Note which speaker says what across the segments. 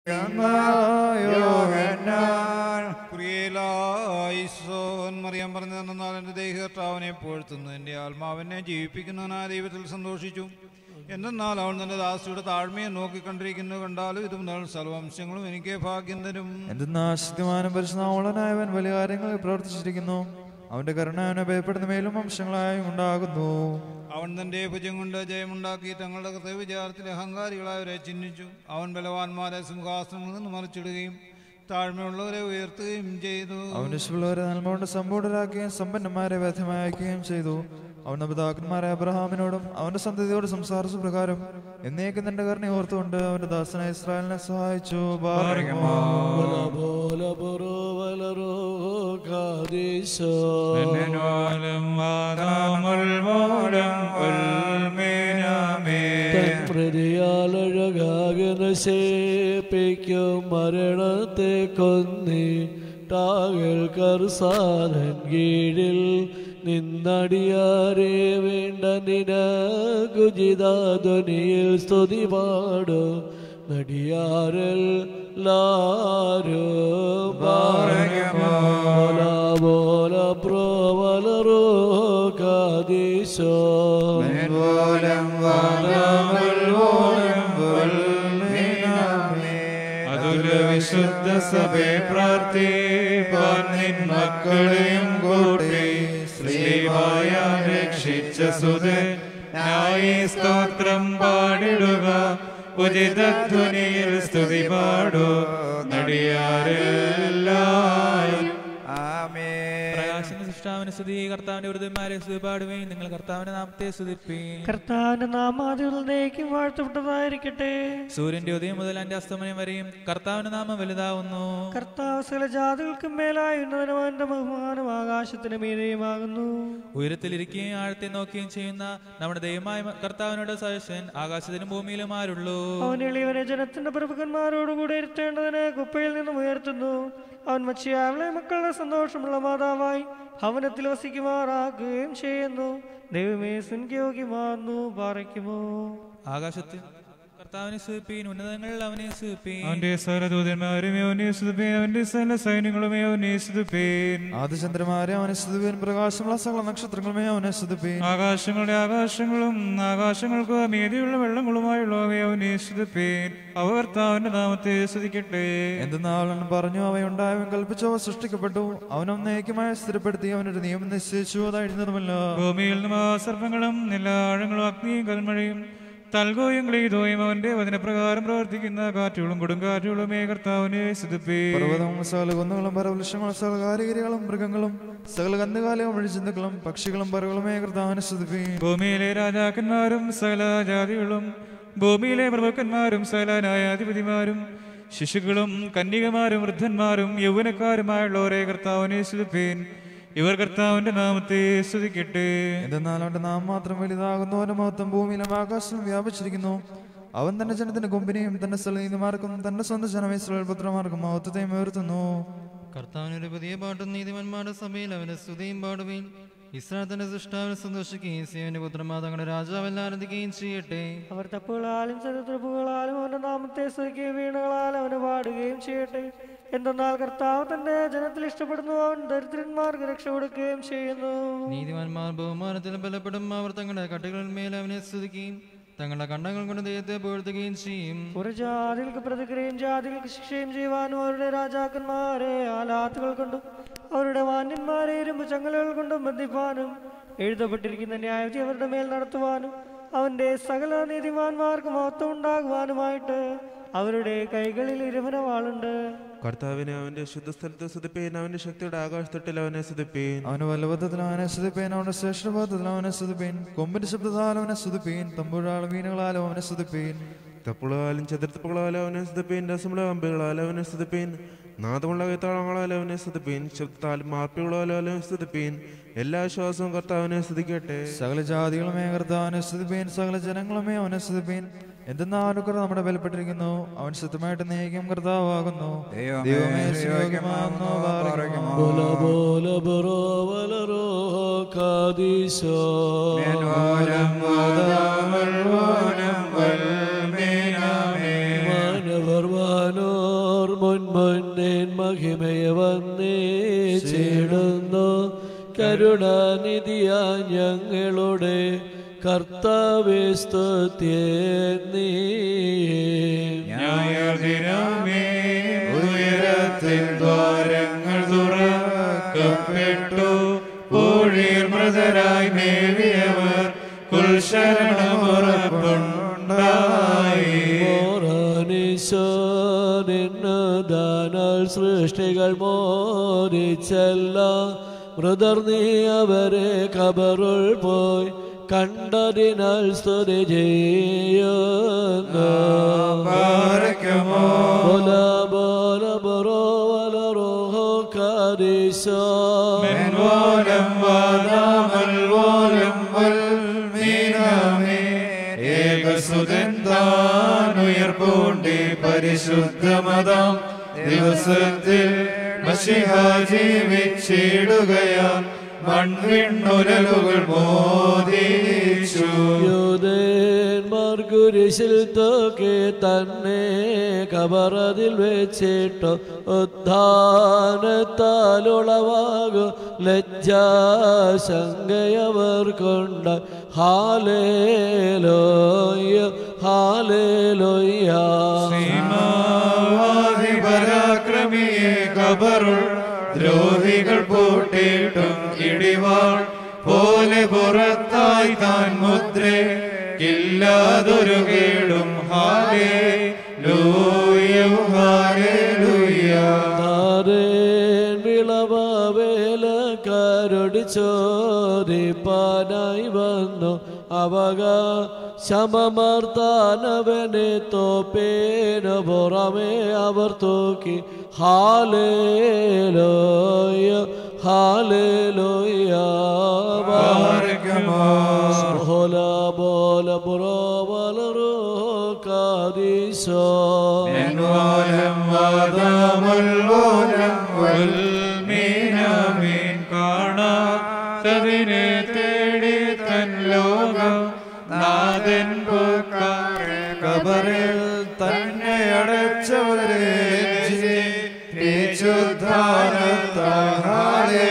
Speaker 1: പ്രിയലായിസോൻ മറിയാൻ പറഞ്ഞു തന്നാൽ എൻ്റെ ദേഹകർത്താവിനെ പുകഴ്ത്തുന്നു എൻ്റെ ആത്മാവിനെ ജീവിപ്പിക്കുന്നതിനായ ദൈവത്തിൽ സന്തോഷിച്ചു എന്തെന്നാൽ അവൻ തന്റെ ദാസിയുടെ താഴ്മയെ നോക്കിക്കണ്ടിരിക്കുന്നു കണ്ടാലും ഇത് മുതൽ സർവംശങ്ങളും എനിക്ക് ഭാഗ്യം തരും
Speaker 2: എന്തെന്നാ ശക്തിമാനും പരിശുദ്ധമുള്ളനായവൻ വലിയ കാര്യങ്ങൾ പ്രവർത്തിച്ചിരിക്കുന്നു അവന്റെ കരുണ അവനെ ഭയപ്പെടുന്ന മേലും വംശങ്ങളായും ഉണ്ടാകുന്നു
Speaker 1: അവൻ തന്റെ ഭുജം കൊണ്ട് ജയമുണ്ടാക്കി തങ്ങളുടെ കൃത്യ വിചാരത്തിൽ അഹങ്കാരികളായവരെ ചിഹ്നിച്ചു അവൻ ബലവാന്മാരെ സിംഹാസനങ്ങളിൽ നിന്ന് മറിച്ചിടുകയും താഴ്മയുള്ളവരെ ഉയർത്തുകയും ചെയ്തു
Speaker 2: അവന്റെ ശുഭുള്ളവരെ നന്മ കൊണ്ട് സമ്പൂർണരാക്കുകയും സമ്പന്നന്മാരെ വ്യഥമാക്കുകയും ചെയ്തു അവന്റെ പിതാക്കന്മാരായ അബ്രഹാമിനോടും അവന്റെ സന്തതിയോട് സംസാരിച്ച പ്രകാരം എന്നേക്കും തന്റെ കരുണ ഓർത്തുകൊണ്ട് അവന്റെ ദാസനായ ഇസ്രായേലിനെ സഹായിച്ചു ബാറക്കുമോ.
Speaker 3: ഹൃദയാലഴകാകനശേപ്പിക്കും മരണത്തെ കൊന്നി ടാകൽ കർസാനൻ കീഴിൽ നിന്നടിയാരെ വേണ്ട നിനകുജിതാധ്വനിയിൽ സ്തുതി പാടു നടിയാരൽ ലാരോ ബോല ബോല പ്രോവലറോ കാദീശോ
Speaker 4: അതുല വിശുദ്ധ സഭയെ പ്രാർത്ഥിപ്പാൻ നിൻ മക്കളെയും കൂട്ടി ശ്രീമായ രക്ഷിച്ച സുതൻ ന്യായ സ്തോത്രം പാടിടുക ഉചിതധ്വനിയിൽ സ്തുതി പാടു നടിയാരെല്ലായും
Speaker 5: പ്രകാശന സൃഷ്ടാവിന് സ്തുതി കർത്താവിന്റെ വൃദ്ധന്മാരെ സ്തുതി പാടുകയും നിങ്ങൾ കർത്താവിന്റെ നാമത്തെ സ്തുതിപ്പീൻ
Speaker 6: കർത്താവിന്റെ നാമാതിലേക്ക് വാഴ്ത്തപ്പെട്ടതായിരിക്കട്ടെ
Speaker 5: സൂര്യന്റെ ഉദയം മുതൽ എന്റെ അസ്തമനം വരെയും കർത്താവിന്റെ നാമം വലുതാവുന്നു
Speaker 6: കർത്താവ് സകല ജാതികൾക്കും മേലായി ഉന്നതനവന്റെ ബഹുമാനം ആകാശത്തിന് മീതെയുമാകുന്നു
Speaker 5: ഉയരത്തിലിരിക്കുകയും ആഴത്തെ നോക്കുകയും ചെയ്യുന്ന നമ്മുടെ ദൈവമായ കർത്താവിനോട് സദസ്യൻ ആകാശത്തിലും ഭൂമിയിലും ആരുള്ളൂ
Speaker 6: അവൻ എളിയവനെ ജനത്തിന്റെ പ്രഭുക്കന്മാരോടുകൂടി ഇരുത്തേണ്ടതിന് കുപ്പയിൽ നിന്നും ഉയർത്തുന്നു അവൻ മച്ചിയാവിളെ മക്കളുടെ സന്തോഷമുള്ള മാതാവായി ഭവനത്തിൽ വസിക്കുമാറാക്കുകയും ചെയ്യുന്നു ദൈവമേ സുൻയോഗ്യമാർന്നു പാറയ്ക്കുമോ
Speaker 5: ആകാശത്തിൽ കർത്താവിനെ സ്തുതിപ്പീൻ ഉന്നതങ്ങളിൽ അവനെ സ്തുതിപ്പീൻ
Speaker 4: അവന്റെ സകല ദൂതന്മാരും യവനെ സ്തുതിപ്പീൻ അവന്റെ സകല സൈന്യങ്ങളും യവനെ സ്തുതിപ്പീൻ
Speaker 2: ആദിചന്ദ്രന്മാരെ അവനെ സ്തുതിപ്പീൻ പ്രകാശമുള്ള സകല നക്ഷത്രങ്ങളുമേ അവനെ സ്തുതിപ്പീൻ
Speaker 4: ആകാശങ്ങളുടെ ആകാശങ്ങളും ആകാശങ്ങൾക്ക് മീതിയുള്ള വെള്ളങ്ങളുമായുള്ളവയെ അവനെ സ്തുതിപ്പീൻ അവർ താവിന്റെ നാമത്തെ സ്തുതിക്കട്ടെ
Speaker 2: എന്തെന്നാൽ അവൻ പറഞ്ഞു അവയുണ്ടായവൻ കൽപ്പിച്ചു അവ സൃഷ്ടിക്കപ്പെട്ടു അവനൊന്നേക്കുമായി സ്ഥിരപ്പെടുത്തി അവനൊരു നിയമം നിശ്ചയിച്ചു അത് എഴുതുന്നതുമല്ല
Speaker 4: ഭൂമിയിൽ നിന്നും ആ സർപ്പങ്ങളും നിലാഴങ്ങളും അഗ്നിയും കൽമഴയും തൽഗോയും ഗ്ലീതോയും അവന്റെ വചനപ്രകാരം പ്രവർത്തിക്കുന്ന കാറ്റുകളും കൊടുങ്കാറ്റുകളും ഏ കർത്താവിനെ സ്തുതിപ്പീൻ
Speaker 2: പർവ്വതങ്ങളും സകല കുന്നുകളും പരവൃക്ഷങ്ങളും സകല കാരികരികളും മൃഗങ്ങളും സകല കന്നുകാലവും വഴിചിന്തുക്കളും പക്ഷികളും പറകളുമേ കർത്താവിനെ സ്തുതിപ്പീൻ
Speaker 4: ഭൂമിയിലെ രാജാക്കന്മാരും സകല ജാതികളും ഭൂമിയിലെ പ്രഭുക്കന്മാരും സകല ന്യായാധിപതിമാരും ശിശുക്കളും കന്യകമാരും വൃദ്ധന്മാരും യൗവനക്കാരുമായുള്ളവരെ കർത്താവിനെ സ്തുതിപ്പീൻ ഇവർ കർത്താവിന്റെ നാമത്തെ സ്തുതിക്കട്ടെ
Speaker 2: എന്തെന്നാൽ അവന്റെ നാം മാത്രം വലുതാകുന്നു അവന്റെ മഹത്വം ഭൂമിയിലും ആകാശവും വ്യാപിച്ചിരിക്കുന്നു അവൻ തന്റെ ജനത്തിന്റെ കൊമ്പിനെയും തന്റെ സ്ഥലനീതിമാർക്കും തന്റെ സ്വന്തം ജനമേശ്വര പുത്രന്മാർക്കും മഹത്വത്തെയും ഉയർത്തുന്നു
Speaker 7: കർത്താവിനൊരു പുതിയ പാട്ടും നീതിമന്മാരുടെ സഭയിൽ അവന്റെ സ്തുതിയും പാടുകയും ഇസ്രായേൽ തന്റെ സൃഷ്ടാവിനെ സന്തോഷിക്കുകയും സിയോന്റെ പുത്രന്മാർ തങ്ങളുടെ രാജാവെല്ലാം ആനന്ദിക്കുകയും ചെയ്യട്ടെ
Speaker 6: അവർ തപ്പുകളാലും ചരിത്രപ്പുകളാലും അവന്റെ നാമത്തെ സ്തുതിക്കുകയും വീണകളാലും അവന് പാടുകയും ചെയ്യട്ടെ എന്തെന്നാൽ കർത്താവ് തന്റെ ജനത്തിൽ ഇഷ്ടപ്പെടുന്നു അവൻ ദരിദ്രന്മാർക്ക് രക്ഷ കൊടുക്കുകയും ചെയ്യുന്നു
Speaker 7: നീതിമാന്മാർ ബഹുമാനത്തിൽ ബലപ്പെടും അവർ തങ്ങളുടെ കട്ടുകളിൽ മേൽ അവനെ സ്തുതിക്കുകയും തങ്ങളുടെ കണ്ണങ്ങൾ കൊണ്ട് ദൈവത്തെ പുകഴ്ത്തുകയും ചെയ്യും
Speaker 6: ഒരു ജാതികൾക്ക് പ്രതിക്രിയയും ജാതികൾക്ക് ശിക്ഷയും ചെയ്യുവാനും അവരുടെ രാജാക്കന്മാരെ ആലാത്തുകൾ കൊണ്ടും അവരുടെ മാന്യന്മാരെ ഇരുമ്പ് ചങ്ങലകൾ കൊണ്ടും ബന്ധിപ്പാനും എഴുതപ്പെട്ടിരിക്കുന്ന ന്യായവിധി അവരുടെ മേൽ നടത്തുവാനും അവന്റെ സകല നീതിമാന്മാർക്ക് മഹത്വം ഉണ്ടാകുവാനുമായിട്ട് അവരുടെ കൈകളിൽ ഇരുമനവാളുണ്ട്
Speaker 8: കർത്താവിനെ അവന്റെ ശുദ്ധസ്ഥലത്ത് സ്തുതിപ്പീൻ അവന്റെ ശക്തിയുടെ ആകാശത്തൊട്ടിൽ അവനെ സ്തുതിപ്പീൻ
Speaker 2: അവന് വല്ലബദ്ധത്തിൽ അവനെ സ്തുതിപ്പീൻ അവന്റെ ശ്രേഷ്ഠബദ്ധത്തിൽ അവനെ സ്തുതിപ്പീൻ കൊമ്പിന്റെ ശബ്ദത്താലും അവനെ സ്തുതിപ്പീൻ തമ്പുഴാളും വീണകളാലും അവനെ സ്തുതിപ്പീൻ
Speaker 8: തപ്പുകളാലും ചതുർത്തപ്പുകളാലും അവനെ സ്തുതിപ്പീൻ രസമുള്ള അമ്പുകളാലും അവനെ സ്തുതിപ്പീൻ നാദമുള്ള കൈത്താളങ്ങളാലും അവനെ സ്തുതിപ്പീൻ ശബ്ദത്താലും മാർപ്പികളാലും അവനെ സ്തുതിപ്പീൻ എല്ലാ ശ്വാസവും കർത്താവിനെ സ്തുതിക്കട്ടെ
Speaker 2: സകല ജാതികളുമേ കർത്താവിനെ സ്തുതിപ്പീൻ സകല ജനങ്ങളുമേ അവനെ സ്തുതിപ്പീൻ എന്തെന്നാ അനുഗ്രഹം നമ്മുടെ ബലപ്പെട്ടിരിക്കുന്നു അവൻ ശുദ്ധമായിട്ട് നീക്കം കർത്താവാകുന്നു ദൈവമേ സുയോഗ്യമാകുന്നു പാറയ്ക്കുമോ.
Speaker 3: ബോല ബോല ബറോ വലറോ കാദീശോ മാനവർ വാനോ വാനോർ മുൻമുന്നേൻ മഹിമയെ വന്നേച്ചിടുന്നു കരുണാനിധിയ ഞങ്ങളുടെ കർത്താവേ സ്തുത്യേ നീ
Speaker 4: ന്യായദിനമേ ഉയരത്തിൻ ദ്വാരങ്ങൾ തുറക്കപ്പെട്ടു ഊഴിയർ മൃതരായി മേവിയവർ കുൽശരണമുറപ്പുണ്ടായി
Speaker 3: മോറാനീശോനിന്നദാനാൽ സൃഷ്ടികൾ മോരിച്ചല്ല മൃദർ നീ അവരെ കബറുൾ പോയി കണ്ടതിനാൽ സ്തുതി ചെയ്യുന്നു ബോല ബോല ബറോ വല റോഹോ കാരീശോ
Speaker 4: മെൻവോലം വാദാമൽവോലം വൽമീനാമേ ഏകസുതൻ താനുയർപ്പൂണ്ടി പരിശുദ്ധമതാം ദിവസത്തിൽ മഷിഹ ജീവിച്ചിടുകയാൽ മൺവിണ്ണുരലുകൾ മോദിച്ചു
Speaker 3: യൂതന്മാർ കുരിശിൽ തോക്കെ തന്നെ കബറതിൽ വെച്ചിട്ട് ഉദ്ധാനത്താലുളവാകും ലജ്ജാശങ്കയവർ കൊണ്ട് ഹാലേലോയ ഹാലേലോയ
Speaker 4: സീമാവാദി പരാക്രമിയെ കബറുൾ ദ്രോഹികൾ പൂട്ടിയിട്ടും ഇടിവാൾ പോലെ പുറത്തായി താൻ മുദ്രേ ഇല്ലാതൊരു കേടും ഹാലേ ലൂയം ഹാലേ
Speaker 3: താരേൻ വിളവേലക്കാരോട് ചോദിപ്പാനായി വന്നു അവക ശമമർത്താനവനെ തോപ്പേന പുറമേ അവർ തൂക്കി ഹാലേലോയ ഹാലേലോയ ഹോല ബോല പുറോ വലറോ കാദീശോ
Speaker 4: എന്നോലം വാദാമുൽവോലം വൽമീനാമീൻ കാണാത്തതിനെ തേടി തൻ ലോകം നാഥൻ പോക്കാറെ
Speaker 2: കബറിൽ തന്നെ അടച്ചവരെ
Speaker 1: പരിശുദ്ധാനത്താഹാലേ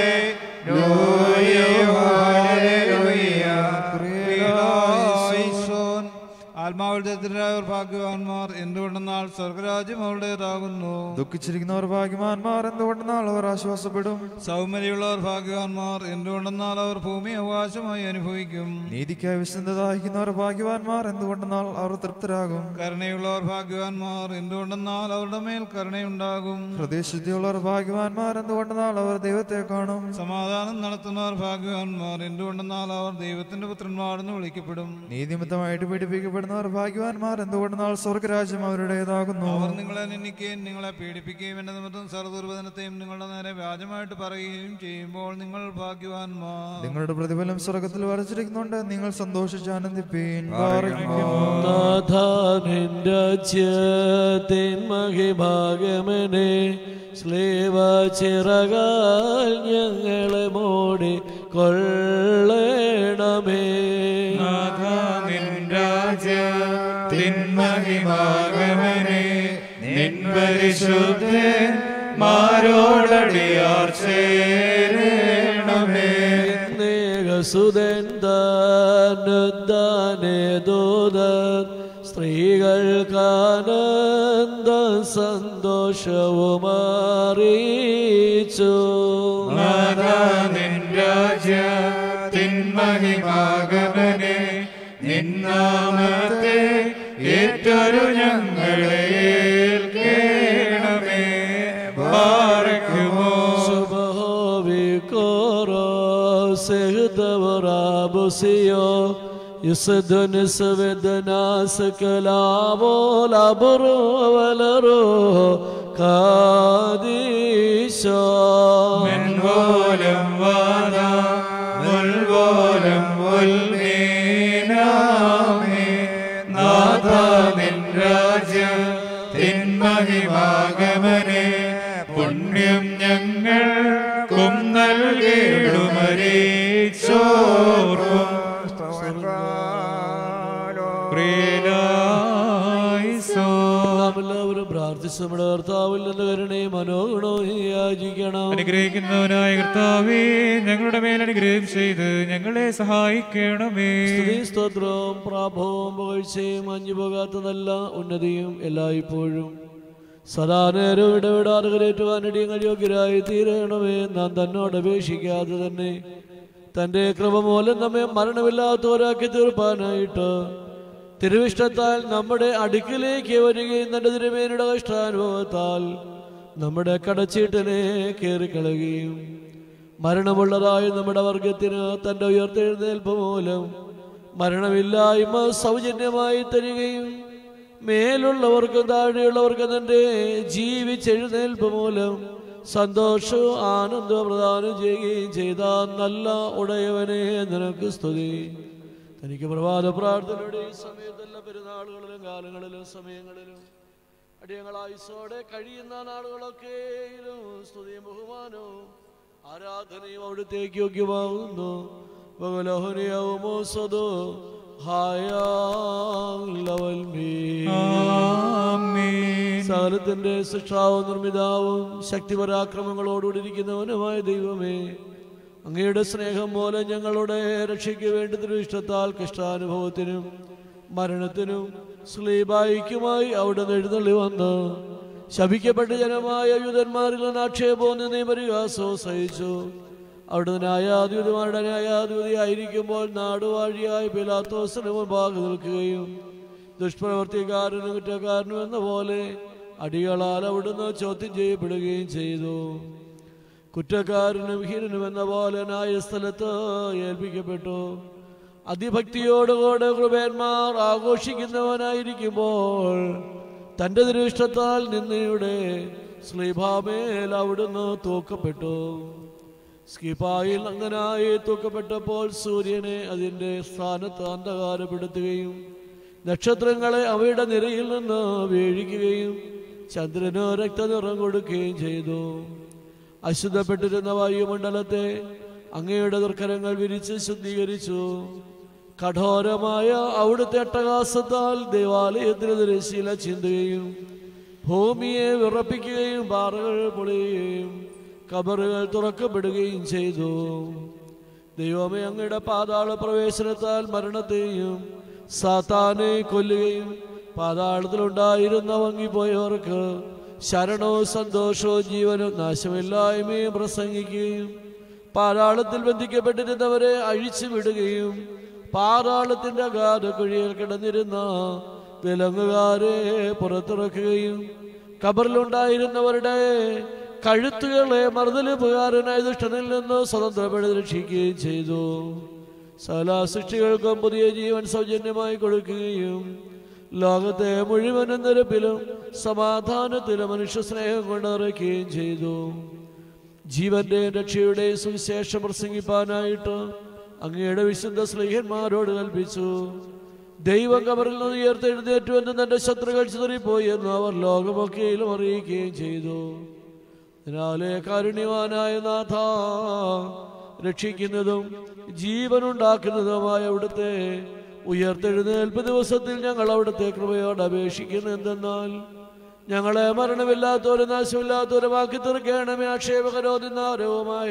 Speaker 1: ആത്മാവിൽ ദരിദ്രരായവർ ഭാഗ്യവാന്മാർ എന്തുകൊണ്ടെന്നാൽ സ്വർഗരാജ്യം അവളുടേതാകുന്നു
Speaker 2: ദുഃഖിച്ചിരിക്കുന്നവർ ഭാഗ്യവാന്മാർ എന്തുകൊണ്ടെന്നാൽ അവർ ആശ്വാസപ്പെടും
Speaker 1: സൗമ്യതയുള്ളവർ ഭാഗ്യവാന്മാർ എന്തുകൊണ്ടെന്നാൽ അവർ ഭൂമി അവകാശമായി അനുഭവിക്കും
Speaker 2: നീതിക്കായി വിശുദ്ധ ദാഹിക്കുന്നവർ ഭാഗ്യവാന്മാർ എന്തുകൊണ്ടെന്നാൽ അവർ തൃപ്തരാകും
Speaker 1: കരുണയുള്ളവർ ഭാഗ്യവാന്മാർ എന്തുകൊണ്ടെന്നാൽ അവരുടെ മേൽ കരുണയുണ്ടാകും
Speaker 2: ഹൃദയശുദ്ധിയുള്ളവർ ഭാഗ്യവാന്മാർ എന്തുകൊണ്ടെന്നാൽ അവർ ദൈവത്തെ കാണും
Speaker 1: സമാധാനം നടത്തുന്നവർ ഭാഗ്യവാന്മാർ എന്തുകൊണ്ടെന്നാൽ അവർ ദൈവത്തിന്റെ പുത്രന്മാരെന്ന് വിളിക്കപ്പെടും
Speaker 2: നീതിമിത്തമായിട്ട് പീഡിപ്പിക്കപ്പെടുന്നവർ ഭാഗ്യവാന്മാർ എന്തുകൊണ്ടെന്നാൽ സ്വർഗരാജ്യം അവരുടേതാകുന്നു
Speaker 1: അവർ നിങ്ങളെ നിന്ദിക്കുകയും നിങ്ങളെ പീഡിപ്പിക്കുകയും എന്റെ നിമിത്തം സർദുർവചനത്തെയും നിങ്ങളുടെ നേരെ വ്യാജമായിട്ട് പറയുകയും ചെയ്യുമ്പോൾ നിങ്ങൾ ഭാഗ്യവാന്മാർ
Speaker 2: നിങ്ങളുടെ പ്രതിഫലം സ്വർഗത്തിൽ വരച്ചിരിക്കുന്നുണ്ട് നിങ്ങൾ സന്തോഷിച്ച് ആനന്ദിപ്പീൻ
Speaker 3: നാഥാനിന്റെ രാജ്യത്തിൻ മഹിഭാഗമനെ സ്ലേവ ചിറകാൽ ഞങ്ങളെ മോടി കൊള്ളണമേ
Speaker 4: തിന്മഹിമാകമനെ നിൻ പരിശുദ്ധൻ മാരോടടിയാർ ചേരണമേ
Speaker 3: സുതൻ താനുദ്ധാനെ ദൂതൻ സ്ത്രീകൾക്കാനന്ദ സന്തോഷവും അറിയിച്ചു
Speaker 4: നിൻ രാജ്യ തിന്മഹിമാകമനെ നിന്നാമത്തെ ഏറ്റൊരു ഞങ്ങളെ ഏൽക്കേണമേ പാർക്കുമോ
Speaker 3: سهدورابوسيو يصدن سودناس كلابو لابرو ولرو كاديشو
Speaker 4: من ولم وادا മുൽവോലം ഉൽമീനാമേ നാഥ നിൻ രാജ്യ തിന്മഹിമാഗമനെ പുണ്യം ഞങ്ങൾ കും നൽകിടുമരീച്ചോർക്കും
Speaker 3: എല്ലാവരും പ്രാർത്ഥിച്ചു നമ്മുടെ കർത്താവിൽ നിന്ന് കരുണയും മനോഗുണവും യാചിക്കണം
Speaker 4: അനുഗ്രഹിക്കുന്നവനായ കർത്താവേ ഞങ്ങളുടെ മേൽ അനുഗ്രഹം ചെയ്ത് ഞങ്ങളെ സഹായിക്കണമേ
Speaker 3: സ്തുതി സ്തോത്രവും പ്രാഭവും പുകഴ്ചയും അഞ്ഞു പോകാത്ത നല്ല ഉന്നതിയും എല്ലായ്പ്പോഴും സദാ നേരം ഇടപെടാതെ കരേറ്റുവാനിടിയങ്ങൾ യോഗ്യരായി തീരണമേ നാം തന്നോട് അപേക്ഷിക്കാതെ തന്നെ തന്റെ കൃപ മൂലം നമ്മെ മരണമില്ലാത്തവരാക്കി തീർപ്പാനായിട്ട് തിരുവിഷ്ടത്താൽ നമ്മുടെ അടുക്കിലേക്ക് വരികയും തന്റെ തിരുമേനയുടെ കഷ്ടാനുഭവത്താൽ നമ്മുടെ കടച്ചീട്ടിനെ കയറിക്കളയുകയും മരണമുള്ളതായ നമ്മുടെ വർഗത്തിന് തന്റെ ഉയർത്തെഴുന്നേൽപ്പ് മൂലം മരണമില്ലായ്മ സൗജന്യമായി തരികയും മേലുള്ളവർക്കും താഴെയുള്ളവർക്കും തന്റെ ജീവിച്ചെഴുന്നേൽപ്പ് മൂലം സന്തോഷവും ആനന്ദവും പ്രദാനം ചെയ്യുകയും ചെയ്ത നല്ല ഉടയവനെ നിനക്ക് സ്തുതി തനിക്ക് പ്രഭാത പ്രാർത്ഥനയുടെ ഈ സമയത്തെല്ലാം പെരുന്നാളുകളിലും കാലങ്ങളിലും സമയങ്ങളിലും അടിയങ്ങളായുസോടെ കഴിയുന്ന നാളുകളൊക്കെയിലും സ്തുതിയും ബഹുമാനവും ആരാധനയും അവിടുത്തേക്ക് യോഗ്യമാകുന്നു ബഹുലഹുനിയവുമോ സ്വതോ സകലത്തിന്റെ സൃഷ്ടാവും നിർമ്മിതാവും ശക്തിപരാക്രമങ്ങളോടുകൂടി ഇരിക്കുന്നവനുമായ ദൈവമേ അങ്ങയുടെ സ്നേഹം മൂലം ഞങ്ങളുടെ രക്ഷയ്ക്ക് വേണ്ടി തിരുവിഷ്ടത്താൽ കഷ്ടാനുഭവത്തിനും മരണത്തിനും സ്ലീബായിക്കുമായി അവിടെ എഴുന്നള്ളി വന്ന് ശപിക്കപ്പെട്ട ജനമായ യൂതന്മാരിൽ നിന്ന് ആക്ഷേപവും നിയമരികാസവും സഹിച്ചു അവിടുന്ന് ന്യായാധിപതിമാരുടെ ന്യായാധിപതി ആയിരിക്കുമ്പോൾ നാടുവാഴിയായി പിലാത്തോസിന് മുമ്പാകെ നിൽക്കുകയും ദുഷ്പ്രവർത്തിക്കാരനും കുറ്റക്കാരനും എന്ന പോലെ അടികളാൽ അവിടുന്ന് ചോദ്യം ചെയ്യപ്പെടുകയും ചെയ്തു കുറ്റക്കാരനും ഹീനനും എന്ന പോലെ ന്യായസ്ഥലത്ത് ഏൽപ്പിക്കപ്പെട്ടു അതിഭക്തിയോടുകൂടെ കൃപേന്മാർ ആഘോഷിക്കുന്നവനായിരിക്കുമ്പോൾ തന്റെ ദൃഷ്ടത്താൽ നിന്നയുടെ സ്ലീഭാമേൽ അവിടുന്ന് തൂക്കപ്പെട്ടു സ്കിപ്പായിൽ അങ്ങനായി തൂക്കപ്പെട്ടപ്പോൾ സൂര്യനെ അതിൻ്റെ സ്ഥാനത്ത് അന്ധകാരപ്പെടുത്തുകയും നക്ഷത്രങ്ങളെ അവയുടെ നിരയിൽ നിന്ന് വീഴിക്കുകയും ചന്ദ്രന് രക്തനിറം കൊടുക്കുകയും ചെയ്തു അശുദ്ധപ്പെട്ടിരുന്ന വായുമണ്ഡലത്തെ അങ്ങയുടെ ദുർക്കരങ്ങൾ വിരിച്ച് ശുദ്ധീകരിച്ചു കഠോരമായ അവിടുത്തെ അട്ടഹാസത്താൽ ദേവാലയത്തിന് തിരശീല ചിന്തുകയും ഭൂമിയെ വിറപ്പിക്കുകയും പാറകൾ പൊളിയുകയും കബറുകൾ തുറക്കപ്പെടുകയും ചെയ്തു ദൈവമേ അങ്ങയുടെ പാതാള പ്രവേശനത്താൽ മരണത്തെയും സാത്താനെ കൊല്ലുകയും പാതാളത്തിലുണ്ടായിരുന്ന വങ്ങിപ്പോയവർക്ക് ശരണവും സന്തോഷവും ജീവനും നാശമില്ലായ്മയും പ്രസംഗിക്കുകയും പാതാളത്തിൽ ബന്ധിക്കപ്പെട്ടിരുന്നവരെ അഴിച്ചു വിടുകയും പാതാളത്തിന്റെ അഗാധ കുഴിയിൽ കിടന്നിരുന്ന വിലങ്ങുകാരെ പുറത്തിറക്കുകയും കബറിലുണ്ടായിരുന്നവരുടെ കഴുത്തുകളെ മറുതലിപ്പുകാരനായ ദുഷ്ടനിൽ നിന്ന് സ്വതന്ത്രപ്പെടുത്തി രക്ഷിക്കുകയും ചെയ്തു സകല സൃഷ്ടികൾക്കും പുതിയ ജീവൻ സൗജന്യമായി കൊടുക്കുകയും ലോകത്തെ മുഴുവനും നിരപ്പിലും സമാധാനത്തിലും മനുഷ്യ സ്നേഹം കൊണ്ട് നിറയ്ക്കുകയും ചെയ്തു ജീവന്റെ രക്ഷയുടെ സുവിശേഷം പ്രസംഗിപ്പാനായിട്ട് അങ്ങയുടെ വിശുദ്ധ സ്നേഹന്മാരോട് കൽപ്പിച്ചു ദൈവം കബറിൽ നിന്ന് ഉയർത്തെഴുന്നേറ്റു എന്ന് തന്റെ ശത്രുക്കൾ ചിതറിപ്പോയി എന്ന് അവർ ലോകമൊക്കെയിലും അറിയിക്കുകയും ചെയ്തു അതിനാലെ കാരുണ്യവാനായ നാഥ രക്ഷിക്കുന്നതും ജീവനുണ്ടാക്കുന്നതുമായ അവിടുത്തെ ഉയർത്തെഴുന്നേൽപ്പ് ദിവസത്തിൽ ഞങ്ങൾ അവിടുത്തെ കൃപയോട് അപേക്ഷിക്കുന്നു എന്തെന്നാൽ ഞങ്ങളെ മരണമില്ലാത്തവരും നാശമില്ലാത്തവരുമാക്കി തീർക്കണമേ ആക്ഷേപകരോധിനാരവുമായ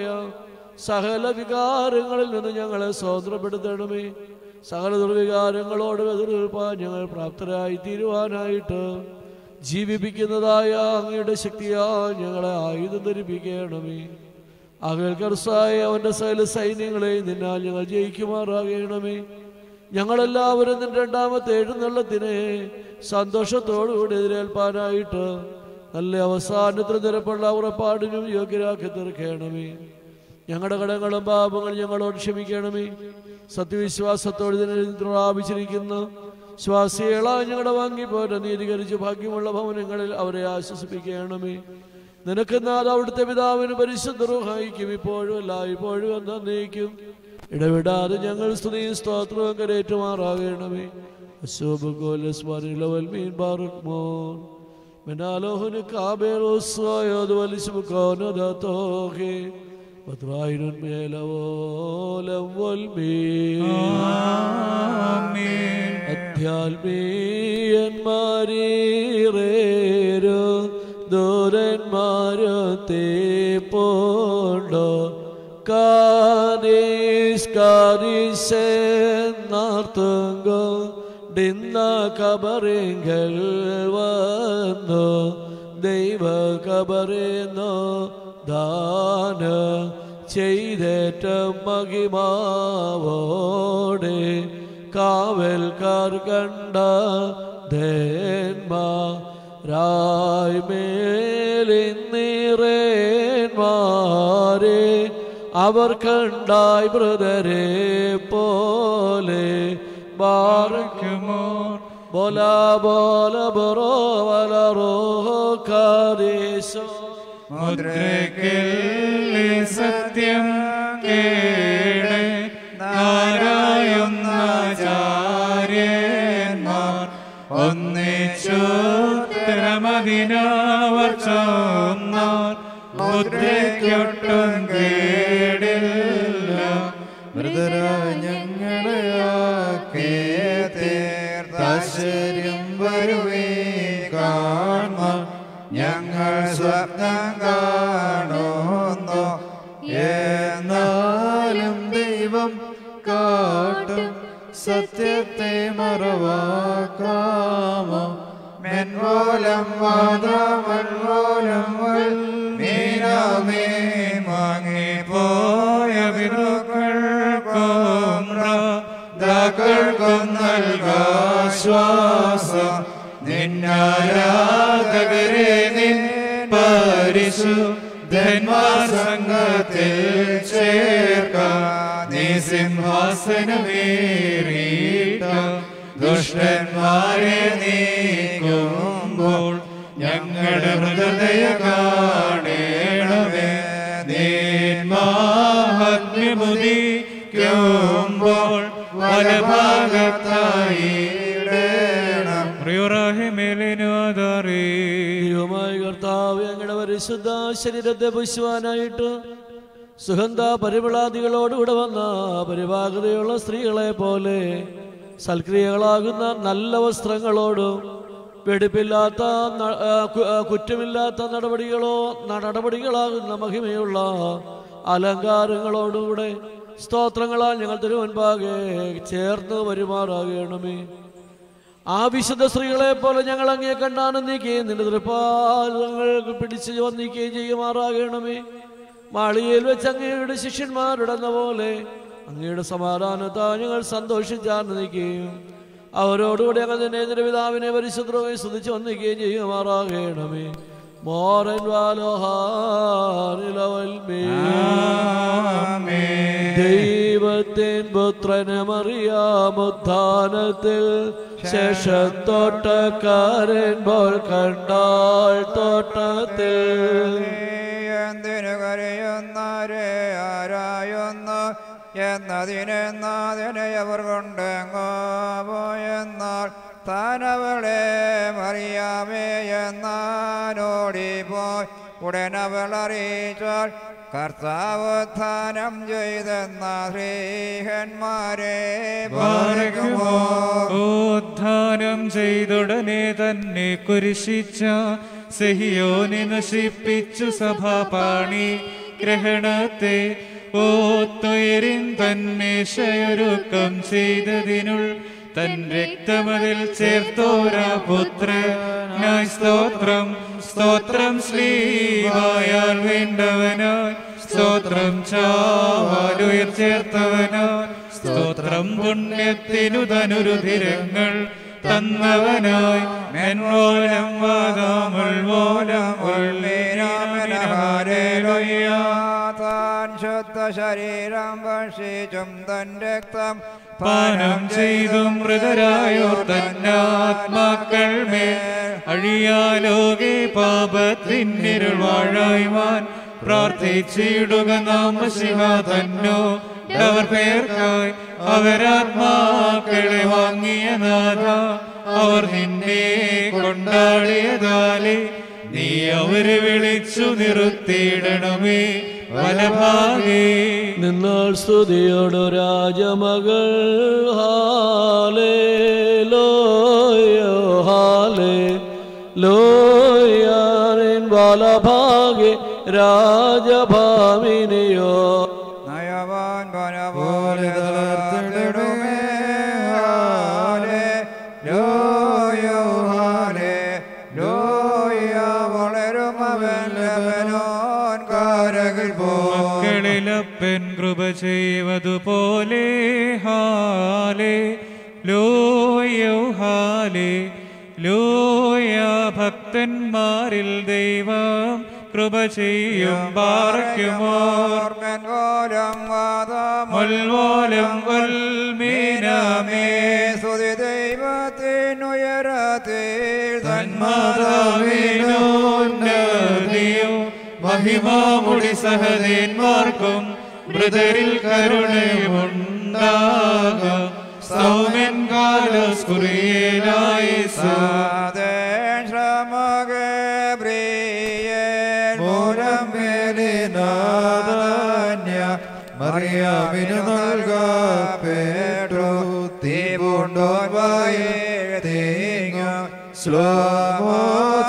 Speaker 3: സകല വികാരങ്ങളിൽ നിന്ന് ഞങ്ങളെ സ്വതന്ത്രപ്പെടുത്തണമേ സകല ദുർവികാരങ്ങളോട് എതിർപ്പാൻ ഞങ്ങൾ പ്രാപ്തരായി തീരുവാനായിട്ട് ജീവിപ്പിക്കുന്നതായ അങ്ങയുടെ ശക്തിയാൽ ഞങ്ങളെ ആയുധം ധരിപ്പിക്കണമേ അകൽക്കർസായ അവന്റെ സകല സൈന്യങ്ങളെ നിന്നാൽ ഞങ്ങൾ ജയിക്കുമാറാകണമേ ഞങ്ങളെല്ലാവരും നിന്റെ രണ്ടാമത്തെ എഴുന്നള്ളത്തിനെ സന്തോഷത്തോടുകൂടി എതിരേൽപ്പാനായിട്ട് നല്ല അവസാനത്തിന് നിരപ്പുള്ള ഉറപ്പാടിനും യോഗ്യരാക്കി തീർക്കണമേ ഞങ്ങളുടെ കടങ്ങളും പാപങ്ങളും ഞങ്ങളോട് ക്ഷമിക്കണമേ സത്യവിശ്വാസത്തോട് ഇതിനെ പ്രാപിച്ചിരിക്കുന്ന ശ്വാസികളായി ഞങ്ങളുടെ വാങ്ങിപ്പോരെ നീതീകരിച്ച് ഭാഗ്യമുള്ള ഭവനങ്ങളിൽ അവരെ ആശ്വസിപ്പിക്കണമേ നിനക്കെന്നാൽ അവിടുത്തെ പിതാവിന് പരിശുദ്ധ റുഹായിക്കും ഇപ്പോഴും എല്ലായ്പ്പോഴും എന്നേക്കും ഇടവിടാതെ ഞങ്ങൾ സ്തുതിയും സ്തോത്രവും കരേറ്റുമാറാകണമേ അശോഭഗോലസ്മരിലവൽമീൻ ബാറുക്മോൻ മെനാലോഹന് കാബേലോസ്വായോത് വലിച്ചുമുക്കോനതോഹേ ഭദ്രായിരൻ മേലവോലം വൽമീൻ അധ്യാത്മീയന്മാരീറേരോ ദൂരന്മാരത്തെ പോണ്ടോ കാരീസ് കാരീസ് നാർത്തുങ്കോ ഡിന്ന കബറിങ്കൽ വന്നു ദൈവ കബറിന്നോ ദാന ചെയ്തേറ്റ മഹിമാവോടെ കാവൽക്കാർ കണ്ട ധേന്മാ രായ്മേലിന്നിറേന്മാരെ അവർ കണ്ടായി ബ്രദരെ പോലെ ബാറക്കുമോ ബോല ബോല ബറോ വല റോഹോ കാദേശോ
Speaker 4: മുദ്രയ്ക്കൽ സത്യം കേട് നാരായുന്ന ചാര്യന്മാർ ഒന്നിച്ചുത്തരമതിനവർ ചൊന്നാർ മുദ്രയ്ക്കൊട്ടും കേടില്ല
Speaker 2: മൃതരായ ഞങ്ങളെ ആക്കേ തീർത്ഥാശ്ചര്യം വരുവേ കാണാൻ ഞങ്ങൾ സ്വപ്നം കാണുന്നു എന്നാലും ദൈവം കാട്ടും സത്യത്തെ മറവാക്കാമോ മെൻപോലം വാദമൽപോലം മീനാമേ
Speaker 4: വാങ്ങിപ്പോയ പിതൃക്കൾക്കും ദാക്കൾക്കും നൽകാശ്വാസം നിന്നാരാധകരെ നിൻ പരിശുദ്ധന്മാർ സംഘത്തിൽ ചേർക്ക നീ സിംഹാസനമേറിയിട്ട ദുഷ്ടന്മാരെ നീക്കുമ്പോൾ ഞങ്ങളുടെ ഹൃദയ കാണേണമേ നീന്മാഹത്മ്യമുദിക്കുമ്പോൾ വലഭാഗത്തായി
Speaker 3: ദൈവമായ കർത്താവ് ഞങ്ങളുടെ പരിശുദ്ധ ശരീരത്തെ പുഷ്വാനായിട്ട് സുഗന്ധ പരിമളാദികളോടുകൂടെ വന്ന പരിപാകതയുള്ള സ്ത്രീകളെ പോലെ സൽക്രിയകളാകുന്ന നല്ല വസ്ത്രങ്ങളോടും വെടിപ്പില്ലാത്ത ന- ആ, കു- ആ, കുറ്റമില്ലാത്ത നടപടികളോ നടപടികളാകുന്ന മഹിമയുള്ള അലങ്കാരങ്ങളോടുകൂടെ സ്തോത്രങ്ങളാൽ ഞങ്ങൾ തിരുവൻപാകെ ചേർന്ന് വരുമാറാകണമേ ആ വിശുദ്ധ സ്ത്രീകളെ പോലെ ഞങ്ങൾ അങ്ങേ കണ്ടാനന്ദിക്കുകയും നിന്റെ തൃപ്പാലങ്ങൾ പിടിച്ച് വന്നിക്കുകയും ചെയ്യുമാറാകണമേ മാളികയിൽ വെച്ച് അങ്ങയുടെ ശിഷ്യന്മാരുടെ എന്ന പോലെ അങ്ങയുടെ സമാധാനത്താൽ ഞങ്ങൾ സന്തോഷിച്ചാനന്ദിക്കുകയും അവരോടുകൂടി അങ്ങ് നിന്നെ നിന്റെ പിതാവിനെ പരിശുദ്ധമായി സ്തുതിച്ച് വന്നിക്കുകയും ചെയ്യുമാറാകണമേ മോറൻ വാലോഹാനിലവൽമേ ദൈവത്തിൻ പുത്രനമറിയാമുത്ഥാനത്തിൽ ശേഷത്തോട്ടക്കാരൻ പോൽ കണ്ടാൾ തോട്ടത്തിൽ
Speaker 9: എന്തിനു കരയുന്നാരെ ആരായുന്നു എന്നതിനെന്നതിനെ അവർ കൊണ്ടെങ്ങോ പോയെന്നാൽ താനവളെ മറിയാമേ എന്നാനോടിപ്പോയി ഉടനവൾ അറിയിച്ചാൽ കർത്താവുത്ഥാനം ചെയ്തെന്ന ശ്രീഹന്മാരെ
Speaker 4: പാരക്കുമോ ഉദ്ധാനം ചെയ്തുടനെ തന്നെ കുരിശിച്ച സെഹിയോനെ നശിപ്പിച്ചു സഭാപാണി ഗ്രഹണത്തെ ഓത്തുയരിൻ തന്നെ ശയൊരുക്കം ചെയ്തതിനുൾ തൻ രക്തമതിൽ ചേർത്തോരാ പുത്രനായി സ്തോത്രം സ്തോത്രം ശ്രീവായാൽ വേണ്ടവനായി സ്തോത്രം ചാവാലുയർ ചേർത്തവനായി സ്തോത്രം പുണ്യത്തിനു തനുരുധിരങ്ങൾ തന്നവനായി മെൻവോലം വാദമുൾവോലം
Speaker 9: താൻ ശുദ്ധ ശരീരം ഭക്ഷിച്ചും തൻ രക്തം
Speaker 4: പാനം ചെയ്തും മൃതരായോർ തന്നാത്മാക്കൾ മേൽ അഴിയാലോകെ പാപത്തിന്നിരുൾ വാഴായ്വാൻ പ്രാർത്ഥിച്ചിടുക നാമ ശിവ തന്നോ അവർ പേർക്കായി അവരാത്മാക്കളെ വാങ്ങിയ നാഥ അവർ നിന്നെ കൊണ്ടാടിയതാലേ നീ അവരെ വിളിച്ചു നിർത്തിയിടണമേ വലഭാഗേ
Speaker 3: നിന്നാൾ സ്തുതിയോടു രാജമകൾ ഹാലേ ലോയോ ഹാലേ ലോയാറിൻ ബാലഭാഗ്യ രാജഭാമിനിയോ
Speaker 9: നയവാൻ പോലെ തളർത്തിടുമേ ഹാലേ ലോയോ ഹാലേ ലോയ വളരും അവൻ ലബനോൻ കാരകിൽ പോ
Speaker 4: മക്കളിലപ്പൻ കൃപ ചെയ്വതുപോലെ ഹാലേ ലോയോ ഹാലേ ലോയ ഭക്തന്മാരിൽ ദൈവം കൃപ ചെയ്യും പാർക്കുമോർ
Speaker 9: ഓർമ്മൻ പോലും വാദം
Speaker 4: മുൽവോലം ഉൽമീനമേ
Speaker 9: സ്തുതി ദൈവത്തിനുയരത്തിൽ
Speaker 4: തന്മാതാവിനോന്നതിയോ മഹിമാമുടി സഹദേന്മാർക്കും മൃതരിൽ കരുണയുമുണ്ടാകാം സൗമ്യൻ കാലസ്കുറിയേലായി
Speaker 9: മൂലം വേലിനാദാന്യ മറിയാമിന് നൽകപ്പെട്ടു തീപുണ്ടോൻ വായേതീങ്ങും ശ്ലോമോ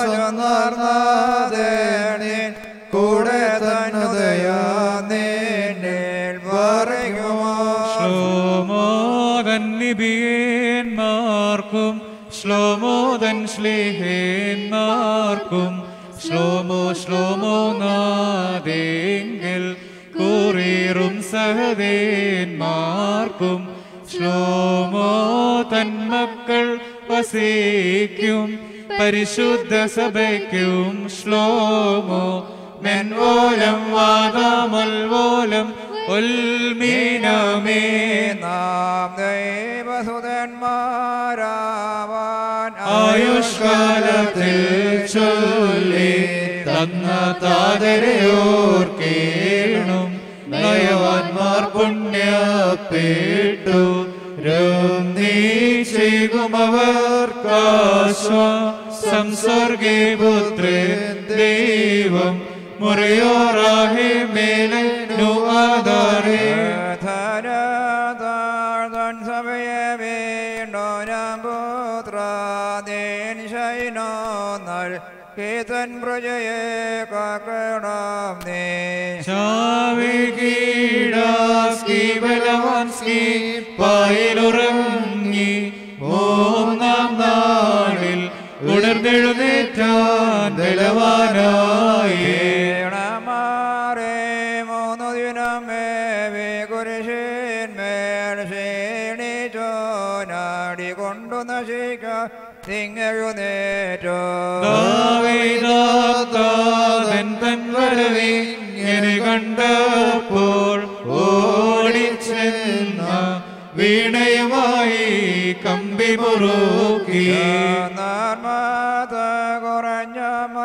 Speaker 9: ചൊന്നാർന്നാദേണിൻ കൂടെ തന്നുദയാ നിന്നിൽ പറയുമോ
Speaker 4: ശ്ലോമോദൻ നിബിയേന്മാർക്കും ശ്ലോമോദൻ ശ്ലീഹേന്മാർക്കും ശ്ലോമോ ശ്ലോമോ നാദേങ്കിൽ കൂറീറും സഹദേന്മാർക്കും ശ്ലോമോ തന്മക്കൾ വസിക്കും പരിശുദ്ധ സഭയ്ക്കും ശ്ലോമോ മെൻവോലം വാദമുൽവോലം ഉൽമീനമേ
Speaker 9: നാം ദൈവസുതന്മാരാവാൻ
Speaker 4: ആയുഷ്കാലത്തിൽ ചൊല്ലി തന്ന താതരയോർക്കേണം നയവാന്മാർ പുണ്യപ്പെട്ടു നീ ചെയ്യുമവർക്കാശ്വാസം സ്വർഗേ പുത്രൻ ദൈവം മുറിയോറാഹേ മേലെ ആധാരേ
Speaker 9: ധനതാഴ്തൻ സഭയെ വീണ്ടോനാം പുത്രാദേൻ ശൈനോ നൽ കേതൻ പ്രജയെ കാക്കണം നീ
Speaker 4: ചാവികീടാസ്കി ബലവാൻസ്കി പായിലുറങ്ങി മൂന്നാം നാളിൽ ഉണർന്നെഴുന്നേറ്റാൻ ബലവാനായി
Speaker 9: മാറേ മൂന്നു ദിനം മേവി കുരിശിന്മേൽ ക്ഷീണിച്ചോ നാടികൊണ്ടു നശിക്ക തിങ്ങഴുന്നേറ്റോ
Speaker 4: ദാവീദാത്താതൻ തൻ വരവിങ്ങനെ കണ്ടപ്പോൾ ഓടിച്ചെന്ന വീണയുമായി കമ്പി മുറുക്കി
Speaker 9: നർമ്മത കുറഞ്ഞ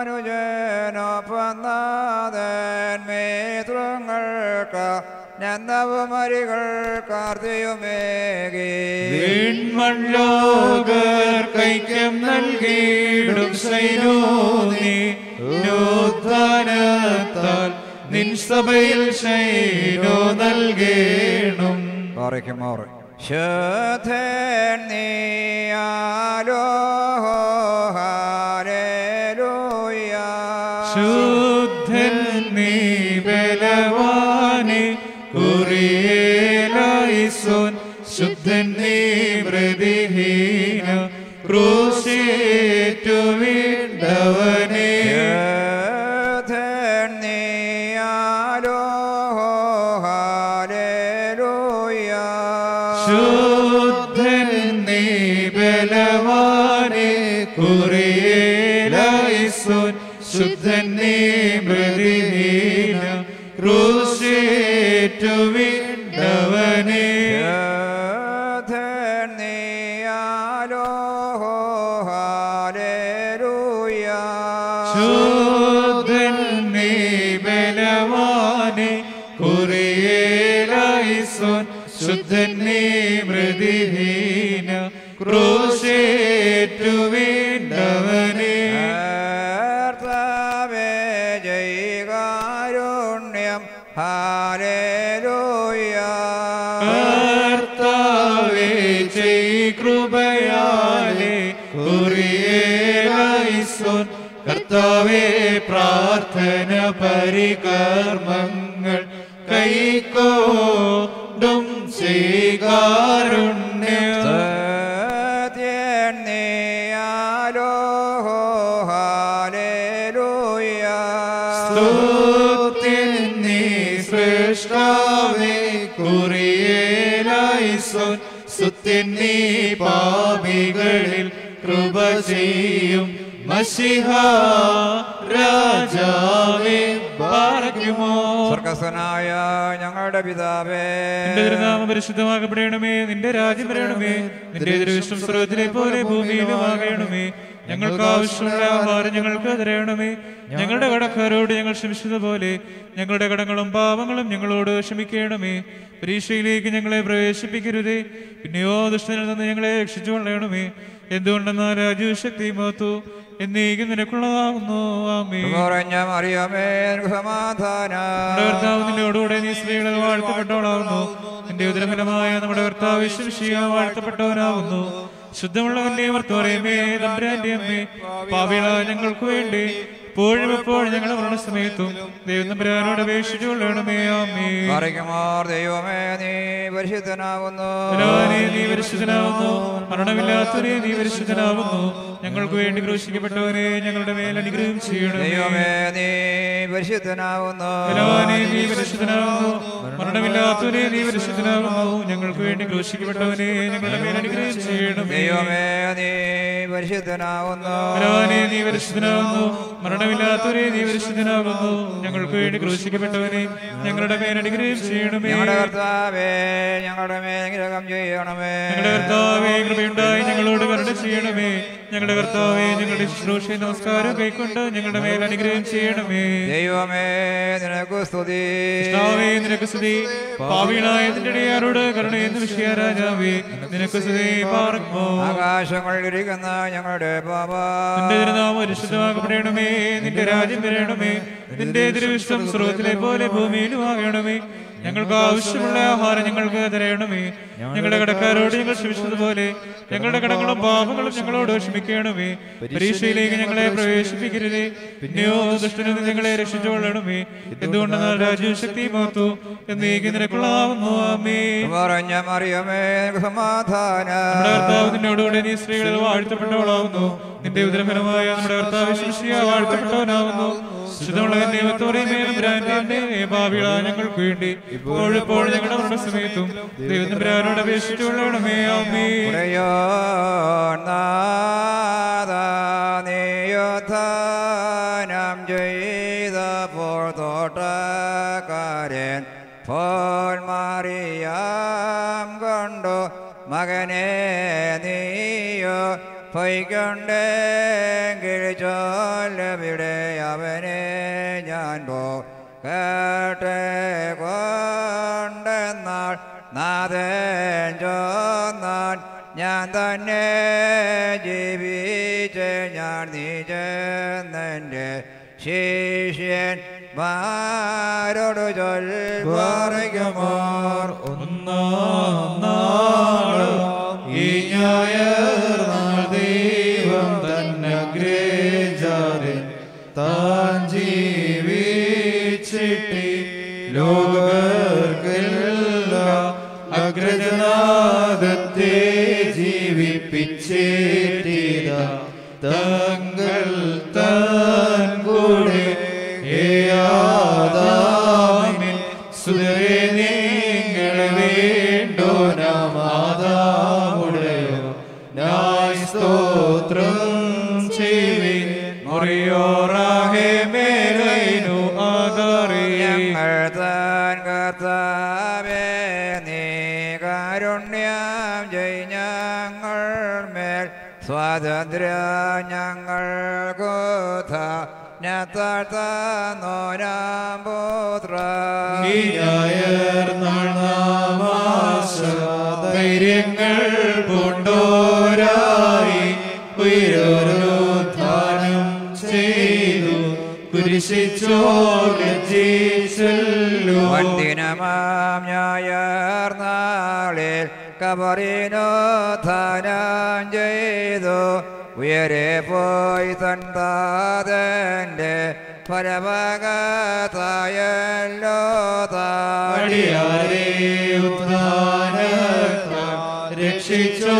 Speaker 9: മനുജനൊപ്പന്നാഥൻ മേതൃങ്ങൾക്ക് നന്ദവുമരികൾ കാർത്തിയുമേകി
Speaker 4: വീൺമൺലോകർ കൈക്കം നൽകിയിടും സൈനോനി നോദ്ധാനത്താൽ നിൻ സഭയിൽ ശൈനോ നൽകേണം
Speaker 9: പാറയ്ക്കുമാർ ശുദ്ധൻ നീയാലോ ഹാലേലൂയ
Speaker 4: ശുദ്ധൻ നീ ബലവാനെ കുറിയേലായിസോൻ ശുദ്ധൻ നീ പ്രതിഹീന ക്രൂശേറ്റു വീണ്ടവനെ
Speaker 9: ശുദ്ധൻ നീയാലോ ഹാലേലൂയ
Speaker 4: ശുദ്ധൻ നീ ബലവാനെ കുറിയേലായിസോൻ ശുദ്ധൻ നീ പ്രതിഹീന ക്രൂശേറ്റു വീണ്ടവനെ
Speaker 9: ശുദ്ധൻ നീയാലോ ഹാലേലൂയ
Speaker 4: ശുദ്ധൻ നീ ബലവാനെ കുറിയേലായിസോൻ ശുദ്ധൻ നീ മൃതിഹീന ക്രൂശേറ്റു വീണ്ടവനെ
Speaker 9: കർത്താവേ ജൈകാരുണ്യം ഹാലേലൂയ
Speaker 4: കർത്താവേ ചെയ് കൃപയാലെ കുറിയേലായിസോൻ കർത്താവേ
Speaker 10: കർത്താവേ പ്രാർത്ഥന പരികർമ്മങ്ങൾ കൈക്കോണ്ടും സ്വീകാരുണ്യ
Speaker 9: സത്യൻ നീയാലോ ഹാലേലൂയ
Speaker 10: സ്തുതിൻ നീ സൃഷ്ടാവേ കുറിയേലായിസോൻ സ്തുതിൻ നീ പാപികളിൽ കൃപ ചെയ്യും മഷിഹ രാജാവേ പാറയ്ക്കുമോ
Speaker 9: സ്വർഗസ്വനായ ഞങ്ങളുടെ പിതാവേ
Speaker 4: നിന്റെ തിരുനാമം പരിശുദ്ധമാകപ്പെടണമേ നിന്റെ രാജ്യം വരണമേ നിന്റെ തിരുവിഷ്ണു സ്രോതത്തിലെ പോലെ ഭൂമിയിലും ആകണമേ ഞങ്ങൾക്ക് ആവശ്യമുള്ള ആഹാരം ഞങ്ങൾക്ക് തരണമേ ഞങ്ങളുടെ കടക്കാരോട് ഞങ്ങൾ ക്ഷമിച്ചതുപോലെ ഞങ്ങളുടെ കടങ്ങളും പാപങ്ങളും ഞങ്ങളോട് ക്ഷമിക്കണമേ പരീക്ഷയിലേക്ക് ഞങ്ങളെ പ്രവേശിപ്പിക്കരുതേ പിന്നെയോ ദുഷ്ടനിൽ നിന്ന് ഞങ്ങളെ രക്ഷിച്ചു കൊള്ളണമേ എന്തുകൊണ്ടെന്നാൽ രാജു ശക്തി മാത്തു എന്നേക്കും നിനക്കുള്ളതാകുന്നു ആമേ
Speaker 9: കുറഞ്ഞ മറിയമേ നിനക്ക് സമാധാനം
Speaker 4: നമ്മുടെ കർത്താവ് നിന്നോടുകൂടെ നീ സ്ത്രീകളിൽ വാഴ്ത്തപ്പെട്ടവളാവുന്നു നിന്റെ ഉദരഫലമായ നമ്മുടെ കർത്താവ് വിശ്വസിയ വാഴ്ത്തപ്പെട്ടവനാവുന്നു ശുദ്ധമുള്ളവന്റെ വർത്തോറയമേ തമ്പുരാന്റെ അമ്മേ പാവിള ഞങ്ങൾക്ക് വേണ്ടി ഇപ്പോഴും എപ്പോഴും ഞങ്ങളുടെ മരണസമയത്തും ദൈവം തമ്പുരാനോട് അപേക്ഷിച്ചു കൊള്ളണമേ ആമേ
Speaker 9: മറിക്കുമാർ ദൈവമേ നീ പരിശുദ്ധനാകുന്നു
Speaker 4: ബലവാനേ, നീ പരിശുദ്ധനാവുന്നു മരണമില്ലാത്തവരെ നീ പരിശുദ്ധനാവുന്നു ഞങ്ങൾക്ക് വേണ്ടി ക്രൂശിക്കപ്പെട്ടവരെ ഞങ്ങളുടെ മേൽ അനുഗ്രഹം ചെയ്യണമേ
Speaker 9: ദൈവമേ നീ പരിശുദ്ധനാകുന്നു
Speaker 4: ബലവാനേ, നീ പരിശുദ്ധനാവുന്നു മരണമില്ലാത്തവരെ നീ പരിശുദ്ധനാവുന്നു ഞങ്ങൾക്ക് വേണ്ടി ക്രൂശിക്കപ്പെട്ടവനെ ഞങ്ങളുടെ മേൽ അനുഗ്രഹം ചെയ്യണമേ
Speaker 9: ദൈവമേ നീ പരിശുദ്ധനാകുന്നു
Speaker 4: ബലവാനേ, നീ പരിശുദ്ധനാവുന്നു മരണമില്ലാത്തവരെ നീ പരിശുദ്ധനാകുന്നു ഞങ്ങൾക്ക് വേണ്ടി ക്രൂശിക്കപ്പെട്ടവനെ ഞങ്ങളുടെ മേൽ അനുഗ്രഹം ചെയ്യണമേ
Speaker 9: ഞങ്ങളുടെ കർത്താവേ ഞങ്ങളുടെ മേൽ അനുഗ്രഹം ചെയ്യണമേ
Speaker 4: ഞങ്ങളുടെ കർത്താവേ കൃപയുണ്ടായി ഞങ്ങളോട് കരുണ ചെയ്യണമേ ഞങ്ങളുടെ കർത്താവേ ഞങ്ങളുടെ ശുശ്രൂഷ നമസ്കാരം കൈക്കൊണ്ട് ഞങ്ങളുടെ മേൽ അനുഗ്രഹം ചെയ്യണമേ
Speaker 9: ദൈവമേ നിനക്ക് സ്തുതി
Speaker 4: കർത്താവേ നിനക്ക് സ്തുതി പാവികളായ നിന്റെ ഇടയാരോട് കരുണയെന്ന് വിഷയ രാജാവേ നിനക്ക് സ്തുതി പാർക്കുമോ
Speaker 9: ആകാശങ്ങളിൽ ഇരിക്കുന്ന ഞങ്ങളുടെ പാപ
Speaker 4: നിന്റെ തിരുനാമം പരിശുദ്ധമാക്കപ്പെടണമേ നിന്റെ രാജ്യം വരണമേ നിന്റെ തിരുവിഷ്ടം സ്രോതത്തിലെ പോലെ ഭൂമിയിലും ആകണമേ ഞങ്ങൾക്ക് ആവശ്യമുള്ള ആഹാരം ഞങ്ങൾക്ക് തരണമേ ഞങ്ങളുടെ കടക്കാരോട് ഞങ്ങൾ ക്ഷമിച്ചതുപോലെ ഞങ്ങളുടെ കടങ്ങളും പാപങ്ങളും ഞങ്ങളോട് ക്ഷമിക്കണമേ പരീക്ഷയിലേക്ക് ഞങ്ങളെ പ്രവേശിപ്പിക്കരുതേ പിന്നെയോ ദുഷ്ടനിൽ നിന്ന് ഞങ്ങളെ രക്ഷിച്ചുകൊള്ളണമേ എന്തുകൊണ്ടെന്നാൽ രാജ്യവും ശക്തി മാത്തു എന്നേക്ക് നിനക്കുള്ളാവുന്നു ആമേ
Speaker 9: പറഞ്ഞ മറിയമേ നിനക്ക് സമാധാനം
Speaker 4: നമ്മുടെ കർത്താവ് നിന്നോടുകൂടെ നീ സ്ത്രീകളിൽ വാഴ്ത്തപ്പെട്ടവളാവുന്നു നിന്റെ ഉദരഫലമായ നമ്മുടെ കർത്താവ് ശിഷ്യ വാഴ്ത്തപ്പെട്ടവനാവുന്നു ശുദ്ധമുള്ളവൻ ദൈവത്തോടെ മേലും ഭ്രാന്റെ ഭാവികള ഞങ്ങൾക്ക് വേണ്ടി ഇപ്പോഴിപ്പോൾ ഞങ്ങളുടെ മരണ സമയത്തും ദൈവത്തിന്റെ ഭ്രാനോട് അപേക്ഷിച്ചു കൊള്ളണമേ ആമേ
Speaker 9: നീയോധാനം ചെയ്തപ്പോൾ തോട്ടക്കാരൻ പോൽ മാറിയാം കൊണ്ടു മകനെ നീയോ പൊയ്ക്കൊണ്ടെങ്കിൽ ചൊല്ലവിടെ അവനെ ഞാൻ പോ കേട്ടെ കൊണ്ടെന്നാൾ നാഥൻ ചോന്നാൻ ഞാൻ തന്നെ ജീവിച്ച് ഞാൻ നീ ചെന്നെൻ്റെ ശിഷ്യൻ മാരോട് ചൊൽമാറിക്കുമാർ
Speaker 10: ഒന്നാം നാള് ഈ ഞായർനാൾ ദൈവം തന്നെ ഗ്രേജാതെ താൻ ജീവിച്ചിട്ടി ലോകർക്കെല്ലാം അഗ്രജനാഥത്തെ ജീവിപ്പിച്ചേറ്റിത തങ്ങൾ താൻ കൂടെ ഏയാദാമിൻ സുതരെ നിങ്ങളെ വേണ്ടോ നാമാതാമുടയോ നായ് സ്തോത്രം ചെയ്വിൻ മുറിയോറാഹെ മേലൈനു ആദറിയേ
Speaker 9: ഞങ്ങൾ താൻ കർത്താവേ നീ കാരുണ്യം ജയ് ഞങ്ങൾ മേൽ സ്വാതന്ത്ര്യം ഞങ്ങൾക്ക് നോരാം പുത്ര
Speaker 10: ഈ ഞായർ നാൾ നാമാശ ധൈര്യങ്ങൾ കൊണ്ടോരായി ഉയരോരോധാനം ചെയ്തു കുരിശിച്ചോർ ലജ്ജിച്ചല്ലോ
Speaker 9: വന്ദിനമാം ഞായർ നാളിൽ കബറിനോ ധാനം ചെയ്തു ഉയരെ പോയി തൻ താതന്റെ പരമകതായല്ലോ
Speaker 10: അടിയാരെ ഉത്ഥാനത്താൽ രക്ഷിച്ചോ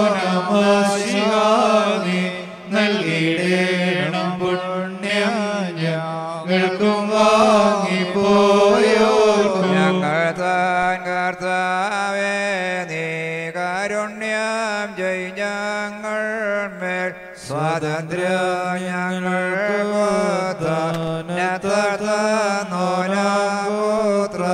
Speaker 10: നമശിവാനി നൽകിയിടേണം പുണ്യം ഞങ്ങൾക്കും വാങ്ങിപ്പോയോർക്കും
Speaker 9: ഞങ്ങൾ താൻ കർത്താവേ നീ കാരുണ്യം ചെയ് ഞങ്ങൾ മേൽ സ്വാതന്ത്ര്യം ഞങ്ങൾ പുത്ര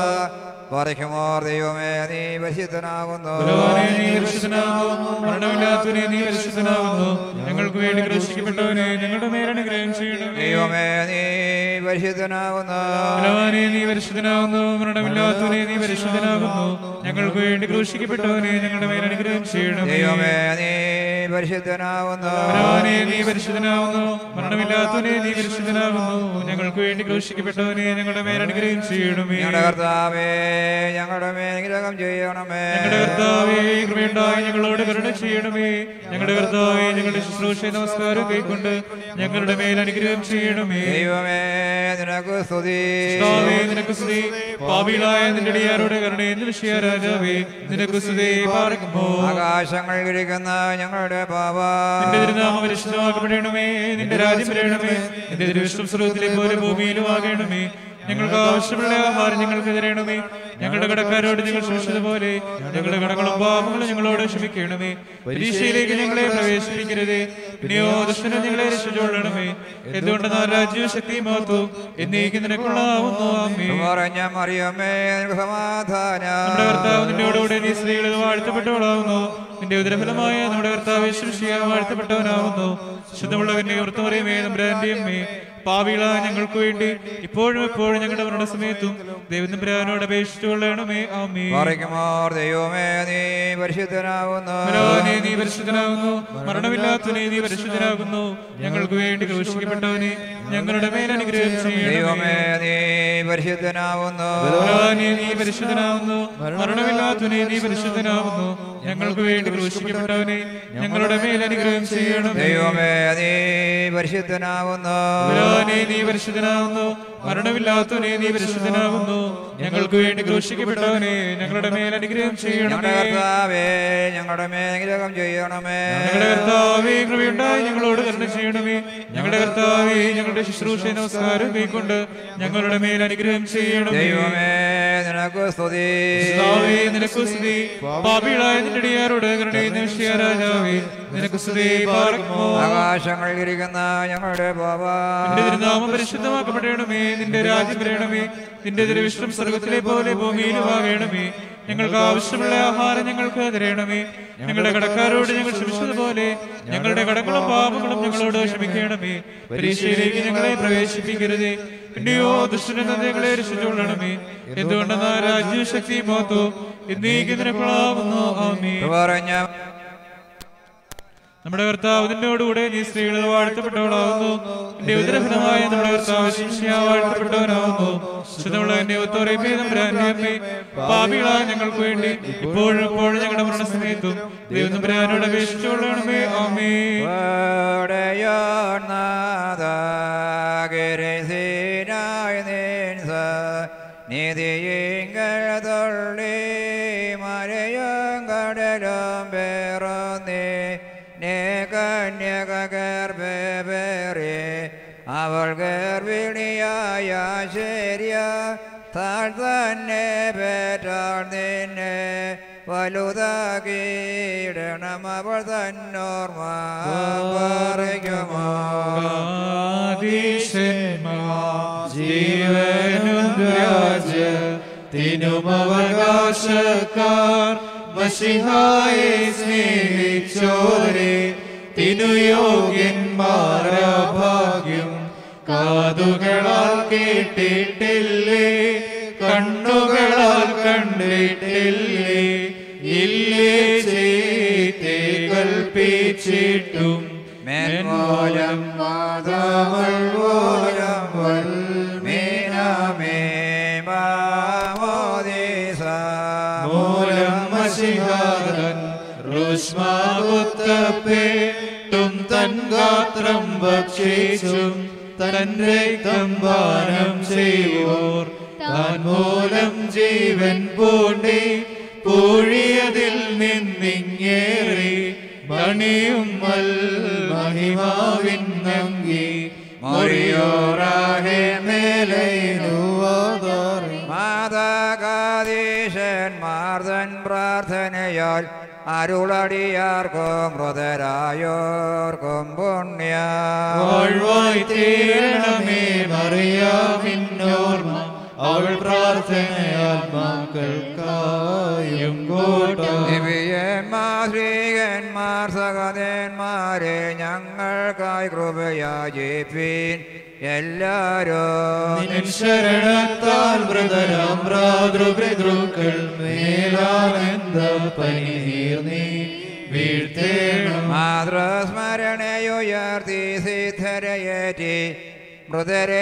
Speaker 9: പറയുമോർ ദൈവമേ നീ പരിശുദ്ധനാകുന്നു
Speaker 4: ബലവാനെ നീ പരിശുദ്ധനാകുന്നു മരണമില്ലാത്തവനെ നീ പരിശുദ്ധനാകുന്നു ഞങ്ങൾക്ക് വേണ്ടി ക്രൂശിക്കപ്പെട്ടവനെ ഞങ്ങളുടെ മേലനുഗ്രഹം ചെയ്യണമേ
Speaker 9: ദൈവമേ നീ പരിശുദ്ധനാകുന്നു
Speaker 4: ബലവാനെ നീ പരിശുദ്ധനാകുന്നു മരണമില്ലാത്തവനെ നീ പരിശുദ്ധനാകുന്നു ഞങ്ങൾക്ക് വേണ്ടി ക്രൂശിക്കപ്പെട്ടവനെ ഞങ്ങളുടെ മേലനുഗ്രഹം ചെയ്യണമേ
Speaker 9: ദൈവമേ നീ പരിശുദ്ധനാകുന്നു
Speaker 4: ബലവാനെ നീ പരിശുദ്ധനാകുന്നു മരണമില്ലാത്തവനെ നീ പരിശുദ്ധനാകുന്നു ഞങ്ങൾക്ക് വേണ്ടി ക്രൂശിക്കപ്പെട്ടവനെ ഞങ്ങളുടെ മേലനുഗ്രഹം ചെയ്യണമേ
Speaker 9: ഞങ്ങളുടെ കർത്താവേ ഞങ്ങളുടെ മേഗ്രഹം ചെയ്യണമേ
Speaker 4: ഞങ്ങളുടെ കർത്താവേ കൃപയുണ്ടായി ഞങ്ങളോട് കരുണ ചെയ്യണമേ ഞങ്ങളുടെ കർത്താവേ ഞങ്ങളുടെ ശുശ്രൂഷ നമസ്കാരം കൈക്കൊണ്ട് ഞങ്ങളുടെ മേൽ അനുഗ്രഹം ചെയ്യണമേ
Speaker 9: ദൈവമേ നിനക്ക് സ്തുതി
Speaker 4: കർത്താവേ, നിനക്ക് സ്തുതി പാപികളായ നിന്റെ അടിയാരോട് കരുണയെന്ന് വിഷയ രാജാവേ നിനക്ക് സ്തുതി പാർക്കുമോ
Speaker 9: ആകാശങ്ങൾ ഇരിക്കുന്ന ഞങ്ങളുടെ പാപ
Speaker 4: നിന്റെ തിരുനാമം പരിശുദ്ധമാക്കപ്പെടണമേ നിന്റെ രാജ്യം വരണമേ നിന്റെ തിരുവിഷ്ണു സ്രോതത്തിലെ പോലെ ഭൂമിയിലും ആകണമേ ഞങ്ങൾക്ക് ആവശ്യമുള്ള ആഹാരം ഞങ്ങൾക്ക് തരണമേ ഞങ്ങളുടെ കടക്കാരോട് ഞങ്ങൾ ക്ഷമിച്ചതുപോലെ ഞങ്ങളുടെ കടകളും പാപങ്ങളും ഞങ്ങളോട് ക്ഷമിക്കണമേ പരീക്ഷയിലേക്ക് ഞങ്ങളെ പ്രവേശിപ്പിക്കരുതേ പിന്നെയോ ദുഷ്ടനെ ഞങ്ങളെ രക്ഷിച്ചോളണമേ എന്തുകൊണ്ടെന്നാൽ രാജ്യവും ശക്തിയും മഹത്വവും എന്നേക്ക് നിനക്കുള്ളാവുന്നു ആമേ
Speaker 9: പറഞ്ഞ മറിയമ്മേ നിനക്ക് സമാധാനം
Speaker 4: നമ്മുടെ കർത്താവ് നിന്നോടുകൂടെ നീ സ്ത്രീകളിൽ വാഴ്ത്തപ്പെട്ടവളാവുന്നു നിന്റെ ഉദരഫലമായ നമ്മുടെ കർത്താവ് ശിഷ്യ വാഴ്ത്തപ്പെട്ടവനാവുന്നു ശുദ്ധമുള്ളവന്റെ വൃത്തമറിയമേ നമ്മുടെ അമ്മേ പാവികളായ ഞങ്ങൾക്ക് വേണ്ടി ഇപ്പോഴും എപ്പോഴും ഞങ്ങളുടെ മരണ സമയത്തും ദൈവത്തിനോട് അപേക്ഷിച്ചുകൊള്ളണമേ ആമേ
Speaker 9: പറയുമോർ ദൈവമേ നീ പരിശുദ്ധനാകുന്നു
Speaker 4: ബലവാനെ നീ പരിശുദ്ധനാകുന്നു മരണമില്ലാത്തവനെ നീ പരിശുദ്ധനാകുന്നു ഞങ്ങൾക്ക് വേണ്ടി ക്രൂശിക്കപ്പെട്ടവനെ ഞങ്ങളുടെ മേൽ അനുഗ്രഹം ചെയ്യണമേ
Speaker 9: ദൈവമേ നീ പരിശുദ്ധനാകുന്നു
Speaker 4: ബലവാനെ നീ പരിശുദ്ധനാകുന്നു മരണമില്ലാത്തവനെ നീ പരിശുദ്ധനാകുന്നു ഞങ്ങൾക്ക് വേണ്ടി ക്രൂശിക്കപ്പെട്ടവനെ ഞങ്ങളുടെ മേൽ അനുഗ്രഹം ചെയ്യണമേ
Speaker 9: ദൈവമേ നീ പരിശുദ്ധനാകുന്നു
Speaker 4: ബലവാനെ നീ പരിശുദ്ധനാകുന്നു മരണമില്ലാത്തവനെ നീ പരിശുദ്ധനാകുന്നു ഞങ്ങൾക്ക് വേണ്ടി ക്രൂശിക്കപ്പെട്ടവനെ ഞങ്ങളുടെ മേൽ അനുഗ്രഹം ചെയ്യണമേ
Speaker 9: ഞങ്ങളുടെ കർത്താവേ ഞങ്ങളുടെ മേഗ്രഹം ചെയ്യണമേ
Speaker 4: ഞങ്ങളുടെ കർത്താവേ കൃപയുണ്ടായി ഞങ്ങളോട് കരുണ ചെയ്യണമേ ഞങ്ങളുടെ കർത്താവേ ഞങ്ങളുടെ ശുശ്രൂഷ നമസ്കാരം കൈക്കൊണ്ട് ഞങ്ങളുടെ മേൽ അനുഗ്രഹം ചെയ്യണമേ
Speaker 9: ദൈവമേ നിനക്ക് സ്തുതി
Speaker 4: കർത്താവേ, നിനക്ക് സ്തുതി പാപികളായ നിന്റെ അടിയാരോട് കരുണയുന്ന വിഷയ രാജാവേ നിനക്ക് സ്തുതി പാർക്കുമോ
Speaker 9: ആകാശങ്ങളിൽ ഇരിക്കുന്ന ഞങ്ങളുടെ പാപ
Speaker 4: നിന്റെ തിരുനാമം പരിശുദ്ധമാക്കപ്പെടണമേ നിന്റെ രാജ്യം വരണമേ നിന്റെ തിരുവിഷ്ണം സ്വർഗത്തിലെ പോലെ ഭൂമിയിലും ആകണമേ ഞങ്ങൾക്ക് ആവശ്യമുള്ള ആഹാരം ഞങ്ങൾക്ക് തരണമേ ഞങ്ങളുടെ കടക്കാരോട് ഞങ്ങൾ ക്ഷമിച്ചതുപോലെ ഞങ്ങളുടെ കടങ്ങളും പാപങ്ങളും ഞങ്ങളോട് ക്ഷമിക്കണമേ പരീക്ഷയിലേക്ക് ഞങ്ങളെ പ്രവേശിപ്പിക്കരുതേ പിന്നെയോ ദുഷ്ടനിൽ നിന്ന് ഞങ്ങളെ രക്ഷിച്ചുകൊള്ളണമേ എന്തുകൊണ്ടെന്നാ രാജ്യവും ശക്തിയും മോത്തോ എന്നേക്ക് നിനക്കുള്ളാവുന്നു ആമേ
Speaker 9: പറഞ്ഞ
Speaker 4: നമ്മുടെ കർത്താവ് നിന്നോടുകൂടെ നീ സ്ത്രീകളിൽ വാഴ്ത്തപ്പെട്ടവളാവുന്നു എന്റെ ഉദരഫലമായ നമ്മുടെ കർത്താവ് ശിഷ്യ വാഴ്ത്തപ്പെട്ടവനാവുന്നു ശുദ്ധമുള്ള എന്റെ ഒത്തോറേമേ നമ്മുടെ അന്യമേ പാപികളായ ഞങ്ങൾക്ക് വേണ്ടി ഇപ്പോഴും എപ്പോഴും ഞങ്ങളുടെ മരണസമയത്തും ദൈവം നമ്പരാനോട് അപേക്ഷിച്ചുകൊള്ളണമേ ആമേ
Speaker 9: ായി നിധിയിങ്കൽ തൊള്ളി മരയും കടലും പേറുന്നേ നേ കന്യക ഗർഭേറി അവൾ ഗർഭിണിയായ ശരിയ താൾ തന്നെ പേറ്റാൾ നിന്നെ വലുതാക്കിയിടണം അവൾ തന്നോർമ്മ പറയുമോ
Speaker 10: ജീവനും രാജ്യത്തിനും അവകാശക്കാർ മഷിഹായെ സ്നേഹിച്ചോരെ തിനുയോഗ്യന്മാരാഭാഗ്യം കാതുകളാൽ കേട്ടിട്ടില്ലേ കണ്ണുകളാൽ കണ്ടിട്ടില്ലേ ഇല്ലേ ചെയ്തേ കൽപ്പിച്ചിട്ടും
Speaker 9: മേന്മോലം മാതാവൾ പോലം വൽമീനമേ മാമോദീസ
Speaker 10: മൂലം മഷിഹാരൻ റുഷ്മാകുത്തപ്പേട്ടും തൻ മരണം ഭക്ഷിച്ചും തൻ രക്തം പാനം ചെയ്യുവോർ താൻ മൂലം ജീവൻ പൂണ്ടി പൂഴിയതിൽ നിന്നിങ്ങേറി മണിയും മൽ മഹിമാവിൻ നങ്കി മൊഴിയോറാകെ മേലൈനുവാതാറി
Speaker 9: മാതാകാതീശന്മാർ തൻ പ്രാർത്ഥനയാൽ അരുളടിയാർക്കും മൃതരായോർക്കും പുണ്യ
Speaker 10: വാഴ്വായി തീരണമേ മറിയാമിന്നോർമ്മ അവൾ പ്രാർത്ഥനയാൽ മക്കൾക്കായും കോട്ട
Speaker 9: ദിവ്യന്മാർ ശ്രീകന്മാർ സഹതന്മാരെ ഞങ്ങൾക്കായി കൃപയാചിപ്പീൻ എല്ലാരും
Speaker 10: നിൻ ശരണത്താൽ മൃതരാം ഭ്രാതൃപിതൃക്കൾ മേലാനന്ദ പനിനീർ നീ വീഴ്ത്തേണം
Speaker 9: മാതൃസ്മരണയുയർത്തി സിദ്ധരയേറ്റി മൃതരെ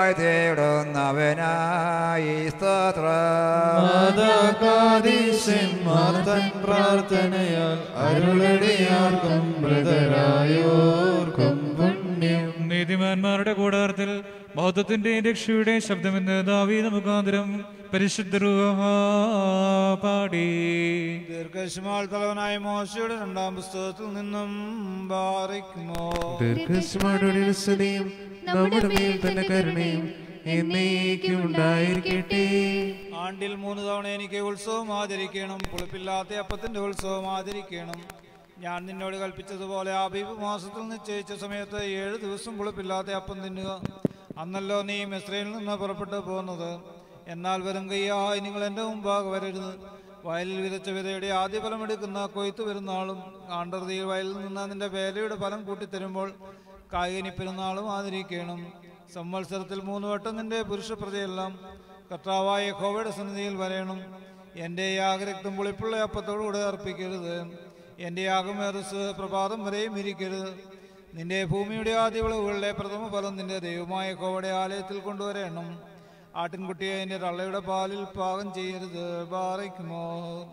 Speaker 9: വാഴ്ത്തിടുന്നവനായി സ്തോത്രം
Speaker 2: മാതാകാദീശന്മാർ തൻ പ്രാർത്ഥനയാൽ അരുളടിയാർക്കും മൃതരായോർക്കും പുണ്യം
Speaker 4: നീതിമാന്മാരുടെ കൂടാരത്തിൽ ബൗദ്ധത്തിന്റെയും രക്ഷയുടെയും ശബ്ദമെന്ന് ദാവീദ മുഖാന്തരം പരിശുദ്ധ റൂഹ പാടി
Speaker 1: ദീർഘശമാൾ തലവനായ മോശയുടെ രണ്ടാം പുസ്തകത്തിൽ നിന്നും ബാറിക്കുമോ
Speaker 8: ദീർഘസ്മരുടെ സ്തുതിയും നമ്മുടെ മേൽ തന്നെ കരുണയും എന്നേക്കും ഉണ്ടായിരിക്കട്ടെ
Speaker 1: ആണ്ടിൽ മൂന്ന് തവണ എനിക്ക് ഉത്സവം ആചരിക്കണം പുളിപ്പില്ലാത്ത അപ്പത്തിന്റെ ഉത്സവം ആചരിക്കണം ഞാൻ നിന്നോട് കൽപ്പിച്ചതുപോലെ ആബീബ് മാസത്തിൽ നിശ്ചയിച്ച സമയത്ത് ഏഴ് ദിവസം പുളിപ്പില്ലാത്ത അപ്പം തിന്നുക അന്നല്ലോ നീ മിശ്രയിൽ നിന്ന് പുറപ്പെട്ടു പോകുന്നത് എന്നാൽ വരും കയ്യായി നിങ്ങൾ എൻ്റെ മുമ്പാകെ വരരുത് വയലിൽ വിതച്ച വിതയുടെ ആദ്യ ഫലം എടുക്കുന്ന കൊയ്ത്ത് പെരുന്നാളും ആണ്ടർതിയിൽ വയലിൽ നിന്ന് നിന്റെ വേലയുടെ ഫലം കൂട്ടിത്തരുമ്പോൾ കായികനി പെരുന്നാളും ആദരിക്കണം സംവത്സരത്തിൽ മൂന്ന് വട്ടം നിന്റെ പുരുഷ പ്രജയെല്ലാം കർത്താവായ യഹോവയുടെ സന്നിധിയിൽ വരയണം എൻ്റെ യാഗരക്തം പുളിപ്പുള്ള അപ്പത്തോടുകൂടെ അർപ്പിക്കരുത് എൻ്റെ യാഗമേറസ് പ്രഭാതം വരെയും ഇരിക്കരുത് നിന്റെ ഭൂമിയുടെ ആദ്യ വിളവുകളിലെ പ്രഥമ ഫലം നിന്റെ ദൈവമായ യഹോവയുടെ ആലയത്തിൽ കൊണ്ടുവരണം ആട്ടിൻകുട്ടിയെ എൻ്റെ തള്ളയുടെ പാലിൽ പാകം ചെയ്യരുത് ബാറയ്ക്കുമോ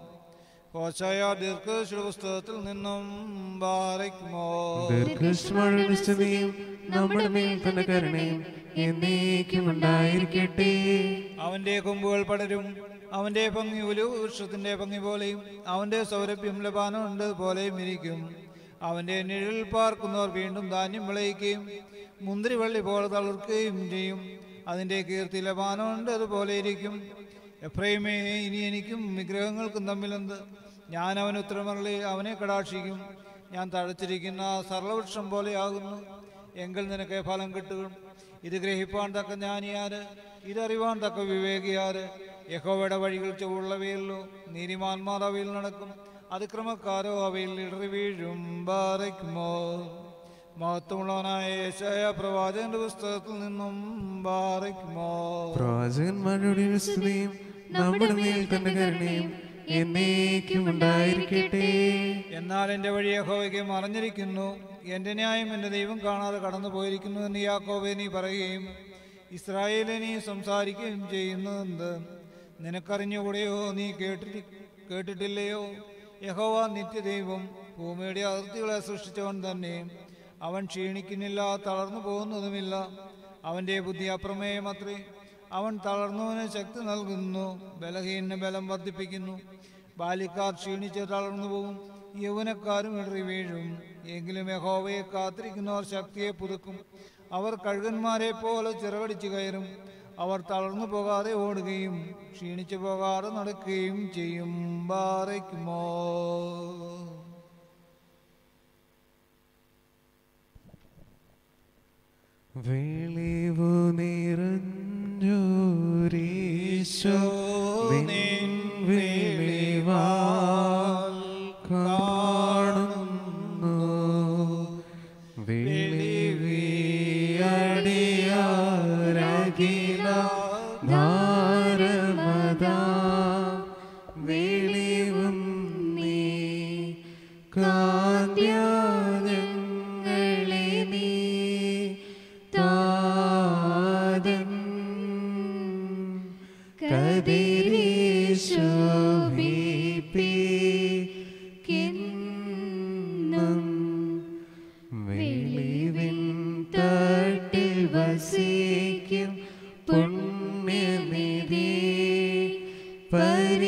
Speaker 1: കോശായ ദീർഘശുഭ പുസ്തകത്തിൽ നിന്നും ബാറയ്ക്കുമോ
Speaker 8: ദീർഘസ്മരുടെ സ്തുതിയും നമ്മുടെ മേൽ തന്നെ കരുണയും എന്നേക്കും ഉണ്ടായിരിക്കട്ടെ
Speaker 1: അവന്റെ കൊമ്പുകൾ പടരും അവന്റെ ഭംഗി ഉലു വൃക്ഷത്തിന്റെ ഭംഗി പോലെയും അവന്റെ സൗരഭ്യം ലബാനുണ്ട് പോലെയും ഇരിക്കും അവന്റെ നിഴലിൽ പാർക്കുന്നവർ വീണ്ടും ധാന്യം വിളയിക്കുകയും മുന്തിരിവള്ളി പോലെ തളിർക്കുകയും ചെയ്യും അതിന്റെ കീർത്തി ലബാനുണ്ട് അതുപോലെ ഇരിക്കും എഫ്രൈമേ ഇനി എനിക്കും വിഗ്രഹങ്ങൾക്കും തമ്മിലെന്ത് ഞാൻ അവന് ഉത്തരമരളി അവനെ കടാക്ഷിക്കും ഞാൻ തഴച്ചിരിക്കുന്ന സർവവൃക്ഷം പോലെയാകുന്നു എങ്കിൽ നിനക്ക് ഫലം കിട്ടും ഇത് ഗ്രഹിപ്പാൻ തക്ക ജ്ഞാനിയാര് ഇതറിവാൻ തക്ക വിവേകിയാര് യഹോവയുടെ വഴികൾ ചുവള്ളവയല്ലോ നീതിമാന്മാർ അവയിൽ നടക്കും അതിക്രമക്കാരോ അവയിൽ ഇടറി വീഴും ബാറയ്ക്കുമോ മഹത്വമുള്ളവനായ യേശായ പ്രവാചകന്റെ പുസ്തകത്തിൽ നിന്നും ബാറയ്ക്കുമോ
Speaker 8: പ്രവാചകന്മാരുടെ സ്തുതിയും നമ്മുടെ മേൽ തന്നെ കരുണയും എന്നേക്കും ഉണ്ടായിരിക്കട്ടെ
Speaker 1: എന്നാൽ എൻ്റെ വഴി യഹോവയ്ക്ക് മറഞ്ഞിരിക്കുന്നു എൻ്റെ ന്യായം എൻ്റെ ദൈവം കാണാതെ കടന്നു പോയിരിക്കുന്നു എന്ന് യാക്കോബെ നീ പറയുകയും ഇസ്രായേലെ നീ സംസാരിക്കുകയും ചെയ്യുന്നത് നിനക്കറിഞ്ഞുകൂടെയോ നീ കേട്ടി കേട്ടിട്ടില്ലയോ യഹോവ നിത്യദൈവം ഭൂമിയുടെ അതിർത്തികളെ സൃഷ്ടിച്ചവൻ തന്നെ അവൻ ക്ഷീണിക്കുന്നില്ല തളർന്നു പോകുന്നതുമില്ല അവൻ്റെ ബുദ്ധി അപ്രമേയമത്രേ അവൻ തളർന്നവന് ശക്തി നൽകുന്നു ബലഹീനന് ബലം വർദ്ധിപ്പിക്കുന്നു ബാല്യക്കാർ ക്ഷീണിച്ച് തളർന്നു പോകും യൗവനക്കാരും ഇടറി വീഴും എങ്കിലും യഹോവയെ കാത്തിരിക്കുന്നവർ ശക്തിയെ പുതുക്കും അവർ കഴുകന്മാരെ പോലെ ചിറകടിച്ചു കയറും അവർ തളർന്നു പോകാതെ ഓടുകയും ക്ഷീണിച്ചു പോകാതെ നടക്കുകയും ചെയ്യും ബാറയ്ക്കുമോ
Speaker 8: വെളിവു നിറഞ്ഞോരീശോ നിൻ വെളിവാൽ കാണുന്നു വെളിവിയടിയാരകില ധാരമതാ വെളിവും നീ കാന്യാനങ്ങളെ നീ താതൻ കതിരീശോഭിപ്പിക്കും വെളിവിൻ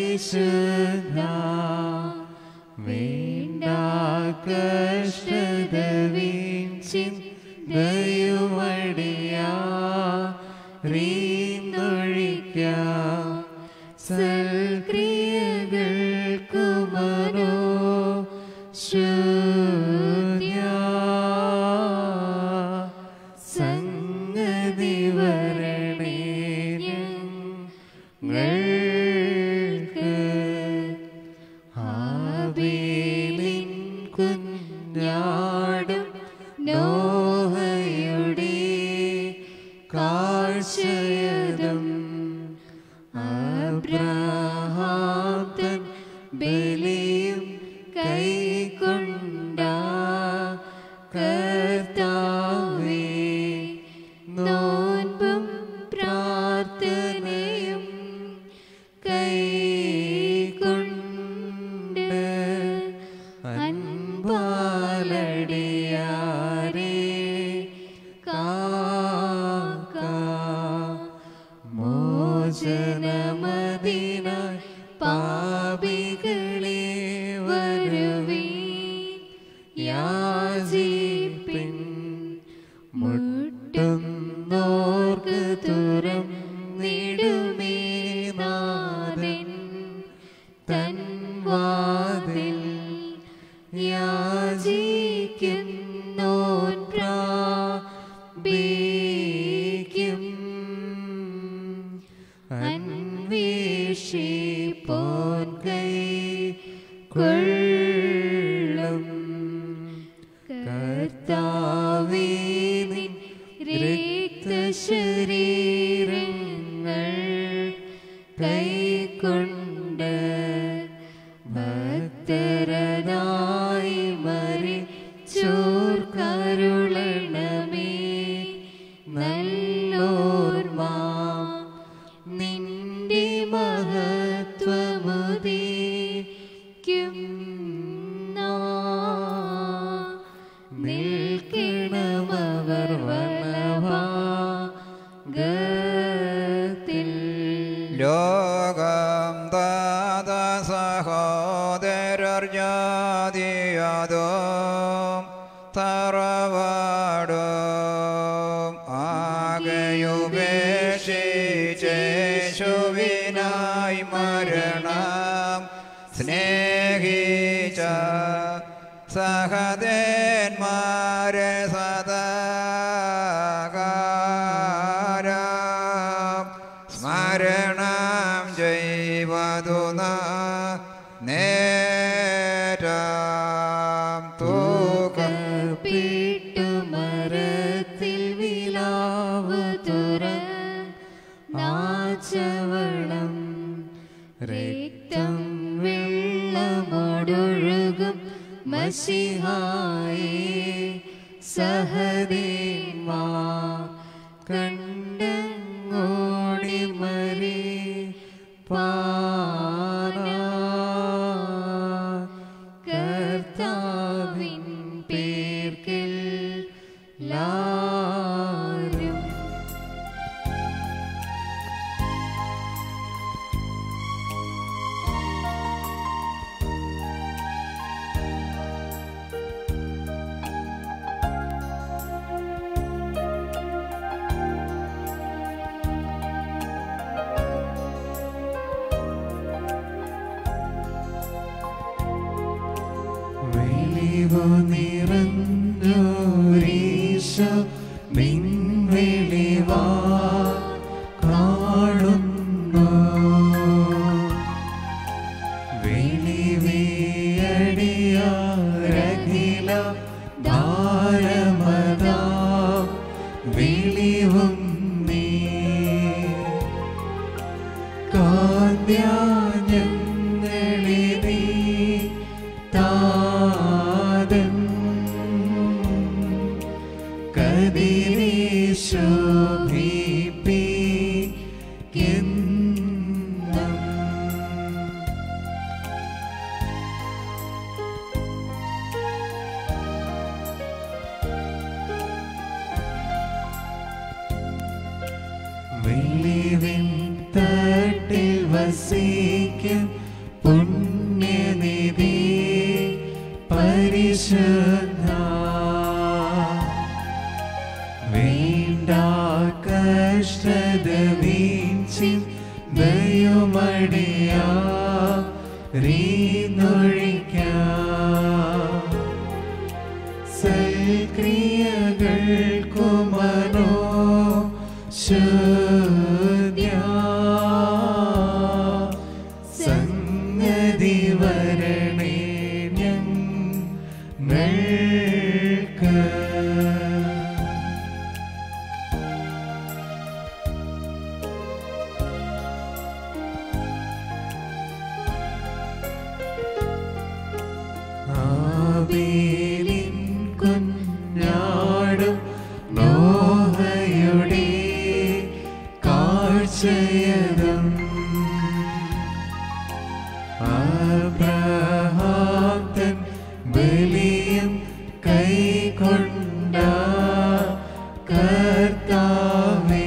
Speaker 10: പരിശുദ്ധ വേണ്ട കഷ്ടത വീഴ്ചിന്തയുമടിയാ റീന്നൊഴിക്കാം സൽക്രിയകൾക്കു മനോ ശൂന്യ സംഗതി വരണേ ഞങ്ങൾക്ക് ആബേലിൻ കുഞ്ഞാടും നോഹയുടെ കാഴ്ചയതും അബ്രഹാം തൻ ബലിയും കൈക്കൊണ്ട കർത്താവേ നോൻപും പ്രാർത്ഥനയും കൈകൊണ്ട് അൻപാലടിയാരേ കാക്ക മോചനമതിനായി പാപികളെ വരുവീ യാചിപ്പിൻ മുട്ടുന്നോർക്ക് തുറം നിടുമേ നാഥൻ തൻ വാതിൽ യാചിക്കുന്നോൻ പ്രാപിക്കും അന്വേഷിപ്പോൻ കൈ കൊള്ളും കർത്താവേ നിൻ രക്തശരീരങ്ങൾ കൈക്കൊണ്ട് ഭക്തരനായി മരിച്ചോർ കരുളണമേ നല്ലോർമ്മ നിന്റെ മഹത്വമുദീക്കും നിൽക്കണമവർ വനഭാഗത്തിൽ
Speaker 9: ലോകം താത സഹോദരർ ജാതിയതും തറവാടും ആകെയുപേക്ഷിച്ചേശുവിനായി മരണം സ്നേഹിച്ച സഹദേന്മാരെ സദാകാരം സ്മരണം ചെയ്വതു നേരം തൂക്കം
Speaker 10: മരത്തിൽ വിലാവ് തുറ നാച്ചവളം രക്തം വെള്ളമൊടൊഴുകും മഷിഹായി സഹദേവാ കണ്ടങ്ങോടി മരി പാന കർത്താവിൻ പേർക്കിൽ ലാരും വെളിവു നിറഞ്ഞോരീശോ മിൻവെളിവാ കാണുന്നു വെളിവിയടിയാരഖില ഭാരമതാ വെളിവും നീ കാന്യാഞ്ഞങ്ങളെ നീ താതൻ കതിരീശോഭിപ്പിക്കെന്നും വെള്ളിവിൻ തട്ടിൽ വസിക്കും വീഴ്ചി ദയുമടിയാ റീന്നൊഴിക്കാം സൽക്രിയകൾക്കുമനോ ശുദ്ധ്യ സംഗതി വരണേ ഞങ്ങൾക്ക് ആബേലിൻ കുഞ്ഞാടും നോഹയുടെ കാഴ്ചയതും അബ്രഹാം തൻ ബലിയും കൈക്കൊണ്ട കർത്താവേ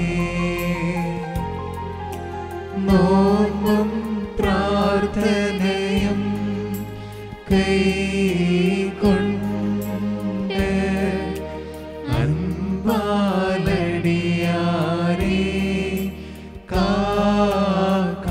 Speaker 10: നോമ്പും പ്രാർത്ഥനയും കൈകൊണ്ട് അൻപാലടിയാരേ കാക്ക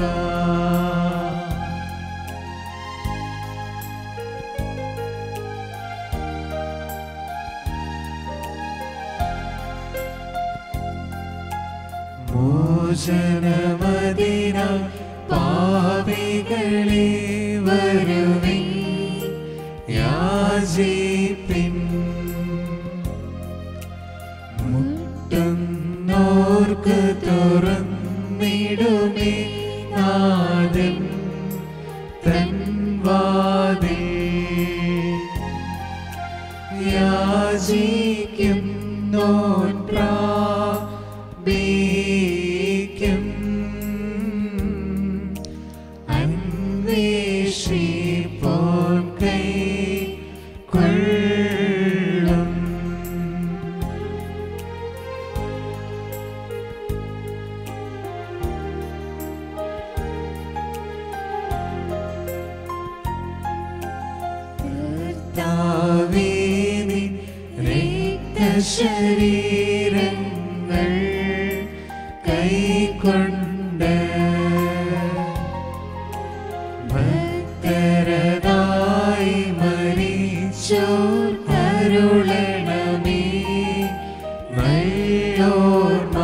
Speaker 10: മോചനമതിന പാപികളെ വരുവിൻ യാചിപ്പിൻ മുട്ടുന്നോർക്ക് തുറന്നിടുമേ നാദൻ തൻ വാതിൽ യാചിക്കും നോൻ പ്രാപിക്കും അന്വേഷിപ്പോൻ കൈ കൊള്ളും കർത്താവേനി രക്തശരീരങ്ങൾ കൈക്കൊണ്ട് ഭക്തരതായി മരിച്ചോർ കരുളണമേ നല്ലോർമ്മ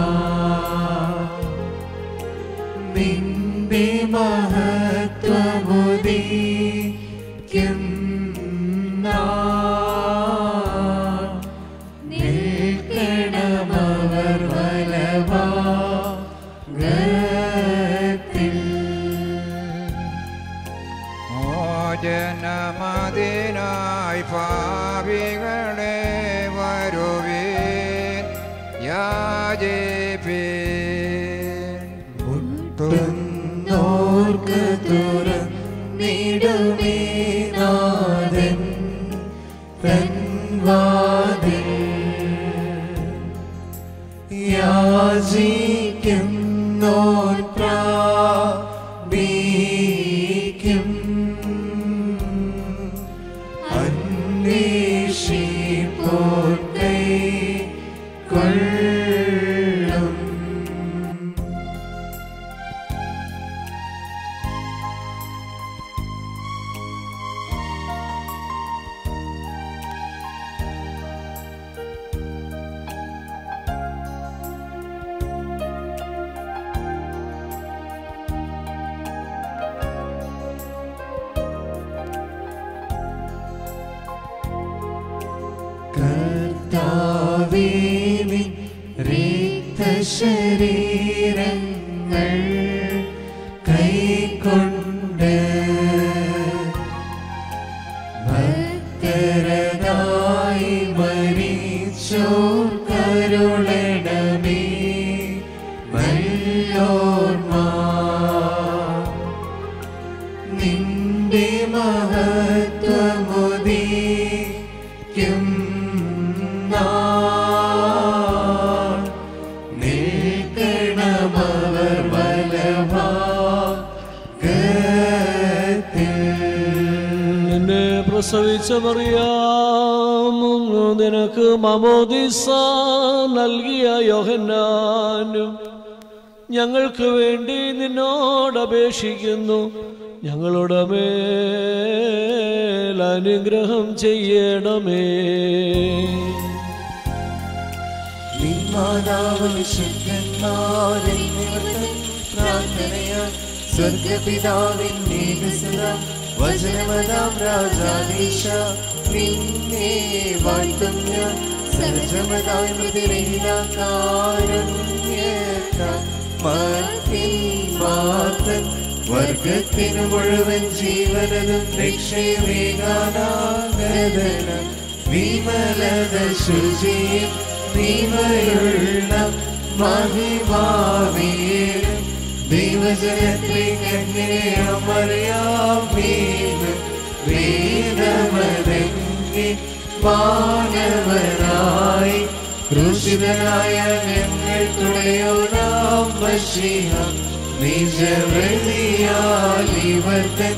Speaker 10: നിന്റെ മഹത്വമുദിക്കും നാൾ നിൽക്കണമവർ വലഭാഗത്തിൽ
Speaker 9: മോചനമതിനായി പാപികളെ വരുവീൻ യാചിപ്പീൻ
Speaker 10: മുട്ടുന്നോർക്ക് തുറന്നിടുമേ നാഥൻ തൻ വാതിൽ യാചിക്കുന്നോർ പ്രാപിക്കും അന്വേഷിപ്പോർ കൈ കൊള്ളും കർത്താവേനി രക്തശരീരങ്ങൾ കൈക്കൊണ്ട് ഭക്തരതായി മരിച്ചോർ കരുളണമേ നല്ലോർമ്മ നിന്റെ മഹത്വമുദിക്കും നാൾ നിൽക്കണമവർ വലഭാഗത്തിൽ
Speaker 3: നിന്നെ പ്രസവിച്ച പറയാം നിനക്ക് മമോദിസ നൽകിയ യോഹന്നാനും ഞങ്ങൾക്ക് വേണ്ടി നിന്നോട് അപേക്ഷിക്കുന്നു ഞങ്ങളുടെ മേൽ അനുഗ്രഹം ചെയ്യണമേ
Speaker 10: നിന്മാതാവ് വിശുദ്ധന്മാരെന്നിവർത്തൻ പ്രാർത്ഥനയാൽ സ്വർഗപിതാവിന്റെ സുത വചനമതാം രാജാദേശ നിന്നെ വാഴ്ത്തും ഞാൻ സഹജമതായ മൃതിരയിലാക്കാരുണ്യത്താൻ വർഗത്തിനു മുഴുവൻ ജീവനതും രക്ഷവേകാനാഗതന വിമലത ശുചിയും നീമയുള്ള മഹിമാവേരും ദൈവജനത്തെ കന്യയമറിയാമീന് വേദമതങ്ങി മാനവരായി ക്രൂശിതനായ ഞങ്ങൾ തുണയോനാം വശിഹ നിജവൃതിയാൽ ഇവർത്തൻ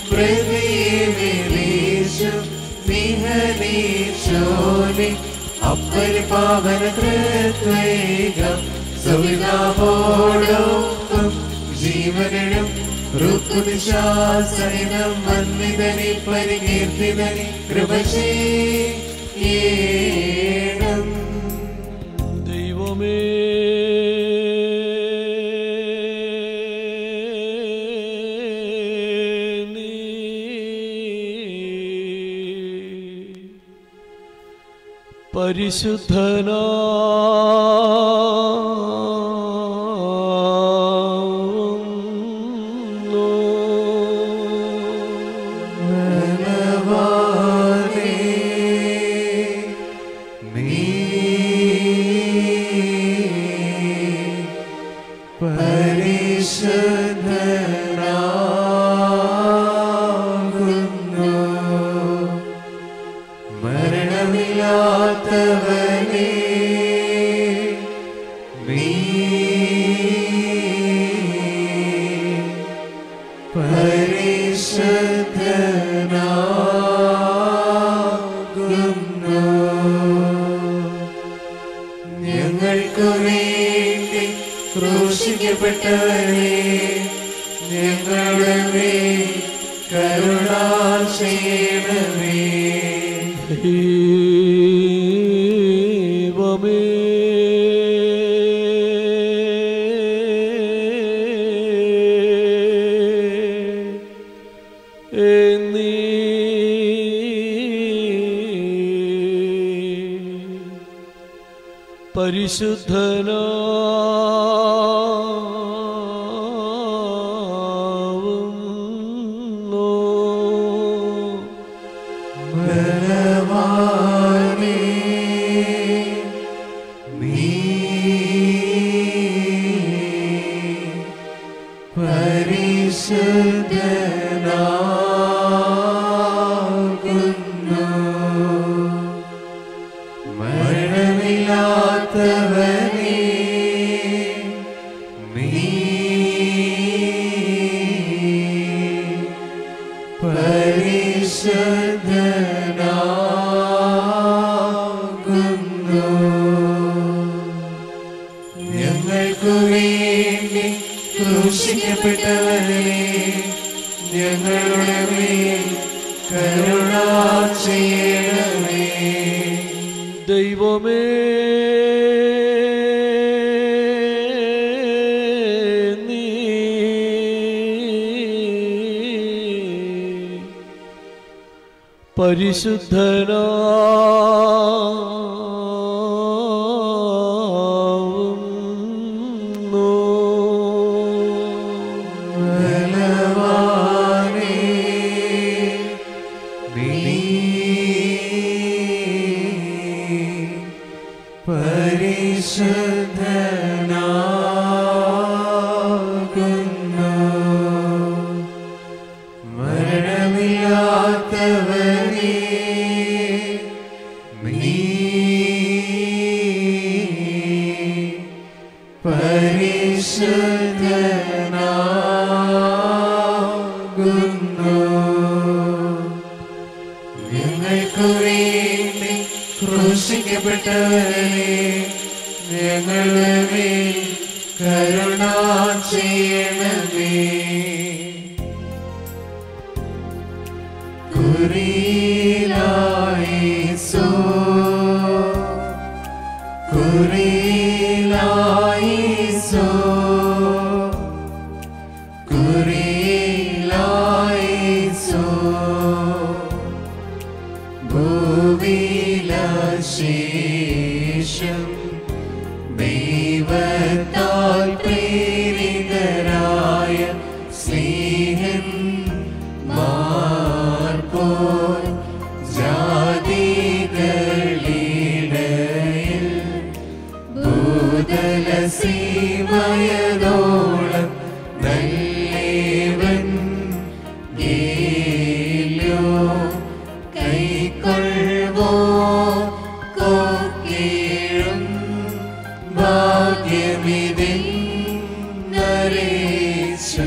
Speaker 10: പ്രതിയേശു നിഹനീശോനി അപ്പരി പാവന കൃത്വേകം സുവിതാപോടൊപ്പം ജീവനും ഋക്കുദിശാസനിതം വന്ദിതനി പരികീർത്തിതനി കൃപശീണം
Speaker 3: ദൈവമേ നീ പരിശുദ്ധനാ
Speaker 10: പരിശുദ്ധനാകുന്നു മരണമില്ലാത്തവനേ നീ പരിശുദ്ധനാകുന്നു ഞങ്ങൾക്കു വേണ്ടി ക്രൂശിക്കപ്പെട്ടവരെ ഞങ്ങളുടെ മേൽ കരുണ ചെയ്യണമേ
Speaker 3: ദൈവമേ എന്നീ പരിശുദ്ധനാവുന്നു
Speaker 10: ബലവാനേ നീ പരിശുദ്ധനാകുന്നു മരണമില്ലാത്തവനേ നീ പരിശുദ്ധനാകുന്നു ഞങ്ങൾക്കു വേണ്ടി ക്രൂശിക്കപ്പെട്ടവരെ ഞങ്ങളുടെ മേൽ കരുണ ചെയ്യണമേ
Speaker 3: ദൈവമേ നീ പരിശുദ്ധനാവുന്നു
Speaker 10: ബലവാനേ നീ പരിശുദ്ധനാകുന്നു മരണമില്ലാത്തവനേ നീ പരിശുദ്ധനാകുന്നു ഞങ്ങൾക്കു വേണ്ടി ക്രൂശിക്കപ്പെട്ടവരെ ഞങ്ങളുടെ മേൽ കരുണ ചെയ്യണമേ കുറിയിലായിസോ കുറിയിലായിസോ കുറിയിലായിസോ ഭൂവിലശേഷം ദൈവത്താൽ പ്രേരിതരായ സ്നേഹൻ മാർപോൽ ജാതികളിടയിൽ ഭൂതല സീമയതോളം നല്ലേവൻ ഗേല്യോ കൈക്കൊള്ളുവോ കോക്കീഴും ഭാഗ്യമിതിൻ നരേശു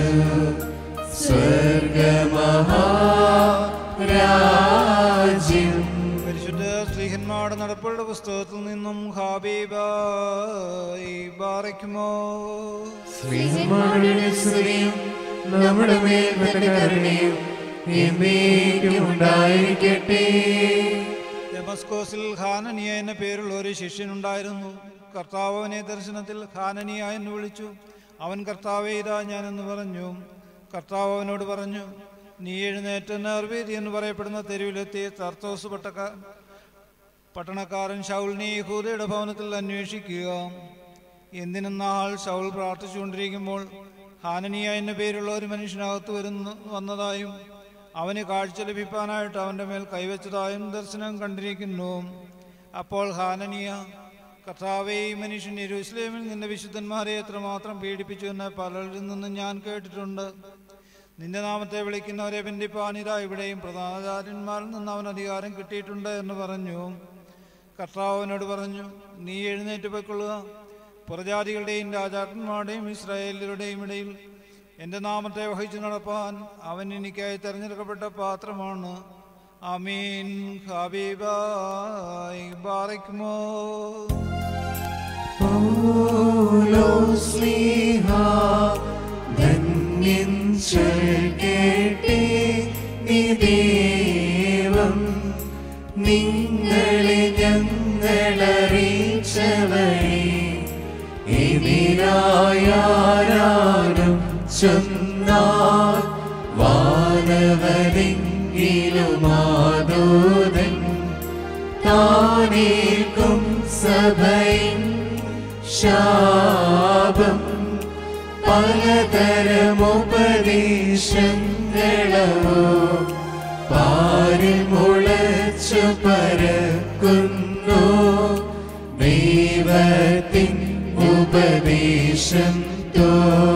Speaker 10: സ്വർഗമഹാരാജ്യം
Speaker 1: പരിശുദ്ധ സ്ത്രീഹന്മാരുടെ നടപ്പുകളുടെ പുസ്തകത്തിൽ നിന്നും ഹാബീബായി ബാറയ്ക്കുമോ
Speaker 10: സ്നേഹമാരുടെ സ്തുതിയും നമ്മുടെ മേൽ തന്റെ കരുണയും എന്നേക്കും ഉണ്ടായിരിക്കട്ടെ
Speaker 1: ഡെമസ്കോസിൽ ഹാനനിയ എന്ന പേരുള്ള ഒരു ശിഷ്യനുണ്ടായിരുന്നു കർത്താവ് അവനെ ദർശനത്തിൽ ഹാനനിയ എന്ന് വിളിച്ചു അവൻ കർത്താവേ ഇതാ ഞാനെന്ന് പറഞ്ഞു കർത്താവ് അവനോട് പറഞ്ഞു നീ എഴുന്നേറ്റ് നേർവീതി എന്ന് പറയപ്പെടുന്ന തെരുവിലെത്തി തർത്തോസ് പട്ടക്ക പട്ടണക്കാരൻ ഷൗലിനെ യഹൂദയുടെ ഭവനത്തിൽ അന്വേഷിക്കുക എന്തിനെന്നാൾ ഷൗൽ പ്രാർത്ഥിച്ചുകൊണ്ടിരിക്കുമ്പോൾ ഹാനനിയ എന്ന പേരുള്ള ഒരു മനുഷ്യനകത്ത് വരുന്നു വന്നതായും അവന് കാഴ്ച ലഭിക്കാനായിട്ട് അവൻ്റെ മേൽ കൈവച്ചതായും ദർശനം കണ്ടിരിക്കുന്നു അപ്പോൾ ഹാനനിയ കർത്താവേ ഈ മനുഷ്യൻ യെരൂശലേമിൽ നിന്റെ വിശുദ്ധന്മാരെ എത്രമാത്രം പീഡിപ്പിച്ചു എന്ന് പലരിൽ നിന്നും ഞാൻ കേട്ടിട്ടുണ്ട് നിന്റെ നാമത്തെ വിളിക്കുന്നവരെ ബന്ധിപ്പാനിതാ ഇവിടെയും പ്രധാനാചാര്യന്മാരിൽ നിന്ന് അവൻ അധികാരം കിട്ടിയിട്ടുണ്ട് എന്ന് പറഞ്ഞു കർത്താവ് അവനോട് പറഞ്ഞു നീ എഴുന്നേറ്റ് പൊയ്ക്കൊള്ളുക പുറജാതികളുടെയും രാജാക്കന്മാരുടെയും ഇസ്രായേലരുടെയും ഇടയിൽ എൻ്റെ നാമത്തെ വഹിച്ചു നടപ്പാൻ അവൻ എനിക്കായി തെരഞ്ഞെടുക്കപ്പെട്ട പാത്രമാണ് അമീൻ ഹബീബായി ബാറയ്ക്കുമോ
Speaker 10: പൗലോസ്ലീഹ ധന്യൻ കേട്ടേ നീ ദൈവം നിങ്ങളെ ഞങ്ങളറിയിച്ചവഴി എതിരായാരും ചൊന്നാൽ വാനവനെങ്കിലും ആദോദൻ താനേക്കും സഭയിൻ ശാപം പലതരമുപദേശങ്ങളോ പാരിൽ മുളച്ചു പരക്കുന്നു ദൈവത്തിൻ ഉപദേശം തോ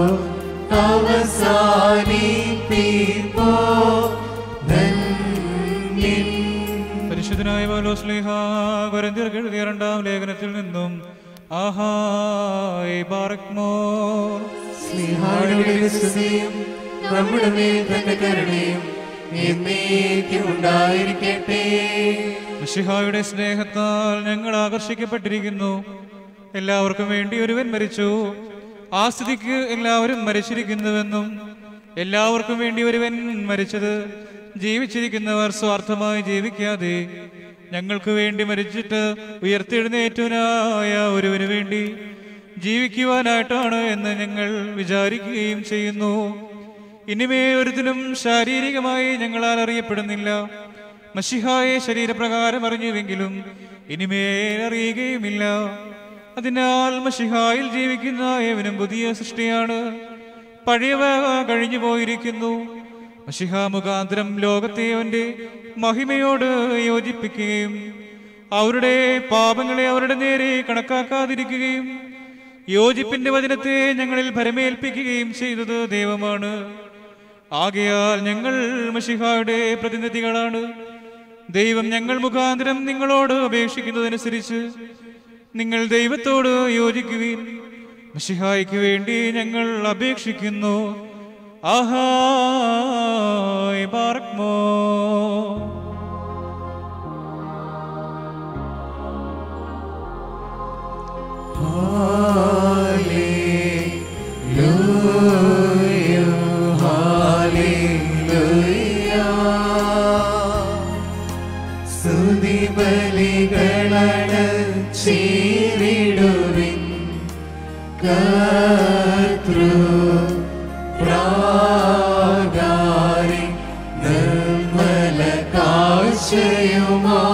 Speaker 10: അവസാനിപ്പിപ്പോ ധന്യൻ
Speaker 4: പരിശുദ്ധനായ പൗലോസ്ലിഹ കൊരിന്ത്യർക്ക് എഴുതിയ രണ്ടാം ലേഖനത്തിൽ നിന്നും ആഹായ് ബാറക്മോ
Speaker 10: സ്നേഹായുടെ സ്തുതിയും നമ്മുടെ മേൽ തന്റെ കരുണയും എന്നേക്കും ഉണ്ടായിരിക്കട്ടെ
Speaker 4: മിശിഹായുടെ സ്നേഹത്താൽ ഞങ്ങൾ ആകർഷിക്കപ്പെട്ടിരിക്കുന്നു എല്ലാവർക്കും വേണ്ടി ഒരുവൻ മരിച്ചു ആ സ്ഥിതിക്ക് എല്ലാവരും മരിച്ചിരിക്കുന്നുവെന്നും എല്ലാവർക്കും വേണ്ടി ഒരുവൻ മരിച്ചത് ജീവിച്ചിരിക്കുന്നവർ സ്വാർത്ഥമായി ജീവിക്കാതെ ഞങ്ങൾക്ക് വേണ്ടി മരിച്ചിട്ട് ഉയർത്തെഴുന്നേറ്റവനായ ഒരുവന് വേണ്ടി ജീവിക്കുവാനായിട്ടാണ് എന്ന് ഞങ്ങൾ വിചാരിക്കുകയും ചെയ്യുന്നു ഇനിമേ ഒരുത്തിനും ശാരീരികമായി ഞങ്ങളാൽ അറിയപ്പെടുന്നില്ല മഷിഹായെ ശരീരപ്രകാരം അറിഞ്ഞുവെങ്കിലും ഇനിമേൽ അറിയുകയുമില്ല അതിനാൽ മഷിഹായിൽ ജീവിക്കുന്ന ഏവനും പുതിയ സൃഷ്ടിയാണ് പഴയവ കഴിഞ്ഞു പോയിരിക്കുന്നു മഷിഹ മുഖാന്തരം ലോകത്തെ അവന്റെ മഹിമയോട് യോജിപ്പിക്കുകയും അവരുടെ പാപങ്ങളെ അവരുടെ നേരെ കണക്കാക്കാതിരിക്കുകയും യോജിപ്പിന്റെ വചനത്തെ ഞങ്ങളിൽ ഭരമേൽപ്പിക്കുകയും ചെയ്തത് ദൈവമാണ് ആകയാൽ ഞങ്ങൾ മഷിഹായുടെ പ്രതിനിധികളാണ് ദൈവം ഞങ്ങൾ മുഖാന്തരം നിങ്ങളോട് അപേക്ഷിക്കുന്നതനുസരിച്ച് നിങ്ങൾ ദൈവത്തോട് യോജിക്കുവിൻ മഷിഹായ്ക്ക് വേണ്ടി ഞങ്ങൾ അപേക്ഷിക്കുന്നു ആഹായ് ബാർക്മോ
Speaker 10: Hallelujah. പ്രാകാരി നിർമ്മല കാഴ്ചയുമാ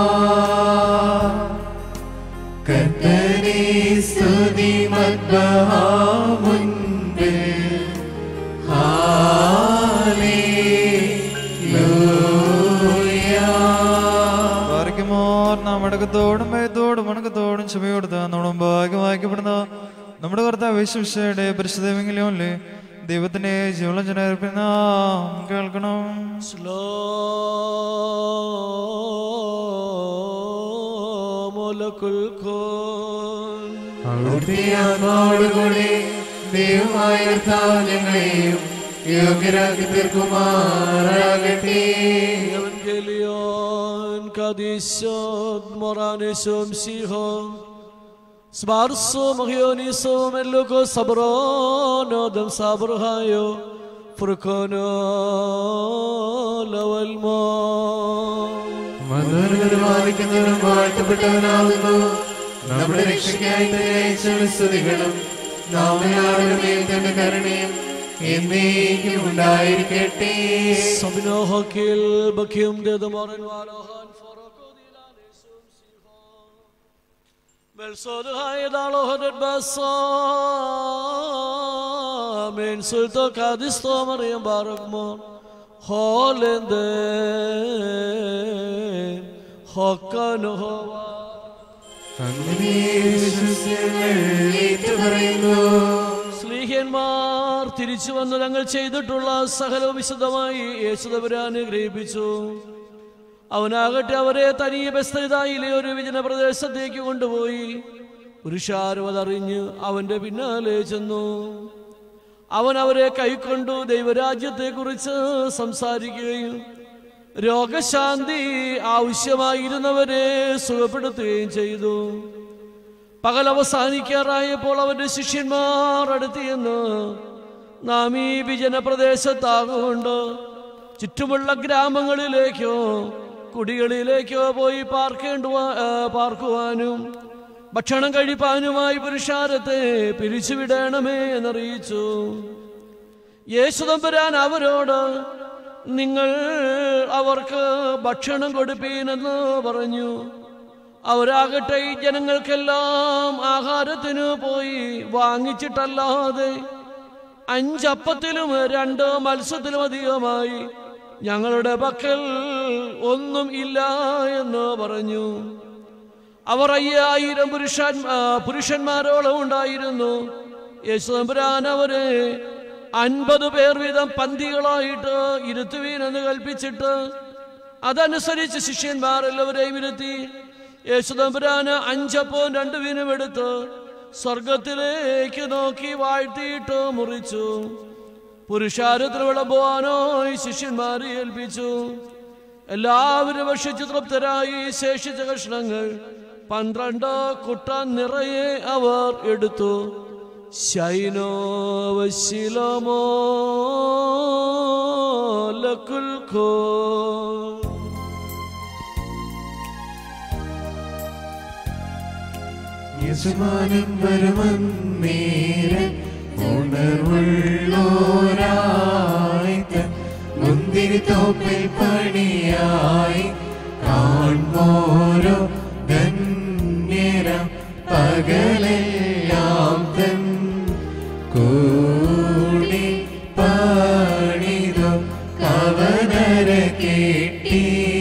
Speaker 10: കർത്തനെ സ്തുതി മദ്ബഹാമുൻപിൽ
Speaker 2: ഭാഗ്യമോർ നാം അടക്കത്തോടും ഭയത്തോടും അണക്കത്തോടും ക്ഷമയോടുത്ത നമ്മുടെ ഭാഗ്യം വായിക്കപ്പെടുന്ന നമ്മുടെ കർത്താവ് വിശ്വയുടെ പരിശുദ്ധമെങ്കിലോല്ലേ ദൈവത്തിന്റെ ജീവന ജനർപ്പിക്കുന്ന കേൾക്കണം
Speaker 3: മോലക്കുൽ ഖോൻ
Speaker 10: അവിടുത്തെ ആത്മാവോടുകൂടി ദൈവമായ കർത്താവ് ഞങ്ങളെയും യോഗ്യരാക്കി തീർക്കുമാറാകട്ടെ
Speaker 3: Evangelion kadishon moranesom siho Sbarso magionisom eloko sabrono dam sabrhayo Furkono lawalmo
Speaker 10: മധുരവാദിക്കുന്നവരും വാഴ്ത്തപ്പെട്ടവനാകുന്നു നമ്മുടെ രക്ഷയ്ക്കായി തന്നെ അയച്ച സ്തുതികളും നാം എല്ലാവരുടെ മേൽ തന്നെ കരുണയും എന്നേക്കും ഉണ്ടായിരിക്കട്ടെ
Speaker 3: Sabino hakil bakim de damoren walahan forokodinanesum siho Belsod haydalo hadet basa Men sulto kadisto mariam barakmon Holende Hokkanu hova
Speaker 10: അങ്ങനെ വിശ്വസ്യങ്ങൾ ഏറ്റുപറയുന്നു
Speaker 3: സ്ലീഹന്മാർ തിരിച്ചു വന്ന് ഞങ്ങൾ ചെയ്തിട്ടുള്ള സകലവും വിശദമായി യേശുദവരാന് ഗ്രഹിപ്പിച്ചു അവനാകട്ടെ അവരെ തനിയെ ബസ്തയിലെ ഒരു വിജന പ്രദേശത്തേക്ക് കൊണ്ടുപോയി പുരുഷാരം അതറിഞ്ഞ് അവന്റെ പിന്നാലെ ചെന്നു അവൻ അവരെ കൈക്കൊണ്ടു ദൈവരാജ്യത്തെക്കുറിച്ച് സംസാരിക്കുകയും രോഗശാന്തി ആവശ്യമായിരുന്നവരെ സുഖപ്പെടുത്തുകയും ചെയ്തു പകൽ അവസാനിക്കാറായപ്പോൾ അവന്റെ ശിഷ്യന്മാർ അടുത്തിയെന്ന് നാം ഈ വിജന പ്രദേശത്താകൊണ്ട് ചുറ്റുമുള്ള ഗ്രാമങ്ങളിലേക്കോ കുടികളിലേക്കോ പോയി പാർക്കേണ്ടുവാ ആ, പാർക്കുവാനും ഭക്ഷണം കഴിപ്പാനുമായി പുരുഷാരത്തെ പിരിച്ചുവിടണമേ എന്നറിയിച്ചു യേശുദമ്പരാൻ അവരോട് നിങ്ങൾ അവർക്ക് ഭക്ഷണം കൊടുപ്പീനെന്ന് പറഞ്ഞു അവരാകട്ടെ ഈ ജനങ്ങൾക്കെല്ലാം ആഹാരത്തിന് പോയി വാങ്ങിച്ചിട്ടല്ലാതെ അഞ്ചപ്പത്തിലും രണ്ട് മത്സ്യത്തിലും അധികമായി ഞങ്ങളുടെ പക്കൽ ഒന്നും ഇല്ല എന്ന് പറഞ്ഞു അവർ അയ്യായിരം പുരുഷൻ ആ, പുരുഷന്മാരോളം ഉണ്ടായിരുന്നു യേശുദമ്പുരാൻ അവരെ അൻപത് പേർ വീതം പന്തികളായിട്ട് ഇരുത്തുവീനെന്ന് കൽപ്പിച്ചിട്ട് അതനുസരിച്ച് ശിഷ്യന്മാർ എല്ലാവരെയും ഇരുത്തി യേശുദമ്പുരാന് അഞ്ചപ്പവും രണ്ടു വീനും എടുത്ത് സ്വർഗത്തിലേക്ക് നോക്കി വാഴ്ത്തിയിട്ട് മുറിച്ചു പുരുഷാരത്തിൽ വിളമ്പുവാനായി ശിഷ്യന്മാരെ ഏൽപ്പിച്ചു എല്ലാവരും ഭക്ഷിച്ചു തൃപ്തരായി ശേഷിച്ച കഷ്ണങ്ങൾ പന്ത്രണ്ട് കുട്ട നിറയെ അവർ എടുത്തു ശൈനോ വശിലമോ ലക്കുൽ ഖോ
Speaker 10: യജമാനൻ വരുമന്നേരം ഉണർവുള്ളോരായി മുന്തിരി തോപ്പിൽ പണിയായി കാൺമോരോ ധന്യരം പകലെല്ലാം തൻ കൂടി പണിതോ കവനര കേട്ടി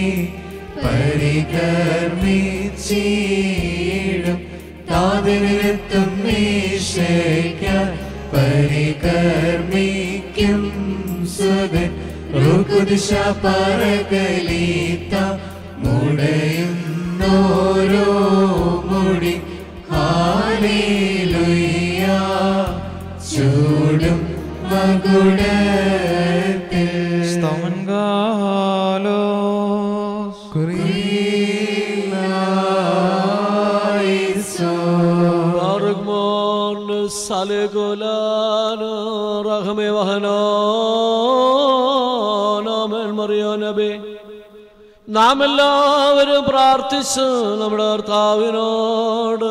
Speaker 10: പരികർമ്മിച്ചീടും താതിരെത്തും മീശയ്ക്കാൻ പരികർമ്മിക്കും സുഖൻ റുക്കുദിശ പറകലീത്ത മുടയുന്നോരോ മുടി ഹാലേലുയ്യ ചൂടും മകുടത്തിൽ
Speaker 3: Baruch mon sale golan rahme വഹനാൻ ആമേൻ മറിയാനബേ നാം എല്ലാവരും പ്രാർത്ഥിച്ച് നമ്മുടെ കർത്താവിനോട്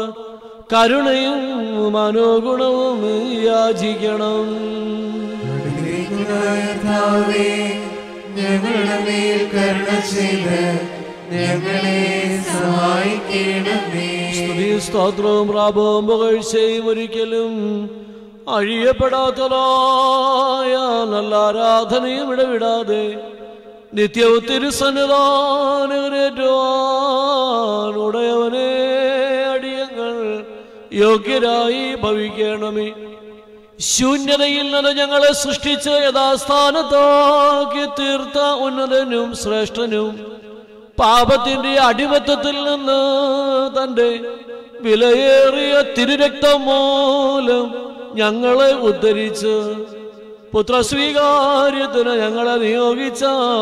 Speaker 3: കരുണയും മനോഗുണവും യാചിക്കണം
Speaker 10: കർത്താവേ ഞങ്ങളുടെ മേൽ കരുണ ചെയ്ത് ഞങ്ങളെ സഹായിക്കണമേ
Speaker 3: സ്തുതി സ്തോത്രവും പ്രാപവും പുകഴ്ചയും ഒരിക്കലും അഴിയപ്പെടാത്തതായ നല്ല ആരാധനയും ഇടവിടാതെ നിത്യവും തിരുസന്നിധാനേറ്റുവാൻ ഉടയവനെ അടിയങ്ങൾ യോഗ്യരായി ഭവിക്കണമേ ശൂന്യതയിൽ നിന്ന് ഞങ്ങളെ സൃഷ്ടിച്ച് യഥാസ്ഥാനത്താക്കി തീർത്ത ഉന്നതനും ശ്രേഷ്ഠനും പാപത്തിന്റെ അടിമത്തത്തിൽ നിന്ന് തന്റെ വിലയേറിയ തിരുരക്തം മൂലം ഞങ്ങളെ ഉദ്ധരിച്ച് പുത്രസ്വീകാര്യത്തിന് ഞങ്ങളെ നിയോഗിച്ച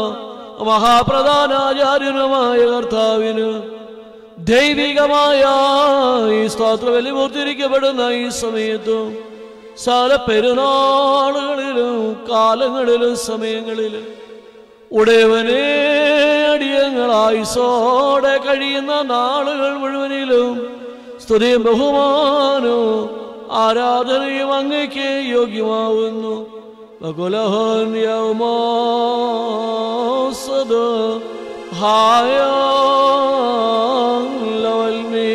Speaker 3: മഹാപ്രധാനാചാര്യനുമായ കർത്താവിന് ദൈവികമായ ഈ സ്തോത്ര ബലിപൂർത്തിരിക്കപ്പെടുന്ന ഈ സമയത്തും സകല പെരുന്നാളുകളിലും കാലങ്ങളിലും സമയങ്ങളിലും ഉടയവനെ അടിയങ്ങളായുസോടെ കഴിയുന്ന നാളുകൾ മുഴുവനിലും സ്തുതിയും ബഹുമാനവും ആരാധനയും അങ്ങയ്ക്ക് യോഗ്യമാവുന്നു ബകുലഹന്യമാസദ ഹായ ലവൽമേ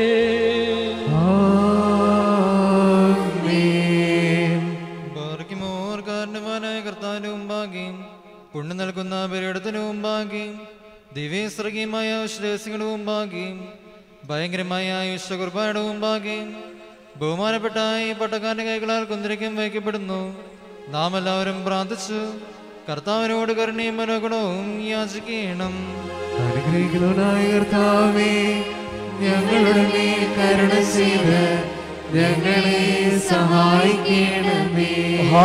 Speaker 7: ബാർക്കിമോർ കാരണവാനായ കർത്താവിന്റെ മുമ്പാകെയും പുണ്യം നൽകുന്ന ബലിയിടത്തിന് മുമ്പാകെയും ദിവ്യസ്രകീയമായ ശ്രേയസിങ്ങളുടെ മുമ്പാകെയും ഭയങ്കരമായ വിശ്വകുർബാനയുടെ മുമ്പാകെയും ബഹുമാനപ്പെട്ട ഈ പട്ടക്കാരന്റെ കൈകളാൽ കുന്തിരിക്കും വയ്ക്കപ്പെടുന്നു നാം എല്ലാവരും പ്രാർത്ഥിച്ചു കർത്താവിനോട് കരുണയും മനോഗുണവും യാചിക്കണം
Speaker 10: അനുഗ്രഹിക്കുന്നവനായ കർത്താവേ ഞങ്ങളുടെ മേൽ കരുണ ചെയ്ത് ഞങ്ങളെ സഹായിക്കണമേ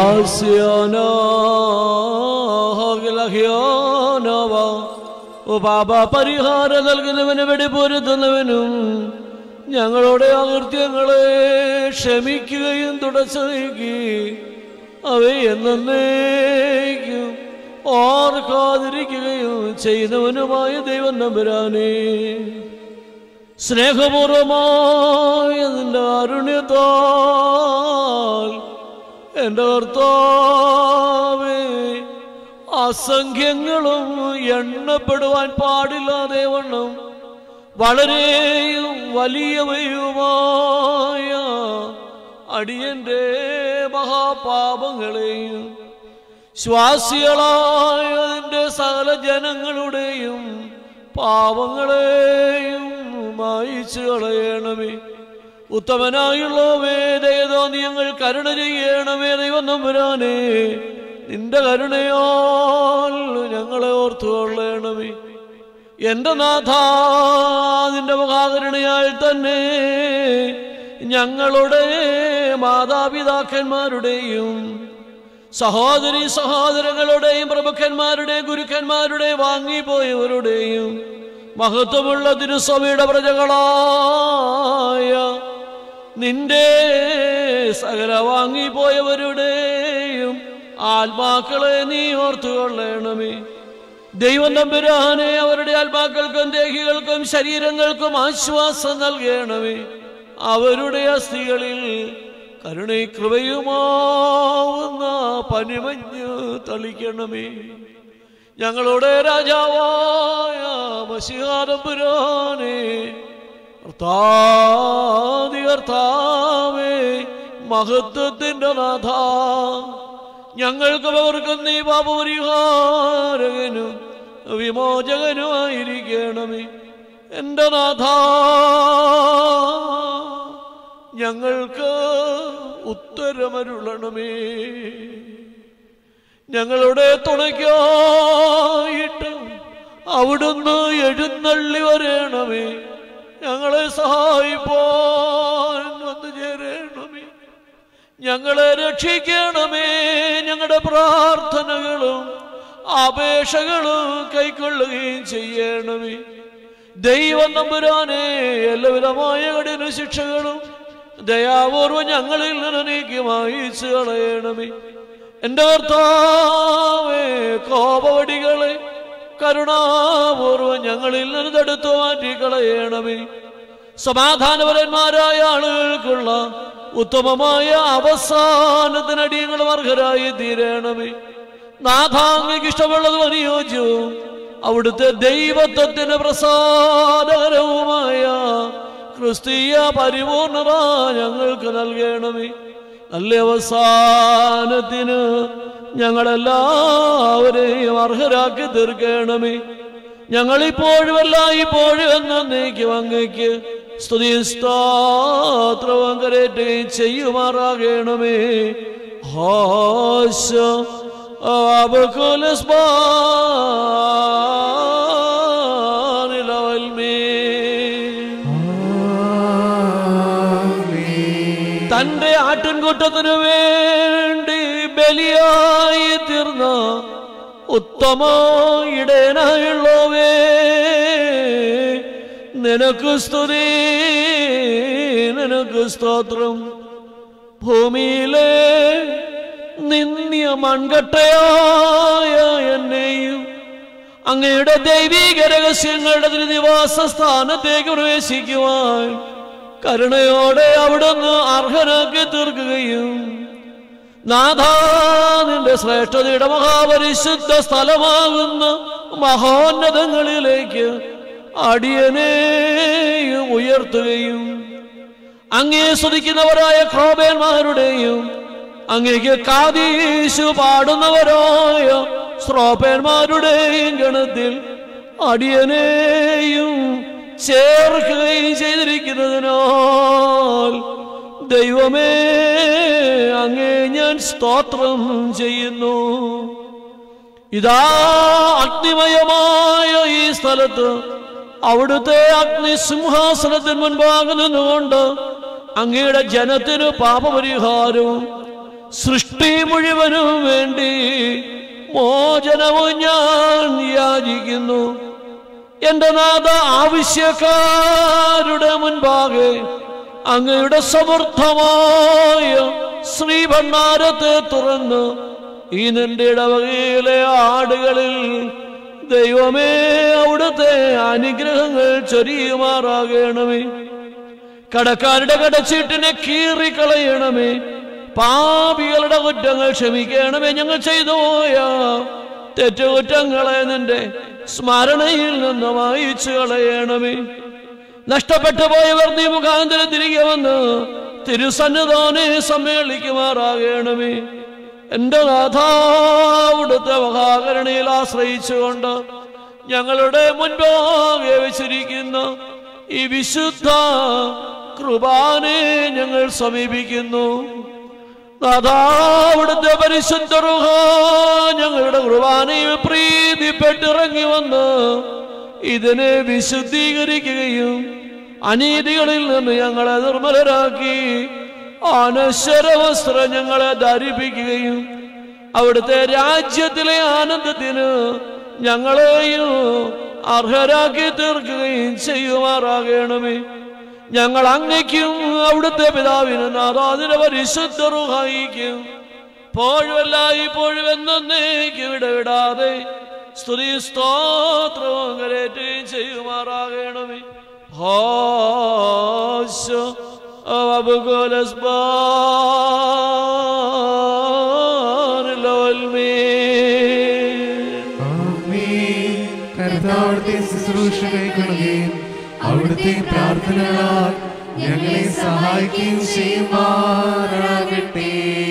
Speaker 3: ഹാസ്യാനവ ഓ പാപ പരിഹാരം നൽകുന്നവന് വെടിപ്പൊരുത്തുന്നവനും ഞങ്ങളുടെ അകൃത്യങ്ങളെ ക്ഷമിക്കുകയും തുടച്ചു നീക്കി അവയെ എന്നേക്കും ഓർക്കാതിരിക്കുകയും ചെയ്യുന്നവനുമായ ദൈവം നമ്പുരാനേ സ്നേഹപൂർവമായ നിന്റെ കാരുണ്യത്താൽ എൻ്റെ കർത്താവേ അസംഖ്യങ്ങളും എണ്ണപ്പെടുവാൻ പാടില്ലാതെ വണ്ണം വളരെയും വലിയവയുമായ അടിയന്റെ മഹാപാപങ്ങളെയും ശ്വാസികളായ നിന്റെ സകല ജനങ്ങളുടെയും പാവങ്ങളെയും മായിച്ചു കളയണമേ ഉത്തമനായുള്ള വേദയതോ നീ ഞങ്ങൾ കരുണ ചെയ്യണമേ ദൈവം നമ്പുരാനേ നിന്റെ കരുണയാൽ ഞങ്ങളെ ഓർത്തു കൊള്ളണമേ എന്റെ നാഥ നിന്റെ മഹാകരുണയാൽ തന്നെ ഞങ്ങളുടെ മാതാപിതാക്കന്മാരുടെയും സഹോദരി സഹോദരങ്ങളുടെയും പ്രമുഖന്മാരുടെയും ഗുരുക്കന്മാരുടെയും വാങ്ങിപ്പോയവരുടെയും മഹത്വമുള്ള തിരുസ്വാമിയുടെ പ്രജകളായ നിന്റെ സകല വാങ്ങിപ്പോയവരുടെയും ആത്മാക്കളെ നീ ഓർത്തുകൊള്ളണമേ ദൈവം നമ്പുരാനെ അവരുടെ ആത്മാക്കൾക്കും ദേഹികൾക്കും ശരീരങ്ങൾക്കും ആശ്വാസം നൽകണമേ അവരുടെ അസ്ഥികളിൽ കരുണയും കൃപയുമാവുന്ന പനിമഞ്ഞ് തളിക്കണമേ ഞങ്ങളുടെ രാജാവായ മഷിഹാരപുരാനെ കർത്താതി കർത്താവേ മഹത്വത്തിന്റെ നാഥ ഞങ്ങൾക്ക് അവർക്കും നീ പാപപരിഹാരകനും വിമോചകനുമായിരിക്കണമേ എൻ്റെ നാഥ ഞങ്ങൾക്ക് ഉത്തരമരുളണമേ ഞങ്ങളുടെ തുണയ്ക്കായിട്ട് അവിടുന്ന് എഴുന്നള്ളി വരേണമേ ഞങ്ങളെ സഹായിപ്പാൻ വന്നു ചേരണമേ ഞങ്ങളെ രക്ഷിക്കണമേ ഞങ്ങളുടെ പ്രാർത്ഥനകളും അപേക്ഷകളും കൈക്കൊള്ളുകയും ചെയ്യണമേ ദൈവം നമ്പുരാനെ എല്ലാവിധമായ കഠിന ശിക്ഷകളും ദയാപൂർവം ഞങ്ങളിൽ നിന്ന് നീക്കി മായിച്ചു കളയണമേ എൻ്റെ കർത്താവേ കോപവടികളെ കരുണാപൂർവം ഞങ്ങളിൽ നിന്ന് തടുത്തു മാറ്റി കളയണമേ സമാധാനപരന്മാരായ ആളുകൾക്കുള്ള ഉത്തമമായ അവസാനത്തിനടിയങ്ങളും അർഹരായി തീരണമേ നാഥാങ്ങയ്ക്ക് ഇഷ്ടമുള്ളതും അനുയോജ്യവും അവിടുത്തെ ദൈവത്വത്തിന് പ്രസാദകരവുമായ ക്രിസ്തീയ പരിപൂർണത ഞങ്ങൾക്ക് നൽകണമേ നല്ല അവസാനത്തിന് ഞങ്ങളെല്ലാവരെയും അർഹരാക്കി തീർക്കണമേ ഞങ്ങളിപ്പോഴും എല്ലായ്പ്പോഴും എന്നേക്കും അങ്ങയ്ക്ക് സ്തുതി സ്തോത്രവും കരേറ്റുകയും ചെയ്യുമാറാകണമേ ഹാശ തന്റെ ആട്ടിൻകൂട്ടത്തിനു വേണ്ടി ബലിയായി തീർന്ന ഉത്തമ ഇടയനായുള്ളവേ നിനക്ക് സ്തുതി നിനക്ക് സ്തോത്രം ഭൂമിയിലെ നിന്ദ്യ മൺകട്ടയായ എന്നെയും അങ്ങയുടെ ദൈവീക രഹസ്യങ്ങളുടെ തിരുനിവാസ സ്ഥാനത്തേക്ക് പ്രവേശിക്കുവാൻ കരുണയോടെ അവിടുന്ന് അർഹനാക്കി തീർക്കുകയും നാഥാ നിന്റെ ശ്രേഷ്ഠതയുടെ മഹാപരിശുദ്ധ സ്ഥലമാകുന്ന മഹോന്നതങ്ങളിലേക്ക് അടിയനെയും ഉയർത്തുകയും അങ്ങേ സ്തുതിക്കുന്നവരായ ക്രോപേന്മാരുടെയും അങ്ങേക്ക് കാതീശു പാടുന്നവരായ ശ്രോപേന്മാരുടെയും ഗണത്തിൽ അടിയനെയും ചേർക്കുകയും ചെയ്തിരിക്കുന്നതിനാൽ ദൈവമേ അങ്ങേ ഞാൻ സ്തോത്രം ചെയ്യുന്നു ഇതാ അഗ്നിമയമായ ഈ സ്ഥലത്ത് അവിടുത്തെ അഗ്നി സിംഹാസനത്തിന് മുൻപാകെ നിന്നുകൊണ്ട് അങ്ങയുടെ ജനത്തിന് പാപപരിഹാരവും സൃഷ്ടി മുഴുവനും വേണ്ടി മോചനവും ഞാൻ യാചിക്കുന്നു എന്റെ നാഥ ആവശ്യക്കാരുടെ മുൻപാകെ അങ്ങയുടെ സമൃദ്ധമായ ശ്രീഭണ്ഡാരത്തെ തുറന്ന് ഈ നിന്റെ ഇടവകയിലെ ആടുകളിൽ ദൈവമേ അവിടുത്തെ അനുഗ്രഹങ്ങൾ ചൊരിയുമാറാകണമേ കടക്കാരുടെ കടച്ചീട്ടിനെ കീറിക്കളയണമേ പാപികളുടെ കുറ്റങ്ങൾ ക്ഷമിക്കണമേ ഞങ്ങൾ ചെയ്തു പോയ തെറ്റുകുറ്റങ്ങളെ നിന്റെ സ്മരണയിൽ നിന്ന് വായിച്ചു കളയണമേ നഷ്ടപ്പെട്ടു പോയവർ നീ മുഖാന്തരം തിരികെ വന്ന് തിരുസന്നിധാനെ സമ്മേളിക്കുമാറാകണമേ എന്റെ നാഥാവിടുത്തെ മഹാകരണയിൽ ആശ്രയിച്ചുകൊണ്ട് ഞങ്ങളുടെ മുൻപാകെ വെച്ചിരിക്കുന്ന ഈ വിശുദ്ധ കൃപാനെ ഞങ്ങൾ സമീപിക്കുന്നു നാഥാവിടുത്തെ പരിശുദ്ധ റുഹ ഞങ്ങളുടെ കുർബാനയിൽ പ്രീതിപ്പെട്ടിറങ്ങി വന്ന് ഇതിനെ വിശുദ്ധീകരിക്കുകയും അനീതികളിൽ നിന്ന് ഞങ്ങളെ നിർമ്മലരാക്കി അനശ്വര വസ്ത്രം ഞങ്ങളെ ധരിപ്പിക്കുകയും അവിടുത്തെ രാജ്യത്തിലെ ആനന്ദത്തിന് ഞങ്ങളെയും അർഹരാക്കി തീർക്കുകയും ചെയ്യുമാറാകണമേ ഞങ്ങൾ അങ്ങയ്ക്കും അവിടുത്തെ പിതാവിന് നാഥാതിന് പരിശുദ്ധ റുഹായിക്കും പോഴുമല്ല ഇപ്പോഴും എന്നേക്കും ഇടവിടാതെ സ്തുതി സ്തോത്രവും കരേറ്റുകയും ചെയ്യുമാറാകണമേ ഹോശ
Speaker 10: കർത്താവിടുത്തെ ശുശ്രൂഷ കൈക്കൊള്ളുകയും അവിടുത്തെ പ്രാർത്ഥനകളാൽ ഞങ്ങളെ സഹായിക്കുകയും ചെയ്യുമാറാകട്ടെ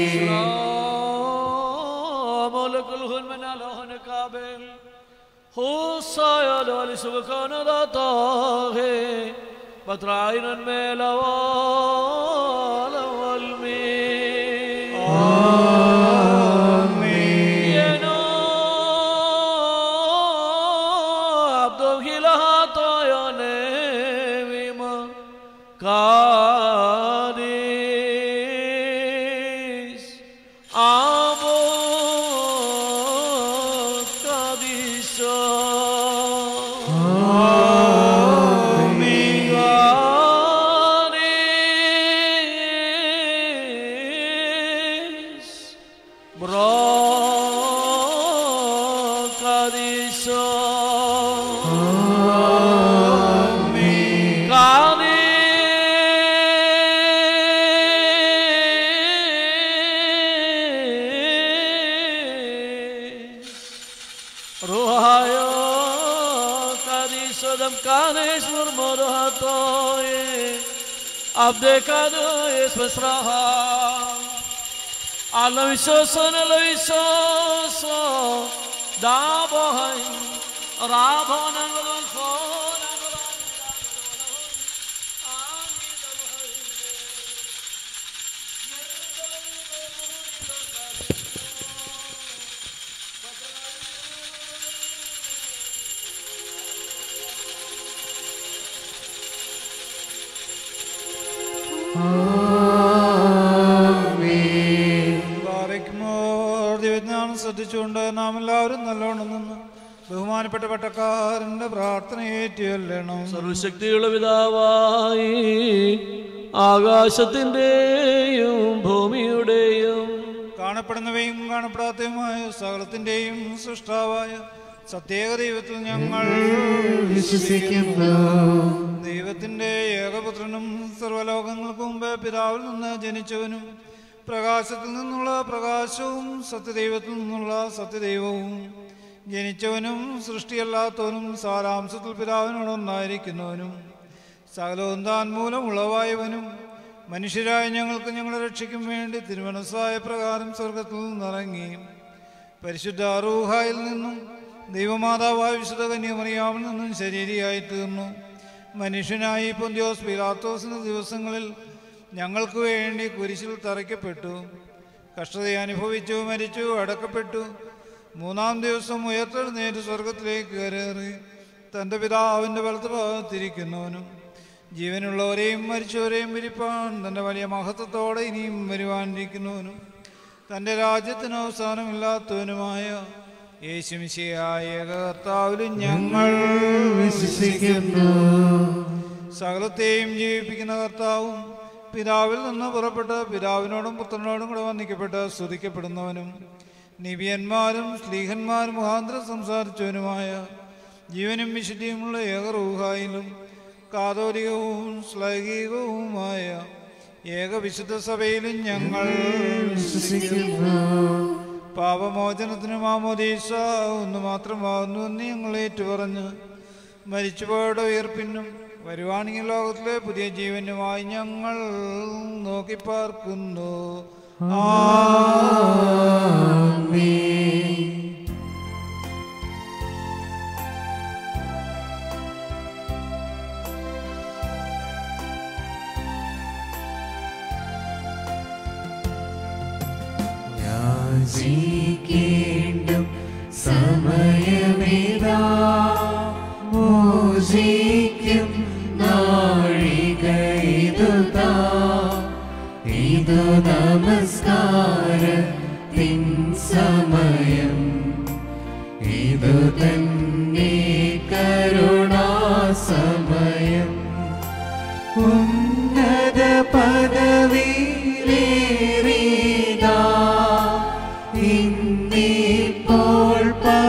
Speaker 3: ملك الهن من الهن كابل خصايا لولي سبكان ذاته بطرعين ميلا والا والمين آمين عبد الهلا طايا نيما قاديس Amo Kadisha Ganis Bro Kadisha Ganis Ruhayo kadisodam kadesh murmur hatoye Abdekado es mesraha Alla visoso nella visoso Da bohai Rabona ngalfona
Speaker 1: ബാരയ്ക്കുമോർ ദിവജ്ഞാനം ശ്രദ്ധിച്ചുകൊണ്ട് നാം എല്ലാവരും നല്ലോണം നിന്ന് ബഹുമാനപ്പെട്ട പട്ടക്കാരന്റെ പ്രാർത്ഥന ഏറ്റുചൊല്ലണം
Speaker 3: സർവശക്തിയുള്ള പിതാവായി ആകാശത്തിൻ്റെയും ഭൂമിയുടെയും
Speaker 1: കാണപ്പെടുന്നവയും കാണപ്പെടാത്തതുമായ സകലത്തിന്റെയും സൃഷ്ടാവായ സത്യേക ദൈവത്തിൽ ഞങ്ങൾ
Speaker 10: വിശ്വസിക്കുന്നു
Speaker 1: ദൈവത്തിന്റെ ഏകപുത്രനും സർവലോകങ്ങൾക്ക് മുമ്പ് പിതാവിൽ നിന്ന് ജനിച്ചവനും പ്രകാശത്തിൽ നിന്നുള്ള പ്രകാശവും സത്യദൈവത്തിൽ നിന്നുള്ള സത്യദൈവവും ജനിച്ചവനും സൃഷ്ടിയല്ലാത്തവനും സാരാംശത്തിൽ പിതാവിനോടൊന്നായിരിക്കുന്നവനും സകലവും താൻ മൂലം ഉളവായവനും മനുഷ്യരായ ഞങ്ങൾക്ക് ഞങ്ങളെ രക്ഷിക്കും വേണ്ടി തിരുമനസ്സായ പ്രകാരം സ്വർഗത്തിൽ നിന്നിറങ്ങി പരിശുദ്ധ അറൂഹായിൽ നിന്നും ദൈവമാതാവായ വിശുദ്ധ കന്യമറിയാമിൽ നിന്നും ശരീരിയായി തീർന്നു മനുഷ്യനായി പൊന്തിയോസ് പിലാത്തോസിന്റെ ദിവസങ്ങളിൽ ഞങ്ങൾക്ക് വേണ്ടി കുരിശിൽ തറയ്ക്കപ്പെട്ടു കഷ്ടത അനുഭവിച്ചു മരിച്ചു അടക്കപ്പെട്ടു മൂന്നാം ദിവസം ഉയർത്തെഴുന്നേറ്റ് സ്വർഗത്തിലേക്ക് കയറി തൻ്റെ പിതാവിൻ്റെ വലത്ത് ഭാഗത്തിരിക്കുന്നവനും ജീവനുള്ളവരെയും മരിച്ചവരെയും വിരിപ്പാൻ തൻ്റെ വലിയ മഹത്വത്തോടെ ഇനിയും വരുവാനിരിക്കുന്നവനും തൻ്റെ രാജ്യത്തിന് അവസാനമില്ലാത്തവനുമായ യേശുമിശിയായ കർത്താവിലും ഞങ്ങൾ
Speaker 10: വിശ്വസിക്കുന്നു
Speaker 1: സകലത്തെയും ജീവിപ്പിക്കുന്ന കർത്താവും പിതാവിൽ നിന്ന് പുറപ്പെട്ട് പിതാവിനോടും പുത്രനോടും കൂടെ വന്ദിക്കപ്പെട്ട് സ്തുതിക്കപ്പെടുന്നവനും നിബിയന്മാരും സ്ലീഹന്മാരും മുഖാന്തരം സംസാരിച്ചവനുമായ ജീവനും വിശുദ്ധിയുമുള്ള ഏകറൂഹായിലും കാതോലികവും ശ്ലൈകികവുമായ ഏകവിശുദ്ധ സഭയിലും ഞങ്ങൾ
Speaker 10: വിശ്വസിക്കുന്നു
Speaker 1: പാപമോചനത്തിന് മാമോദീസ ഒന്ന് മാത്രമാകുന്നു എന്ന് ഞങ്ങൾ ഏറ്റുപറഞ്ഞ് മരിച്ചുപോയുടെ ഉയർപ്പിനും വരുവാണെങ്കിൽ ലോകത്തിലെ പുതിയ ജീവനുമായി ഞങ്ങൾ നോക്കിപ്പാർക്കുന്നു
Speaker 10: യാചിക്കേണ്ടും സമയമേതാ മോചിക്കും നാഴിക ഇതുതാ ഇതു നമസ്കാരത്തിൻ സമയം ഇതു തന്നെ കരുണാസമയം ഉന്നത പദവിയിലേറിയതാ ഇന്നിപ്പോൾ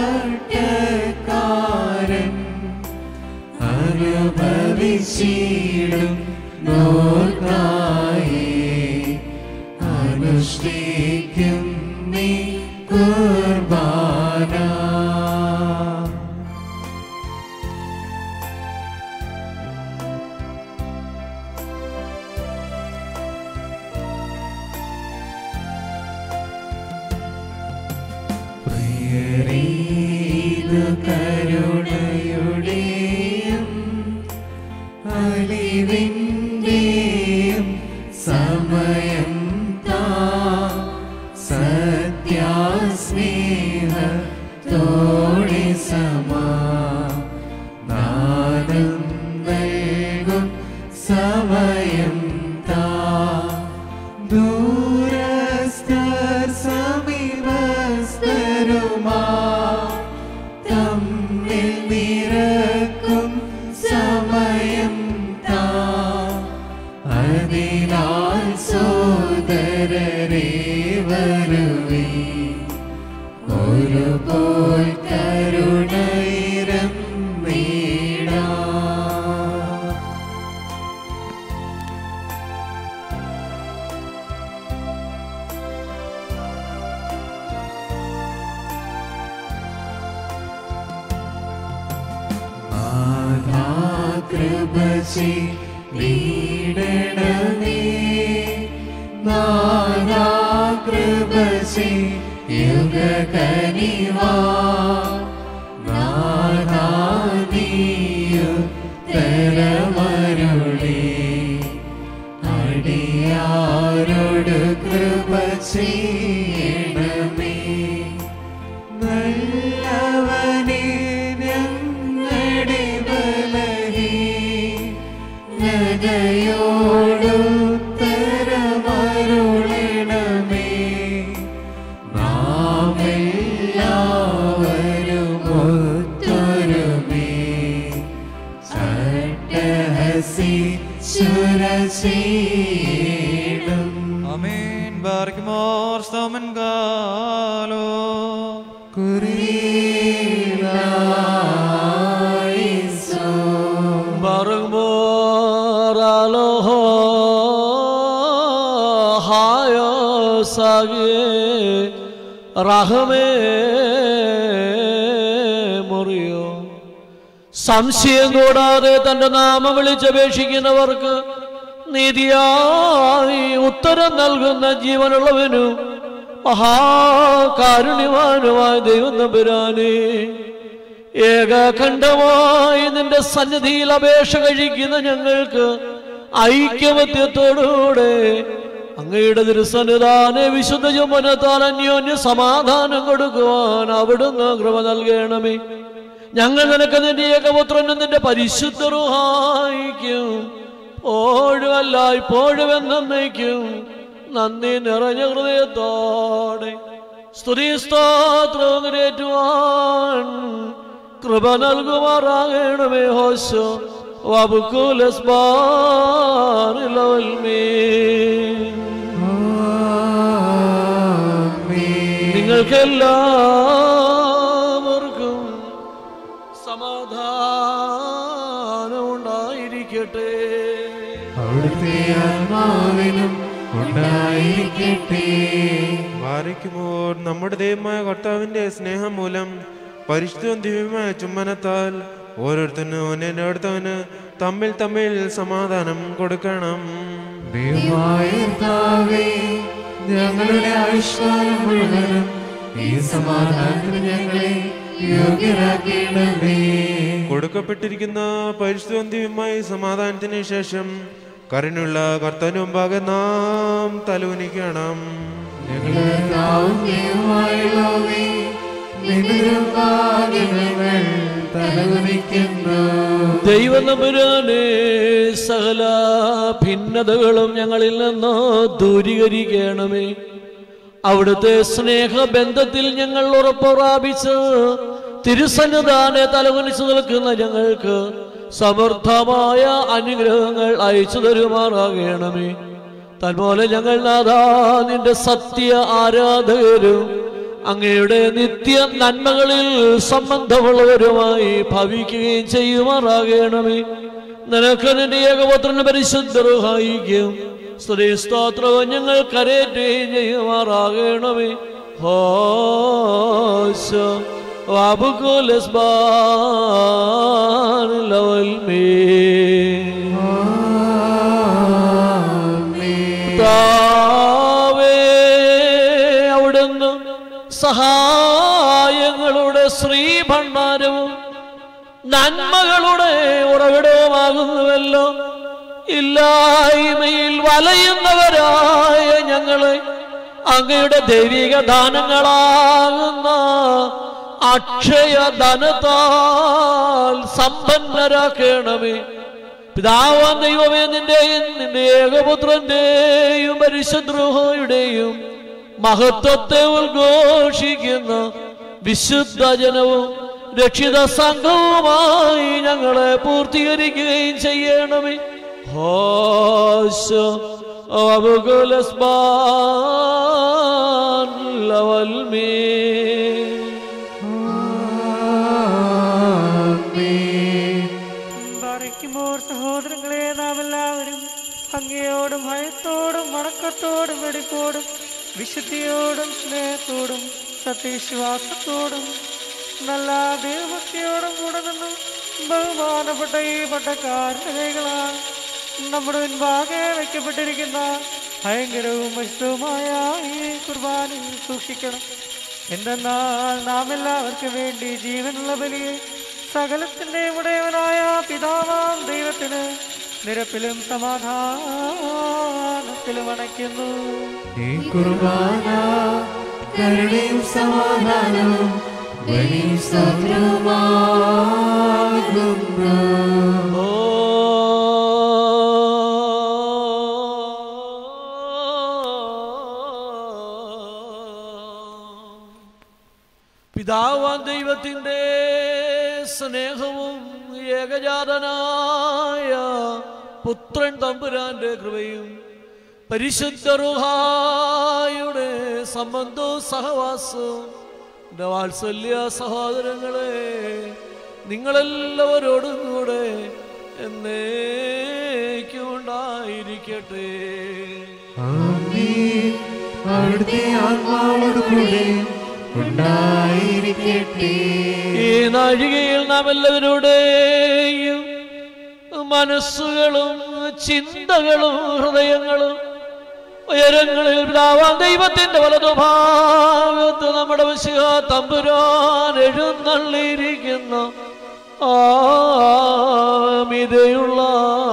Speaker 10: പട്ടക്കാരൻ അനുഭവിച്ചിടും നോർക്കായി അനുഷ്ഠിക്കും നീ കുർബാന പ്രിയരീതു കരുണയുടെയും അലിവിൻ്റെയും സമയം താ സത്യാസ്നേഹത്തോടെ സമാധാനം നൽകും സമയം താ ദൂരസ്ഥർ സമീപസ്ഥരുമാ തമ്മിൽ നിരക്കും സമയം താ അതിനാൽ സോദരരെ വരുവേ ഒരു പോൽ കരുണയിരം വീടാ കൃപ ചെയ്തിടണമേ നാനാ കൃപ ചെയ്യുക കനിവാ നാനാദിയു തരമരുളി അടിയാരോട് കൃപ ചെയ്യണമേ നല്ലവനേ ഞങ്ങളുടെ ബലഹീ നഗയോടുത്തരമരുളണമേ നാം എല്ലാവരും ഒത്തൊരുമേ ചട്ടഹസി ചുരചീടും
Speaker 7: Amen. Barkimor Stomen Galo.
Speaker 3: Barangmoraloho hayo sage rahme മുറിയോ സംശയം കൂടാതെ തന്റെ നാമം വിളിച്ചപേക്ഷിക്കുന്നവർക്ക് നീതിയായി ഉത്തരം നൽകുന്ന ജീവനുള്ളവനും മഹാകാരുണ്യവാനുമായ ദൈവം നമ്പുരാനേ ഏകഖണ്ഡമായി നിന്റെ സന്നിധിയിൽ അപേക്ഷ കഴിക്കുന്ന ഞങ്ങൾക്ക് ഐക്യമത്യത്തോടുകൂടെ അങ്ങയുടെ തിരുസന്നിധാനെ വിശുദ്ധ ചുമനത്താൽ അന്യോന്യ സമാധാനം കൊടുക്കുവാൻ അവിടുന്ന് കൃപ നൽകണമേ ഞങ്ങൾ നിനക്ക് നിന്റെ ഏകപുത്രനും നിന്റെ പരിശുദ്ധ റുഹായിക്കും ഓഴുമല്ല ഇപ്പോഴും എന്നേക്കും നന്ദി നിറഞ്ഞ ഹൃദയത്തോടെ സ്തുതി സ്തോത്രം നിറേറ്റുവാൻ കൃപ നൽകുമാറാകണമേ ഹോശോ വബുക്കുലസ്ബാറിലവൽമേ നിങ്ങൾക്കെല്ലാവർക്കും സമാധാനം ഉണ്ടായിരിക്കട്ടെ
Speaker 10: അവിടുത്തെ ആത്മാവിനും ഉണ്ടായിരിക്കട്ടെ
Speaker 8: വാരിക്കുമ്പോൾ നമ്മുടെ ദൈവമായ കർത്താവിന്റെ സ്നേഹം മൂലം പരിശുദ്ധവും ദിവ്യമായ ചുമ്മനത്താൽ ഓരോരുത്തനും അവനെ അടുത്തവന് തമ്മിൽ തമ്മിൽ സമാധാനം കൊടുക്കണം
Speaker 10: ദൈവമായ കർത്താവേ, ഞങ്ങളുടെ ആയുഷ്കാലം മുഴുവനും ഈ സമാധാനത്തിന് ഞങ്ങളെ യോഗ്യരാക്കണമേ
Speaker 8: കൊടുക്കപ്പെട്ടിരിക്കുന്ന പരിശുദ്ധവും ദിവ്യമായ സമാധാനത്തിന് ശേഷം കരുണയുള്ള കർത്താവിന് മുമ്പാകെ നാം തലവുനിക്കണം
Speaker 10: ഞങ്ങളുടെ കർത്താവും ദൈവമായുള്ളവേ, നിന്റെ മുമ്പാകെ ഞങ്ങൾ തലകുനിക്കുന്നു
Speaker 3: ദൈവം നമ്പുരാനെ സകല ഭിന്നതകളും ഞങ്ങളിൽ നിന്ന് ദൂരീകരിക്കണമേ അവിടുത്തെ സ്നേഹബന്ധത്തിൽ ഞങ്ങൾ ഉറപ്പ് പ്രാപിച്ച് തിരുസന്നിധാനെ തലകുനിച്ചു നിൽക്കുന്ന ഞങ്ങൾക്ക് സമർത്ഥമായ അനുഗ്രഹങ്ങൾ അയച്ചു തരുമാറാകണമേ തന്മൂലം ഞങ്ങൾ നാഥാ നിന്റെ സത്യ ആരാധകരും അങ്ങയുടെ നിത്യ നന്മകളിൽ സംബന്ധമുള്ളവരുമായി ഭവിക്കുകയും ചെയ്യുമാറാകണമേ നിനക്ക് നിന്റെ ഏകപുത്രന് പരിശുദ്ധർഹായിക്കും സ്ത്രീ സ്തോത്രവും ഞങ്ങൾ കരയേറ്റുകയും ചെയ്യുമാറാകണമേ ഹോശ കർത്താവേ, അവിടുന്ന് സഹായങ്ങളുടെ ശ്രീഭണ്ഡാരവും നന്മകളുടെ ഉറവിടവുമാകുന്നുവല്ലോ ഇല്ലായ്മയിൽ വലയുന്നവരായ ഞങ്ങളെ അങ്ങയുടെ ദൈവിക ദാനങ്ങളാകുന്ന അക്ഷയ ധനത്താൽ സമ്പന്നരാക്കണമേ പിതാവാം ദൈവമേ നിന്റെയും നിന്റെ ഏകപുത്രന്റെയും പരിശുദ്രോഹയുടെയും മഹത്വത്തെ ഉദ്ഘോഷിക്കുന്ന വിശുദ്ധ ജനവും രക്ഷിത സംഘവുമായി ഞങ്ങളെ പൂർത്തീകരിക്കുകയും ചെയ്യണമേ ഹോശോ
Speaker 6: ബാറയ്ക്കുമ്പോൾ സഹോദരങ്ങളെ നാം എല്ലാവരും അങ്ങയോടും ഭയത്തോടും വണക്കത്തോടും വെടിപ്പോടും വിശുദ്ധിയോടും സ്നേഹത്തോടും സത്യവിശ്വാസത്തോടും നല്ല ദൈവഭക്തിയോടും കൂടെ നിന്നും ബഹുമാനപ്പെട്ട ഈ പട്ടക്കാരന്റെ കൈകളാൽ നമ്മുടെ മുൻപാകെ വയ്ക്കപ്പെട്ടിരിക്കുന്ന ഭയങ്കരവും വിശുദ്ധവുമായ ഈ കുർബാനയിൽ സൂക്ഷിക്കണം എന്തെന്നാൽ നാം എല്ലാവർക്കും വേണ്ടി ജീവനുള്ള ബലിയെ സകലത്തിന്റെ ഉടയവനായ പിതാവാം ദൈവത്തിന് നിരപ്പിലും സമാധാനത്തിലും അണയ്ക്കുന്നു
Speaker 10: ഈ കുർബാന കരുണയും സമാധാനവും വലിയ സ്തോത്രവുമാകുന്നു
Speaker 3: പിതാവാൻ ദൈവത്തിൻ്റെ സ്നേഹവും ഏകജാതനായ പുത്രൻ തമ്പുരാന്റെ കൃപയും പരിശുദ്ധ റുഹായുടെ സംബന്ധവും സഹവാസവും എൻ്റെ വാത്സല്യ സഹോദരങ്ങളെ നിങ്ങളെല്ലാവരോടും കൂടെ എന്നേക്കും ഉണ്ടായിരിക്കട്ടെ
Speaker 10: ആമേൻ. അവിടുത്തെ ആത്മാവോട് കൂടെ ഉണ്ടായിരിക്കട്ടെ
Speaker 3: ഈ നാഴികയിൽ നാം എല്ലാവരുടെയും മനസ്സുകളും ചിന്തകളും ഹൃദയങ്ങളും ഉയരങ്ങളിൽ പിതാവാം ദൈവത്തിന്റെ വലതുഭാഗത്ത് നമ്മുടെ വിശുഖ തമ്പുരാൻ എഴുന്നള്ളിയിരിക്കുന്ന ആമിതയുള്ള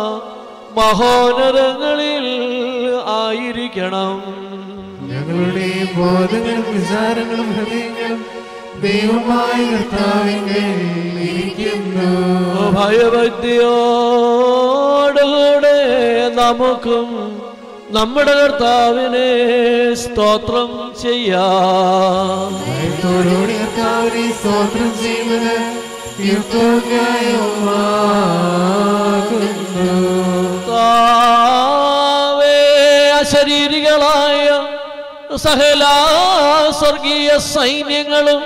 Speaker 3: മഹോനരങ്ങളിൽ ആയിരിക്കണം
Speaker 10: ഞങ്ങളുടെ ബോധങ്ങളും വിചാരങ്ങളും ഹൃദയങ്ങളും ദൈവമായ കർത്താവിന്റെ ഇരിക്കുന്നു
Speaker 3: ഭയഭക്തിയോടുകൂടെ നമുക്കും നമ്മുടെ കർത്താവിനെ സ്തോത്രം ചെയ്യാം
Speaker 10: ഭയത്തോടുകൂടി കർത്താവിനെ സ്തോത്രം ചെയ്യുന്നത് യുക്തോന്യായമാകുന്നു
Speaker 3: കർത്താവേ, അശരീരികളായ സകല സ്വർഗീയ സൈന്യങ്ങളും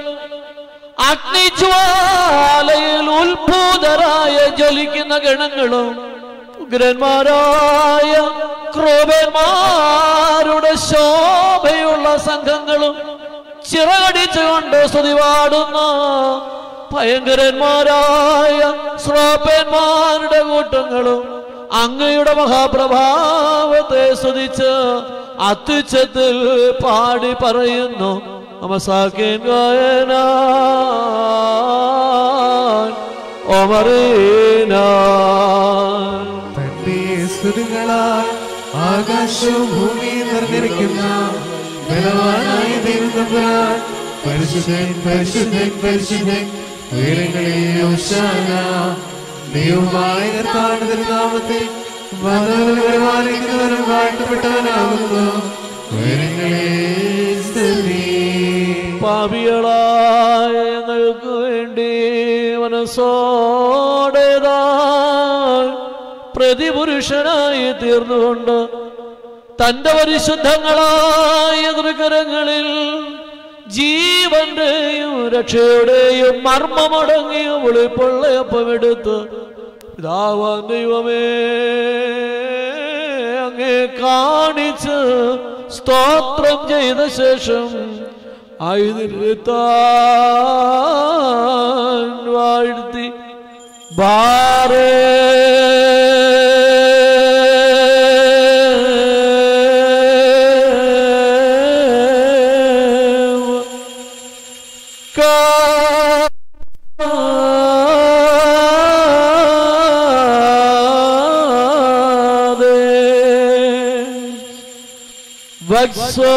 Speaker 3: അഗ്നിജ്വാലയിൽ ഉത്ഭൂതരായ ജ്വലിക്കുന്ന ഗണങ്ങളും ഉഗ്രന്മാരായ ക്രൂപന്മാരുടെ ശോഭയുള്ള സംഘങ്ങളും ചിറകടിച്ചുകൊണ്ട് സ്തുതി പാടുന്ന ഭയങ്കരന്മാരായ ശ്രോപ്പന്മാരുടെ കൂട്ടങ്ങളും അങ്ങയുടെ മഹാപ്രഭാവത്തെ സ്തുതിച്ച് അത്യുച്ചത്തിൽ പാടി പറയുന്നു നമസാക്കേൻ ഗായന ഒമറീന
Speaker 10: തന്റെ സ്തുതികളാൽ ആകാശവും ഭൂമിയും നിറഞ്ഞിരിക്കുന്ന ബലവാനായ ദൈവം തമ്പുരാൻ പരിശുദ്ധൻ പരിശുദ്ധൻ പരിശുദ്ധൻ ഉയരങ്ങളിൽ ഓശാന ദൈവമായ കർത്താവിന്റെ നാമത്തിൽ വന്നവരും പരിപാലിക്കുന്നവരും വാഴ്ത്തപ്പെട്ടവനാകുന്നു ഉയരങ്ങളിൽ സ്തുതി
Speaker 3: പാപികളായ ഞങ്ങൾക്ക് വേണ്ടി മനസ്സോടേതാ പ്രതിപുരുഷനായി തീർന്നുകൊണ്ട് തന്റെ പരിശുദ്ധങ്ങളായ തൃകരങ്ങളിൽ ജീവന്റെയും രക്ഷയുടെയും മർമ്മമടങ്ങിയ വെളിപ്പുള്ളയപ്പമെടുത്ത് പിതാവാൻ ദൈവമേ അങ്ങേ കാണിച്ച് സ്തോത്രം ചെയ്ത ശേഷം ആയുധത്താൻ വാഴ്ത്തി ബാറേ വത്സോ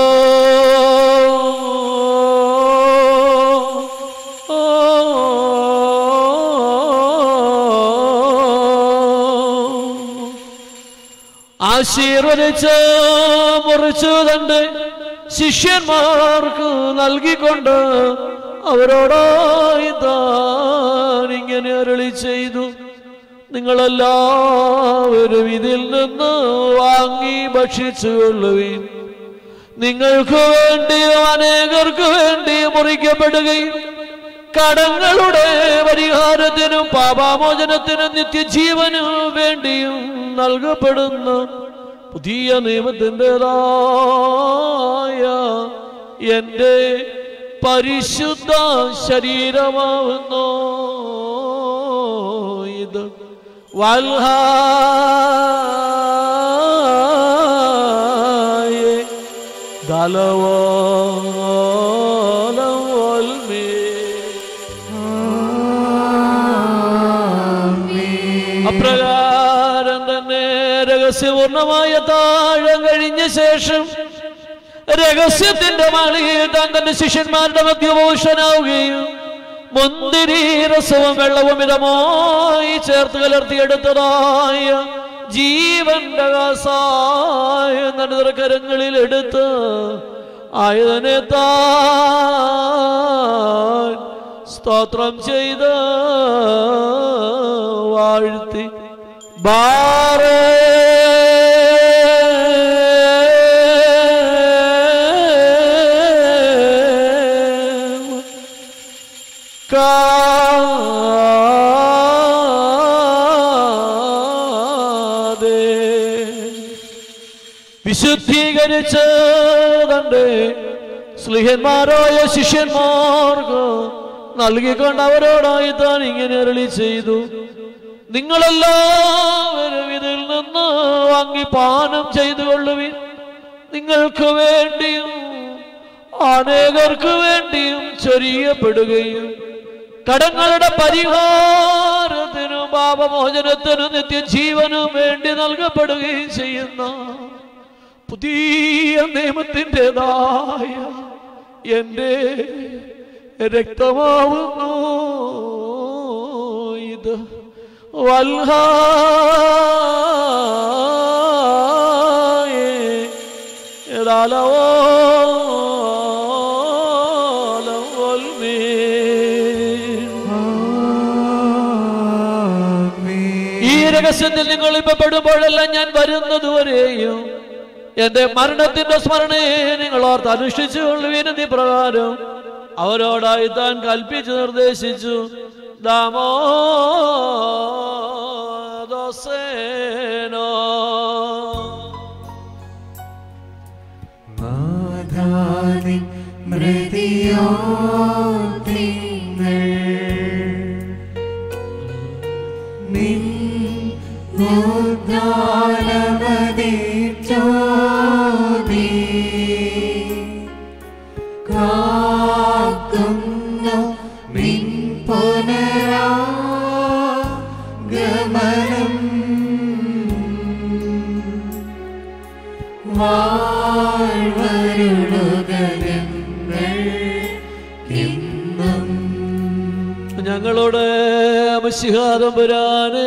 Speaker 3: ആശീർവദിച്ച് മുറിച്ചു തന്റെ ശിഷ്യന്മാർക്ക് നൽകിക്കൊണ്ട് അവരോടായി താൻ ഇങ്ങനെ അരളി ചെയ്തു നിങ്ങളെല്ലാവരും ഇതിൽ നിന്ന് വാങ്ങി ഭക്ഷിച്ചു കൊള്ളുവീൻ നിങ്ങൾക്ക് വേണ്ടിയും അനേകർക്ക് വേണ്ടിയും മുറിക്കപ്പെടുകയും കടങ്ങളുടെ പരിഹാരത്തിനും പാപാമോചനത്തിനും നിത്യജീവനും വേണ്ടിയും നൽകപ്പെടുന്ന പുതിയ നിയമത്തിൻ്റെതായ എൻ്റെ പരിശുദ്ധ ശരീരമാവുന്നു ഇത് വൽഹായേ ദലവോലം വൽമേ അപ്രകാരം തന്നെ രഹസ്യപൂർണമായ താഴം കഴിഞ്ഞ ശേഷം രഹസ്യത്തിന്റെ മാളികയിൽ താൻ തന്റെ ശിഷ്യന്മാരുടെ മധ്യഭൂഷനാവുകയും മുന്തിരി രസവും വെള്ളവും മിതമായി ചേർത്ത് കലർത്തിയെടുത്തതായ ജീവന്റെ കാസായ നടുതറക്കരങ്ങളിൽ എടുത്ത് ആയതിനെ താൻ സ്തോത്രം ചെയ്ത് വാഴ്ത്തി ബാറേ കാതേ വിശുദ്ധീകരിച്ച് തന്റെ സ്ലിഹന്മാരായ ശിഷ്യന്മാർക്ക് നൽകിക്കൊണ്ട് അവരോടായി താൻ ഇങ്ങനെ അരളി ചെയ്തു നിങ്ങളെല്ലാവരും ഇതിൽ നിന്ന് വാങ്ങി പാനം ചെയ്തു കൊള്ളുവിൻ നിങ്ങൾക്ക് വേണ്ടിയും അനേകർക്ക് വേണ്ടിയും ചൊരിയപ്പെടുകയും കടങ്ങളുടെ പരിഹാരത്തിനും പാപമോചനത്തിനും നിത്യജീവനും വേണ്ടി നൽകപ്പെടുകയും ചെയ്യുന്ന പുതിയ നിയമത്തിൻ്റെതായ എൻ്റെ രക്തമാവുന്നു ഇത് വൽഹായേ ഏതാലവോലം വൽമേ ഈ രഹസ്യത്തിൽ നിങ്ങൾ ഇപ്പൊ പെടുമ്പോഴെല്ലാം ഞാൻ വരുന്നത് വരെയും എന്റെ മരണത്തിന്റെ സ്മരണയെ നിങ്ങൾ ഓർത്ത് അനുഷ്ഠിച്ചു കൊള്ളുവിനതി പ്രകാരം അവരോടായി താൻ കൽപ്പിച്ചു നിർദ്ദേശിച്ചു ദാമോ ദോസേനോ
Speaker 10: നാഥാനി മൃതിയോ നിങ്ങൾ നിൻ ഉദ്ധാനമതിച്ചോതി കാക്കുന്നു നിൻ പുനരാഗമനം വാഴ്വരുളുക ഞങ്ങൾ എന്നും
Speaker 3: ഞങ്ങളുടെ മഷിഹാതമ്പുരാനെ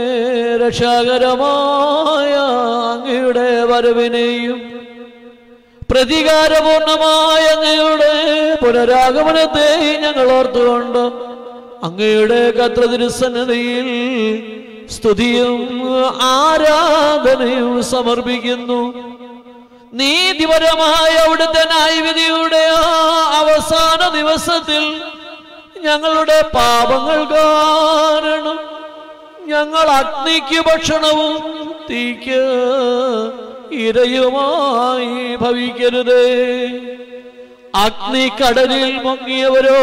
Speaker 3: രക്ഷാകരമായ അങ്ങയുടെ വരവിനെയും പ്രതികാരപൂർണമായ അങ്ങയുടെ പുനരാഗമനത്തെയും ഞങ്ങൾ ഓർത്തുകൊണ്ട് അങ്ങയുടെ കത്രതിരുസന്നതിയിൽ സ്തുതിയും ആരാധനയും സമർപ്പിക്കുന്നു നീതിപരമായ അവിടുത്തെ ന്യായവിധിയുടെ ആ അവസാന ദിവസത്തിൽ ഞങ്ങളുടെ പാപങ്ങൾ കാരണം ഞങ്ങൾ അഗ്നിക്ക് ഭക്ഷണവും തീക്ക് ഇരയുമായി ഭവിക്കരുതേ അഗ്നിക്കടലിൽ മുങ്ങിയവരോ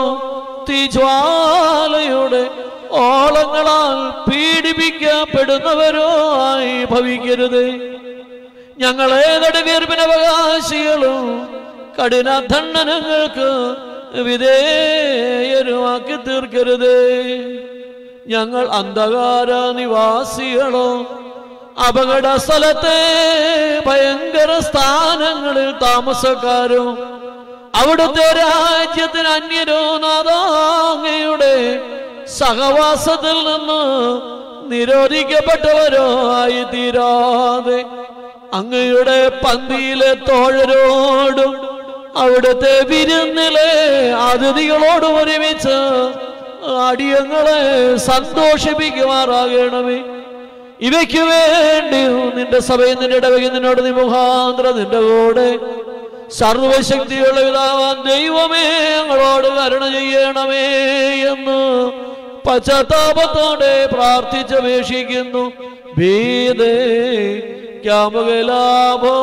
Speaker 3: തീജ്വാലയുടെ ഓളങ്ങളാൽ പീഡിപ്പിക്കപ്പെടുന്നവരോ ആയി ഭവിക്കരുതേ ഞങ്ങളെ നെടുവീർപ്പിനവകാശികളും കഠിന ദണ്ഡനങ്ങൾക്ക് വിധേയരുമാക്കി തീർക്കരുതേ ഞങ്ങൾ അന്ധകാര നിവാസികളോ അപകട സ്ഥലത്തെ ഭയങ്കര സ്ഥാനങ്ങളിൽ താമസക്കാരോ അവിടുത്തെ രാജ്യത്തിന് അന്യരോ നാദാങ്ങയുടെ സഹവാസത്തിൽ നിന്ന് നിരോധിക്കപ്പെട്ടവരോ ആയി തീരാതെ അങ്ങയുടെ പന്തിയിലെ തോഴരോടും അവിടുത്തെ വിരുന്നിലെ അതിഥികളോടും ഒരുമിച്ച് അടിയങ്ങളെ സന്തോഷിപ്പിക്കുമാറാകണമേ ഇവയ്ക്ക് വേണ്ടി നിന്റെ സഭയിൽ നിന്റെ ഇടവകി നിന്നോട് നീ മുഖാന്തര നിന്റെ കൂടെ സർവശക്തിയുള്ള പിതാവാൻ ദൈവമേ ഞങ്ങളോട് കരുണ ചെയ്യണമേ എന്ന് പശ്ചാത്താപത്തോടെ പ്രാർത്ഥിച്ചപേക്ഷിക്കുന്നു ഭീതേ ക്യാമകലാഭോ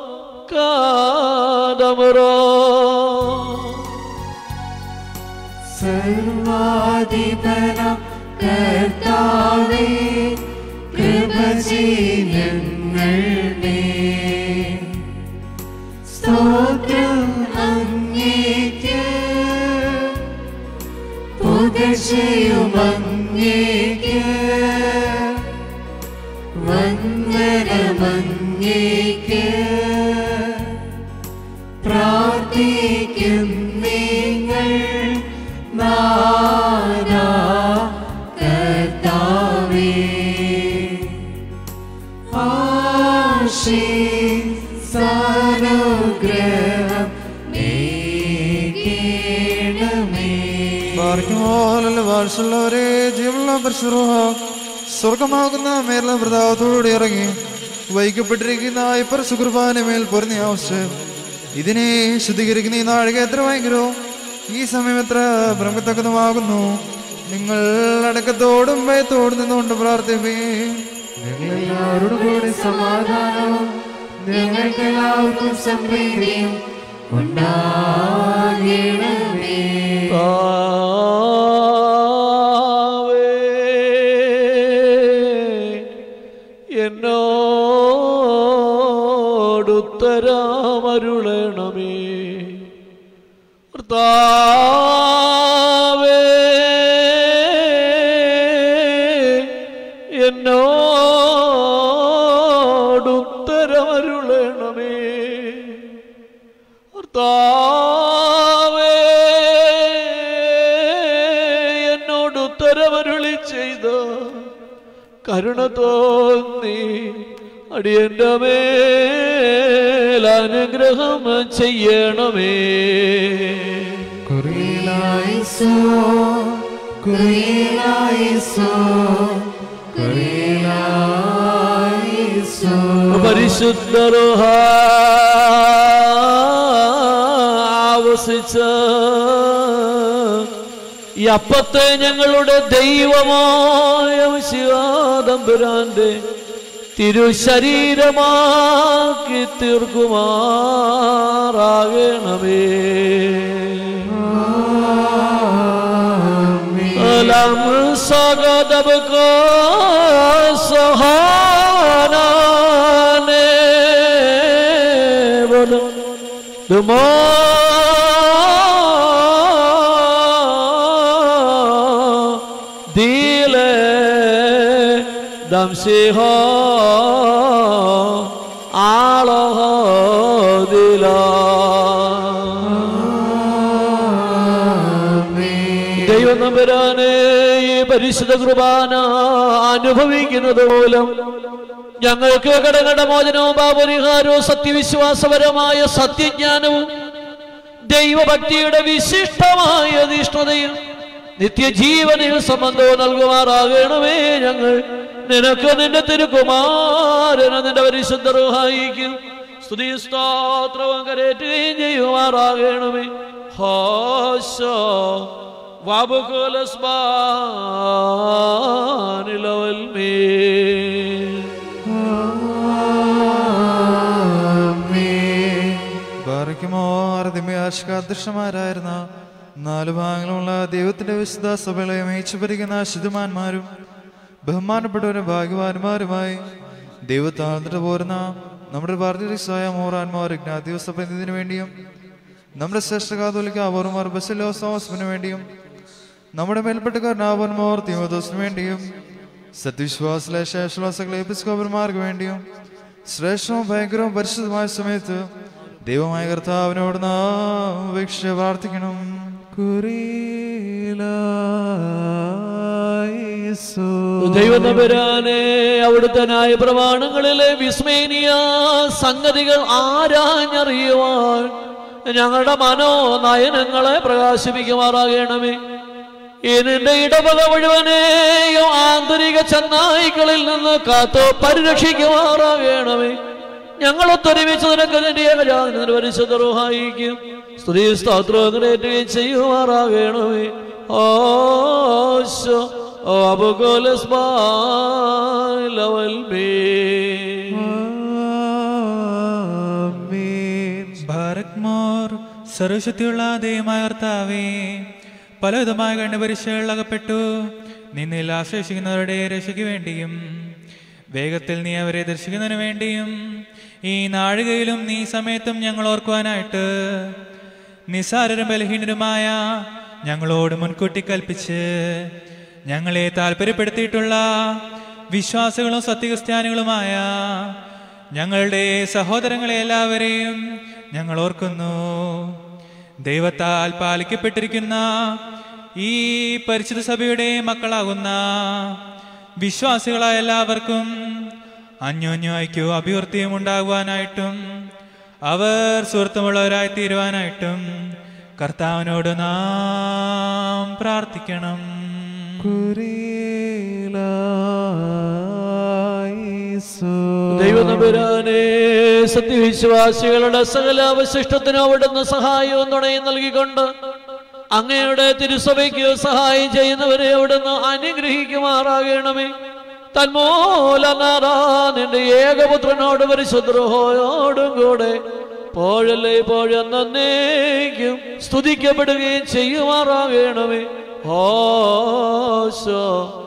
Speaker 3: കാതമറോ
Speaker 10: സർവാധിപനം കർത്താവേ കൃപ ഞങ്ങൾ സ്തോത്രം അങ്ങേക്ക് പുകശയും അങ്ങേക്ക് വന്ദനമങ്ങേക്ക് പ്രാർത്ഥിക്കും നിങ്ങൾ നാദാ കർത്താവേ ആശീസാനുഗ്രഹം നീക്കണമേ
Speaker 2: പാർക്കുമോലല്ല വാത്സല്യവരെ ജീവനുള്ള പരിശുദ്ധ സ്വർഗമാകുന്ന മേലുള്ള പ്രതാപത്തോടെ ഇറങ്ങി വൈകപ്പെട്ടിരിക്കുന്ന ഇപ്പർ സുകുർബാന മേൽ പൊരുന്ന ആവശ്യം ഇതിനെ ശുദ്ധീകരിക്കുന്ന ഈ നാഴിക എത്ര ഭയങ്കരോ ഈ സമയം എത്ര ഭ്രമത്തക്കതുമാകുന്നു നിങ്ങൾ അടക്കത്തോടും ഭയത്തോടും നിന്നുകൊണ്ട് പ്രാർത്ഥിപ്പേ
Speaker 10: ഞങ്ങളെല്ലാവരോടും കൂടി സമാധാനവും ഞങ്ങൾക്കെല്ലാവർക്കും സംപ്രീതിയും ഉണ്ടാകണമേ
Speaker 3: എന്നോടുത്തരാമരുളണമേ കർത്താവേ എന്നോടുത്തരമരുളണമേ കർത്താവേ എന്നോട് ഉത്തരവരുളി ചെയ്ത കരുണ തോന്നി അടിയന്റെ മേൽ അനുഗ്രഹം ചെയ്യണമേ
Speaker 10: കുറിയിലായിസോ കുറിയിലായിസോ കുറിയിലായിസോ
Speaker 3: പരിശുദ്ധ റുഹ ആവസിച്ച ഈ അപ്പത്തെ ഞങ്ങളുടെ ദൈവമായ ശിവാദംബുരാന്റെ തിരുശരീരമാക്കി തീർക്കുമാറാകണമേ അലം സഗദബക സഹാനാനേ ബോലോ ദുമാ ദിലെ ദംസിഹ ആളഹ ദൈവം നമ്പരാനെ ഈ പരിശുദ്ധ കുർബാന അനുഭവിക്കുന്നത് മൂലം ഞങ്ങൾക്ക് കടകട മോചനവും പാപരിഹാരവും സത്യവിശ്വാസപരമായ സത്യജ്ഞാനവും ദൈവഭക്തിയുടെ വിശിഷ്ടമായ അധിഷ്ഠതയും നിത്യജീവനിൽ സംബന്ധവും നൽകുമാറാകണമേ ഞങ്ങൾ നിനക്ക് നിന്റെ തിരുക്കുമാരന നിന്റെ പരിശുദ്ധ റുഹായിക്കും സ്തുതി സ്തോത്രവും കരേറ്റുകയും ചെയ്യുമാറാകണമേ ഹോശോ
Speaker 2: അദൃശ്യമാരായിരുന്ന നാല് ഭാഗങ്ങളുള്ള ദൈവത്തിന്റെ വിശുദ്ധ സഭകളെ മേച്ചു ഭരിക്കുന്ന ശുദ്ധമാന്മാരും ബഹുമാനപ്പെട്ടവരും ഭാഗ്യവാന്മാരുമായി ദൈവത്താഴ്ന്നിട്ട് പോരുന്ന നമ്മുടെ ഭാരതീയ മോറാൻമാർ ഇഗ്നാദിവസ പ്രതിനിധിന് വേണ്ടിയും നമ്മുടെ ശ്രേഷ്ഠ കാതോലിക്ക അവർമാർ ബസലോസോസിന് വേണ്ടിയും നമ്മുടെ മേൽപ്പെട്ടക്കാരനാവന്മാർ തീമദോസിന് വേണ്ടിയും സത്യവിശ്വാസിലെ ശേഷവാസകളെ എപ്പിസ്കോപർമാർക്ക് വേണ്ടിയും ശ്രേഷ്ഠവും ഭയങ്കരവും പരിശുദ്ധമായ സമയത്ത് ദൈവമായ കർത്താവിനോട് നാം അപേക്ഷ പ്രാർത്ഥിക്കണം
Speaker 3: ദൈവതപുരാനെ അവിടുത്തെ ന്യായ പ്രമാണങ്ങളിലെ വിസ്മേനിയ സംഗതികൾ ആരാഞ്ഞറിയുവാൻ ഞങ്ങളുടെ മനോ നയനങ്ങളെ പ്രകാശിപ്പിക്കുമാറാകണമേ ഈ നിന്റെ ഇടവക മുഴുവനെയും ആന്തരിക ചെന്നായ്ക്കളിൽ നിന്ന് കാത്തു പരിരക്ഷിക്കുമാറാകണമേ ഞങ്ങൾ ഒത്തൊരുമിച്ച് നിനക്ക് നിന്റെ ഏകജാതിന് പരിശുദ്ധ റുഹായിക്കും സ്തുതി സ്തോത്രങ്ങളേറ്റുകയും ചെയ്യുമാറാകണമേ ഓശോ ഓ അബുഗോലസ് ലവൽ
Speaker 5: ഭാരത്മോർ സർവശക്തിയുള്ള ദൈവമായ കർത്താവേ പലവിധമായ കണ്ണുപരിശകൾ അകപ്പെട്ടു നിന്നിൽ ആശ്രയിക്കുന്നവരുടെ രക്ഷയ്ക്ക് വേണ്ടിയും വേഗത്തിൽ നീ അവരെ ദർശിക്കുന്നതിന് വേണ്ടിയും ഈ നാഴികയിലും നീ സമയത്തും ഞങ്ങൾ ഓർക്കുവാനായിട്ട് നിസാരരും ബലഹീനരുമായ ഞങ്ങളോട് മുൻകൂട്ടി കൽപ്പിച്ച് ഞങ്ങളെ താല്പര്യപ്പെടുത്തിയിട്ടുള്ള വിശ്വാസികളും സത്യക്രിസ്ത്യാനികളുമായ ഞങ്ങളുടെ സഹോദരങ്ങളെ എല്ലാവരെയും ഞങ്ങൾ ഓർക്കുന്നു ദൈവത്താൽ പാലിക്കപ്പെട്ടിരിക്കുന്ന ഈ പരിശുദ്ധ സഭയുടെ മക്കളാകുന്ന വിശ്വാസികളായ എല്ലാവർക്കും അന്യോന്യ ഐക്യവും അഭിവൃദ്ധിയും ഉണ്ടാകുവാനായിട്ടും അവർ സുഹൃത്തുമുള്ളവരായി തീരുവാനായിട്ടും കർത്താവിനോട് നാം പ്രാർത്ഥിക്കണം
Speaker 3: ദൈവനപുരാനെ സത്യവിശ്വാസികളുടെ സകല അവശിഷ്ടത്തിനും അവിടുന്ന് സഹായവും തുണയും നൽകിക്കൊണ്ട് അങ്ങയുടെ തിരുസഭയ്ക്ക് സഹായം ചെയ്യുന്നവരെ അവിടുന്ന് അനുഗ്രഹിക്കുമാറാകണമേ തന്മൂലനാറാ നിന്റെ ഏകപുത്രനോട് പരിശുദ്രോയോടും കൂടെ പോഴല്ലേ പോഴെന്നേക്കും സ്തുതിക്കപ്പെടുകയും ചെയ്യുമാറാകണമേ ഓശോ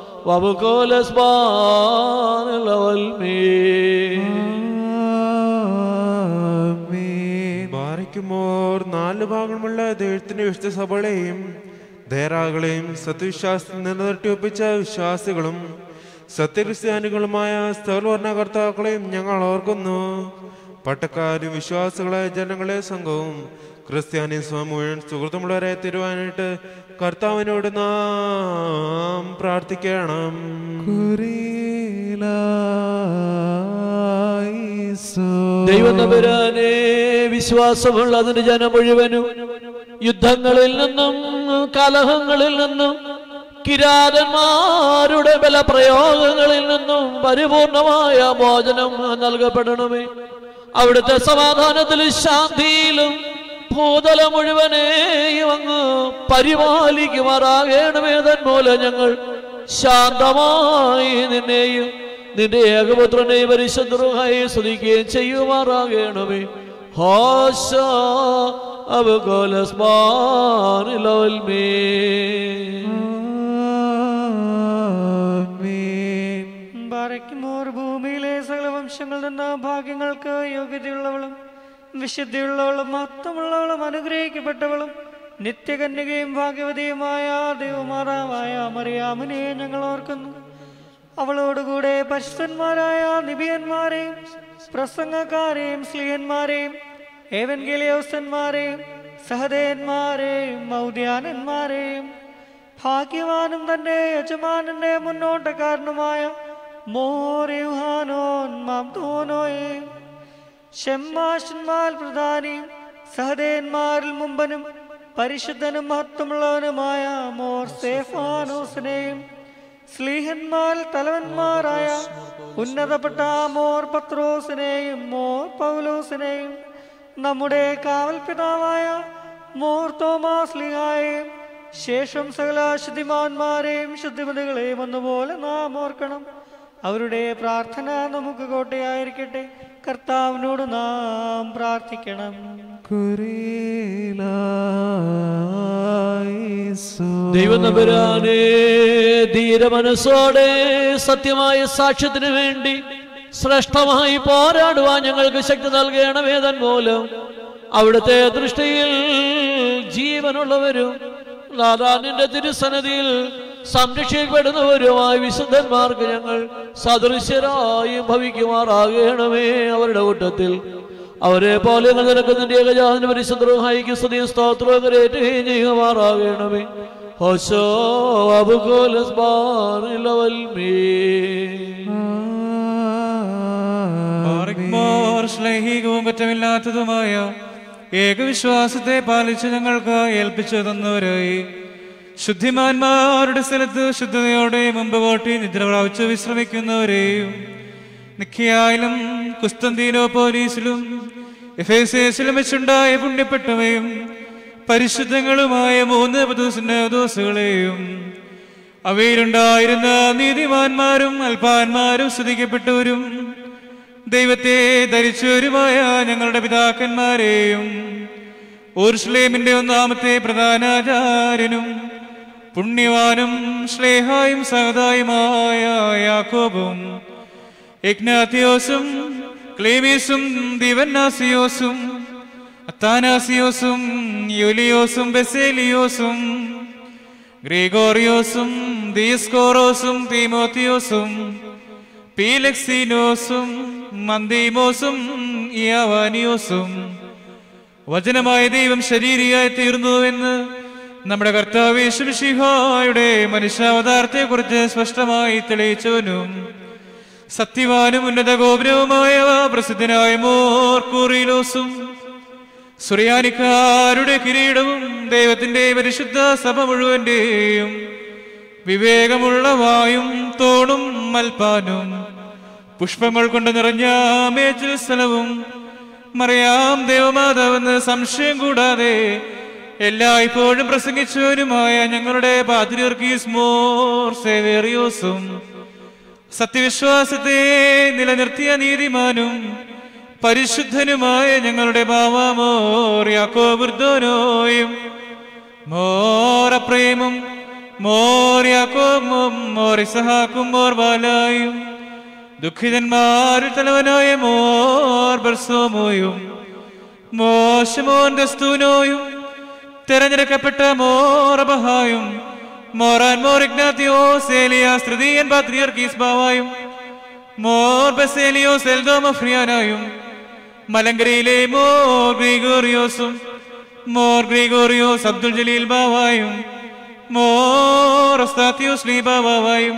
Speaker 8: ബാരയ്ക്കുമോർ നാല് ഭാഗമുള്ള ദൈവത്തിന്റെ വിശുദ്ധ സഭകളെയും ധേറാകളെയും സത്യവിശ്വാസത്തിൽ നിലനിർത്തി ഒപ്പിച്ച വിശ്വാസികളും സത്യക്രിസ്ത്യാനികളുമായ സ്ഥലവർണ്ണകർത്താക്കളെയും ഞങ്ങൾ ഓർക്കുന്നു പട്ടക്കാരും വിശ്വാസികളായ ജനങ്ങളെ സംഘവും ക്രിസ്ത്യാനി സ്വയം മുഴുവൻ സുഹൃത്തുമുള്ളവരെ തരുവാനായിട്ട് കർത്താവിനോട് നാം പ്രാർത്ഥിക്കണം
Speaker 3: ദൈവനപുരാനെ വിശ്വാസമുള്ള അതിന് ജനം മുഴുവനും യുദ്ധങ്ങളിൽ നിന്നും കലഹങ്ങളിൽ നിന്നും കിരാതന്മാരുടെ ബലപ്രയോഗങ്ങളിൽ നിന്നും പരിപൂർണമായ മോചനം നൽകപ്പെടണമേ അവിടുത്തെ സമാധാനത്തിലും ശാന്തിയിലും ഭൂതല മുഴുവനെയും അങ്ങ് പരിപാലിക്കുമാറാകണമേ തന്മൂലം ഞങ്ങൾ ശാന്തമായി നിന്നെയും നിന്റെ ഏകപുത്രനെയും പരിശുദ്ധമായി സ്തുതിക്കുകയും ചെയ്യുമാറാകണമേ ഹോശ
Speaker 6: ബാരയ്ക്കുമോർ ഭൂമിയിലെ സകല വംശങ്ങളിൽ നിന്ന് ഭാഗ്യങ്ങൾക്ക് യോഗ്യതയുള്ളവളും വിശുദ്ധിയുള്ളവളും മഹത്വമുള്ളവളും അനുഗ്രഹിക്കപ്പെട്ടവളും നിത്യകന്യകയും ഭാഗ്യവതിയുമായ ദൈവമാതാവായ മറിയാമുനെ ഞങ്ങൾ ഓർക്കുന്നു അവളോടുകൂടെ പരിശുദ്ധന്മാരായ നിബിയന്മാരെയും പ്രസംഗക്കാരെയും സ്ലീഹന്മാരെയും ഏവൻഗേലിയോസന്മാരെയും സഹദേന്മാരെയും മൗദ്യാനന്മാരെയും ഭാഗ്യവാനും തന്റെ യജമാനന്റെ മുന്നോട്ടക്കാരനുമായ മോറിയുഹാനോൻ മാംതോനോയെയും ഷെമ്മാഷന്മാർ പ്രധാനിയും സഹദേന്മാരിൽ മുമ്പനും പരിശുദ്ധനും മഹത്വമുള്ളവനുമായ മോർ സേഫാനോസിനെയും സ്ലീഹന്മാർ തലവന്മാരായ ഉന്നതപ്പെട്ട മോർ പത്രോസിനെയും മോർ പൗലോസിനെയും നമ്മുടെ കാവൽ പിതാവായ മോർ തോമാസ് ലിഹായെയും ശേഷം സകല ശുദ്ധിമാന്മാരെയും ശുദ്ധിമതികളെയും ഒന്നുപോലെ നാം ഓർക്കണം അവരുടെ പ്രാർത്ഥന നമുക്ക് കോട്ടയായിരിക്കട്ടെ കർത്താവിനോട് നാം പ്രാർത്ഥിക്കണം
Speaker 3: ദൈവനപുരാനെ ധീരമനസ്സോടെ സത്യമായ സാക്ഷ്യത്തിന് വേണ്ടി ശ്രേഷ്ഠമായി പോരാടുവാൻ ഞങ്ങൾക്ക് ശക്തി നൽകണമേ തന്മൂലം അവിടുത്തെ ദൃഷ്ടിയിൽ ജീവനുള്ളവരും നാദാനിന്റെ തിരുസന്നിധിയിൽ സംരക്ഷിക്കപ്പെടുന്നവരുമായ വിശുദ്ധന്മാർക്ക് ഞങ്ങൾ സദൃശ്യരായും ഭവിക്കുമാറാകണമേ അവരുടെ കൂട്ടത്തിൽ അവരെ പോലെ ഞങ്ങൾ നിനക്ക് നിന്റെ ഏകജാതിന് പരിശുദ്ധഹായിക്ക് സ്തുതിയും സ്തോത്രവും കരയേറ്റുകയും ചെയ്യുമാറാകണമേ ഹോശോ അബുകോലസ്
Speaker 4: മോർ ശ്ലൈഹികവും കുറ്റമില്ലാത്തതുമായ ഏകവിശ്വാസത്തെ പാലിച്ച് ഞങ്ങൾക്ക് ഏൽപ്പിച്ചു തന്നവരായി ശുദ്ധിമാന്മാരുടെ സ്ഥലത്ത് ശുദ്ധതയോടെ മുമ്പ് കോട്ടി നിദ്ര പ്രാപിച്ച് വിശ്രമിക്കുന്നവരെയും നിഖിയായാലും കുസ്തന്തീനോ പോലീസിലും എഫേസിലും വെച്ചുണ്ടായ പുണ്യപ്പെട്ടവയും പരിശുദ്ധങ്ങളുമായ മൂന്ന് ദിവസങ്ങളെയും അവയിലുണ്ടായിരുന്ന നീതിമാന്മാരും അൽപാന്മാരും സ്തുതിക്കപ്പെട്ടവരും ദൈവത്തെ ധരിച്ചവരുമായ ഞങ്ങളുടെ പിതാക്കന്മാരെയും ഓർഷ്ലേമിന്റെ ഒന്നാമത്തെ പ്രധാനാചാര്യനും പുണ്യവാനും ശ്ലേഹായും സഹതായുമായ യാക്കോബും ഇഗ്നാത്തിയോസും ക്ലേമീസും ദിവന്നാസിയോസും അത്താനാസിയോസും യുലിയോസും ബെസേലിയോസും ഗ്രിഗോറിയോസും ദീസ്കോറോസും തീമോത്തിയോസും പീലക്സീനോസും മന്ദീമോസും ഇയാവാനിയോസും വചനമായ ദൈവം ശരീരിയായി തീർന്നുവെന്ന് നമ്മുടെ കർത്താവ് യേശുമിശിഹായുടെ മനുഷ്യാവതാരത്തെ കുറിച്ച് സ്പഷ്ടമായി തെളിയിച്ചവനും സത്യവാനും ഉന്നത ഗോപുരവുമായ പ്രസിദ്ധനായ മോർക്കൂറിലോസും സുറിയാനിക്കാരുടെ കിരീടവും ദൈവത്തിന്റെ പരിശുദ്ധ സഭ മുഴുവന്റെയും വിവേകമുള്ള വായും തോണും മൽപ്പാനും പുഷ്പങ്ങൾ കൊണ്ട് നിറഞ്ഞ മേച്ചിൽ സ്ഥലവും മറിയാം ദേവമാതാവെന്ന് സംശയം കൂടാതെ എല്ലായ്പ്പോഴും പ്രസംഗിച്ചവനുമായ ഞങ്ങളുടെ പാത്രിയർക്കീസ് മോർ സേവേറിയോസും സത്യവിശ്വാസത്തെ നിലനിർത്തിയ നീതിമാനും പരിശുദ്ധനുമായ ഞങ്ങളുടെ ബാവാമോർ യാക്കോബുർദോനോയും മോറപ്രേമും മോർ യാക്കോബും മോർ ഇസഹാക്കും മോർ ബാലായും ദുഃഖിതന്മാരിൽ തലവനായ മോർ ബർസോമോയും മോശമോൻ ദസ്തൂനോയും തെരഞ്ഞെടുക്കപ്പെട്ട മോറബഹായും മോറാൻ മോർ ഇഗ്നാത്തിയോസ് ഏലിയാസ് തൃതീയൻ പാത്രിയർക്കീസ് ബാവായും മോർ ബസേലിയോസ് എൽദോമഫ്രിയാനായും മലങ്കരയിലെ മോർ ഗ്രിഗോറിയോസും മോർ ഗ്രിഗോറിയോസ് അബ്ദുൽ ജലീൽ ബാവായും മോർ അസ്താത്തിയോസ് ലീ ബാവായും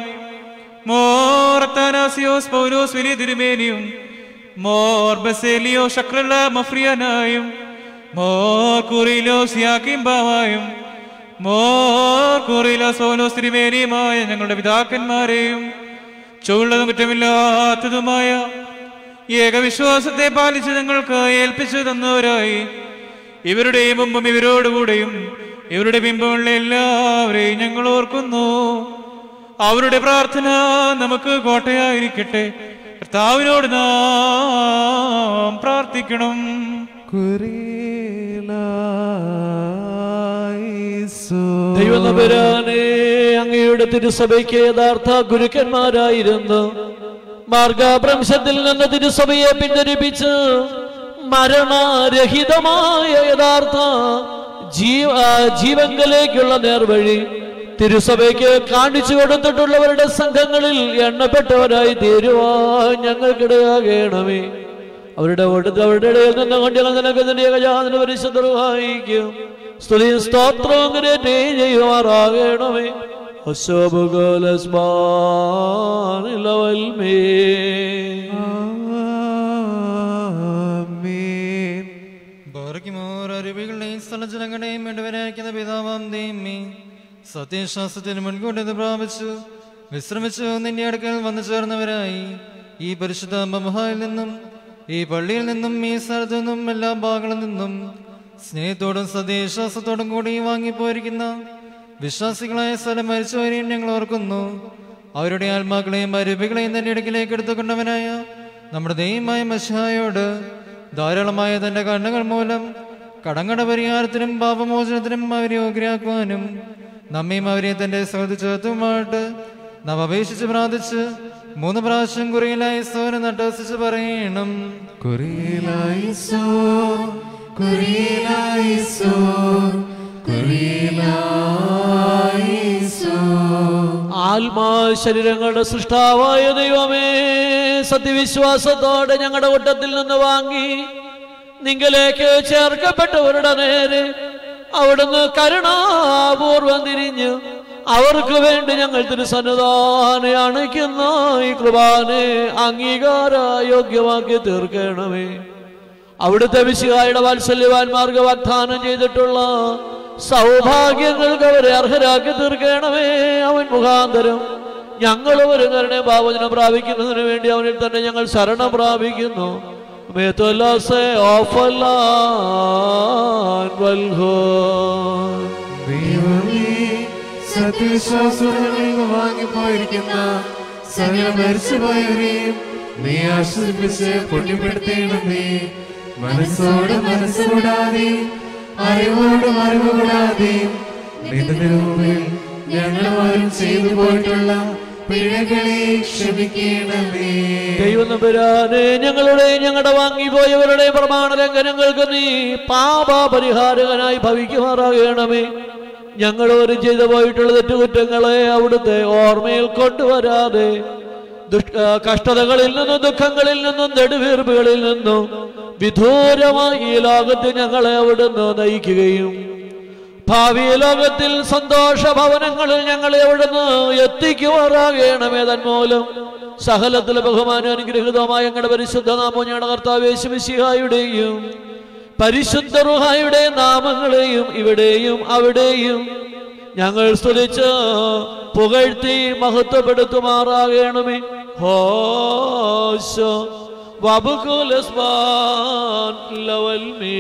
Speaker 4: മോർ അത്താനാസിയോസ് പൗലോസ് വലിയ തിരുമേനിയും മോർ ബസേലിയോ ശക്രല്ല മഫ്രിയാനായും മോർ കുറിലോസ് യാക്കിം ബാവായും മോർ കുറിലോസ് പൗലോസ് തിരുമേനിയുമായ ഞങ്ങളുടെ പിതാക്കന്മാരെയും ചുവള്ളതും കുറ്റമില്ലാത്തതുമായ ഏകവിശ്വാസത്തെ പാലിച്ച് ഞങ്ങൾക്ക് ഏൽപ്പിച്ചു തന്നവരായി ഇവരുടെയും മുമ്പും ഇവരോടുകൂടെയും ഇവരുടെ ബിംബമുള്ള എല്ലാവരെയും ഞങ്ങൾ ഓർക്കുന്നു അവരുടെ പ്രാർത്ഥന നമുക്ക് കോട്ടയായിരിക്കട്ടെ കർത്താവിനോട് നാം പ്രാർത്ഥിക്കണം
Speaker 3: ദൈവനപരാനെ അങ്ങയുടെ തിരുസഭയ്ക്ക് യഥാർത്ഥ ഗുരുക്കന്മാരായിരുന്നു മാർഗഭ്രംശത്തിൽ നിന്ന് തിരുസഭയെ പിന്തിരിപ്പിച്ച് മരണരഹിതമായ യഥാർത്ഥ ജീവ ജീവങ്കലേക്കുള്ള നേർവഴി തിരുസഭയ്ക്ക് കാണിച്ചു കൊടുത്തിട്ടുള്ളവരുടെ സംഘങ്ങളിൽ എണ്ണപ്പെട്ടവരായി തീരുവാൻ ഞങ്ങൾക്കിടയാകണമേ അവരുടെ ഒടുത്ത് അവരുടെ ഇടയിൽ നിന്ന് കൊണ്ട് ഞങ്ങൾ നിനക്ക് നിന്റെ ഏകജാതന പരിശുദ്ധമായിരിക്കും സ്തുതിയും സ്തോത്രവും കരേറ്റേ ചെയ്യുമാറാകണമേ അശോഭകോലസ്മാനിലവൽമേ
Speaker 7: ബാറയ്ക്കുമോർ അരുവികളുടെയും സ്ഥലജനങ്ങളുടെയും വേണ്ടവരായിരിക്കുന്ന പിതാവാം ദൈവമേ സത്യശാസ്ത്രത്തിന് മുൻകൂട്ടി ഇത് പ്രാപിച്ചു വിശ്രമിച്ചു നിന്റെ അടുക്കൽ വന്നു ചേർന്നവരായി ഈ പരിശുദ്ധ മഹായിൽ നിന്നും ഈ പള്ളിയിൽ നിന്നും ഈ സ്ഥലത്തു നിന്നും എല്ലാ ഭാഗങ്ങളിൽ നിന്നും സ്നേഹത്തോടും സത്യവിശ്വാസത്തോടും കൂടി വാങ്ങിപ്പോയിരിക്കുന്ന വിശ്വാസികളായ സ്ഥലം മരിച്ചവരെയും ഞങ്ങൾ ഓർക്കുന്നു അവരുടെ ആത്മാക്കളെയും അരുവികളെയും തന്റെ അടുക്കിലേക്ക് എടുത്തുകൊണ്ടവനായ നമ്മുടെ ദൈവമായ മഷായോട് ധാരാളമായ തന്റെ കണ്ണുകൾ മൂലം കടങ്ങട പരിഹാരത്തിനും പാപമോചനത്തിനും അവരെ യോഗ്യരാക്കുവാനും നമ്മയും അവരെ തന്റെ സഹൃദി ചേർത്തുമായിട്ട് നാം അപേക്ഷിച്ച് പ്രാർത്ഥിച്ച് മൂന്ന് പ്രാവശ്യം കുറിയിലായി സോന നട്ടവസിച്ച് പറയണം
Speaker 10: കുറിയിലായിസോ കുറിയിലായിസോ കുറിയിലായിസോ
Speaker 3: ആത്മാ ശരീരങ്ങളുടെ സൃഷ്ടാവായ ദൈവമേ സത്യവിശ്വാസത്തോടെ ഞങ്ങളുടെ കൂട്ടത്തിൽ നിന്ന് വാങ്ങി നിങ്ങളിലേക്ക് ചേർക്കപ്പെട്ടവരുടെ നേരെ അവിടുന്ന് കരുണാപൂർവം തിരിഞ്ഞ് അവർക്ക് വേണ്ടി ഞങ്ങൾ തിരുസന്നിധാനെ അണിക്കുന്ന ഈ കൃപാനെ അംഗീകാര യോഗ്യമാക്കി തീർക്കണമേ അവിടുത്തെ വിശികായുടെ വാത്സല്യവാന്മാർക്ക് വാഗ്ദാനം ചെയ്തിട്ടുള്ള സൗഭാഗ്യങ്ങൾക്ക് അവരെ അർഹരാക്കി തീർക്കണമേ അവൻ മുഖാന്തരം ഞങ്ങൾ ഒരു കരുണ ഭാവചനം പ്രാപിക്കുന്നതിന് വേണ്ടി അവനിൽ തന്നെ ഞങ്ങൾ ശരണം പ്രാപിക്കുന്നു മേത്തൊല്ലാസെ ഓഫല്ലാൻ വൽഹോ
Speaker 10: ദൈവമേ സത്യവിശ്വാസങ്ങളിൽ വാങ്ങിപ്പോയിരിക്കുന്ന സകല മരിച്ചുപോയവരെയും നീ ആശ്വസിപ്പിച്ച് പൊട്ടിപ്പെടുത്തേണമേ മനസ്സോട് മനസ്സുകൂടാതെ അറിവോടും അറിവ് കൂടാതെയും നിന്റെ മുമ്പിൽ ഞങ്ങളുമാരും ചെയ്തു പോയിട്ടുള്ള പിഴകളെ ക്ഷമിക്കണമേ
Speaker 3: ദൈവനമ്പുരാനെ ഞങ്ങളുടെ ഞങ്ങളുടെ വാങ്ങിപ്പോയവരുടെ പ്രമാണ ലംഘനങ്ങൾക്ക് നീ പാപപരിഹാരകനായി ഭവിക്കുമാറാകണമേ ഞങ്ങൾ ഒരു ചെയ്തു പോയിട്ടുള്ള തെറ്റുകുറ്റങ്ങളെ അവിടുത്തെ ഓർമ്മയിൽ കൊണ്ടുവരാതെ ദുഷ് ആ, കഷ്ടതകളിൽ നിന്നും ദുഃഖങ്ങളിൽ നിന്നും നെടുവീർപ്പുകളിൽ നിന്നും വിദൂരമായി ഈ ലോകത്ത് ഞങ്ങളെ അവിടുന്ന് നയിക്കുകയും ഭാവി ലോകത്തിൽ സന്തോഷ ഭവനങ്ങളിൽ ഞങ്ങളെ അവിടുന്ന് എത്തിക്കുമാറാകണമേ തന്മൂലം സകലത്തിലെ ബഹുമാനം അനുഗ്രഹിതമായ ഞങ്ങളുടെ പരിശുദ്ധ നാമം ഞങ്ങളുടെ കർത്താവ് യേശുമിശിഹായുടെയും പരിശുദ്ധ റുഹായുടെ നാമങ്ങളെയും ഇവിടെയും അവിടെയും ഞങ്ങൾ സ്തുതിച്ച് പുകഴ്ത്തി മഹത്വപ്പെടുത്തുമാറാകണമേ ഹോശോ വബുകുലസ്മാൻ ലവൽ മേ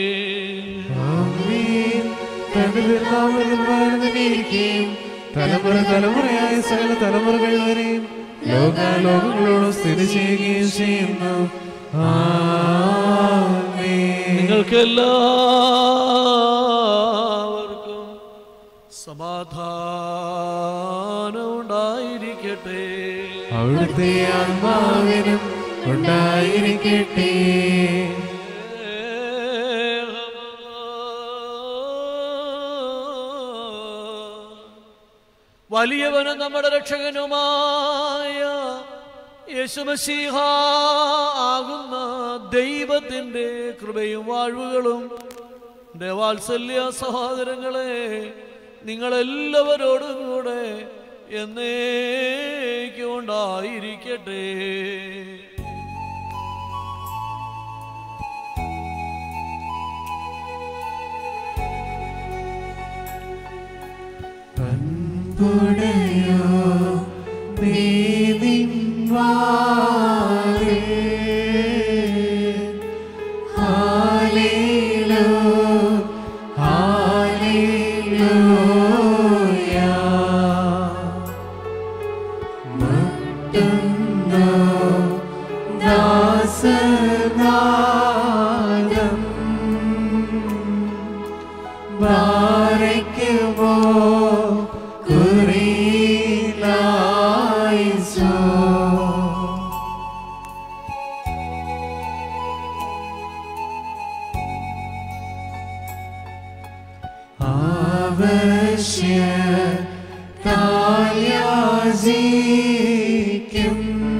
Speaker 10: ആമേൻ. തന്റെ തിരുനാമത്തിൽ വാഴ്ന്നിരിക്കുകയും തലമുറ തലമുറയായ സകല തലമുറകൾ വരെയും ലോകാലോകങ്ങളോട് സ്ഥിതി ചെയ്യുകയും ചെയ്യുന്നു ആമേൻ.
Speaker 3: നിങ്ങൾക്ക് എല്ലാവർക്കും സമാധാനം ഉണ്ടായിരിക്കട്ടെ
Speaker 10: അവിടുത്തെ ആത്മാവിനും ഉണ്ടായിരിക്കട്ടെ
Speaker 3: വലിയവനും നമ്മുടെ രക്ഷകനുമായ യേശുമസീഹ ആകുന്ന ദൈവത്തിൻ്റെ കൃപയും വാഴ്വുകളും എൻ്റെ വാത്സല്യ സഹോദരങ്ങളെ നിങ്ങളെല്ലാവരോടും കൂടെ എന്നേക്കും ഉണ്ടായിരിക്കട്ടെ
Speaker 10: അൻപുടയോ നീ നിൻവാതിൽ ഹാലേലൂ ഹാലേലൂയ മുട്ടുന്നു ദാസനാദം ബാരയ്ക്കുമോ കുറിയിലായിസോ ആവശ്യ തായാസിക്കും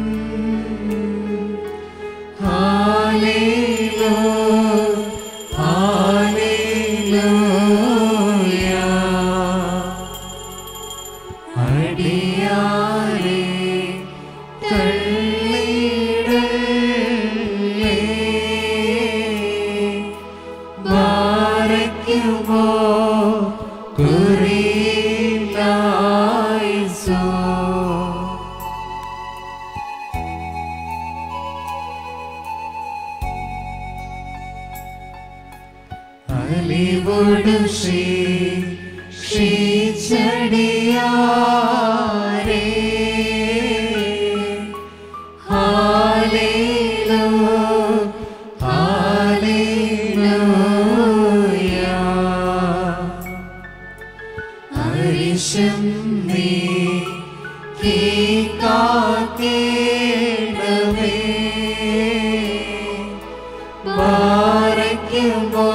Speaker 10: ഹാലേലൂ ഹാലേലൂയ അടിയാരെ തള്ളിടല്ലേ ബാരയ്ക്കുമോ കുറിയിലായിസോ അലിവോടു ശ്രീ ശ്രീചടിയാരേ ഹാലേലൂ ഹാലേലൂയ അരിശം നീ കാക്കേണമേ ബാരയ്ക്കുമോ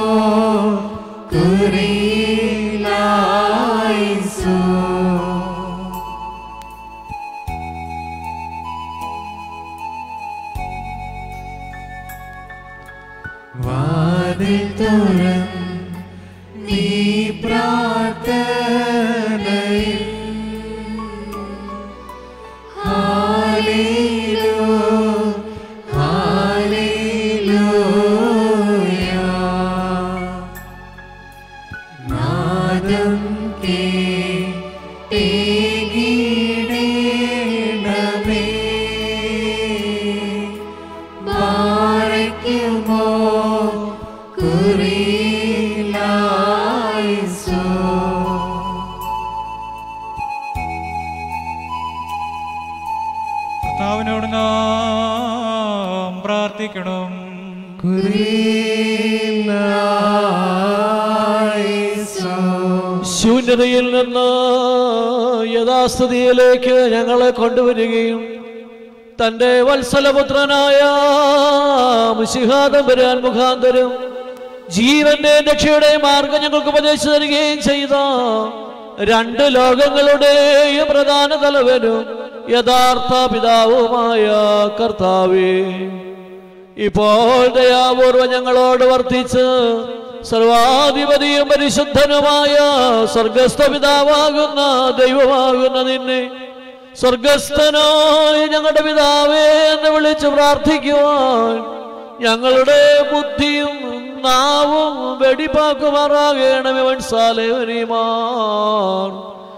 Speaker 10: കുറിയിലായിസോ വാതിൽ തുറന്ന് നീ പ്രാർത്ഥനയിൽ ഹാലേലൂ ഹാലേലൂയ നാദം കേടേകിടേണമേ ബാരയ്ക്കുമോ കുറിയിലായിസോ
Speaker 4: കർത്താവിനോട് നാം പ്രാർത്ഥിക്കണം
Speaker 10: കുറിയിലായിസോ
Speaker 3: ശൂന്യതയിൽ നിന്ന് യഥാസ്ഥിതിയിലേക്ക് ഞങ്ങളെ കൊണ്ടുവരികയും തൻ്റെ വത്സലപുത്രനായ മുഷിഹാദംബരാൻ മുഖാന്തരം ജീവന്റെ രക്ഷയുടെ മാർഗം ഞങ്ങൾക്ക് ഉപദേശിച്ചു തരികയും ചെയ്ത രണ്ട് ലോകങ്ങളുടെയും പ്രധാന തലവനും യഥാർത്ഥ പിതാവുമായ കർത്താവേ ഇപ്പോൾ ദയാപൂർവം ഞങ്ങളോട് വർത്തിച്ച് സർവാധിപതിയും പരിശുദ്ധനുമായ സ്വർഗസ്ഥ പിതാവാകുന്ന ദൈവമാകുന്ന നിന്നെ സ്വർഗസ്ഥനായ ഞങ്ങളുടെ പിതാവേ എന്ന് വിളിച്ച് പ്രാർത്ഥിക്കുവാൻ ഞങ്ങളുടെ ബുദ്ധിയും നാവും വെടിപ്പാക്കുമാറാകണമേ വൻസാലേവനിമാർ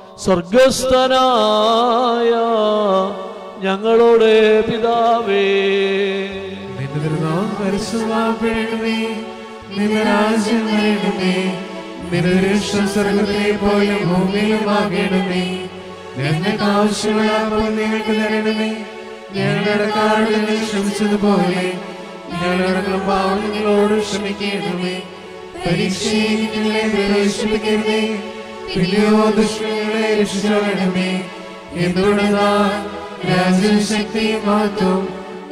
Speaker 3: സ്വർഗസ്ഥനായ ഞങ്ങളുടെ പിതാവേ
Speaker 10: നിന്റെ തിരുനാമം പരിശുദ്ധമാക്കണമേ നിന്റെ രാജ്യം വരണമേ നിന്റെ ദൃഷ്ടം സ്വർഗത്തിലെ പോലെ ഭൂമിയിലും ആകണമേ ഞങ്ങൾക്ക് ആവശ്യമുള്ള അപ്പോൾ നിങ്ങൾക്ക് തരണമേ ഞങ്ങളുടെ അടക്കാട് നിങ്ങൾ ക്ഷമിച്ചതുപോലെ ഞങ്ങളുടെ അടക്കം പാവങ്ങളോട് ക്ഷമിക്കണമേ പരീക്ഷയിൽ ഞങ്ങളെ പ്രവേശിപ്പിക്കരുതേ പിന്നെയോ ദുഷ്ടങ്ങളെ രക്ഷിച്ചോളണമേ എന്തുകൊണ്ടെന്നാ രാജ്യം ശക്തിയും മഹത്വം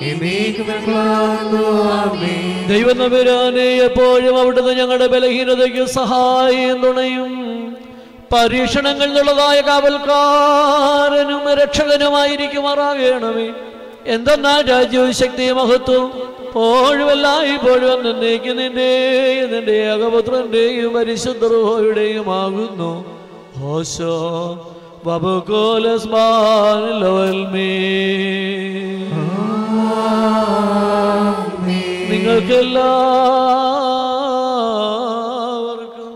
Speaker 3: ദൈവം നമ്പുരാനെ എപ്പോഴും അവിടുന്ന് ഞങ്ങളുടെ ബലഹീനതയ്ക്ക് സഹായം തുണയും പരീക്ഷണങ്ങൾ എന്നുള്ളതായ കാവൽക്കാരനും രക്ഷകനുമായിരിക്കുമാറാകണമേ എന്തെന്നാ രാജ്യവും ശക്തിയും മഹത്വം പോഴുമല്ല ഇപ്പോഴും എന്നേക്ക് നിന്റെയും നിന്റെ ഏകപുത്രന്റെയും പരിശുദ്ധരുടെയും ആകുന്നു ഹോശോ ബബുക്കോലസ്മാൻ ലോൽമേ നിങ്ങൾക്കെല്ലാവർക്കും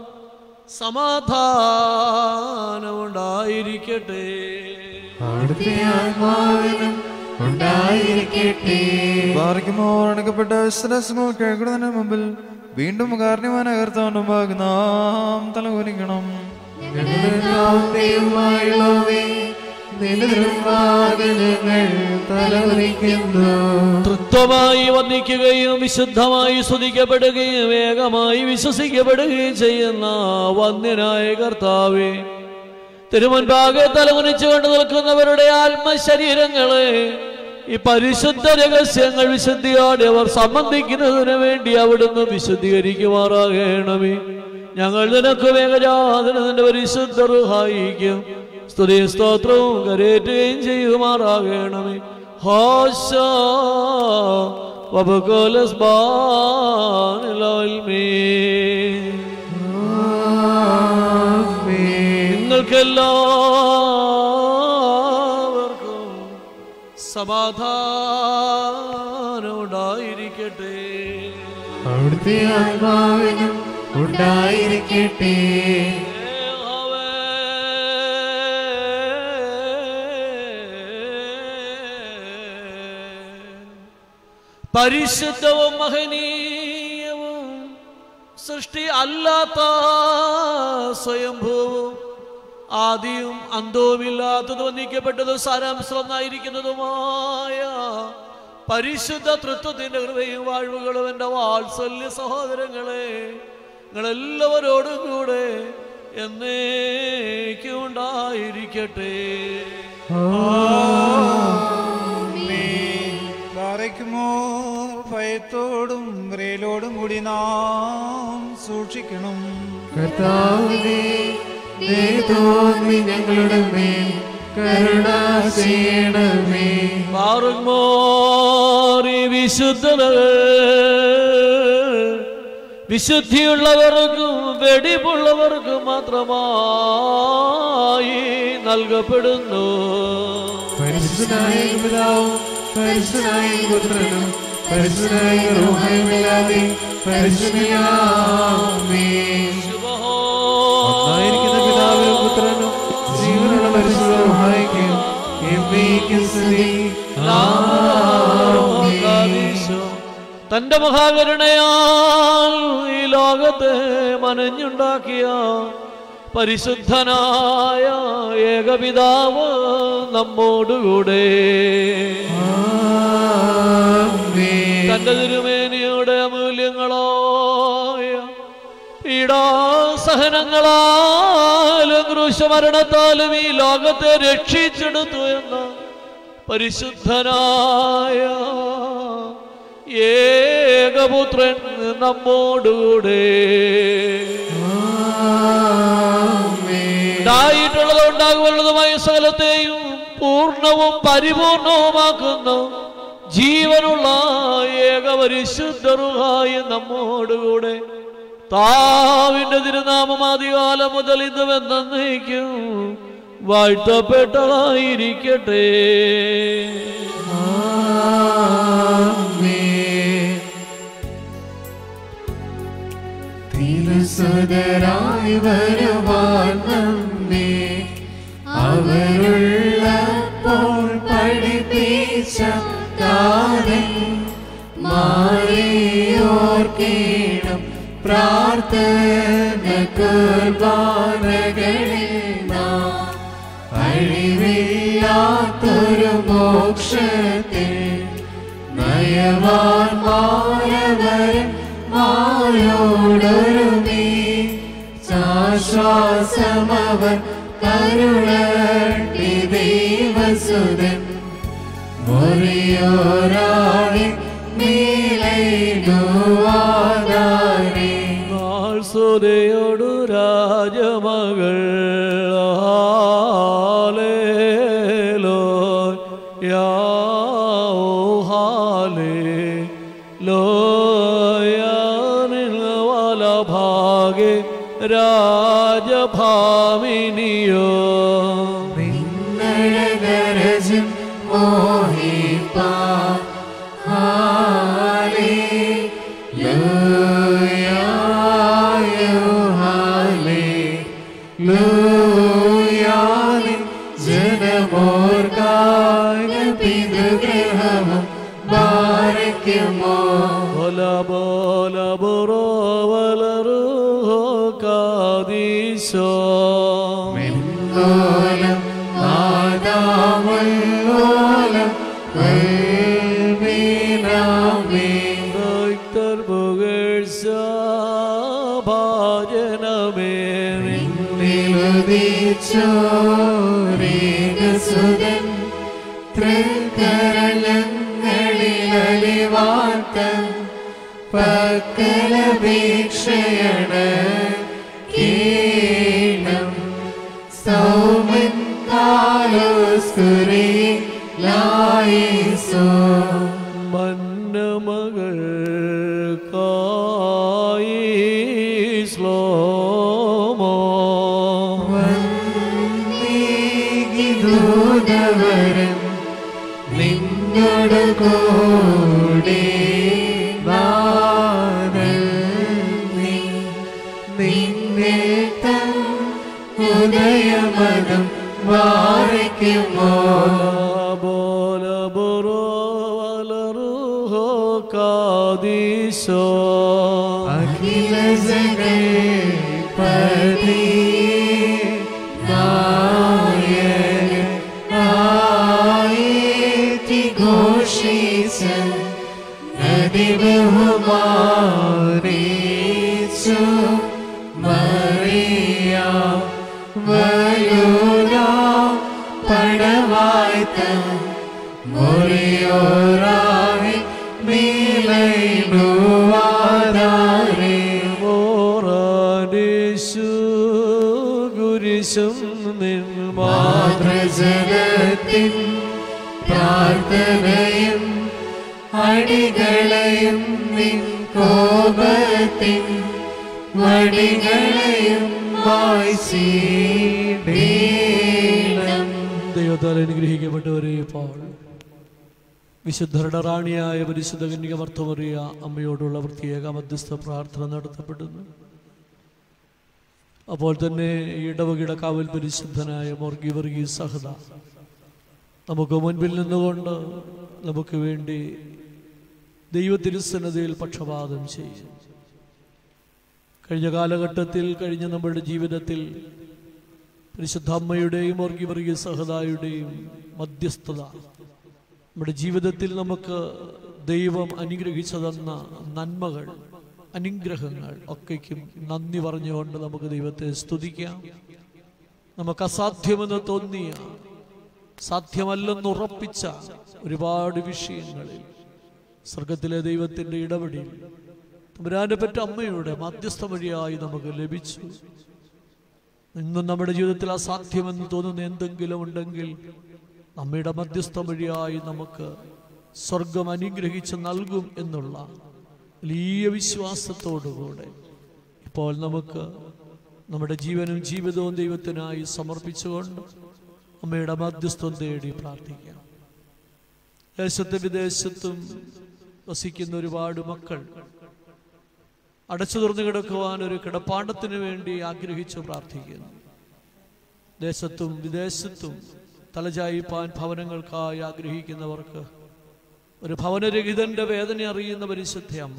Speaker 3: സമാധാനം ഉണ്ടായിരിക്കട്ടെ
Speaker 10: അവിടുത്തെ ആത്മാവിനും ഉണ്ടായിരിക്കട്ടെ
Speaker 2: ബാറിക്കുമോ അണക്കപ്പെട്ട വിശ്വാസങ്ങൾ കേൾക്കുന്നതിന് മുമ്പിൽ വീണ്ടും കാരണവാനായ കർത്താവിന്റെ മുമ്പാകെ നാം തലകുനിക്കണം
Speaker 10: ഞങ്ങളുടെ ദൈവമായുള്ളവേ നിന്റെ ദുർവാദനങ്ങൾ തലവരിക്കുന്നു
Speaker 3: തൃത്വമായി വന്ദിക്കുകയും വിശുദ്ധമായി സ്തുതിക്കപ്പെടുകയും വേഗമായി വിശ്വസിക്കപ്പെടുകയും ചെയ്യുന്ന വന്യനായ കർത്താവേ തിരുമുൻപാകെ തലകുനിച്ചുകൊണ്ട് നിൽക്കുന്നവരുടെ ആത്മശരീരങ്ങളെ ഈ പരിശുദ്ധ രഹസ്യങ്ങൾ വിശുദ്ധിയോടെ അവർ സംബന്ധിക്കുന്നതിന് വേണ്ടി അവിടുന്ന് വിശുദ്ധീകരിക്കുമാറാകണമേ ഞങ്ങൾ നിനക്ക് വേഗജാതന നിന്റെ പരിശുദ്ധ റുഹായിക്കും സ്തുതി സ്തോത്രവും കരേറ്റുകയും ചെയ്യുമാറാകണമേ ഹോശ വബുക്കോലസ് ബാനിലോൽമേ നിങ്ങൾക്കെല്ലാവർക്കും സമാധാനം ഉണ്ടായിരിക്കട്ടെ
Speaker 10: അവിടുത്തെ ആത്മാവിനും ഉണ്ടായിരിക്കട്ടെ
Speaker 3: പരിശുദ്ധവും മഹനീയവും സൃഷ്ടി അല്ലാത്ത സ്വയംഭൂവും ആദിയും അന്തവുമില്ലാത്തത് വന്ദിക്കപ്പെട്ടതും സാരാംശമായിരിക്കുന്നതുമായ പരിശുദ്ധ തൃത്വത്തിന്റെ കൃപയും വാഴ്വുകളും എൻ്റെ വാത്സല്യ സഹോദരങ്ങളെ നിങ്ങളെല്ലാവരോടും കൂടെ എന്നേക്കും ഉണ്ടായിരിക്കട്ടെ
Speaker 1: പാറയ്ക്കുമോ ഭയത്തോടും വിറയലോടും കൂടി നാം സൂക്ഷിക്കണം
Speaker 10: കർത്താവിനെ ദയ തോന്നി ഞങ്ങളുടെ മേൽ കരുണ ചെയ്യണമേ
Speaker 3: മാറുമോറി വിശുദ്ധതകൾ വിശുദ്ധിയുള്ളവർക്കും വെടിപ്പുള്ളവർക്കും മാത്രമായി നൽകപ്പെടുന്നു
Speaker 10: പരിശുദ്ധനായ പിതാവും പരിശുദ്ധനായ പുത്രനും പരിശുദ്ധനായ റൂഹയുമില്ലാതെ പരിശുദ്ധയാമേ ഒന്നായിരിക്കുന്ന പിതാവിനും പുത്രനും ജീവനുള്ള പരിശുദ്ധ റൂഹായിക്കും എന്നേക്കും സ്തുതി
Speaker 3: ആകാശം തന്റെ മഹാകരുണയാൽ ഈ ലോകത്തെ മനഞ്ഞുണ്ടാക്കിയ പരിശുദ്ധനായ ഏകപിതാവ് നമ്മോടുകൂടെ തന്റെ തിരുമേനിയുടെ അമൂല്യങ്ങളായ പീഡാസഹ സഹനങ്ങളാലും ക്രൂശമരണത്താലും ഈ ലോകത്തെ രക്ഷിച്ചെടുത്തു എന്ന പരിശുദ്ധനായ ഏകപുത്രൻ നമ്മോടുകൂടെ ഉണ്ടായിട്ടുള്ളത് ഉണ്ടാകുവല്ലതുമായ സകലത്തെയും പൂർണ്ണവും പരിപൂർണവുമാക്കുന്ന ജീവനുള്ള ഏകപരിശുദ്ധറുഹായി നമ്മോടുകൂടെ താവിന്റെ തിരുനാമം ആദ്യകാലം മുതൽ ഇന്നുവെന്നേക്കും വാഴ്ത്തപ്പെട്ടതായിരിക്കട്ടെ
Speaker 10: തിരുസുതരായി വരുവാൻ നമ്മെ അവരുള്ളപ്പോൾ പഠിപ്പിച്ച കാതൻ മാറിയോർക്കേണം പ്രാർത്ഥന കുർബാനകളിൽ നാം അഴിവില്ലാത്തൊരു മോക്ഷത്തിൽ നയവാൻമാരവരും മായോടൊരുമി ആശ്വാസമവർ കരുളട്ടി ദൈവസുതൻ മുറിയോരാളി നീലൈടുവാദാരേ
Speaker 3: സുരയോടു രാജമകൾ ഹാലേലോ യാലേ ലോയാനിൽ ഭാഗെ രാജഭാമിനിയോ
Speaker 10: നരകരജം മോഹിപ്പാ ഹാലേ ലൂയായോ ഹാലേ ലൂയാലിൻ ജനമോർക്കായ പിതൃഗ്രഹവും ബാരയ്ക്കുമോ
Speaker 3: ബോല ബോല ബുറോ വലറുഹോ കാദീശോ
Speaker 10: ലോലം ആദാമുല്ലോലം വൽമീനാമേ
Speaker 3: ഭക്തർ പുകഴ്ച ഭാജനമേ
Speaker 10: നിലുദിച്ചോരേകസുതൻ തൃക്കരളങ്ങളിലലിവാത്ത പക്കലപേക്ഷയണ് കീണം സൗമൻ കാലോസ്കുരി ലായിസോ
Speaker 3: മന്നമകൾ കായി ശ്ലോമോ
Speaker 10: ദൂതവരൻ നിന്നോട് കൂടി നാദൽ നീ നിന്നെ തൻ ഉദയമതം വാരിക്കുമോ
Speaker 3: ബോല ബുറോ വലറുഹോ കാദീശോ
Speaker 10: അഖില ജഗൽപതി നായകൻ ആയേറ്റി ഘോഷിച്ച നദിബഹുമാരീച്ചു മറിയ വലുത പടവായ്ത്ത മുറിയോറായി നീലൈടുവാദാരേ
Speaker 3: മോറാനേശു കുരിശും നിൻ
Speaker 10: മാതൃജനത്തിൻ പ്രാർത്ഥനയും അടികളെയും നിൻ കോപത്തിൻ വടികളെയും വായിച്ചീടേണം
Speaker 3: ദൈവത്താൽ അനുഗ്രഹിക്കപ്പെട്ടവരെ പാൾ വിശുദ്ധരുടെ റാണിയായ പരിശുദ്ധ കന്യക മർത്തമറിയ അമ്മയോടുള്ള പ്രത്യേക മധ്യസ്ഥ പ്രാർത്ഥന നടത്തപ്പെടുന്നു അപ്പോൾ തന്നെ ഇടവകിട കാവൽ പരിശുദ്ധനായ മോർഗി വർഗീ സഹദ നമുക്ക് മുൻപിൽ നിന്നുകൊണ്ട് നമുക്ക് വേണ്ടി ദൈവത്തിരുസന്നതയിൽ പക്ഷപാതം ചെയ്യും കഴിഞ്ഞ കാലഘട്ടത്തിൽ കഴിഞ്ഞ നമ്മുടെ ജീവിതത്തിൽ പരിശുദ്ധ അമ്മയുടെയും മോർഗി വർഗീയ സഹദായുടെയും മധ്യസ്ഥത നമ്മുടെ ജീവിതത്തിൽ നമുക്ക് ദൈവം അനുഗ്രഹിച്ചു തന്ന നന്മകൾ അനുഗ്രഹങ്ങൾ ഒക്കെയ്ക്കും നന്ദി പറഞ്ഞുകൊണ്ട് നമുക്ക് ദൈവത്തെ സ്തുതിക്കാം നമുക്ക് അസാധ്യമെന്ന് തോന്നിയ സാധ്യമല്ലെന്ന് ഉറപ്പിച്ച ഒരുപാട് വിഷയങ്ങളിൽ സ്വർഗത്തിലെ ദൈവത്തിൻ്റെ ഇടപെടൽ തമ്പുരാന്റെ പറ്റ അമ്മയുടെ മധ്യസ്ഥ വഴിയായി നമുക്ക് ലഭിച്ചു ഇന്നും നമ്മുടെ ജീവിതത്തിൽ അസാധ്യമെന്ന് തോന്നുന്ന എന്തെങ്കിലും ഉണ്ടെങ്കിൽ അമ്മയുടെ മധ്യസ്ഥ വഴിയായി നമുക്ക് സ്വർഗം അനുഗ്രഹിച്ച് നൽകും എന്നുള്ള വലിയ വിശ്വാസത്തോടുകൂടെ ഇപ്പോൾ നമുക്ക് നമ്മുടെ ജീവനും ജീവിതവും ദൈവത്തിനായി സമർപ്പിച്ചുകൊണ്ട് അമ്മയുടെ മധ്യസ്ഥം തേടി പ്രാർത്ഥിക്കാം ദേശത്തും വിദേശത്തും വസിക്കുന്ന ഒരുപാട് മക്കൾ അടച്ചു തുറന്നു കിടക്കുവാൻ ഒരു കിടപ്പാണ്ടത്തിന് വേണ്ടി ആഗ്രഹിച്ചു പ്രാർത്ഥിക്കുന്നു ദേശത്തും വിദേശത്തും തലചായിപ്പാൻ ഭവനങ്ങൾക്കായി ആഗ്രഹിക്കുന്നവർക്ക് ഒരു ഭവനരഹിതന്റെ വേദന അറിയുന്ന പരിശുദ്ധ അമ്മ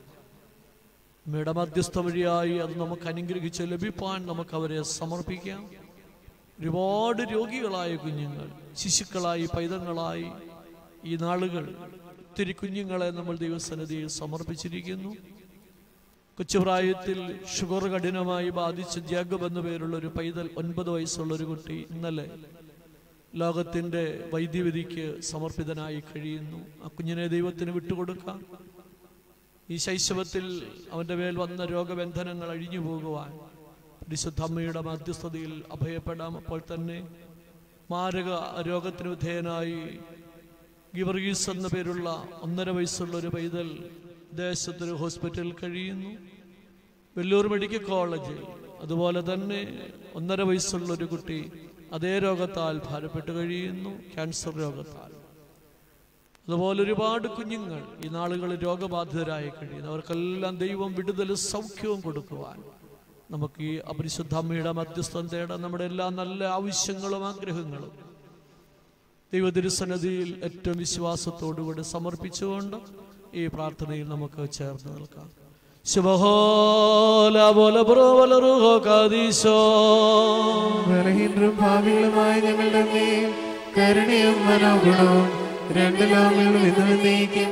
Speaker 3: അമ്മയുടെ മധ്യസ്ഥ വഴിയായി അത് നമുക്ക് അനുഗ്രഹിച്ച് ലഭിപ്പാൻ നമുക്ക് അവരെ സമർപ്പിക്കാം ഒരുപാട് രോഗികളായ കുഞ്ഞുങ്ങൾ ശിശുക്കളായി പൈതങ്ങളായി ഈ നാളുകൾ ഒത്തിരി കുഞ്ഞുങ്ങളെ നമ്മൾ ദൈവസന്നിധിയിൽ സമർപ്പിച്ചിരിക്കുന്നു കൊച്ചുപ്രായത്തിൽ ഷുഗർ കഠിനമായി ബാധിച്ച ജാഗബ് എന്ന പേരുള്ള ഒരു പൈതൽ ഒൻപത് വയസ്സുള്ള ഒരു കുട്ടി ഇന്നലെ ലോകത്തിന്റെ വൈദ്യവിധിക്ക് സമർപ്പിതനായി കഴിയുന്നു ആ കുഞ്ഞിനെ ദൈവത്തിന് വിട്ടുകൊടുക്കാം ഈ ശൈശവത്തിൽ അവന്റെ മേൽ വന്ന രോഗബന്ധനങ്ങൾ അഴിഞ്ഞു പോകുവാൻ പരിശുദ്ധ അമ്മയുടെ മധ്യസ്ഥതയിൽ അഭയപ്പെടാം അപ്പോൾ തന്നെ മാരക രോഗത്തിന് വിധേയനായി ഗിവർഗീസ് എന്ന പേരുള്ള ഒന്നര വയസ്സുള്ള ഒരു പൈതൽ ദേശത്തൊരു ഹോസ്പിറ്റലിൽ കഴിയുന്നു വെല്ലൂർ മെഡിക്കൽ കോളേജിൽ അതുപോലെ തന്നെ ഒന്നര വയസ്സുള്ള ഒരു കുട്ടി അതേ രോഗത്താൽ ഭാരപ്പെട്ട് കഴിയുന്നു ക്യാൻസർ രോഗത്താൽ അതുപോലെ ഒരുപാട് കുഞ്ഞുങ്ങൾ ഈ നാളുകളിൽ രോഗബാധിതരായി കഴിയുന്നു അവർക്കെല്ലാം ദൈവം വിടുതലും സൗഖ്യവും കൊടുക്കുവാൻ നമുക്ക് ഈ അപരിശുദ്ധ അമ്മയുടെ മധ്യസ്ഥം തേടാൻ നമ്മുടെ എല്ലാ നല്ല ആവശ്യങ്ങളും ആഗ്രഹങ്ങളും ദൈവതിരുസന്നതിയിൽ ഏറ്റവും വിശ്വാസത്തോടുകൂടി സമർപ്പിച്ചുകൊണ്ട് ഈ പ്രാർത്ഥനയിൽ നമുക്ക് ചേർന്ന് നിൽക്കാം ശുഭഹോല ബോല പ്രബല റുഹോ കാദീശോ
Speaker 10: ബലഹീനരും ഭാവികളുമായ ഞങ്ങളുടെ മേൽ കരുണയും മനോഗുണവും രണ്ട് ലോകങ്ങളും ഇന്ന് എന്നേക്കും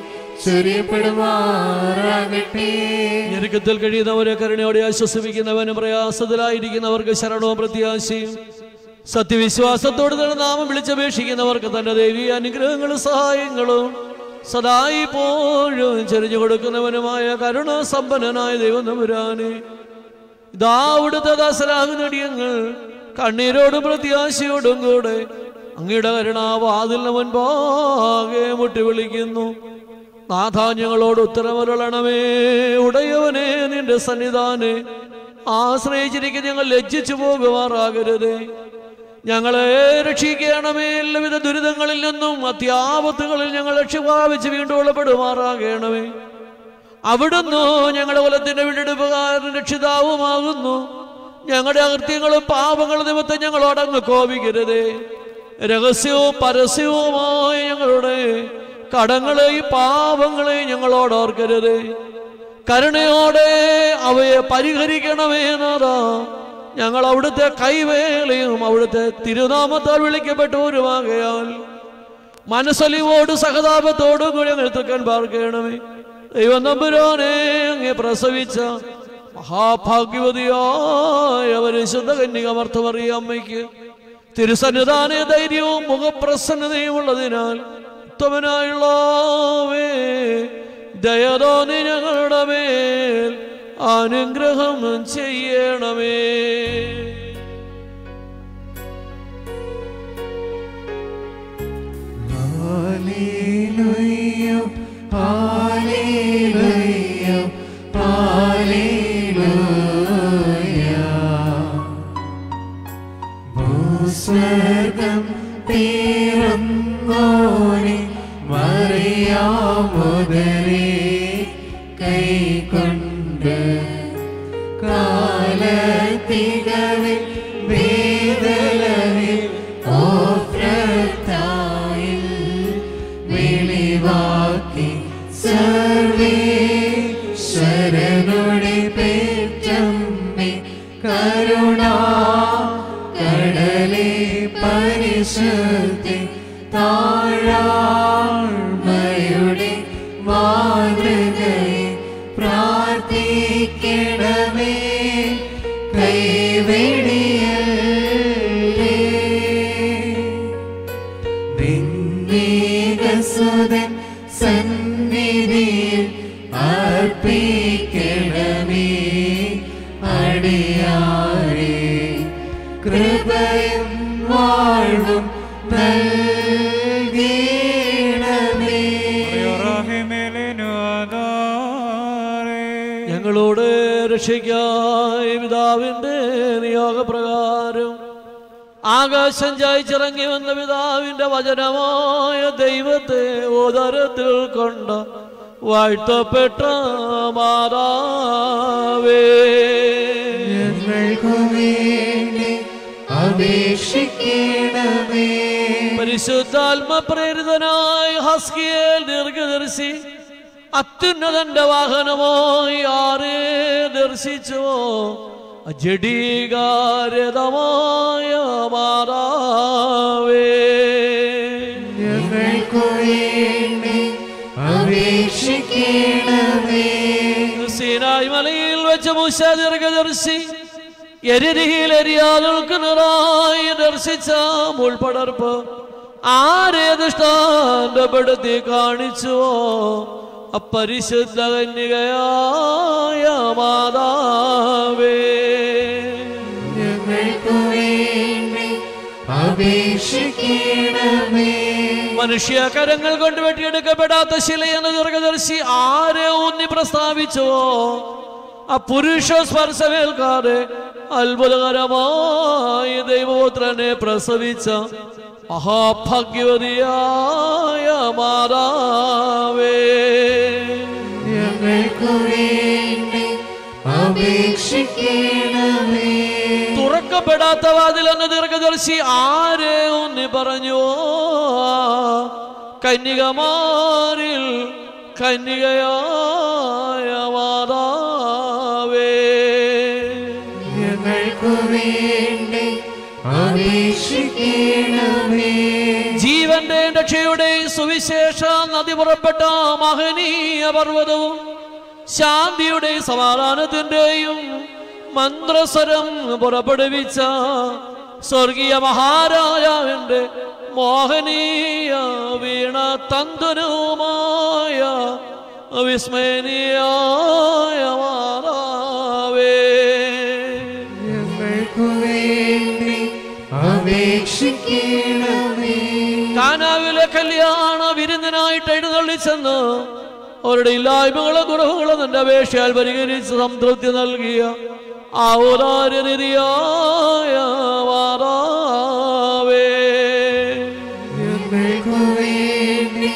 Speaker 10: ചൊരിയപ്പെടുമാറാകട്ടെ
Speaker 3: ഞെരുക്കത്തിൽ കഴിയുന്നവരെ കരുണയോടെ ആശ്വസിപ്പിക്കുന്നവനും പ്രയാസത്തിലായിരിക്കുന്നവർക്ക് ശരണവും പ്രത്യാശയും സത്യവിശ്വാസത്തോട് തന്നെ നാമം വിളിച്ചപേക്ഷിക്കുന്നവർക്ക് തന്റെ ദൈവീ അനുഗ്രഹങ്ങളും സഹായങ്ങളും സദായിപ്പോഴും ചെറിഞ്ഞു കൊടുക്കുന്നവനുമായ കരുണാസമ്പന്നനായ ദൈവം നമ്പുരാനെ ഇതാ അവിടുത്തെ ദാസരാകുന്ന അടിയങ്ങൾ കണ്ണീരോടും പ്രത്യാശയോടും കൂടെ അങ്ങയുടെ കരുണാവാതിലിന് മുൻപാകെ മുട്ടി വിളിക്കുന്നു നാഥാന്യങ്ങളോട് ഉത്തരവരുളണമേ ഉടയവനെ നിന്റെ സന്നിധാനെ ആശ്രയിച്ചിരിക്കുന്ന ഞങ്ങൾ ലജ്ജിച്ചു പോകുമാറാകരുതേ ഞങ്ങളെ രക്ഷിക്കണമേ എല്ലാവിധ ദുരിതങ്ങളിൽ നിന്നും അത്യാപത്തുകളിൽ ഞങ്ങൾ രക്ഷപ്രാപിച്ച് വീണ്ടും ഉളപ്പെടുമാറാകണമേ അവിടുന്ന് ഞങ്ങളുടെ കുലത്തിന്റെ വീണ്ടെടുപ്പുകാരൻ രക്ഷിതാവുമാകുന്നു ഞങ്ങളുടെ അകൃത്യങ്ങളും പാപങ്ങളും നിമിത്തം ഞങ്ങളോടങ്ങ് കോപിക്കരുതേ രഹസ്യവും പരസ്യവുമായ ഞങ്ങളുടെ കടങ്ങളെയും പാപങ്ങളെയും ഞങ്ങളോട് ഓർക്കരുതേ കരുണയോടെ അവയെ പരിഹരിക്കണമേ നാഥാ ഞങ്ങൾ അവിടുത്തെ കൈവേലയും അവിടുത്തെ തിരുനാമത്താൽ വിളിക്കപ്പെട്ടവരുമാകയാൽ മനസ്സലിവോട് സഹതാപത്തോടും കൂടി ഞങ്ങൾ തൃക്കൻ പാർക്കണമേ ദൈവം നമ്പുരാനെ അങ്ങേ പ്രസവിച്ച മഹാഭാഗ്യവതിയായ പരിശുദ്ധ കന്യകമർത്ഥമറിയ അമ്മയ്ക്ക് തിരുസന്നിധാന ധൈര്യവും മുഖപ്രസന്നതയും ഉള്ളതിനാൽ ഉത്തമനായുള്ളവേ ദയതോന്നി ഞങ്ങളുടെ മേൽ അനുഗ്രഹം ചെയ്യണമേ
Speaker 10: ഹല്ലേലൂയ ഹല്ലേലൂയ ഹല്ലേലൂയ ഭൂസ്വർഗം തീർന്നോനെ മറിയാമുദരേ കൈകൊണ്ട് കാലത്തികവിൽ വേദലവിൽ ഓഫ്രത്തായിൽ വെളിവാക്കി സർവേശ്വരനുടെ പേറ്റമ്മേ കരുണാ കടലേ പരിശുദ്ധി താഴാഴ്മയുടെ മാതൃകയെ പ്രാർത്ഥി നൽകണമേ
Speaker 3: ഞങ്ങളോട് രക്ഷിക്കായി പിതാവിന്റെ നിയോഗപ്രകാരം ആകാശം ചായച്ചിറങ്ങി വന്ന പിതാവിന്റെ വചനമായ ദൈവത്തെ ഉദരത്തിൽ കൊണ്ട് വാഴ്ത്തപ്പെട്ട മാതാവേ
Speaker 10: ഞങ്ങൾക്കു വേണ്ടി അപേക്ഷിക്കണമേ
Speaker 3: പരിശുദ്ധാത്മ പ്രേരിതനായ ഹസ്കിയേൽ ദീർഘദർശി അത്യുന്നതന്റെ വാഹനമായി ആരെ ദർശിച്ചുവോ ജഡീകാരതമായ മാതാവേ
Speaker 10: ഞങ്ങൾക്കു വേണ്ടി അപേക്ഷിക്കണമേ
Speaker 3: സീനായ് മലയിൽ വെച്ച് മൂശ ദീർഘദർശി എരിരിയിൽ എരിയാലുൾക്ക് നിറായി ദർശിച്ച മുൾപടർപ്പ് ആരെ ദൃഷ്ടാന്തപ്പെടുത്തി കാണിച്ചുവോ അപരിശുദ്ധ കന്യകയായ മാതാവേ
Speaker 10: ഞങ്ങൾക്കു വേണ്ടി അപേക്ഷിക്കണമേ
Speaker 3: മനുഷ്യ കരങ്ങൾ കൊണ്ട് വെട്ടിയെടുക്കപ്പെടാത്ത ശിലയെന്ന ദീർഘദർശി ആരെ ഊന്നി പ്രസ്താവിച്ചുവോ ആ പുരുഷ സ്പർശമേൽക്കാതെ അത്ഭുതകരമായ ദൈവപുത്രനെ പ്രസവിച്ച മഹാഭാഗ്യവതിയായ മാതാവേ
Speaker 10: ഞങ്ങൾക്കു വേണ്ടി അപേക്ഷിക്കണമേ
Speaker 3: തുറക്കപ്പെടാത്ത വാതിൽ എന്ന ദീർഘദർശി ആരെ ഊന്നി പറഞ്ഞു കന്യകമാരിൽ കന്യകയായ മാതാവേ
Speaker 10: ഞങ്ങൾക്കു വേണ്ടി അപേക്ഷിക്കണമേ
Speaker 3: ജീവന്റെ രക്ഷയുടെ സുവിശേഷ നദി പുറപ്പെട്ട മഹനീയ പർവ്വതവും ശാന്തിയുടെ സമാധാനത്തിന്റെയും മന്ത്രസ്വരം പുറപ്പെടുവിച്ച സ്വർഗീയ മഹാരാജാവിന്റെ മോഹനീയ വീണ തന്തുനുമായ വിസ്മയനീയായ മാതാവേ
Speaker 10: ഞങ്ങൾക്കു വേണ്ടി അപേക്ഷിക്കണമേ
Speaker 3: കാനാവിലെ കല്യാണ വിരുന്നിനായിട്ട് എഴുന്നള്ളിച്ചെന്ന് അവരുടെ ഇല്ലായ്മകളെ കുറവുകളെ നിന്റെ അപേക്ഷയാൽ പരിഹരിച്ച് സംതൃപ്തി നൽകിയ ഔദാര്യനിധിയായ മാതാവേ
Speaker 10: ഞങ്ങൾക്കു വേണ്ടി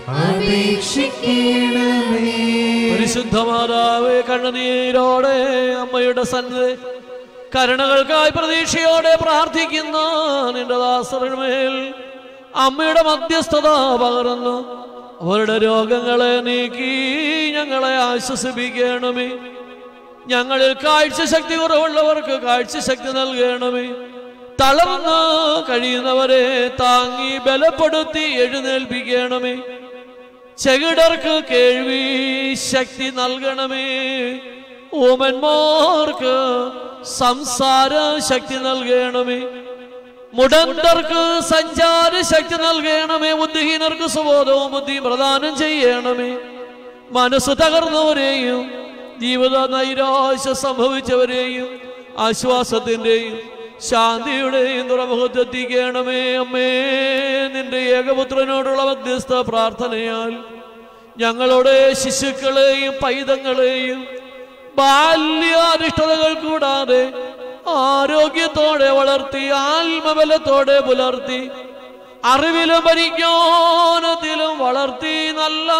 Speaker 10: അപേക്ഷിക്കണമേ
Speaker 3: പരിശുദ്ധ മാതാവേ കണ്ണുനീരോടെ അമ്മയുടെ സന്നിധി കരുണകൾക്കായി പ്രതീക്ഷയോടെ പ്രാർത്ഥിക്കുന്ന നിന്റെ ദാസറിന്മേൽ അമ്മയുടെ മധ്യസ്ഥത പകർന്നു അവരുടെ രോഗങ്ങളെ നീക്കി ഞങ്ങളെ ആശ്വസിപ്പിക്കണമേ ഞങ്ങളിൽ കാഴ്ച ശക്തി കുറവുള്ളവർക്ക് കാഴ്ച ശക്തി നൽകണമേ തളർന്ന് കഴിയുന്നവരെ താങ്ങി ബലപ്പെടുത്തി എഴുന്നേൽപ്പിക്കണമേ ചെകിടർക്ക് കേൾവി ശക്തി നൽകണമേ ഓമന്മാർക്ക് സംസാര ശക്തി നൽകണമേ മുടന്തർക്ക് സഞ്ചാര ശക്തി നൽകണമേ ബുദ്ധിഹീനർക്ക് സുബോധവും ബുദ്ധിയും പ്രദാനം ചെയ്യണമേ മനസ്സ് തകർന്നവരെയും ജീവിത നൈരാശ സംഭവിച്ചവരെയും ആശ്വാസത്തിൻ്റെയും ശാന്തിയുടെയും തുറമുഖത്തെത്തിക്കണമേ അമ്മേ നിന്റെ ഏകപുത്രനോടുള്ള മധ്യസ്ഥ പ്രാർത്ഥനയാൽ ഞങ്ങളുടെ ശിശുക്കളെയും പൈതങ്ങളെയും ബാല്യാരിഷ്ടതകൾ കൂടാതെ ആരോഗ്യത്തോടെ വളർത്തി ആത്മബലത്തോടെ പുലർത്തി അറിവിലും പരിജ്ഞാനത്തിലും വളർത്തി നല്ല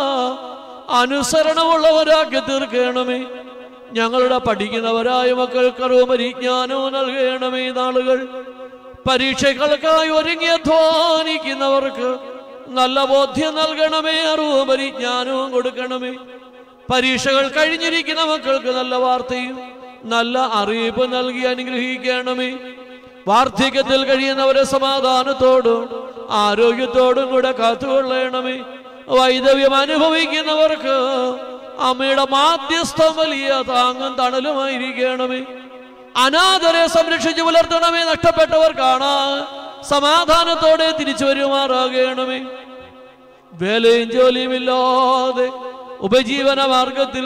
Speaker 3: അനുസരണമുള്ളവരാക്കി തീർക്കണമേ ഞങ്ങളുടെ പഠിക്കുന്നവരായ മക്കൾക്ക് അറിവും പരിജ്ഞാനവും നൽകണമേ ഈ നാളുകൾ പരീക്ഷകൾക്കായി ഒരുങ്ങി അധ്വാനിക്കുന്നവർക്ക് നല്ല ബോധ്യം നൽകണമേ അറിവും പരിജ്ഞാനവും കൊടുക്കണമേ പരീക്ഷകൾ കഴിഞ്ഞിരിക്കുന്ന മക്കൾക്ക് നല്ല വാർത്തയും നല്ല അറിയിപ്പ് നൽകി അനുഗ്രഹിക്കണമേ വാർദ്ധക്യത്തിൽ കഴിയുന്നവരെ സമാധാനത്തോടും ആരോഗ്യത്തോടും കൂടെ കാത്തുകൊള്ളണമേ വൈദവ്യം അനുഭവിക്കുന്നവർക്ക് അമ്മയുടെ മാധ്യസ്ഥം വലിയ താങ്ങും തണലുമായിരിക്കണമേ അനാഥരെ സംരക്ഷിച്ചു പുലർത്തണമേ നഷ്ടപ്പെട്ടവർ കാണാൻ സമാധാനത്തോടെ തിരിച്ചു വരുമാറാകണമേ വേലയും ജോലിയുമില്ലാതെ ഉപജീവന മാർഗത്തിൽ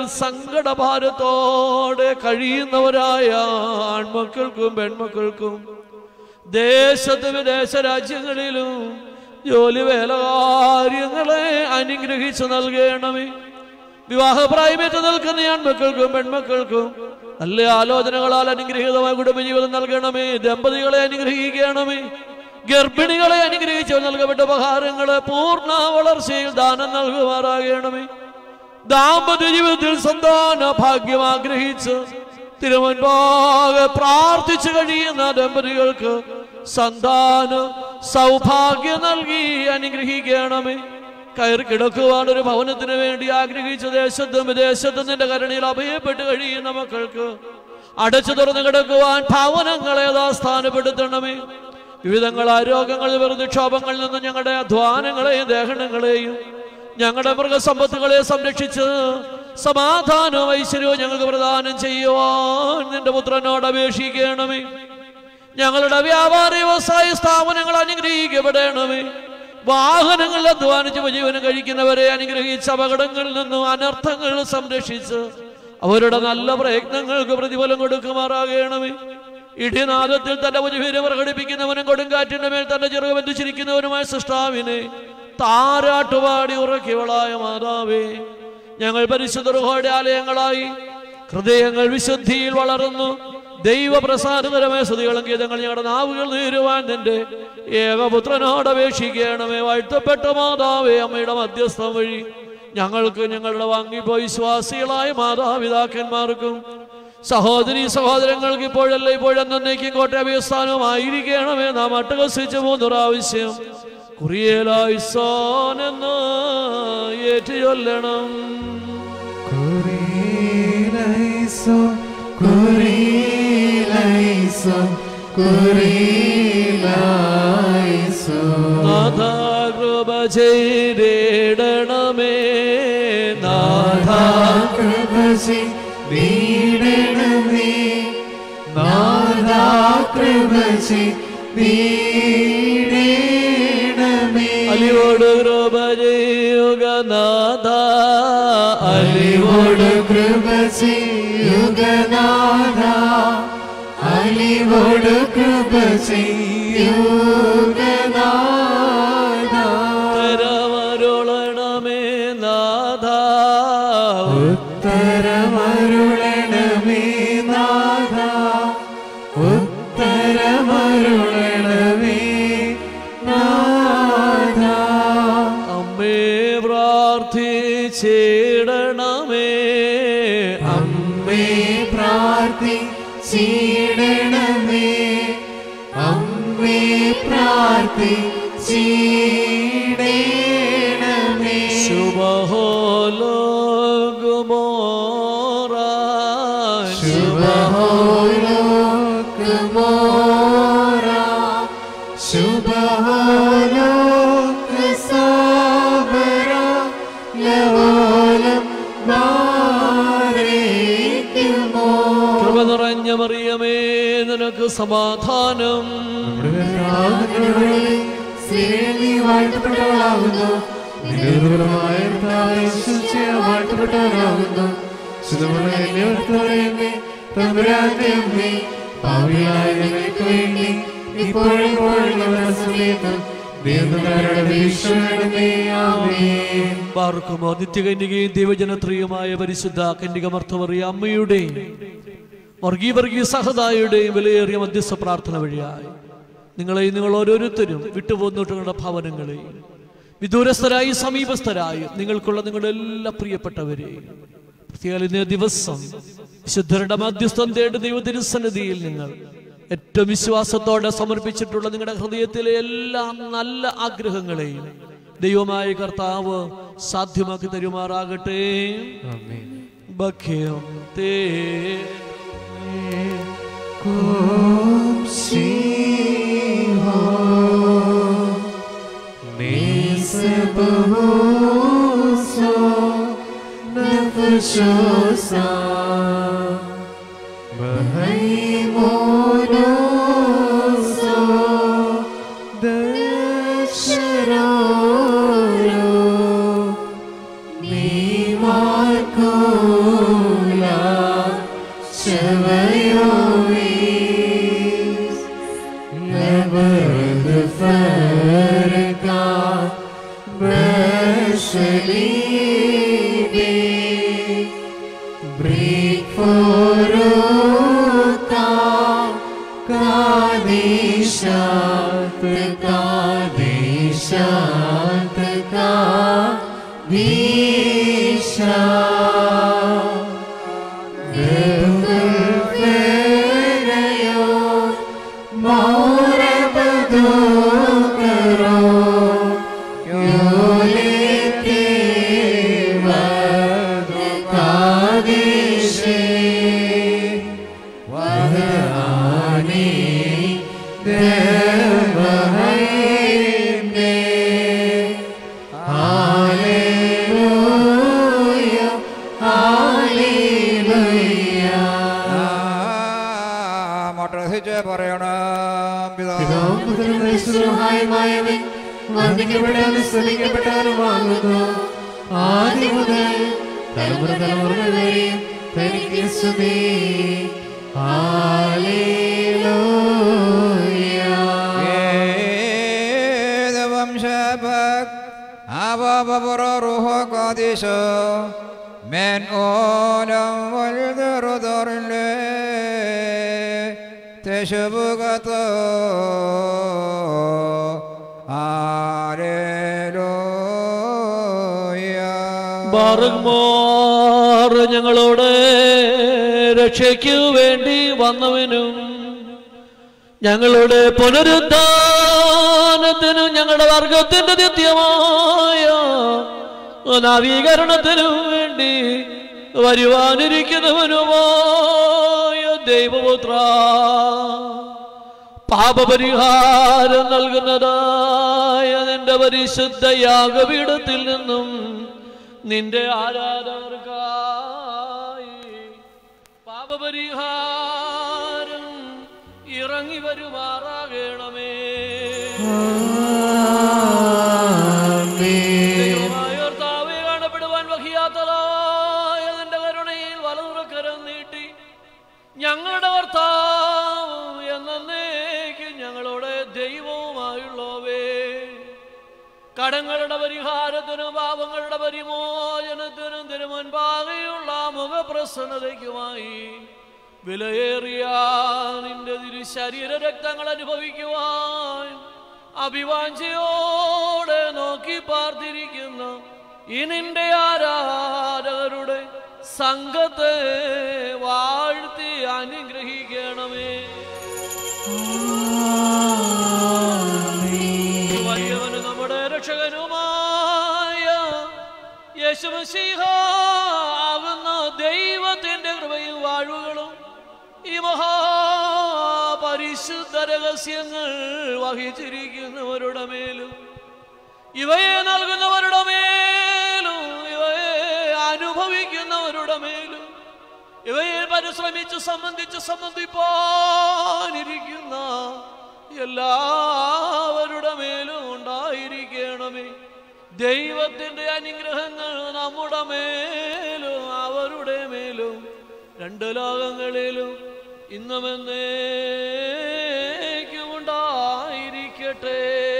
Speaker 3: സങ്കടഭാരത്തോടെ കഴിയുന്നവരായ ആൺമക്കൾക്കും പെൺമക്കൾക്കും ദേശത്ത് വിദേശ രാജ്യങ്ങളിലും ജോലി വേല കാര്യങ്ങളെ അനുഗ്രഹിച്ചു നൽകണമേ വിവാഹപ്രായമേറ്റ് നിൽക്കുന്ന ആൺമക്കൾക്കും പെൺമക്കൾക്കും നല്ല ആലോചനകളാൽ അനുഗ്രഹീതമായ കുടുംബജീവിതം നൽകണമേ ദമ്പതികളെ അനുഗ്രഹിക്കണമേ ഗർഭിണികളെ അനുഗ്രഹിച്ചു നൽകപ്പെട്ട ഉപഹാരങ്ങളെ പൂർണ്ണ വളർച്ചയിൽ ദാനം നൽകുമാറാകണമേ ദാമ്പത്യ ജീവിതത്തിൽ സന്താന ഭാഗ്യം ആഗ്രഹിച്ച് തിരുമുൻപാകെ പ്രാർത്ഥിച്ചു കഴിയുന്ന ദമ്പതികൾക്ക് സന്താന സൗഭാഗ്യം നൽകി അനുഗ്രഹിക്കണമേ കയറി കിടക്കുവാൻ ഒരു ഭവനത്തിന് വേണ്ടി ആഗ്രഹിച്ച ദേശത്തും വിദേശത്തും നിന്റെ കരുണയിൽ അഭയപ്പെട്ട് കഴിയുന്ന മക്കൾക്ക് അടച്ചു തുറന്നു കിടക്കുവാൻ ഭവനങ്ങളെ സ്ഥാനപ്പെടുത്തണമേ വിവിധങ്ങളായ രോഗങ്ങളിൽ പ്രതിക്ഷോഭങ്ങളിൽ നിന്ന് ഞങ്ങളുടെ അധ്വാനങ്ങളെയും ദേഹനങ്ങളെയും ഞങ്ങളുടെ മൃഗസമ്പത്തുകളെ സംരക്ഷിച്ച് സമാധാനവും ഐശ്വര്യവും ഞങ്ങൾക്ക് പ്രദാനം ചെയ്യുവാൻ നിന്റെ പുത്രനോട് അപേക്ഷിക്കണമേ ഞങ്ങളുടെ വ്യാപാര വ്യവസായ സ്ഥാപനങ്ങൾ അനുഗ്രഹിക്കപ്പെടണമേ വാഹനങ്ങളിൽ അധ്വാനിച്ച് ഉപജീവനം കഴിക്കുന്നവരെ അനുഗ്രഹിച്ച് അപകടങ്ങളിൽ നിന്നും അനർത്ഥങ്ങൾ സംരക്ഷിച്ച് അവരുടെ നല്ല പ്രയത്നങ്ങൾക്ക് പ്രതിഫലം കൊടുക്കുമാറാകണമേ ഇടിനാദത്തിൽ തന്റെ ഉപജീവനം പ്രകടിപ്പിക്കുന്നവനും കൊടുങ്കാറ്റിന്റെ മേൽ തന്റെ ചെറുക ബന്ധിച്ചിരിക്കുന്നവനുമായ സൃഷ്ടാവിനെ താരാട്ടുപാടി ഉറക്കിയവളായ മാതാവേ ഞങ്ങൾ പരിശുദ്ധ ആലയങ്ങളായി ഹൃദയങ്ങൾ വിശുദ്ധിയിൽ വളർന്നു ദൈവപ്രസാദകരമായ സ്തുതികളും ഗീതങ്ങൾ ഞങ്ങളുടെ നാവുകൾ നേരുവാൻ നിന്റെ ഏകപുത്രനോട് അപേക്ഷിക്കണമേ വാഴ്ത്തപ്പെട്ട മാതാവേ അമ്മയുടെ മധ്യസ്ഥം വഴി ഞങ്ങൾക്ക് ഞങ്ങളുടെ വാങ്ങിപ്പോയി വിശ്വാസികളായ മാതാപിതാക്കന്മാർക്കും സഹോദരി സഹോദരങ്ങൾക്ക് ഇപ്പോഴല്ല ഇപ്പോഴെന്നേക്കും കോട്ടയസ്ഥാനമായിരിക്കണമേ നാം അട്ടഹസിച്ച് മൂന്ന് പ്രാവശ്യം കുറിയേലായിസോൻ എന്ന് ഏറ്റുചൊല്ലണം
Speaker 10: Kurelaiso, Kurelaiso, Kurelaiso.
Speaker 3: നാഥാ കൃപ ചെയ്തിടണമേ നാഥാ
Speaker 10: കൃപസി വീടണമേ നാദാ കൃപസി വീടണമേ
Speaker 3: അലിവോട് കൃപ ചെയ്യുക നാഥ
Speaker 10: അലിവോട് കൃപസി യുഗനാഥ അലിവോട് കൃപസി യുഗനാഥ
Speaker 3: തരമരുളണമേ നാഥ
Speaker 10: ഉത്തരമരുളണമേ നാഥ ഉത്തരമരുളണമേ നാഥ
Speaker 3: അമ്മേ പ്രാർത്ഥിച്ചിടണമേ
Speaker 10: അമ്മേ പ്രാർത്ഥിച്ചിടണമേ അമ്മേ പ്രാർത്ഥിച്ചിടണമേ
Speaker 3: ശുഭഹോലോകുമോറ കൃപ നിറഞ്ഞ മറിയമേ നിനക്ക് സമാധാനം
Speaker 10: വാഴ്ത്തപ്പെട്ടവളാകുന്നു നിരന്തരമായ വാഴ്ത്തപ്പെട്ടവരാകുന്നു ശുദ്ധമുള്ള എന്നെ ഓർത്തവരെന്നെ തമ്പുരാന്റെ അമ്മേ പാവിയായ ഞങ്ങൾക്ക് വേണ്ടി ഇപ്പോഴും ഇപ്പോഴും നമ്മുടെ സമയത്തും ദൈവങ്ങളുടെ ഈശ്വരനേ ആമേൻ
Speaker 3: പാർക്കുമോ നിത്യകന്യകയും ദൈവജനത്രിയുമായ പരിശുദ്ധ കന്യകമർത്ഥമറിയ അമ്മയുടെയും വർഗീയ വർഗീയ സഹതായുടെയും വിലയേറിയ മധ്യസ്ഥ പ്രാർത്ഥന വഴിയായി നിങ്ങളെ നിങ്ങൾ ഓരോരുത്തരും വിട്ടുപോന്നിട്ടുള്ള ഭവനങ്ങളെയും വിദൂരസ്ഥരായി സമീപസ്ഥരായി നിങ്ങൾക്കുള്ള നിങ്ങളുടെ എല്ലാ പ്രിയപ്പെട്ടവരെയും പ്രത്യേക ഇന്നേ ദിവസം വിശുദ്ധരുടെ മധ്യസ്ഥം തേടി ദൈവത്തിരുസന്നിധിയിൽ നിങ്ങൾ ഏറ്റവും വിശ്വാസത്തോടെ സമർപ്പിച്ചിട്ടുള്ള നിങ്ങളുടെ ഹൃദയത്തിലെ എല്ലാ നല്ല ആഗ്രഹങ്ങളെയും ദൈവമായ കർത്താവ് സാധ്യമാക്കി തരുമാറാകട്ടെ ഭക്യം തേ
Speaker 10: Chavayovis, का देशांत का दिशा बिल्कुल फेरयो मोर बदो करो क्यों लेते वद का दिशे वह आने देव है में हालेलुया हालेलुया
Speaker 9: മൊട്ടഹിച്ച് പറയണം
Speaker 10: പിതാവും പുത്രനും പരിശുദ്ധനുമായവൻ വന്ദിക്കപ്പെടാനും സ്തുതിക്കപ്പെടാനുമാകുന്നു ആദ്യം മുതൽ തലമുറ തലമുറകൾ വരെയും തനിക്ക് സ്തുതി ഹല്ലേലൂയ
Speaker 9: വംശപക് അവപുറ കാദിശ من أولم والذر تشبكت Hallelujah.
Speaker 3: ബാറുമോർ ഞങ്ങളോട് രക്ഷയ്ക്കു വേണ്ടി വന്നവനും ഞങ്ങളുടെ പുനരുദ്ധാനത്തിനും ഞങ്ങളുടെ വർഗത്തിന്റെ നിത്യമായ നവീകരണത്തിനും വേണ്ടി വരുവാനിരിക്കുന്നവനുമായ ദൈവപുത്ര പാപപരിഹാരം നൽകുന്നതായ നിന്റെ പരിശുദ്ധ യാഗപീഠത്തിൽ നിന്നും നിന്റെ ആരാധകർക്കായി പാപപരിഹാരം ഇറങ്ങി വരുമാറാകണമേ ദൈവമായ കർത്താവേ, കാണപ്പെടുവാൻ വഹിയാത്തതായ നിന്റെ കരുണയിൽ വലതുറക്കരം നീട്ടി ഞങ്ങളുടെ കർത്താവ് എന്നേക്ക് ഞങ്ങളുടെ ദൈവവുമായുള്ളവേ കടങ്ങളുടെ പരിഹാരത്തിനും പാപങ്ങളുടെ പരിമോചനത്തിനും തിരുമുൻപാകെയുള്ള മുഖപ്രസന്നതയ്ക്കുമായി വിലയേറിയ നിന്റെ തിരു ശരീര രക്തങ്ങൾ അനുഭവിക്കുവാൻ അഭിവാഞ്ചയോടെ നോക്കി പാർത്തിരിക്കുന്ന ഈ നിന്റെ ആരാധകരുടെ സംഘത്തെ വാഴ്ത്തി അനുഗ്രഹിക്കണമേ വലിയവന് നമ്മുടെ രക്ഷകനുമായ യേശുമസീഹ ആകുന്ന ദൈവത്തിന്റെ കൃപയും വാഴുകളും ഈ മഹാപരിശുദ്ധ രഹസ്യങ്ങൾ വഹിച്ചിരിക്കുന്നവരുടെ മേലും ഇവയെ നൽകുന്നവരുടെ മേലും ഇവയെ അനുഭവിക്കുന്നവരുടെ മേലും ഇവയെ പരിശ്രമിച്ച് സംബന്ധിച്ച് സംബന്ധിപ്പാനിരിക്കുന്ന എല്ലാവരുടെ മേലും ഉണ്ടായിരിക്കണമേ ദൈവത്തിന്റെ അനുഗ്രഹങ്ങൾ നമ്മുടെ മേലും അവരുടെ മേലും രണ്ട് ലോകങ്ങളിലും ഇന്നും എന്നേക്കും ഉണ്ടായിരിക്കട്ടെ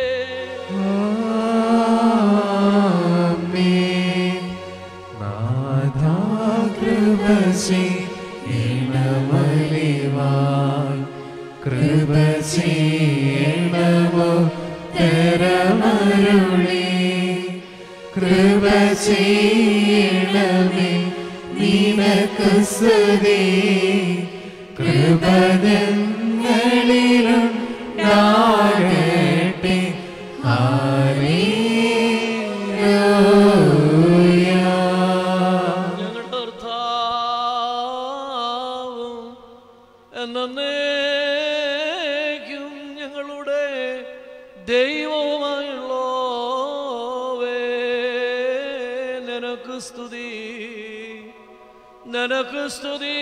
Speaker 10: കൃപചേണമോ തരമരുളി കൃപചേണമേ നിനക്ക് സ്തുതി കൃപതങ്ങളിലുണ്ടാകട്ടെ ഹല്ലേലൂയ
Speaker 3: ഞങ്ങളുടെ കർത്താവും എന്നേക്കും ഞങ്ങളുടെ ദൈവവുമായുള്ളവേ നിനക്ക് സ്തുതി നിനക്ക് സ്തുതി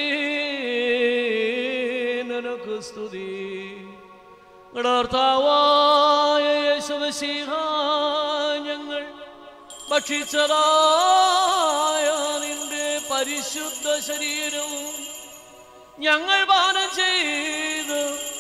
Speaker 3: നിനക്ക് സ്തുതി ഞങ്ങളുടെ കർത്താവായ യേശുമശീഹ ഞങ്ങൾ ഭക്ഷിച്ചതായ നിന്റെ പരിശുദ്ധ ശരീരവും ഞങ്ങൾ പാനം ചെയ്ത്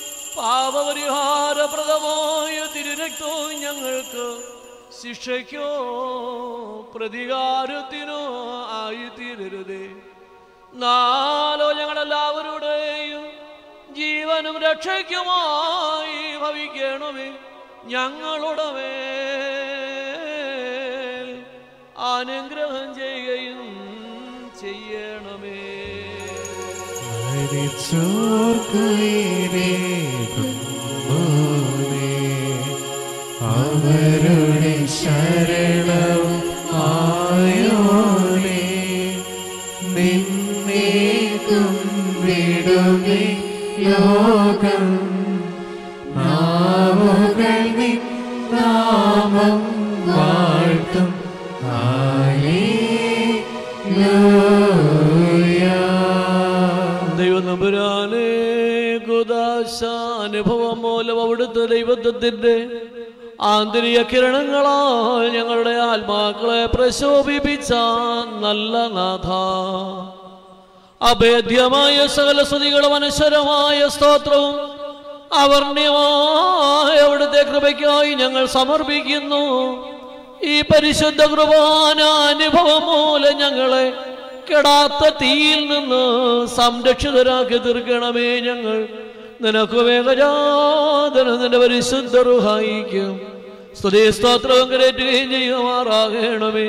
Speaker 3: പാപപരിഹാരപ്രദമായ തിരുരക്തവും ഞങ്ങൾക്ക് ശിക്ഷയ്ക്കോ പ്രതികാരത്തിനോ ആയി തീരരുതേ നാലോ ഞങ്ങളെല്ലാവരുടെയും ജീവനും രക്ഷയ്ക്കുമായി ഭവിക്കണമേ ഞങ്ങളുടെ മേൽ അനുഗ്രഹം ചെയ്യുകയും ചെയ്യണമേ
Speaker 10: അവരുടെ ശരണവും ആയോനെ നിന്നേക്കും വിടുമേ ലോകം നാവുകൾ നിൻ നാമം വാഴ്ത്തും ഹല്ലേലൂയ
Speaker 3: ദൈവം നമ്പുരാനെ കുദാശ അനുഭവം മൂലം അവിടുത്തെ ദൈവത്വത്തിന്റെ ആന്തരിക കിരണങ്ങളാൽ ഞങ്ങളുടെ ആത്മാക്കളെ പ്രശോഭിപ്പിച്ച നല്ല നാഥ അഭേദ്യമായ സകല സ്തുതികളും അനശ്വരമായ സ്തോത്രവും അവർണ്യമായ അവിടുത്തെ കൃപയ്ക്കായി ഞങ്ങൾ സമർപ്പിക്കുന്നു ഈ പരിശുദ്ധ കൃപാന അനുഭവം മൂലം ഞങ്ങളെ കെടാത്ത തീയിൽ നിന്ന് സംരക്ഷിതരാക്കി തീർക്കണമേ ഞങ്ങൾ നിനക്ക് വേഗജാതന നിന്റെ പരിശുദ്ധ റുഹായിക്കും സ്തുതി സ്തോത്രവും കരറ്റുകയും ചെയ്യുമാറാകണമേ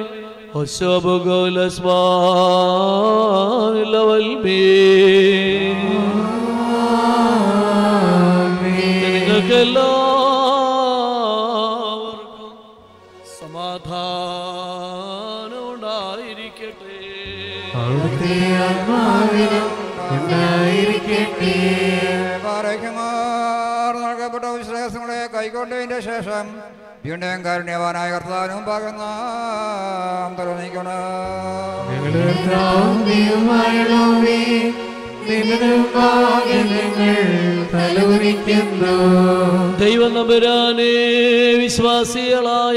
Speaker 3: നിങ്ങൾക്കെല്ലാവർക്കും സമാധാനം ഉണ്ടായിരിക്കട്ടെ
Speaker 10: അവിടുത്തെ ആത്മാവിനും ഉണ്ടായിരിക്കട്ടെ
Speaker 9: പാറയ്ക്കുമാർ നൽകപ്പെട്ട വിശ്വാസങ്ങളെ കൈക്കൊണ്ടതിന്റെ ശേഷം വീണ്ടും കാരുണ്യവാനായ കർത്താവിനും പകർന്നാം തലനീക്കണം
Speaker 10: ഞങ്ങളുടെ കർത്താവും ദൈവമായുള്ളവേ, നിന്റെ മുമ്പാകെ ഞങ്ങൾ തലകുനിക്കുന്നു
Speaker 3: ദൈവം നമ്പുരാനെ വിശ്വാസികളായ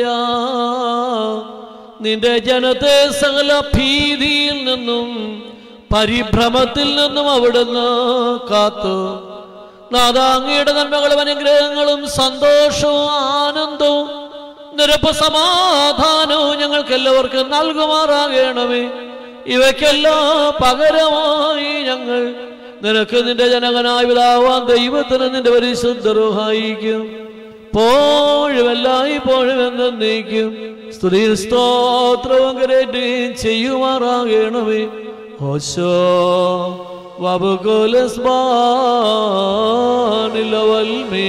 Speaker 3: നിന്റെ ജനത്തെ സകല ഭീതിയിൽ നിന്നും പരിഭ്രമത്തിൽ നിന്നും അവിടുന്ന് കാത്തു നാദാങ്ങിയുടെ നന്മകളും അനുഗ്രഹങ്ങളും സന്തോഷവും ആനന്ദവും നിരപ്പ് സമാധാനവും ഞങ്ങൾക്ക് എല്ലാവർക്കും നൽകുമാറാകണമേ ഇവയ്ക്കെല്ലാം പകരമായി ഞങ്ങൾ നിനക്ക് നിന്റെ ജനകനായ പിതാവാൻ ദൈവത്തിന് നിന്റെ പരിശുദ്ധറുഹായിക്കും പോഴും എല്ലായ്പ്പോഴും എന്നേക്കും സ്തുതി സ്തോത്രവും കരേറ്റുകയും ചെയ്യുമാറാകണമേ ഓശോ വബുകുലസ്ബാനിലവൽമേ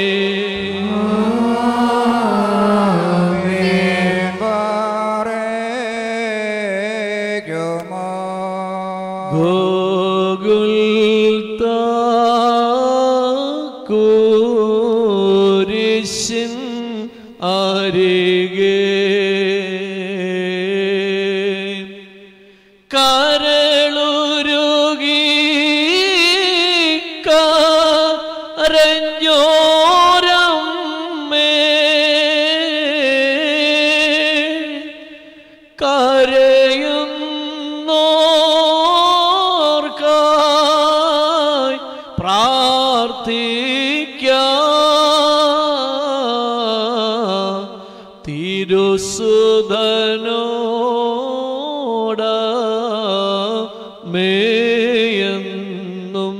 Speaker 3: ഗോകുൽത്ത കുരിശിൻ അരികെ കരളുരുകി കരഞ്ഞോരമ്മേ കരയുന്നോർക്കായി പ്രാർത്ഥിക്ക തിരുസുധനോട മേയെന്നും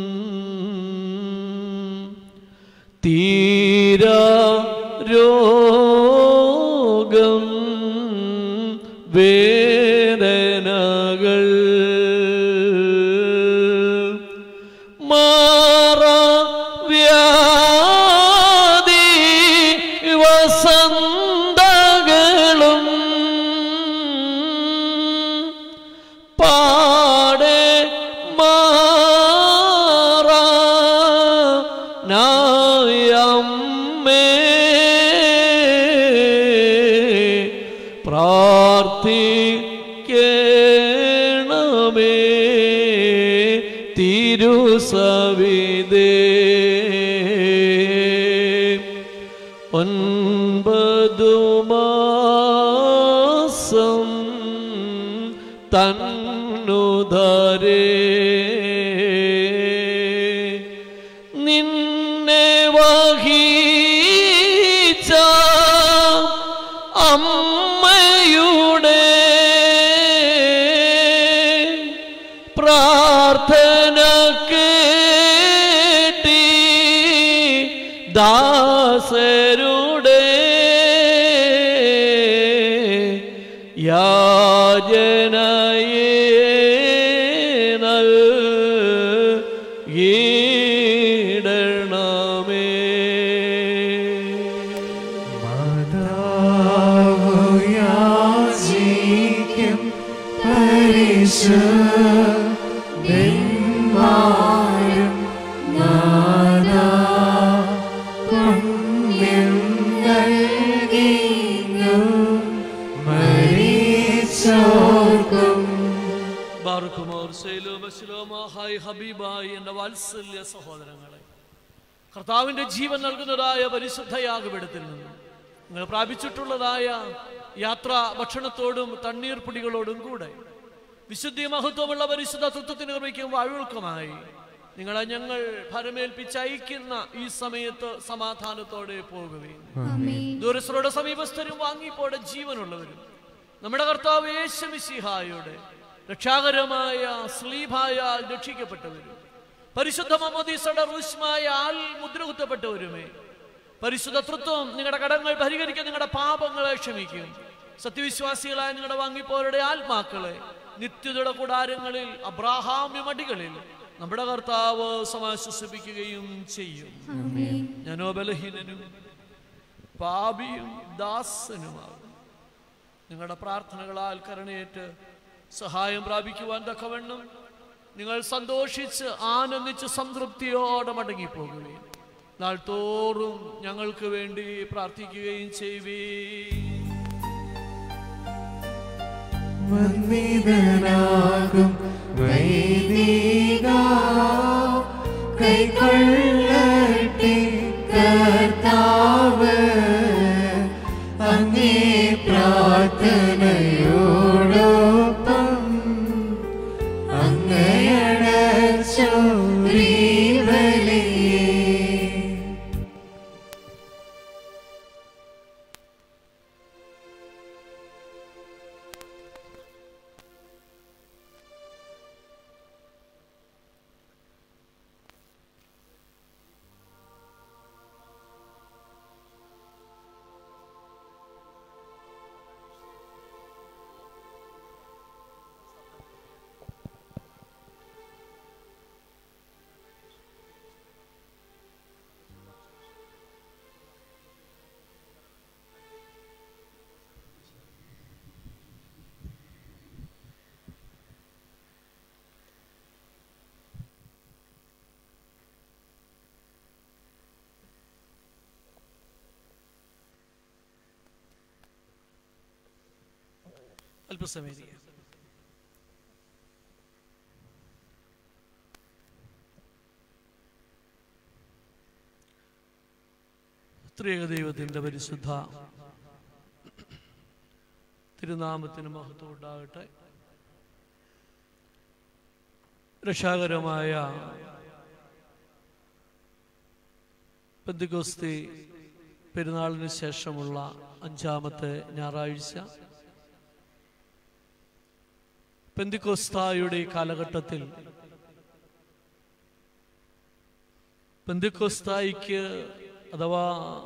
Speaker 3: തീര രോഗം വേദനകൾ മാറ വ്യാധി വസന്തകളും പാടെ മാറ നായമ്മേ പ്രാർത്ഥിക്കണമേ തിരുസവിതേ ഒൻപതു മാസം തന്നുധരേ നിന്നെ വഹിച്ച അമ്മയുടെ പ്രാർത്ഥന കേട്ടി ദാസരു
Speaker 10: വിശുദ്ധന്മാരും നാനാ പുണ്യം നൽകിന്നു മരിച്ചോർക്കും
Speaker 3: ബാറുക്കുമോർ സൈലോ ബസ്ലോമ ഹായ് ഹബീബായി എൻ്റെ വാത്സല്യ സഹോദരങ്ങളെ കർത്താവിൻ്റെ ജീവൻ നൽകുന്നതായ പരിശുദ്ധയാഗപീഠത്തിൽ നിന്ന് നിങ്ങൾ പ്രാപിച്ചിട്ടുള്ളതായ യാത്രാ ഭക്ഷണത്തോടും തണ്ണീർ പൊടികളോടും കൂടെ വിശുദ്ധി മഹത്വമുള്ള പരിശുദ്ധ തത്വത്തിന് കൃപയ്ക്കും വാഴുകൾക്കുമായി നിങ്ങളെ ഞങ്ങൾ ഫലമേൽപ്പിച്ചയക്കുന്ന ഈ സമയത്ത് സമാധാനത്തോടെ പോകുകയും ദൂരസ്ഥരുടെ സമീപസ്ഥരും വാങ്ങിപ്പോടെ ജീവനുള്ളവരും നമ്മുടെ കർത്താവ് യേശുമിശിഹായുടെ രക്ഷാകരമായ സ്ലീഭായാൽ രക്ഷിക്കപ്പെട്ടവരും പരിശുദ്ധ മമദീസയുടെ റുഷ്മായാൽ മുദ്രകുത്തപ്പെട്ടവരുമേ പരിശുദ്ധ തൃത്വം നിങ്ങളുടെ കടങ്ങൾ പരിഹരിക്കാൻ നിങ്ങളുടെ പാപങ്ങളെ ക്ഷമിക്കും സത്യവിശ്വാസികളായ നിങ്ങളുടെ വാങ്ങിപ്പോരുടെ ആത്മാക്കളെ നിത്യതയുടെ കൂടാരങ്ങളിൽ അബ്രാഹാമ്യമടികളിൽ നമ്മുടെ കർത്താവ് സമാശ്വസിപ്പിക്കുകയും ചെയ്യും ഞാനോ ബലഹീനനും പാപിയും ദാസനുമാകും നിങ്ങളുടെ പ്രാർത്ഥനകളാൽ കരുണയേറ്റ് സഹായം പ്രാപിക്കുവാൻ തക്കവണ്ണം നിങ്ങൾ സന്തോഷിച്ച് ആനന്ദിച്ച് സംതൃപ്തിയോടെ മടങ്ങിപ്പോകുകയും നാൾ തോറും ഞങ്ങൾക്ക് വേണ്ടി പ്രാർത്ഥിക്കുകയും ചെയ്യുവേ
Speaker 10: വന്ദിതനാകും വൈദിക കൈക്കൊള്ളട്ടെ കർത്താവ് അങ്ങേ പ്രാർത്ഥനയോടൊപ്പം അങ്ങയടച്ചോരീവലേ
Speaker 3: അല്പസമയം ഇരിക്കുക. ത്രിയേക ദൈവത്തിൻ്റെ പരിശുദ്ധ തിരുനാമത്തിന് മഹത്വം ഉണ്ടാകട്ടെ രക്ഷാകരമായ പെന്തികോസ്തി പെരുന്നാളിന് ശേഷമുള്ള അഞ്ചാമത്തെ ഞായറാഴ്ച പെന്തിക്കോസ്തായുടെ കാലഘട്ടത്തിൽ പെന്തിക്കോസ്തായിക്ക് അഥവാ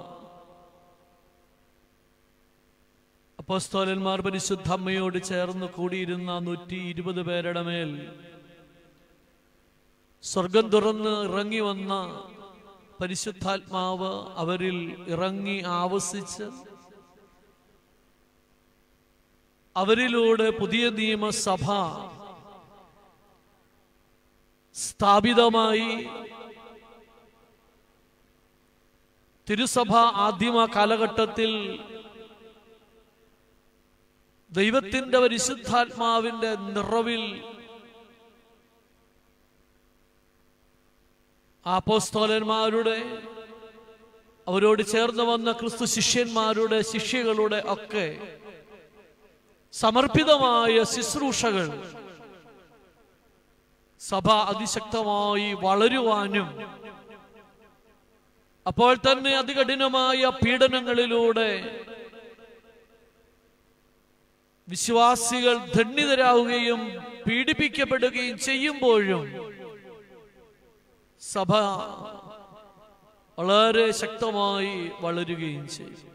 Speaker 3: അപ്പോസ്തോലന്മാർ പരിശുദ്ധ അമ്മയോട് ചേർന്ന് കൂടിയിരുന്ന നൂറ്റി ഇരുപത് പേരുടെ മേൽ സ്വർഗം തുറന്ന് ഇറങ്ങി വന്ന പരിശുദ്ധാത്മാവ് അവരിൽ ഇറങ്ങി ആവസിച്ച് അവരിലൂടെ പുതിയ നിയമസഭ സ്ഥാപിതമായി തിരുസഭ ആദ്യമ കാലഘട്ടത്തിൽ ദൈവത്തിന്റെ പരിശുദ്ധാത്മാവിന്റെ നിറവിൽ ആപ്പോസ്തോലന്മാരുടെ അവരോട് ചേർന്ന് വന്ന ക്രിസ്തു ശിഷ്യന്മാരുടെ ശിഷ്യകളുടെ ഒക്കെ സമർപ്പിതമായ ശുശ്രൂഷകൾ സഭ അതിശക്തമായി വളരുവാനും അപ്പോൾ തന്നെ അതികഠിനമായ പീഡനങ്ങളിലൂടെ വിശ്വാസികൾ ധന്യതരാവുകയും പീഡിപ്പിക്കപ്പെടുകയും ചെയ്യുമ്പോഴും സഭ വളരെ ശക്തമായി വളരുകയും ചെയ്യും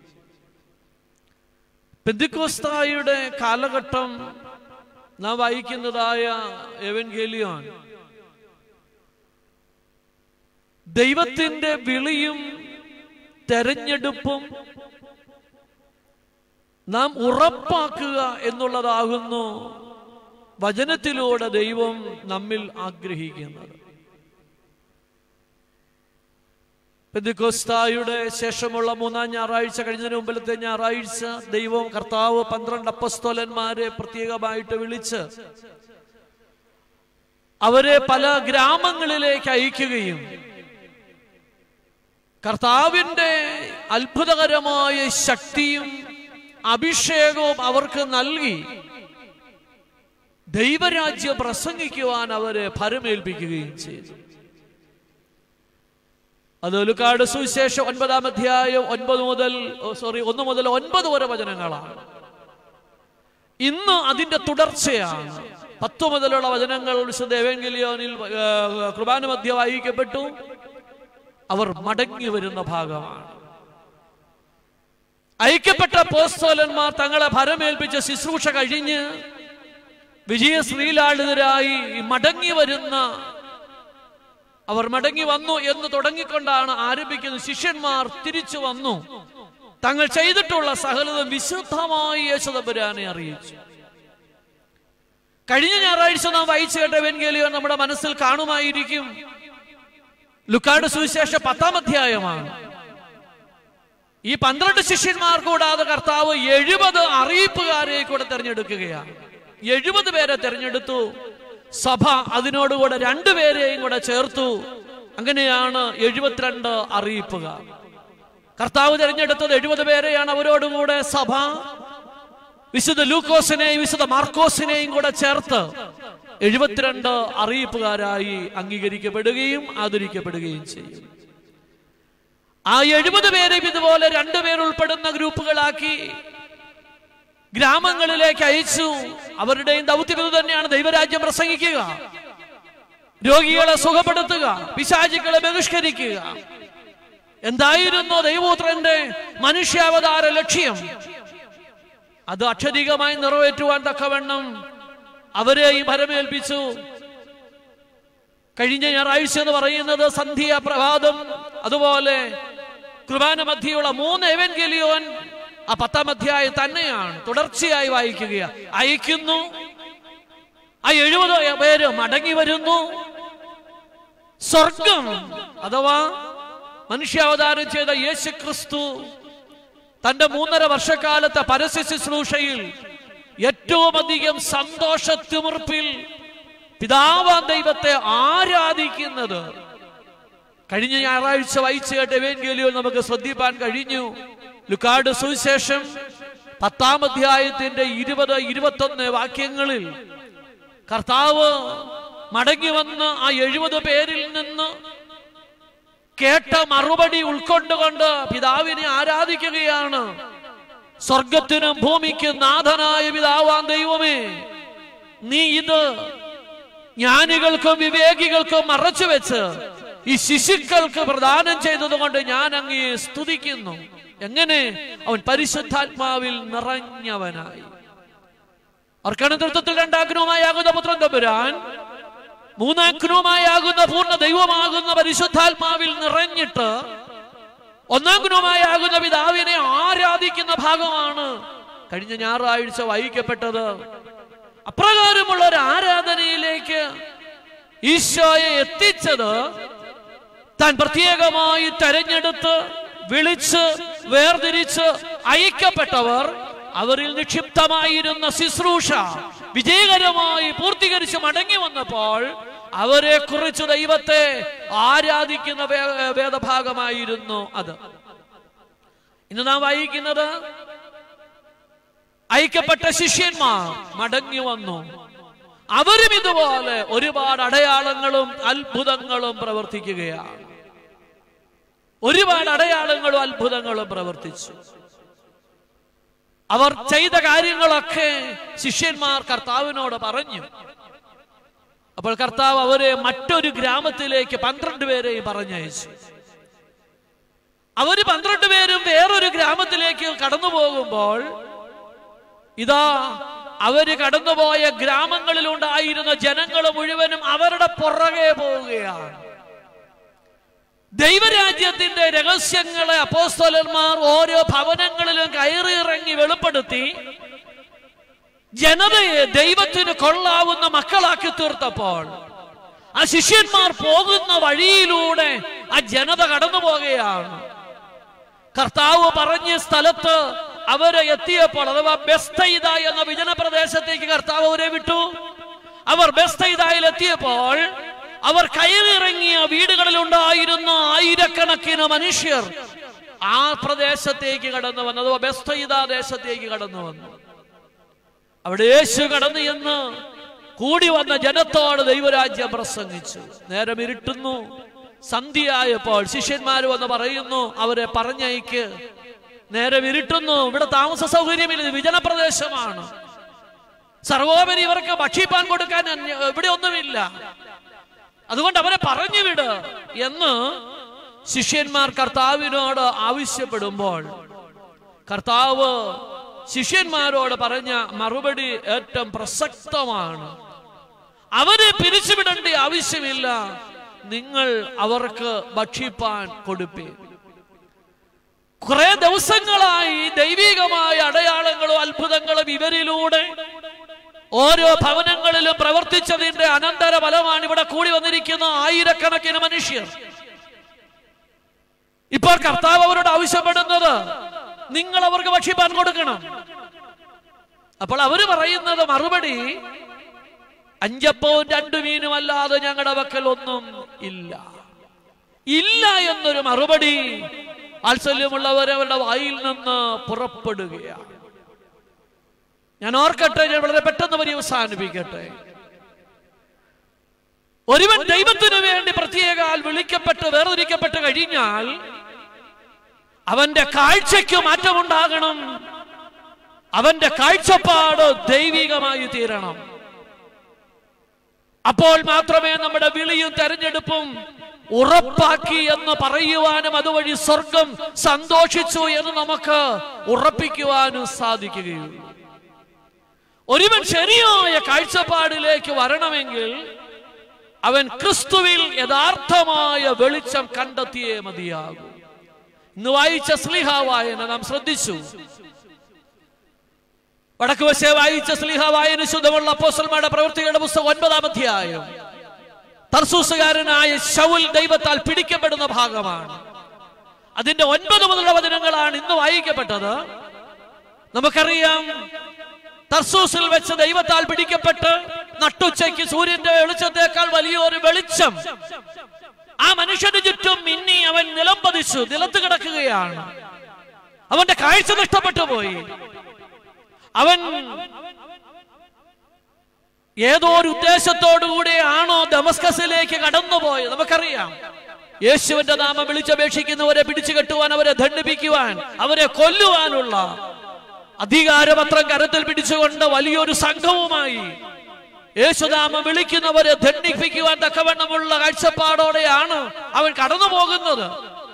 Speaker 3: പെന്തിക്കോസ്തായുടെ കാലഘട്ടം നാം വായിക്കുന്നതായ എവൻഗേലിയോൻ ദൈവത്തിന്റെ വിളിയും തെരഞ്ഞെടുപ്പും നാം ഉറപ്പാക്കുക എന്നുള്ളതാകുന്നു വചനത്തിലൂടെ ദൈവം നമ്മിൽ ആഗ്രഹിക്കുന്നത് പെന്തിക്കോസ്തായുടെ ശേഷമുള്ള മൂന്നാം ഞായറാഴ്ച കഴിഞ്ഞതിന് മുമ്പിലത്തെ ഞായറാഴ്ച ദൈവം കർത്താവ് പന്ത്രണ്ട് അപ്പസ്തോലന്മാരെ പ്രത്യേകമായിട്ട് വിളിച്ച് അവരെ പല ഗ്രാമങ്ങളിലേക്ക് അയക്കുകയും കർത്താവിന്റെ അത്ഭുതകരമായ ശക്തിയും അഭിഷേകവും അവർക്ക് നൽകി ദൈവരാജ്യം പ്രസംഗിക്കുവാൻ അവരെ ഫലമേൽപ്പിക്കുകയും ചെയ്തു അത് ലുക്കാട് സുവിശേഷം ഒൻപതാം അധ്യായം ഒൻപത് മുതൽ സോറി ഒന്ന് മുതൽ ഒൻപത് വരെ വചനങ്ങളാണ് ഇന്ന് അതിന്റെ തുടർച്ചയാണ് പത്തു മുതലുള്ള വചനങ്ങൾ വിശുദ്ധ എവെങ്കിലിയോനിൽ കുർബാന മധ്യ വായിക്കപ്പെട്ടു അവർ മടങ്ങി വരുന്ന ഭാഗമാണ് ഐക്യപ്പെട്ട പോസ്തോലന്മാർ തങ്ങളെ ഭരമേൽപ്പിച്ച ശുശ്രൂഷ കഴിഞ്ഞ് വിജയശ്രീലാളിതരായി മടങ്ങി വരുന്ന അവർ മടങ്ങി വന്നു എന്ന് തുടങ്ങിക്കൊണ്ടാണ് ആരംഭിക്കുന്നത് ശിഷ്യന്മാർ തിരിച്ചു വന്നു തങ്ങൾ ചെയ്തിട്ടുള്ള സകലതും വിശുദ്ധമായി യേശുദമ്പുരാനെ അറിയിച്ചു കഴിഞ്ഞ ഞായറാഴ്ച നാം വായിച്ചു കേട്ട വെൻകേലിയോ നമ്മുടെ മനസ്സിൽ കാണുമായിരിക്കും ലുക്കാട് സുവിശേഷ പത്താം അധ്യായമാണ് ഈ പന്ത്രണ്ട് ശിഷ്യന്മാർ കൂടാതെ കർത്താവ് എഴുപത് അറിയിപ്പുകാരെ കൂടെ തെരഞ്ഞെടുക്കുകയാണ് എഴുപത് പേരെ തെരഞ്ഞെടുത്തു സഭ അതിനോടുകൂടെ രണ്ടുപേരെയും കൂടെ ചേർത്തു അങ്ങനെയാണ് എഴുപത്തിരണ്ട് അറിയിപ്പുകാർ കർത്താവ് തിരഞ്ഞെടുത്തത് എഴുപത് പേരെയാണ് അവരോടുകൂടെ സഭ വിശുദ്ധ ലൂക്കോസിനെയും വിശുദ്ധ മാർക്കോസിനെയും കൂടെ ചേർത്ത് എഴുപത്തിരണ്ട് അറിയിപ്പുകാരായി അംഗീകരിക്കപ്പെടുകയും ആദരിക്കപ്പെടുകയും ചെയ്യും ആ എഴുപത് പേരെയും ഇതുപോലെ രണ്ടുപേർ ഉൾപ്പെടുന്ന ഗ്രൂപ്പുകളാക്കി ഗ്രാമങ്ങളിലേക്ക് അയച്ചു അവരുടെയും ദൗത്യം ഇത് തന്നെയാണ് ദൈവരാജ്യം പ്രസംഗിക്കുക രോഗികളെ സുഖപ്പെടുത്തുക പിശാചികളെ ബഹിഷ്കരിക്കുക എന്തായിരുന്നു ദൈവപുത്രന്റെ മനുഷ്യാവതാര ലക്ഷ്യം അത് അക്ഷരികമായി നിറവേറ്റുവാൻ തക്കവണ്ണം അവരെ ഈ ഭരമേൽപ്പിച്ചു കഴിഞ്ഞ ഞായറാഴ്ച എന്ന് പറയുന്നത് സന്ധ്യ പ്രഭാതം അതുപോലെ കുർബാന മധ്യയുള്ള മൂന്ന് എവൻഗലിയോൻ ആ പത്താം അധ്യായം തന്നെയാണ് തുടർച്ചയായി വായിക്കുക അയക്കുന്നു ആ എഴുപത് പേര് മടങ്ങി വരുന്നു സ്വർഗം അഥവാ മനുഷ്യാവതാരം ചെയ്ത യേശു ക്രിസ്തു തന്റെ മൂന്നര വർഷക്കാലത്തെ പരസ്യ ശുശ്രൂഷയിൽ ഏറ്റവും അധികം സന്തോഷത്തിമിർപ്പിൽ പിതാവാൻ ദൈവത്തെ ആരാധിക്കുന്നത് കഴിഞ്ഞ ഞായറാഴ്ച വായിച്ചു കേട്ട എവേൻഗേലിയോ നമുക്ക് ശ്രദ്ധിപ്പാൻ കഴിഞ്ഞു ലുക്കാട് സുവിശേഷം പത്താം അധ്യായത്തിന്റെ ഇരുപത് ഇരുപത്തൊന്ന് വാക്യങ്ങളിൽ കർത്താവ് മടങ്ങി വന്ന് ആ എഴുപത് പേരിൽ നിന്ന് കേട്ട മറുപടി ഉൾക്കൊണ്ടുകൊണ്ട് പിതാവിനെ ആരാധിക്കുകയാണ് സ്വർഗത്തിനും ഭൂമിക്കും നാഥനായ പിതാവാൻ ദൈവമേ നീ ഇത് ജ്ഞാനികൾക്കും വിവേകികൾക്കും മറച്ചു വെച്ച് ഈ ശിശുക്കൾക്ക് പ്രദാനം ചെയ്തതുകൊണ്ട് ഞാൻ അങ്ങയെ സ്തുതിക്കുന്നു എങ്ങനെ അവൻ പരിശുദ്ധാത്മാവിൽ നിറഞ്ഞവനായി അർക്കണതൃത്വത്തിൽ രണ്ടാഗ്രഹമായാകുന്ന പുത്രൻ തമ്പുരാൻ മൂന്നാഗ്രഹമായാകുന്ന പൂർണ്ണ ദൈവമാകുന്ന പരിശുദ്ധാത്മാവിൽ നിറഞ്ഞിട്ട് ഒന്നാം ഗുണമായാകുന്ന പിതാവിനെ ആരാധിക്കുന്ന ഭാഗമാണ് കഴിഞ്ഞ ഞായറാഴ്ച വായിക്കപ്പെട്ടത് അപ്രകാരമുള്ള ഒരു ആരാധനയിലേക്ക് ഈശോയെ എത്തിച്ചത് താൻ പ്രത്യേകമായി തെരഞ്ഞെടുത്ത് വിളിച്ച് വേർതിരിച്ച് അയക്കപ്പെട്ടവർ അവരിൽ നിക്ഷിപ്തമായിരുന്ന ശുശ്രൂഷ വിജയകരമായി പൂർത്തീകരിച്ച് മടങ്ങി വന്നപ്പോൾ അവരെ കുറിച്ച് ദൈവത്തെ ആരാധിക്കുന്ന വേ- വേദഭാഗമായിരുന്നു അത് ഇന്ന് നാം വായിക്കുന്നത് അയക്കപ്പെട്ട ശിഷ്യന്മാർ മടങ്ങി വന്നു അവരും ഇതുപോലെ ഒരുപാട് അടയാളങ്ങളും അത്ഭുതങ്ങളും പ്രവർത്തിക്കുകയാണ് ഒരുപാട് അടയാളങ്ങളും അത്ഭുതങ്ങളും പ്രവർത്തിച്ചു അവർ ചെയ്ത കാര്യങ്ങളൊക്കെ ശിഷ്യന്മാർ കർത്താവിനോട് പറഞ്ഞു അപ്പോൾ കർത്താവ് അവരെ മറ്റൊരു ഗ്രാമത്തിലേക്ക് പന്ത്രണ്ട് പേരെയും പറഞ്ഞയച്ചു അവര് പന്ത്രണ്ട് പേരും വേറൊരു ഗ്രാമത്തിലേക്ക് കടന്നു പോകുമ്പോൾ ഇതാ അവര് കടന്നുപോയ ഗ്രാമങ്ങളിലുണ്ടായിരുന്ന ജനങ്ങൾ മുഴുവനും അവരുടെ പുറകെ പോവുകയാണ് ദൈവരാജ്യത്തിന്റെ രഹസ്യങ്ങളെ അപ്പോസ്തലന്മാർ ഓരോ ഭവനങ്ങളിലും കയറിയിറങ്ങി വെളിപ്പെടുത്തി ജനതയെ ദൈവത്തിന് കൊള്ളാവുന്ന മക്കളാക്കി തീർത്തപ്പോൾ ആ ശിഷ്യന്മാർ പോകുന്ന വഴിയിലൂടെ ആ ജനത കടന്നു പോകുകയാണ് കർത്താവ് പറഞ്ഞ സ്ഥലത്ത് അവരെ എത്തിയപ്പോൾ അഥവാ ബെസ്തൈദ എന്ന വിജന പ്രദേശത്തേക്ക് കർത്താവ് അവരെ വിട്ടു അവർ ബെസ്തൈദയിൽ എത്തിയപ്പോൾ അവർ കയറിയിറങ്ങിയ വീടുകളിൽ ഉണ്ടായിരുന്ന ആയിരക്കണക്കിന് മനുഷ്യർ ആ പ്രദേശത്തേക്ക് കടന്നു വന്നു അഥവാ ബെസ്തൈദ ദേശത്തേക്ക് കടന്നു വന്നു അവിടെ യേശു കടന്നു എന്ന് കൂടി വന്ന ജനത്തോട് ദൈവരാജ്യം പ്രസംഗിച്ചു നേരം ഇരുട്ടുന്നു സന്ധ്യയായപ്പോൾ ശിഷ്യന്മാർ വന്ന് പറയുന്നു അവരെ പറഞ്ഞയക്ക് നേരം ഇരുട്ടുന്നു ഇവിടെ താമസ സൗകര്യമില്ല ഇത് വിജനപ്രദേശമാണ് സർവോപരി ഇവർക്ക് ഭക്ഷിപ്പാൻ കൊടുക്കാൻ അന്യ- ഇവിടെ ഒന്നുമില്ല അതുകൊണ്ട് അവരെ പറഞ്ഞു വിട് എന്ന് ശിഷ്യന്മാർ കർത്താവിനോട് ആവശ്യപ്പെടുമ്പോൾ കർത്താവ് ശിഷ്യന്മാരോട് പറഞ്ഞ മറുപടി ഏറ്റവും പ്രസക്തമാണ് അവരെ പിരിച്ചുവിടേണ്ട ആവശ്യമില്ല നിങ്ങൾ അവർക്ക് ഭക്ഷിപ്പാൻ കൊടുപ്പീൻ കുറെ ദിവസങ്ങളായി ദൈവികമായ അടയാളങ്ങളും അത്ഭുതങ്ങളും ഇവരിലൂടെ ഓരോ ഭവനങ്ങളിലും പ്രവർത്തിച്ചതിന്റെ അനന്തര ഫലമാണ് ഇവിടെ കൂടി വന്നിരിക്കുന്ന ആയിരക്കണക്കിന് മനുഷ്യർ ഇപ്പോൾ കർത്താവ് അവരോട് ആവശ്യപ്പെടുന്നത് നിങ്ങൾ അവർക്ക് ഭക്ഷിപ്പാൻ കൊടുക്കണം അപ്പോൾ അവര് പറയുന്നത് മറുപടി അഞ്ചപ്പവും രണ്ടു മീനും അല്ലാതെ ഞങ്ങളുടെ വക്കൽ ഒന്നും ഇല്ല ഇല്ല എന്നൊരു മറുപടി വാത്സല്യമുള്ളവരവരുടെ വായിൽ നിന്ന് പുറപ്പെടുകയാണ് ഞാൻ ഓർക്കട്ടെ ഞാൻ വളരെ പെട്ടെന്ന് പര്യവസാനിപ്പിക്കട്ടെ ഒരുവൻ ദൈവത്തിനു വേണ്ടി പ്രത്യേകാൽ വിളിക്കപ്പെട്ട് വേർതിരിക്കപ്പെട്ട് കഴിഞ്ഞാൽ അവന്റെ കാഴ്ചയ്ക്ക് മാറ്റമുണ്ടാകണം അവന്റെ കാഴ്ചപ്പാട് ദൈവികമായി തീരണം അപ്പോൾ മാത്രമേ നമ്മുടെ വിളിയും തെരഞ്ഞെടുപ്പും ഉറപ്പാക്കി എന്ന് പറയുവാനും അതുവഴി സ്വർഗം സന്തോഷിച്ചു എന്ന് നമുക്ക് ഉറപ്പിക്കുവാനും സാധിക്കുകയുള്ളൂ ഒരുവൻ ശരിയായ കാഴ്ചപ്പാടിലേക്ക് വരണമെങ്കിൽ അവൻ ക്രിസ്തുവിൽ യഥാർത്ഥമായ വെളിച്ചം കണ്ടെത്തിയേ മതിയാകൂ ഇന്ന് വായിച്ച സ്ലിഹ വായന നാം ശ്രദ്ധിച്ചു വടക്ക് വശേ വായിച്ച സ്ലിഹ വായന ശുദ്ധമുള്ള അപ്പോസ്റ്റൽമാരുടെ പ്രവൃത്തികളുടെ പുസ്തകം ഒൻപതാം അധ്യായം തർസൂസുകാരനായ ശൗൽ ദൈവത്താൽ പിടിക്കപ്പെടുന്ന ഭാഗമാണ് അതിന്റെ ഒൻപത് മുതലുള്ള വചനങ്ങളാണ് ഇന്ന് വായിക്കപ്പെട്ടത് നമുക്കറിയാം തർസൂസിൽ വെച്ച് ദൈവത്താൽ പിടിക്കപ്പെട്ട് നട്ടുച്ചയ്ക്ക് സൂര്യന്റെ വെളിച്ചത്തേക്കാൾ വലിയൊരു വെളിച്ചം ആ മനുഷ്യന് ചുറ്റും മിന്നി അവൻ നിലം പതിച്ചു നിലത്ത് കിടക്കുകയാണ് അവന്റെ കാഴ്ച നഷ്ടപ്പെട്ടു പോയി അവൻ ഏതോ ഒരു ഉദ്ദേശത്തോടു കൂടിയാണോ ദമസ്കസിലേക്ക് കടന്നുപോയത് നമുക്കറിയാം യേശുവിന്റെ നാമം വിളിച്ചപേക്ഷിക്കുന്നവരെ പിടിച്ചു കെട്ടുവാൻ അവരെ ദണ്ഡിപ്പിക്കുവാൻ അവരെ കൊല്ലുവാനുള്ള അധികാരപത്രം കരത്തിൽ പിടിച്ചുകൊണ്ട് വലിയൊരു സംഘവുമായി യേശുനാമം വിളിക്കുന്നവരെ ദണ്ഡിപ്പിക്കുവാൻ തക്കവണ്ണമുള്ള കാഴ്ചപ്പാടോടെയാണ് അവൻ കടന്നു പോകുന്നത്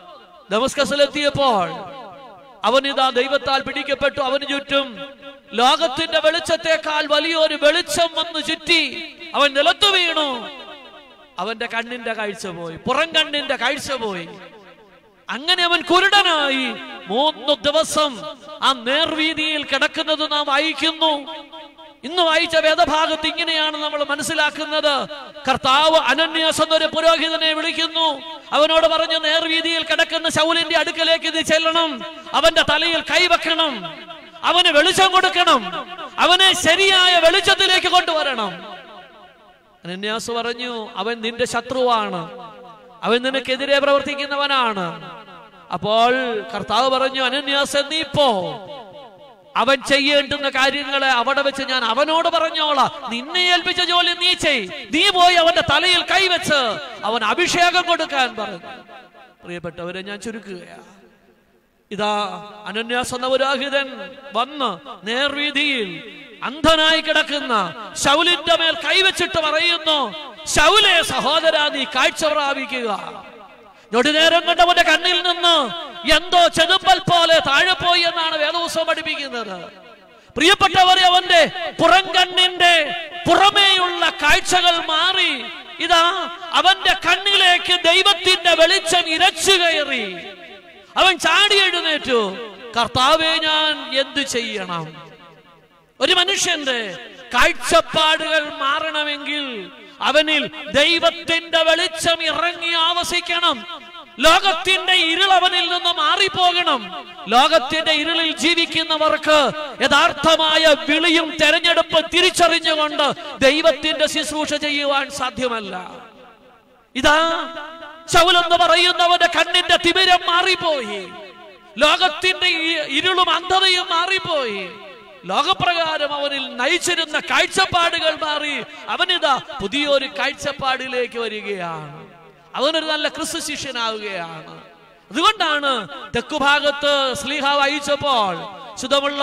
Speaker 3: ദമസ്കസിലെത്തിയപ്പോൾ അവൻ ഇതാ ദൈവത്താൽ പിടിക്കപ്പെട്ടു അവന് ചുറ്റും ലോകത്തിന്റെ വെളിച്ചത്തെക്കാൾ വലിയൊരു വെളിച്ചം വന്നു ചുറ്റി അവൻ നിലത്തു വീണു അവന്റെ കണ്ണിന്റെ കാഴ്ച പോയി പുറം കണ്ണിന്റെ കാഴ്ച പോയി അങ്ങനെ അവൻ കുരുടനായി മൂന്ന് ദിവസം ആ നേർവീതിയിൽ കിടക്കുന്നത് നാം വായിക്കുന്നു ഇന്ന് വായിച്ച വേദഭാഗത്ത് ഇങ്ങനെയാണ് നമ്മൾ മനസ്സിലാക്കുന്നത് കർത്താവ് അനന്യാസ് എന്നൊരു പുരോഹിതനെ വിളിക്കുന്നു അവനോട് പറഞ്ഞു നേർവീതിയിൽ കിടക്കുന്ന ശൗലിന്റെ അടുക്കലേക്ക് ഇത് ചെല്ലണം അവന്റെ തലയിൽ കൈവെക്കണം അവന് വെളിച്ചം കൊടുക്കണം അവനെ ശരിയായ വെളിച്ചത്തിലേക്ക് കൊണ്ടുവരണം അനന്യാസ് പറഞ്ഞു അവൻ നിന്റെ ശത്രുവാണ് അവൻ നിനക്കെതിരെ പ്രവർത്തിക്കുന്നവനാണ് അപ്പോൾ കർത്താവ് പറഞ്ഞു അനന്യാസ് നീ പോ അവൻ ചെയ്യേണ്ടുന്ന കാര്യങ്ങളെ അവിടെ വെച്ച് ഞാൻ അവനോട് പറഞ്ഞോളാം നിന്നെ ഏൽപ്പിച്ച ജോലി നീ ചെയ് നീ പോയി അവന്റെ തലയിൽ കൈവച്ച് അവൻ അഭിഷേകം കൊടുക്കാൻ പറഞ്ഞു പ്രിയപ്പെട്ടവരെ ഞാൻ ചുരുക്കുകയാണ് ഇതാ അനന്യാസ് എന്ന പുരോഹിതൻ വന്ന് നേർവീതിയിൽ അന്ധനായി കിടക്കുന്ന ശൗലിന്റെ മേൽ കൈവച്ചിട്ട് പറയുന്നു ശൗലെ സഹോദര നീ കാഴ്ച പ്രാപിക്കുക ഞൊടിനേരം കൊണ്ട് അവന്റെ കണ്ണിൽ നിന്ന് എന്തോ ചെതുമ്പൽ പോലെ താഴെ പോയി എന്നാണ് വേദപുസ്തകം പഠിപ്പിക്കുന്നത് പ്രിയപ്പെട്ടവരെ അവന്റെ പുറം കണ്ണിന്റെ പുറമേയുള്ള കാഴ്ചകൾ മാറി ഇതാ അവന്റെ കണ്ണിലേക്ക് ദൈവത്തിന്റെ വെളിച്ചം ഇരച്ചു കയറി അവൻ ചാടി എഴുന്നേറ്റു കർത്താവെ ഞാൻ എന്തു ചെയ്യണം ഒരു മനുഷ്യന്റെ കാഴ്ചപ്പാടുകൾ മാറണമെങ്കിൽ അവനിൽ ദൈവത്തിന്റെ വെളിച്ചം ഇറങ്ങി ആവസിക്കണം ലോകത്തിന്റെ ഇരുൾ അവനിൽ നിന്ന് മാറിപ്പോകണം ലോകത്തിന്റെ ഇരുളിൽ ജീവിക്കുന്നവർക്ക് യഥാർത്ഥമായ വിളിയും തെരഞ്ഞെടുപ്പ് തിരിച്ചറിഞ്ഞുകൊണ്ട് ദൈവത്തിന്റെ ശുശ്രൂഷ ചെയ്യുവാൻ സാധ്യമല്ല ഇതാ ചൗലെന്ന് പറയുന്നവന്റെ കണ്ണിന്റെ തിമിരം മാറിപ്പോയി ലോകത്തിന്റെ ഈ ഇരുളും അന്ധതയും മാറിപ്പോയി ലോകപ്രകാരം അവനിൽ നയിച്ചിരുന്ന കാഴ്ചപ്പാടുകൾ മാറി അവനിതാ പുതിയൊരു കാഴ്ചപ്പാടിലേക്ക് വരികയാണ് അവനൊരു നല്ല ക്രിസ്തു ശിഷ്യനാവുകയാണ് അതുകൊണ്ടാണ് തെക്കുഭാഗത്ത് സ്ലീഹ വായിച്ചപ്പോൾ ശുദ്ധമുള്ള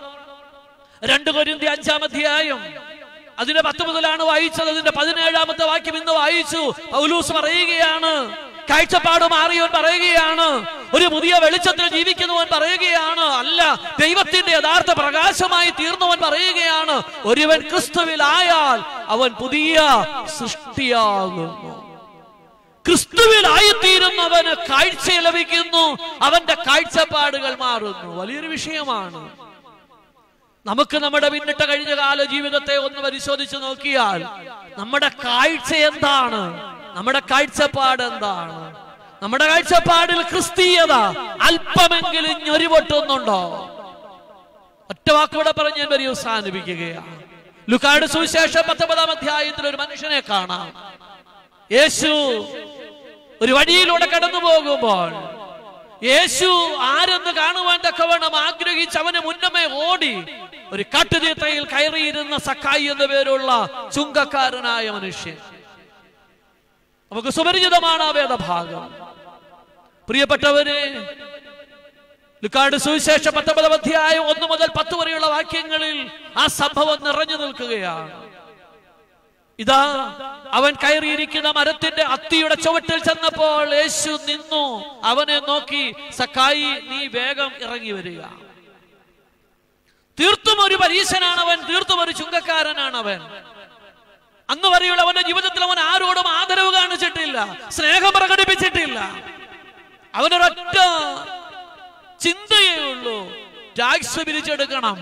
Speaker 3: രണ്ട് കൊരിന്തി അഞ്ചാം അധ്യായം അതിന്റെ പത്ത് മുതലാണ് വായിച്ചത് അതിന്റെ പതിനേഴാമത്തെ വാക്യം ഇന്ന് വായിച്ചു പൗലൂസ് പറയുകയാണ് കാഴ്ചപ്പാട് മാറിയവൻ പറയുകയാണ് ഒരു പുതിയ വെളിച്ചത്തിൽ ജീവിക്കുന്നവൻ പറയുകയാണ് അല്ല ദൈവത്തിന്റെ യഥാർത്ഥ പ്രകാശമായി തീർന്നവൻ പറയുകയാണ് ഒരുവൻ ക്രിസ്തുവിലായാൽ അവൻ പുതിയ സൃഷ്ടിയാകുന്നു ക്രിസ്തുവിലായിത്തീരുന്നവന് കാഴ്ച ലഭിക്കുന്നു അവന്റെ കാഴ്ചപ്പാടുകൾ മാറുന്നു വലിയൊരു വിഷയമാണ് നമുക്ക് നമ്മുടെ പിന്നിട്ട കഴിഞ്ഞ കാല ജീവിതത്തെ ഒന്ന് പരിശോധിച്ച് നോക്കിയാൽ നമ്മുടെ കാഴ്ച എന്താണ് നമ്മുടെ കാഴ്ചപ്പാട് എന്താണ് നമ്മുടെ കാഴ്ചപ്പാടിൽ ക്രിസ്തീയത അല്പമെങ്കിലും ഞൊരിപൊട്ടുന്നുണ്ടോ ഒറ്റ വാക്കൂടെ പറഞ്ഞ് ഞാൻ വരി അവസാനിപ്പിക്കുകയാണ് ലുക്കാട് സുവിശേഷം പത്തൊമ്പതാം അധ്യായത്തിൽ ഒരു മനുഷ്യനെ കാണാം യേശു ഒരു വഴിയിലൂടെ കടന്നു പോകുമ്പോൾ യേശു ആരെന്ന് കാണുവാൻ തക്കവണ്ണം ആഗ്രഹിച്ച് അവന് മുന്നമേ ഓടി ഒരു കാട്ടുതീത്തയിൽ കയറിയിരുന്ന സക്കായി എന്ന പേരുള്ള ചുങ്കക്കാരനായ മനുഷ്യൻ നമുക്ക് സുപരിചിതമാണ് ആ വേദഭാഗം പ്രിയപ്പെട്ടവരെ ലുക്കാട് സുവിശേഷ പത്തൊമ്പതാം അധ്യായം ഒന്ന് മുതൽ പത്ത് വരെയുള്ള വാക്യങ്ങളിൽ ആ സംഭവം നിറഞ്ഞു നിൽക്കുകയാണ് ഇതാ അവൻ കയറിയിരിക്കുന്ന മരത്തിന്റെ അത്തിയുടെ ചുവട്ടിൽ ചെന്നപ്പോൾ യേശു നിന്നു അവനെ നോക്കി സക്കായി നീ വേഗം ഇറങ്ങി വരിക തീർത്തും ഒരു പരീശനാണ് അവൻ തീർത്തും ഒരു ചുങ്കക്കാരനാണ് അവൻ അന്ന് വരെയുള്ള അവന്റെ ജീവിതത്തിൽ അവൻ ആരോടും ആദരവ് കാണിച്ചിട്ടില്ല സ്നേഹം പ്രകടിപ്പിച്ചിട്ടില്ല അവനൊരൊറ്റ ചിന്തയേ ഉള്ളൂ ടാക്സ് പിരിച്ചെടുക്കണം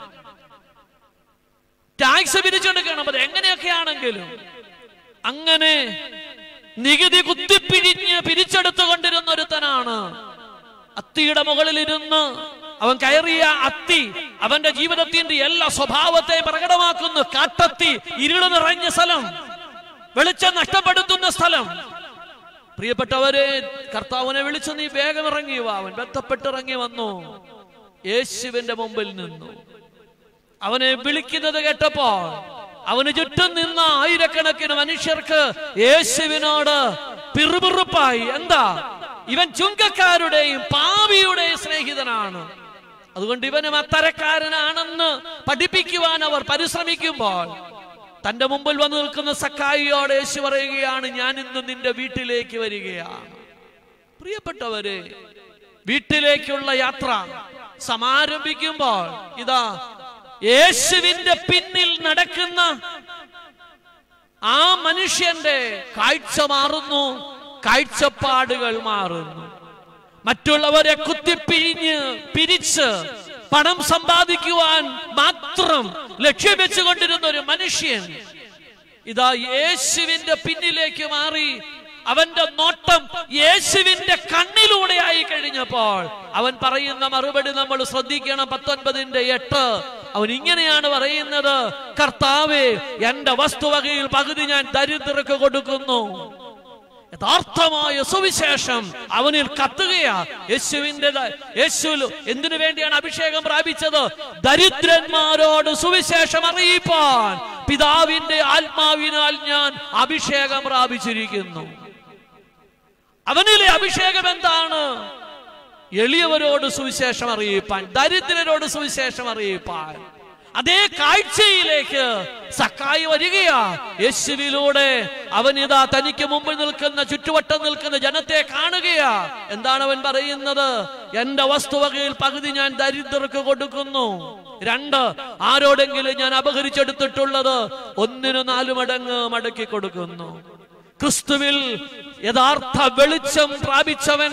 Speaker 3: ടാക്സ് പിരിച്ചെടുക്കണം അത് എങ്ങനെയൊക്കെ ആണെങ്കിലും അങ്ങനെ നികുതി കുത്തിപ്പിരിഞ്ഞ് പിരിച്ചെടുത്തുകൊണ്ടിരുന്ന ഒരുത്തനാണ് അത്തിയുടെ മുകളിലിരുന്ന് അവൻ കയറിയ അത്തി അവന്റെ ജീവിതത്തിന്റെ എല്ലാ സ്വഭാവത്തെ പ്രകടമാക്കുന്നു കാട്ടത്തി ഇരുള് നിറഞ്ഞ സ്ഥലം വെളിച്ചം നഷ്ടപ്പെടുത്തുന്ന സ്ഥലം പ്രിയപ്പെട്ടവരെ കർത്താവിനെ വിളിച്ചു നീ വേഗം ഇറങ്ങി വാ അവൻ ബന്ധപ്പെട്ടിറങ്ങി വന്നു യേശുവിന്റെ മുമ്പിൽ നിന്നു അവനെ വിളിക്കുന്നത് കേട്ടപ്പോൾ അവന് ചുറ്റും നിന്ന ആയിരക്കണക്കിന് മനുഷ്യർക്ക് യേശുവിനോട് പിറുപിറുപ്പായി എന്താ ഇവൻ ചുങ്കക്കാരുടെയും പാവിയുടെയും സ്നേഹിതനാണ് അതുകൊണ്ട് ഇവനും അത്തരക്കാരനാണെന്ന് പഠിപ്പിക്കുവാൻ അവർ പരിശ്രമിക്കുമ്പോൾ തന്റെ മുമ്പിൽ വന്നു നിൽക്കുന്ന സക്കായിയോട് യേശു പറയുകയാണ് ഞാൻ ഇന്ന് നിന്റെ വീട്ടിലേക്ക് വരികയാണ് പ്രിയപ്പെട്ടവരെ വീട്ടിലേക്കുള്ള യാത്ര സമാരംഭിക്കുമ്പോൾ ഇതാ യേശുവിന്റെ പിന്നിൽ നടക്കുന്ന ആ മനുഷ്യന്റെ കാഴ്ച മാറുന്നു കാഴ്ചപ്പാടുകൾ മാറുന്നു മറ്റുള്ളവരെ കുത്തിപ്പിരിഞ്ഞ് പിരിച്ച് പണം സമ്പാദിക്കുവാൻ മാത്രം ലക്ഷ്യം വെച്ചുകൊണ്ടിരുന്ന ഒരു മനുഷ്യൻ ഇതാ യേശുവിന്റെ പിന്നിലേക്ക് മാറി അവന്റെ നോട്ടം യേശുവിന്റെ കണ്ണിലൂടെ ആയി കഴിഞ്ഞപ്പോൾ അവൻ പറയുന്ന മറുപടി നമ്മൾ ശ്രദ്ധിക്കണം പത്തൊൻപതിന്റെ എട്ട് അവൻ ഇങ്ങനെയാണ് പറയുന്നത് കർത്താവേ എന്റെ വസ്തുവകയിൽ പകുതി ഞാൻ ദരിദ്രർക്ക് കൊടുക്കുന്നു യഥാർത്ഥമായ സുവിശേഷം അവനിൽ കത്തുകയാ യേശുവിന്റെ യേശു എന്തിനു വേണ്ടിയാണ് അഭിഷേകം പ്രാപിച്ചത് ദരിദ്രന്മാരോട് സുവിശേഷം അറിയിപ്പാൻ പിതാവിന്റെ ആത്മാവിനാൽ ഞാൻ അഭിഷേകം പ്രാപിച്ചിരിക്കുന്നു അവനിലെ അഭിഷേകം എന്താണ് എളിയവരോട് സുവിശേഷം അറിയിപ്പാൻ ദരിദ്രരോട് സുവിശേഷം അറിയിപ്പാൻ അതേ കാഴ്ചയിലേക്ക് സക്കായി വരികയാ യേശുവിലൂടെ അവൻ ഇതാ തനിക്ക് മുമ്പിൽ നിൽക്കുന്ന ചുറ്റുവട്ടം നിൽക്കുന്ന ജനത്തെ കാണുകയാ എന്താണ് അവൻ പറയുന്നത് എന്റെ വസ്തുവകയിൽ പകുതി ഞാൻ ദരിദ്രർക്ക് കൊടുക്കുന്നു രണ്ട് ആരോടെങ്കിലും ഞാൻ അപഹരിച്ചെടുത്തിട്ടുള്ളത് ഒന്നിനു നാലു മടങ്ങ് മടക്കി കൊടുക്കുന്നു ക്രിസ്തുവിൽ യഥാർത്ഥ വെളിച്ചം പ്രാപിച്ചവൻ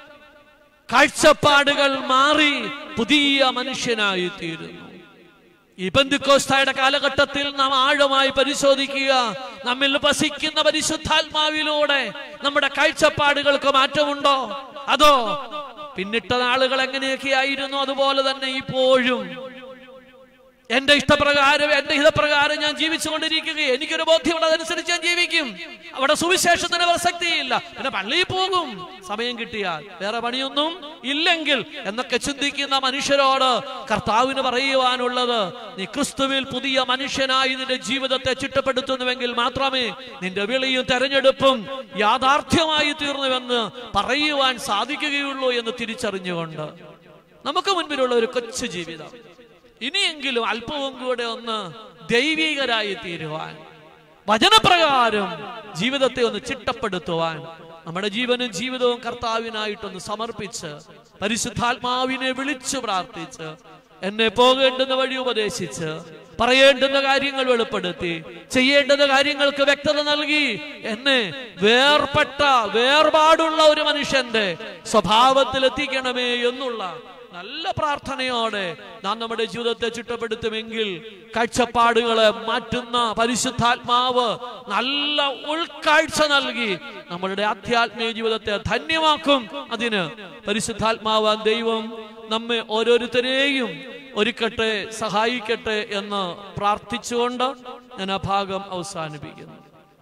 Speaker 3: കാഴ്ചപ്പാടുകൾ മാറി പുതിയ മനുഷ്യനായി തീരുന്നു ഈ ബന്ധുക്കോസ്തായുടെ കാലഘട്ടത്തിൽ നാം ആഴമായി പരിശോധിക്കുക നമ്മിൽ വസിക്കുന്ന പരിശുദ്ധാത്മാവിലൂടെ നമ്മുടെ കാഴ്ചപ്പാടുകൾക്ക് മാറ്റമുണ്ടോ അതോ പിന്നിട്ട നാളുകൾ എങ്ങനെയൊക്കെയായിരുന്നു അതുപോലെ തന്നെ ഇപ്പോഴും എന്റെ ഇഷ്ടപ്രകാരം എന്റെ ഹിതപ്രകാരം ഞാൻ ജീവിച്ചുകൊണ്ടിരിക്കുകയും എനിക്കൊരു ബോധ്യമുണ്ട് അതനുസരിച്ച് ഞാൻ ജീവിക്കും അവിടെ സുവിശേഷത്തിന് പ്രസക്തിയില്ല പിന്നെ പള്ളിയിൽ പോകും സമയം കിട്ടിയാൽ വേറെ പണിയൊന്നും ഇല്ലെങ്കിൽ എന്നൊക്കെ ചിന്തിക്കുന്ന മനുഷ്യരോട് കർത്താവിന് പറയുവാനുള്ളത് നീ ക്രിസ്തുവിൽ പുതിയ മനുഷ്യനായി നിന്റെ ജീവിതത്തെ ചിട്ടപ്പെടുത്തുന്നുവെങ്കിൽ മാത്രമേ നിന്റെ വിളിയും തെരഞ്ഞെടുപ്പും യാഥാർത്ഥ്യമായി തീർന്നുവെന്ന് പറയുവാൻ സാധിക്കുകയുള്ളൂ എന്ന് തിരിച്ചറിഞ്ഞുകൊണ്ട് നമുക്ക് മുൻപിലുള്ള ഒരു കൊച്ചു ജീവിതം ഇനിയെങ്കിലും അല്പവും കൂടെ ഒന്ന് ദൈവികരായി തീരുവാൻ വചനപ്രകാരം ജീവിതത്തെ ഒന്ന് ചിട്ടപ്പെടുത്തുവാൻ നമ്മുടെ ജീവനും ജീവിതവും കർത്താവിനായിട്ടൊന്ന് സമർപ്പിച്ച് പരിശുദ്ധാത്മാവിനെ വിളിച്ചു പ്രാർത്ഥിച്ച് എന്നെ പോകേണ്ടുന്ന വഴി ഉപദേശിച്ച് പറയേണ്ടുന്ന കാര്യങ്ങൾ വെളിപ്പെടുത്തി ചെയ്യേണ്ടുന്ന കാര്യങ്ങൾക്ക് വ്യക്തത നൽകി എന്നെ വേർപെട്ട വേർപാടുള്ള ഒരു മനുഷ്യന്റെ സ്വഭാവത്തിൽ എത്തിക്കണമേ എന്നുള്ള നല്ല പ്രാർത്ഥനയോടെ നാം നമ്മുടെ ജീവിതത്തെ ചിട്ടപ്പെടുത്തുമെങ്കിൽ കാഴ്ചപ്പാടുകളെ മാറ്റുന്ന പരിശുദ്ധാത്മാവ് നല്ല ഉൾക്കാഴ്ച നൽകി നമ്മളുടെ ആധ്യാത്മിക ജീവിതത്തെ ധന്യമാക്കും അതിന് പരിശുദ്ധാത്മാവാൻ ദൈവം നമ്മെ ഓരോരുത്തരെയും ഒരുക്കട്ടെ സഹായിക്കട്ടെ എന്ന് പ്രാർത്ഥിച്ചുകൊണ്ട് ഞാൻ ആ ഭാഗം അവസാനിപ്പിക്കുന്നു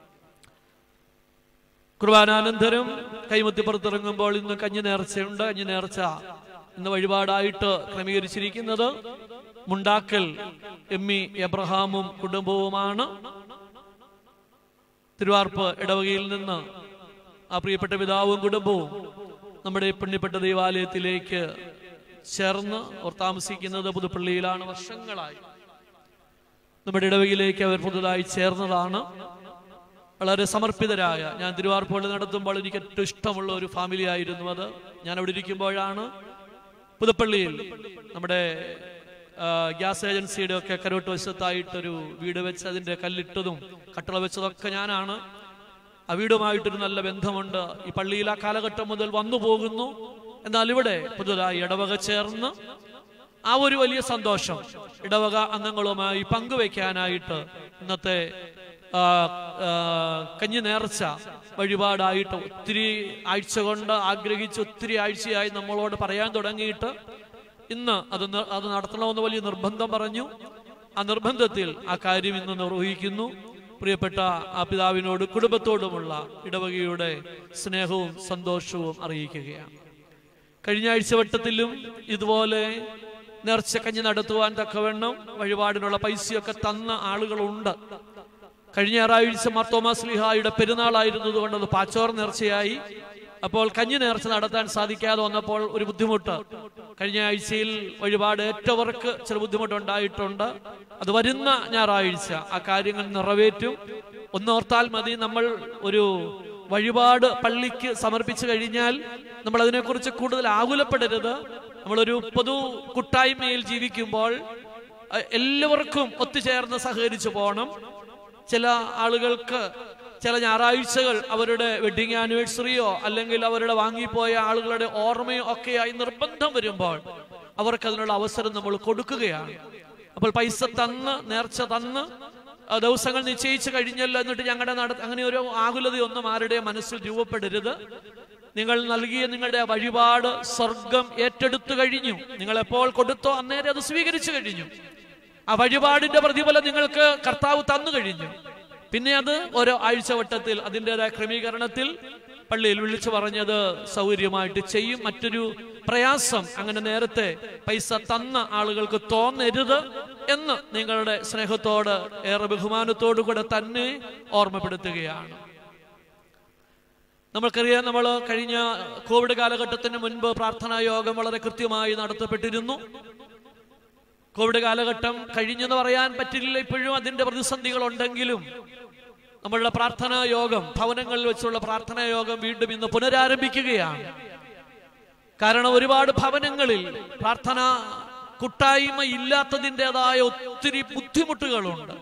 Speaker 3: കുർബാനാനന്തരം കൈമത്തി പുറത്തിറങ്ങുമ്പോൾ ഇന്ന് കഞ്ഞി നേർച്ചയുണ്ട് കഞ്ഞി നേർച്ച ഇന്ന് വഴിപാടായിട്ട് ക്രമീകരിച്ചിരിക്കുന്നത് മുണ്ടാക്കൽ എം ഇ എബ്രഹാമും കുടുംബവുമാണ് തിരുവാർപ്പ് ഇടവകയിൽ നിന്ന് ആ പ്രിയപ്പെട്ട പിതാവും കുടുംബവും നമ്മുടെ ഈ പുണ്യപ്പെട്ട ദൈവാലയത്തിലേക്ക് ചേർന്ന് അവർ താമസിക്കുന്നത് പുതുപ്പള്ളിയിലാണ് വർഷങ്ങളായി നമ്മുടെ ഇടവകയിലേക്ക് അവർ പുതുതായി ചേർന്നതാണ് വളരെ സമർപ്പിതരായ ഞാൻ തിരുവാർപ്പള്ളി നടത്തുമ്പോൾ എനിക്ക് ഏറ്റവും ഇഷ്ടമുള്ള ഒരു ഫാമിലി ആയിരുന്നു അത് ഞാൻ അവിടെ ഇരിക്കുമ്പോഴാണ് പുതുപ്പള്ളിയിൽ നമ്മുടെ ആ, ഗ്യാസ് ഏജൻസിയുടെ ഒക്കെ കരോട്ട് വശത്തായിട്ടൊരു വീട് വെച്ച് അതിന്റെ കല്ലിട്ടതും കട്ടള വെച്ചതൊക്കെ ഞാനാണ് ആ വീടുമായിട്ടൊരു നല്ല ബന്ധമുണ്ട് ഈ പള്ളിയിൽ ആ കാലഘട്ടം മുതൽ വന്നു പോകുന്നു എന്നാൽ ഇവിടെ പുതുതായി ഇടവക ചേർന്ന് ആ ഒരു വലിയ സന്തോഷം ഇടവക അംഗങ്ങളുമായി പങ്കുവെക്കാനായിട്ട് ഇന്നത്തെ ആ, ആ, കഞ്ഞി നേർച്ച വഴിപാടായിട്ട് ഒത്തിരി ആഴ്ച കൊണ്ട് ആഗ്രഹിച്ച് ഒത്തിരി ആഴ്ചയായി നമ്മളോട് പറയാൻ തുടങ്ങിയിട്ട് ഇന്ന് അത് ന- അത് നടത്തണമെന്ന് വലിയ നിർബന്ധം പറഞ്ഞു ആ നിർബന്ധത്തിൽ ആ കാര്യം ഇന്ന് നിർവഹിക്കുന്നു പ്രിയപ്പെട്ട ആ പിതാവിനോട് കുടുംബത്തോടുമുള്ള ഇടവകയുടെ സ്നേഹവും സന്തോഷവും അറിയിക്കുകയാണ് കഴിഞ്ഞ ആഴ്ച വട്ടത്തിലും ഇതുപോലെ നേർച്ചക്കഞ്ഞി നടത്തുവാൻ തക്കവണ്ണം വഴിപാടിനുള്ള പൈസയൊക്കെ തന്ന ആളുകളുണ്ട് കഴിഞ്ഞ ഞായറാഴ്ച മാർത്തോമാസ് ലിഹായുടെ പെരുന്നാളായിരുന്നത് കൊണ്ട് അത് പാച്ചോർ നേർച്ചയായി അപ്പോൾ കഞ്ഞി നേർച്ച നടത്താൻ സാധിക്കാതെ വന്നപ്പോൾ ഒരു ബുദ്ധിമുട്ട് കഴിഞ്ഞ ആഴ്ചയിൽ വഴിപാട് ഏറ്റവർക്ക് ചില ബുദ്ധിമുട്ടുണ്ടായിട്ടുണ്ട് അത് വരുന്ന ഞായറാഴ്ച ആ കാര്യങ്ങൾ നിറവേറ്റും ഒന്നോർത്താൽ മതി നമ്മൾ ഒരു വഴിപാട് പള്ളിക്ക് സമർപ്പിച്ചു കഴിഞ്ഞാൽ നമ്മൾ അതിനെക്കുറിച്ച് കൂടുതൽ ആകുലപ്പെടരുത് നമ്മളൊരു പൊതു കൂട്ടായ്മയിൽ ജീവിക്കുമ്പോൾ അഹ് എല്ലാവർക്കും ഒത്തുചേർന്ന് സഹകരിച്ചു പോകണം ചില ആളുകൾക്ക് ചില ഞായറാഴ്ചകൾ അവരുടെ വെഡിങ് ആനിവേഴ്സറിയോ അല്ലെങ്കിൽ അവരുടെ വാങ്ങിപ്പോയ ആളുകളുടെ ഓർമ്മയോ ഒക്കെയായി നിർബന്ധം വരുമ്പോൾ അവർക്ക് അതിനുള്ള അവസരം നമ്മൾ കൊടുക്കുകയാണ് അപ്പോൾ പൈസ തന്ന് നേർച്ച തന്ന് ആ, ദിവസങ്ങൾ നിശ്ചയിച്ചു കഴിഞ്ഞല്ലോ എന്നിട്ട് ഞങ്ങളുടെ നട അങ്ങനെ ഒരു ആകുലതയൊന്നും ആരുടെയും മനസ്സിൽ രൂപപ്പെടരുത് നിങ്ങൾ നൽകിയ നിങ്ങളുടെ വഴിപാട് സ്വർഗം ഏറ്റെടുത്തു കഴിഞ്ഞു നിങ്ങൾ എപ്പോൾ കൊടുത്തോ അന്നേരം അത് സ്വീകരിച്ചു കഴിഞ്ഞു ആ വഴിപാടിന്റെ പ്രതിഫലം നിങ്ങൾക്ക് കർത്താവ് തന്നു കഴിഞ്ഞു പിന്നെ അത് ഓരോ ആഴ്ചവട്ടത്തിൽ അതിൻ്റെതായ ക്രമീകരണത്തിൽ പള്ളിയിൽ വിളിച്ചു പറഞ്ഞത് സൗകര്യമായിട്ട് ചെയ്യും മറ്റൊരു പ്രയാസം അങ്ങനെ നേരത്തെ പൈസ തന്ന ആളുകൾക്ക് തോന്നരുത് എന്ന് നിങ്ങളുടെ സ്നേഹത്തോട് ഏറെ ബഹുമാനത്തോടു കൂടെ തന്നെ ഓർമ്മപ്പെടുത്തുകയാണ് നമ്മൾക്കറിയാം നമ്മൾ കഴിഞ്ഞ കോവിഡ് കാലഘട്ടത്തിന് മുൻപ് പ്രാർത്ഥനാ യോഗം വളരെ കൃത്യമായി നടത്തപ്പെട്ടിരുന്നു കോവിഡ് കാലഘട്ടം കഴിഞ്ഞെന്ന് പറയാൻ പറ്റില്ല ഇപ്പോഴും അതിന്റെ പ്രതിസന്ധികൾ ഉണ്ടെങ്കിലും നമ്മളുടെ പ്രാർത്ഥനാ യോഗം ഭവനങ്ങളിൽ വെച്ചുള്ള പ്രാർത്ഥനാ യോഗം വീണ്ടും ഇന്ന് പുനരാരംഭിക്കുകയാണ് കാരണം ഒരുപാട് ഭവനങ്ങളിൽ പ്രാർത്ഥന കൂട്ടായ്മ ഇല്ലാത്തതിൻ്റെതായ ഒത്തിരി ബുദ്ധിമുട്ടുകളുണ്ട്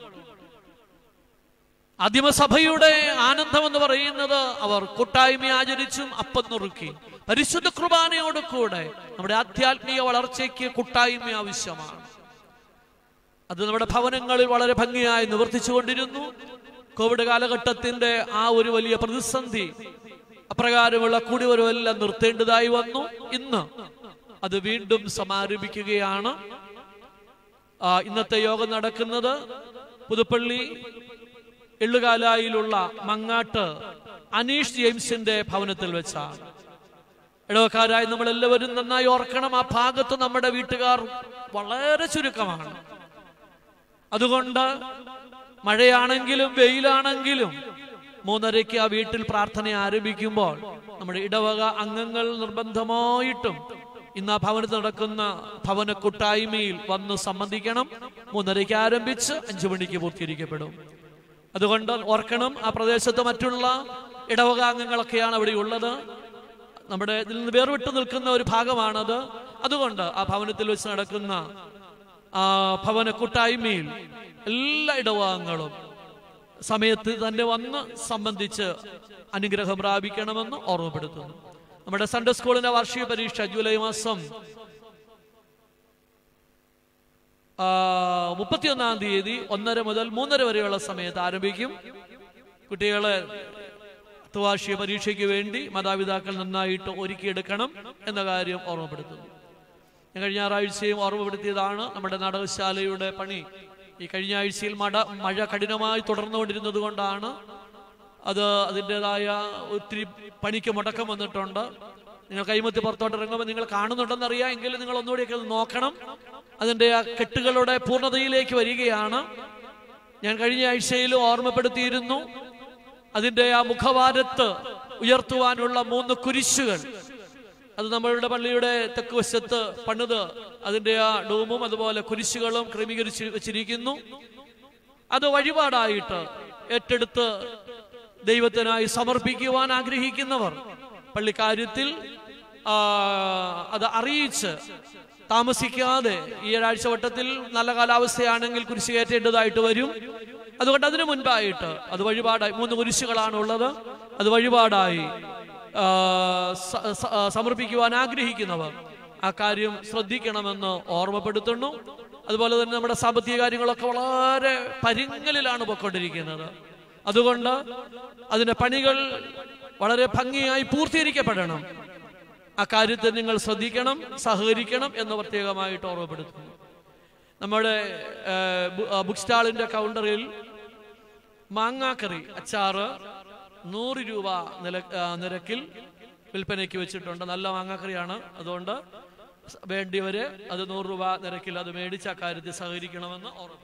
Speaker 3: ആദിമസഭയുടെ ആനന്ദം എന്ന് പറയുന്നത് അവർ കൂട്ടായ്മ ആചരിച്ചും അപ്പം നുറുക്കി പരിശുദ്ധ കുർബാനയോട് കൂടെ നമ്മുടെ ആധ്യാത്മിക വളർച്ചയ്ക്ക് കൂട്ടായ്മ ആവശ്യമാണ് അത് നമ്മുടെ ഭവനങ്ങളിൽ വളരെ ഭംഗിയായി നിവർത്തിച്ചുകൊണ്ടിരുന്നു കോവിഡ് കാലഘട്ടത്തിന്റെ ആ ഒരു വലിയ പ്രതിസന്ധി അപ്രകാരമുള്ള കൂടിവരവെല്ലാം നിർത്തേണ്ടതായി വന്നു ഇന്ന് അത് വീണ്ടും സമാരംഭിക്കുകയാണ് ആ, ഇന്നത്തെ യോഗം നടക്കുന്നത് പുതുപ്പള്ളി എള്ളുകാലായിലുള്ള മങ്ങാട്ട് അനീഷ് ജെയിംസിന്റെ ഭവനത്തിൽ വെച്ചാണ് ഇടവക്കാരായി നമ്മൾ എല്ലാവരും നന്നായി ഓർക്കണം ആ ഭാഗത്ത് നമ്മുടെ വീട്ടുകാർ വളരെ ചുരുക്കമാണ് അതുകൊണ്ട് മഴയാണെങ്കിലും വെയിലാണെങ്കിലും മൂന്നരയ്ക്ക് ആ വീട്ടിൽ പ്രാർത്ഥന ആരംഭിക്കുമ്പോൾ നമ്മുടെ ഇടവക അംഗങ്ങൾ നിർബന്ധമായിട്ടും ഇന്ന് ആ ഭവനത്തിൽ നടക്കുന്ന ഭവന കൂട്ടായ്മയിൽ വന്ന് സംബന്ധിക്കണം മൂന്നരയ്ക്ക് ആരംഭിച്ച് അഞ്ചു മണിക്ക് പൂർത്തീകരിക്കപ്പെടും അതുകൊണ്ട് ഓർക്കണം ആ പ്രദേശത്ത് മറ്റുള്ള ഇടവക അംഗങ്ങളൊക്കെയാണ് അവിടെ ഉള്ളത് നമ്മുടെ ഇതിൽ നിന്ന് വേർവിട്ട് നിൽക്കുന്ന ഒരു ഭാഗമാണത് അതുകൊണ്ട് ആ ഭവനത്തിൽ വെച്ച് നടക്കുന്ന ആ ഭവന കൂട്ടായ്മയിൽ എല്ലാ ഇടവാങ്ങളും സമയത്ത് തന്നെ വന്ന് സംബന്ധിച്ച് അനുഗ്രഹം പ്രാപിക്കണമെന്ന് ഓർമ്മപ്പെടുത്തുന്നു നമ്മുടെ സൺഡേ സ്കൂളിന്റെ വാർഷിക പരീക്ഷ ജൂലൈ മാസം ആ, മുപ്പത്തിയൊന്നാം തീയതി ഒന്നര മുതൽ മൂന്നര വരെയുള്ള സമയത്ത് ആരംഭിക്കും കുട്ടികളെ വാർഷിക പരീക്ഷയ്ക്ക് വേണ്ടി മാതാപിതാക്കൾ നന്നായിട്ട് ഒരുക്കിയെടുക്കണം എന്ന കാര്യം ഓർമ്മപ്പെടുത്തുന്നു ഞാൻ കഴിഞ്ഞ ഞായറാഴ്ചയും ഓർമ്മപ്പെടുത്തിയതാണ് നമ്മുടെ നാടകശാലയുടെ പണി ഈ കഴിഞ്ഞ ആഴ്ചയിൽ മഴ മഴ കഠിനമായി തുടർന്നുകൊണ്ടിരുന്നത് കൊണ്ടാണ് അത് അതിൻ്റെതായ ഒത്തിരി പണിക്ക് മുടക്കം വന്നിട്ടുണ്ട് നിങ്ങൾ കൈമത്തി പുറത്തോട്ട് ഇറങ്ങുമ്പോൾ നിങ്ങൾ കാണുന്നുണ്ടെന്ന് അറിയാം എങ്കിലും നിങ്ങൾ ഒന്നുകൂടിയൊക്കെ ഒന്ന് നോക്കണം അതിൻ്റെ ആ കെട്ടുകളുടെ പൂർണ്ണതയിലേക്ക് വരികയാണ് ഞാൻ കഴിഞ്ഞ ആഴ്ചയിലും ഓർമ്മപ്പെടുത്തിയിരുന്നു അതിൻ്റെ ആ മുഖവാരത്ത് ഉയർത്തുവാനുള്ള മൂന്ന് കുരിശുകൾ അത് നമ്മളുടെ പള്ളിയുടെ തെക്ക് വശത്ത് പണിത് അതിന്റെ ആ ഡൂമും അതുപോലെ കുരിശുകളും ക്രമീകരിച്ച് വെച്ചിരിക്കുന്നു അത് വഴിപാടായിട്ട് ഏറ്റെടുത്ത് ദൈവത്തിനായി സമർപ്പിക്കുവാൻ ആഗ്രഹിക്കുന്നവർ പള്ളിക്കാര്യത്തിൽ ആ, അത് അറിയിച്ച് താമസിക്കാതെ ഈ ഒരാഴ്ച വട്ടത്തിൽ നല്ല കാലാവസ്ഥയാണെങ്കിൽ കുരിശ് കയറ്റേണ്ടതായിട്ട് വരും അതുകൊണ്ട് അതിനു മുൻപായിട്ട് അത് വഴിപാടായി മൂന്ന് കുരിശുകളാണ് ഉള്ളത് അത് വഴിപാടായി ആ, സ- സ- ആ, സമർപ്പിക്കുവാൻ ആഗ്രഹിക്കുന്നവർ ആ കാര്യം ശ്രദ്ധിക്കണമെന്ന് ഓർമ്മപ്പെടുത്തുന്നു അതുപോലെ തന്നെ നമ്മുടെ സാമ്പത്തിക കാര്യങ്ങളൊക്കെ വളരെ പരിങ്ങലിലാണ് പൊയ്ക്കൊണ്ടിരിക്കുന്നത് അതുകൊണ്ട് അതിന്റെ പണികൾ വളരെ ഭംഗിയായി പൂർത്തീകരിക്കപ്പെടണം ആ കാര്യത്തിൽ നിങ്ങൾ ശ്രദ്ധിക്കണം സഹകരിക്കണം എന്ന് പ്രത്യേകമായിട്ട് ഓർമ്മപ്പെടുത്തുന്നു നമ്മുടെ ഏഹ്, ബു- ആ, ബുക്ക് സ്റ്റാളിന്റെ കൗണ്ടറിൽ മാങ്ങാക്കറി അച്ചാറ് നൂറ് രൂപ നില ആ, നിരക്കിൽ വിൽപ്പനയ്ക്ക് വെച്ചിട്ടുണ്ട് നല്ല മാങ്ങാക്കറിയാണ് അതുകൊണ്ട് സ- വേണ്ടിയവര് അത് നൂറ് രൂപ നിരക്കിൽ അത് മേടിച്ച ആ കാര്യത്തിൽ സഹകരിക്കണമെന്ന് ഓർമ്മപ്പെടുത്തുന്നു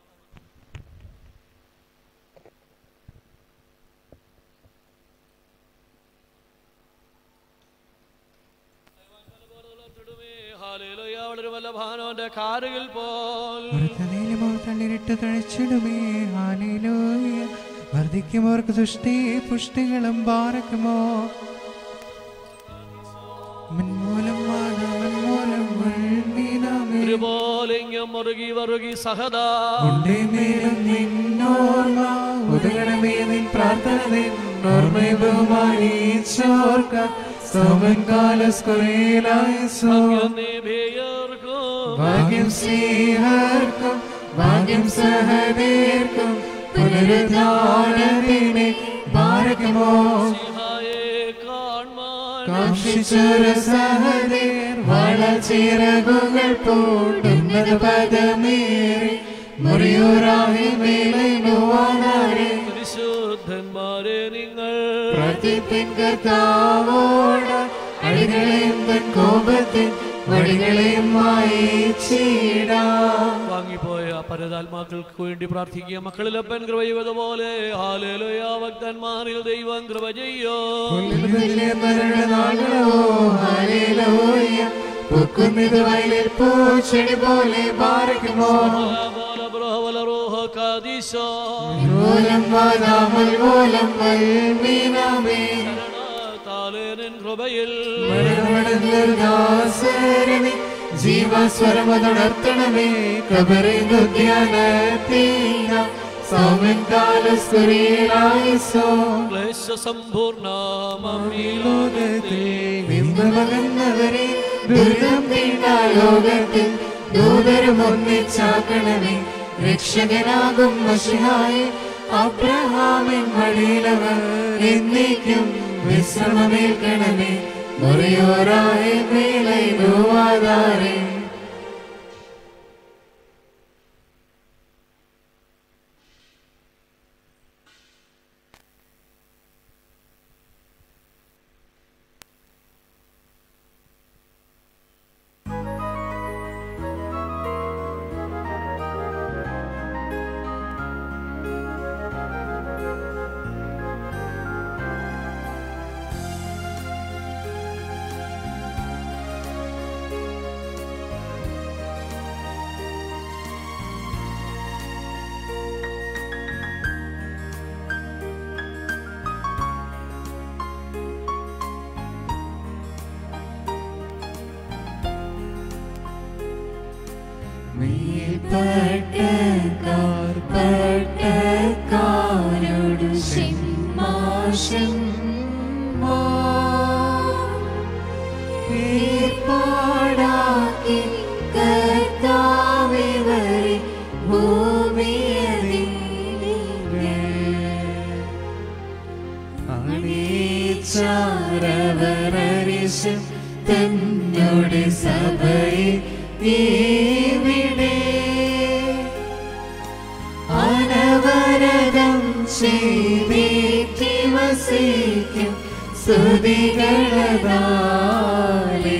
Speaker 3: ഹാലേലൂയ, വളരെ വല്ല ഭാനോന്റെ കാരുകിൽ പോൽ
Speaker 10: വൃദ്ധനയിലുമോ തള്ളിരിട്ട് തഴിച്ചിടുമേ ഹാലേലൂയ വർദ്ധിക്കുമോർക്ക് ദുഷ്ടി പുഷ്ടികളും പാറക്കുമോ മന്മൂലം വാണ മന്മൂലം വഴുമീനാമേ
Speaker 3: ഒരുപോലെ ഇങ്ങ് മുറുകി വറുകി സഹദാ
Speaker 10: ഉണ്ടേ മേലും നിന്നോർമ്മ ഉദകണമേ നിൻ പ്രാർത്ഥന നിന്നോർമ്മ ബഹുമാനിച്ചോർക്ക സൗമൻ കാലസ്കുറേലായസോ ഭാഗ്യം സ്നേഹർക്കും ഭാഗ്യം സഹദേർക്കും പുനരുദ്ധാനത്തിനെ ഭാരകമോ കാക്ഷിച്ചൊരു സഹദേർ വളച്ചിറകുകൾ പോടുന്നത് പദമേറി മുറിയൂറാഹി മേലുവാനാരെ
Speaker 3: പരിശുദ്ധന്മാരെ നിങ്ങൾ
Speaker 10: പ്രാർത്ഥിപ്പിൻ കർത്താവോട് അടികളെയും തൻ കോപത്തിൻ വടികളെയും വായിച്ചിടാം
Speaker 3: വാങ്ങിപ്പോയ പരതാത്മാക്കൾക്ക് വേണ്ടി പ്രാർത്ഥിക്കുക മക്കളിലപ്പൻ കൃപ ചെയ്തതുപോലെ ഹാലേലുയ ഭക്തന്മാരിൽ ദൈവം കൃപ ചെയ്യോ
Speaker 10: പൂക്കുന്നത് വയലിൽ പൂച്ചെടി പോലെ പാറയ്ക്കുമോ മൂലം വാതാമൽ മൂലം വൽമീനാമേ
Speaker 3: കൃപയിൽ
Speaker 10: മരണമടങ്ങാസരണി ജീവസ്വരമതുണർത്തണമേ കബറിനുദ്യാനത്തീന സൗമൻ കാലസ്കുറിയിലായിസോ
Speaker 3: ക്ലേശസമ്പൂർണമീ
Speaker 10: ലോകത്തിൽ ബിംബമകന്നവരെ ദുരിതം തീണ്ട ലോകത്തിൽ ദൂതരും ഒന്നിച്ചാക്കണമേ രക്ഷകനാകും മഷിഹായി അബ്രഹാമിൻ വഴിയിലവർ എന്നേക്കും വിശ്രമമേൽക്കണമേ മുറിയോരായ മേലൈ നോവാതാരേ മേൽപ്പട്ടക്കാർ പട്ടക്കാരോട് സിംഹാസം ഏർപ്പാടാക്കി കർത്താവിവരെ ഭൂമിയറിശം തന്നോട് സഭയെ ഇവിടെ അനവരതം ചെയ്തേറ്റി വസിക്കും സ്തുതികളതാലേ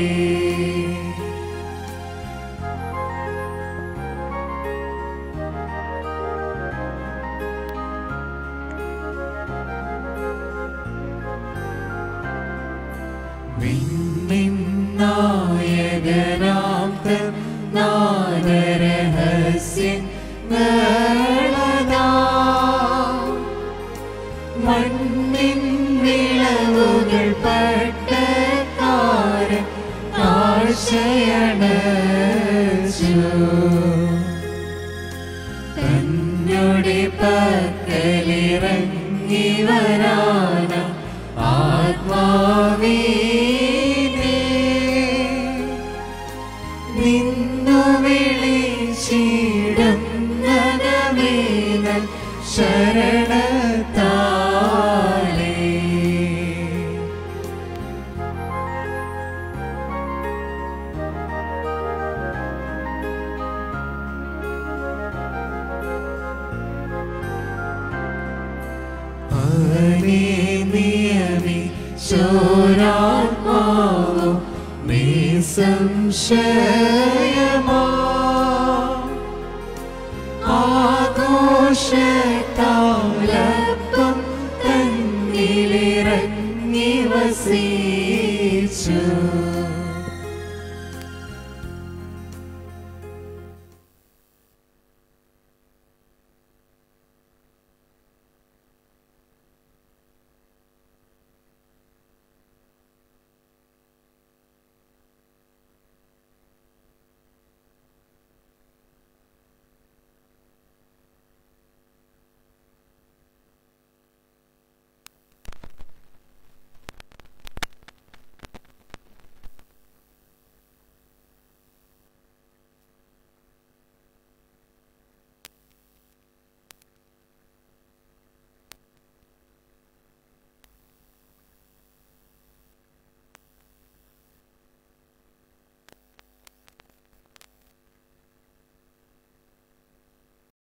Speaker 10: നായകനാം നാദരഹസ്യങ്ങളതാ മണ്ണിൻ വിളവുകൾ പട്ടക്കാരൻ ആശയണച്ചു തന്നോടെ പക്കലിറങ്ങി വരാന ആത്മാവീനേ നിന്നു വിളിച്ചിടും നഗമേനൽ ശരണത്താലേ അവനെ നിയമി ചോരാത്മാവും നിസംശയമാ ആഘോഷത്താൽ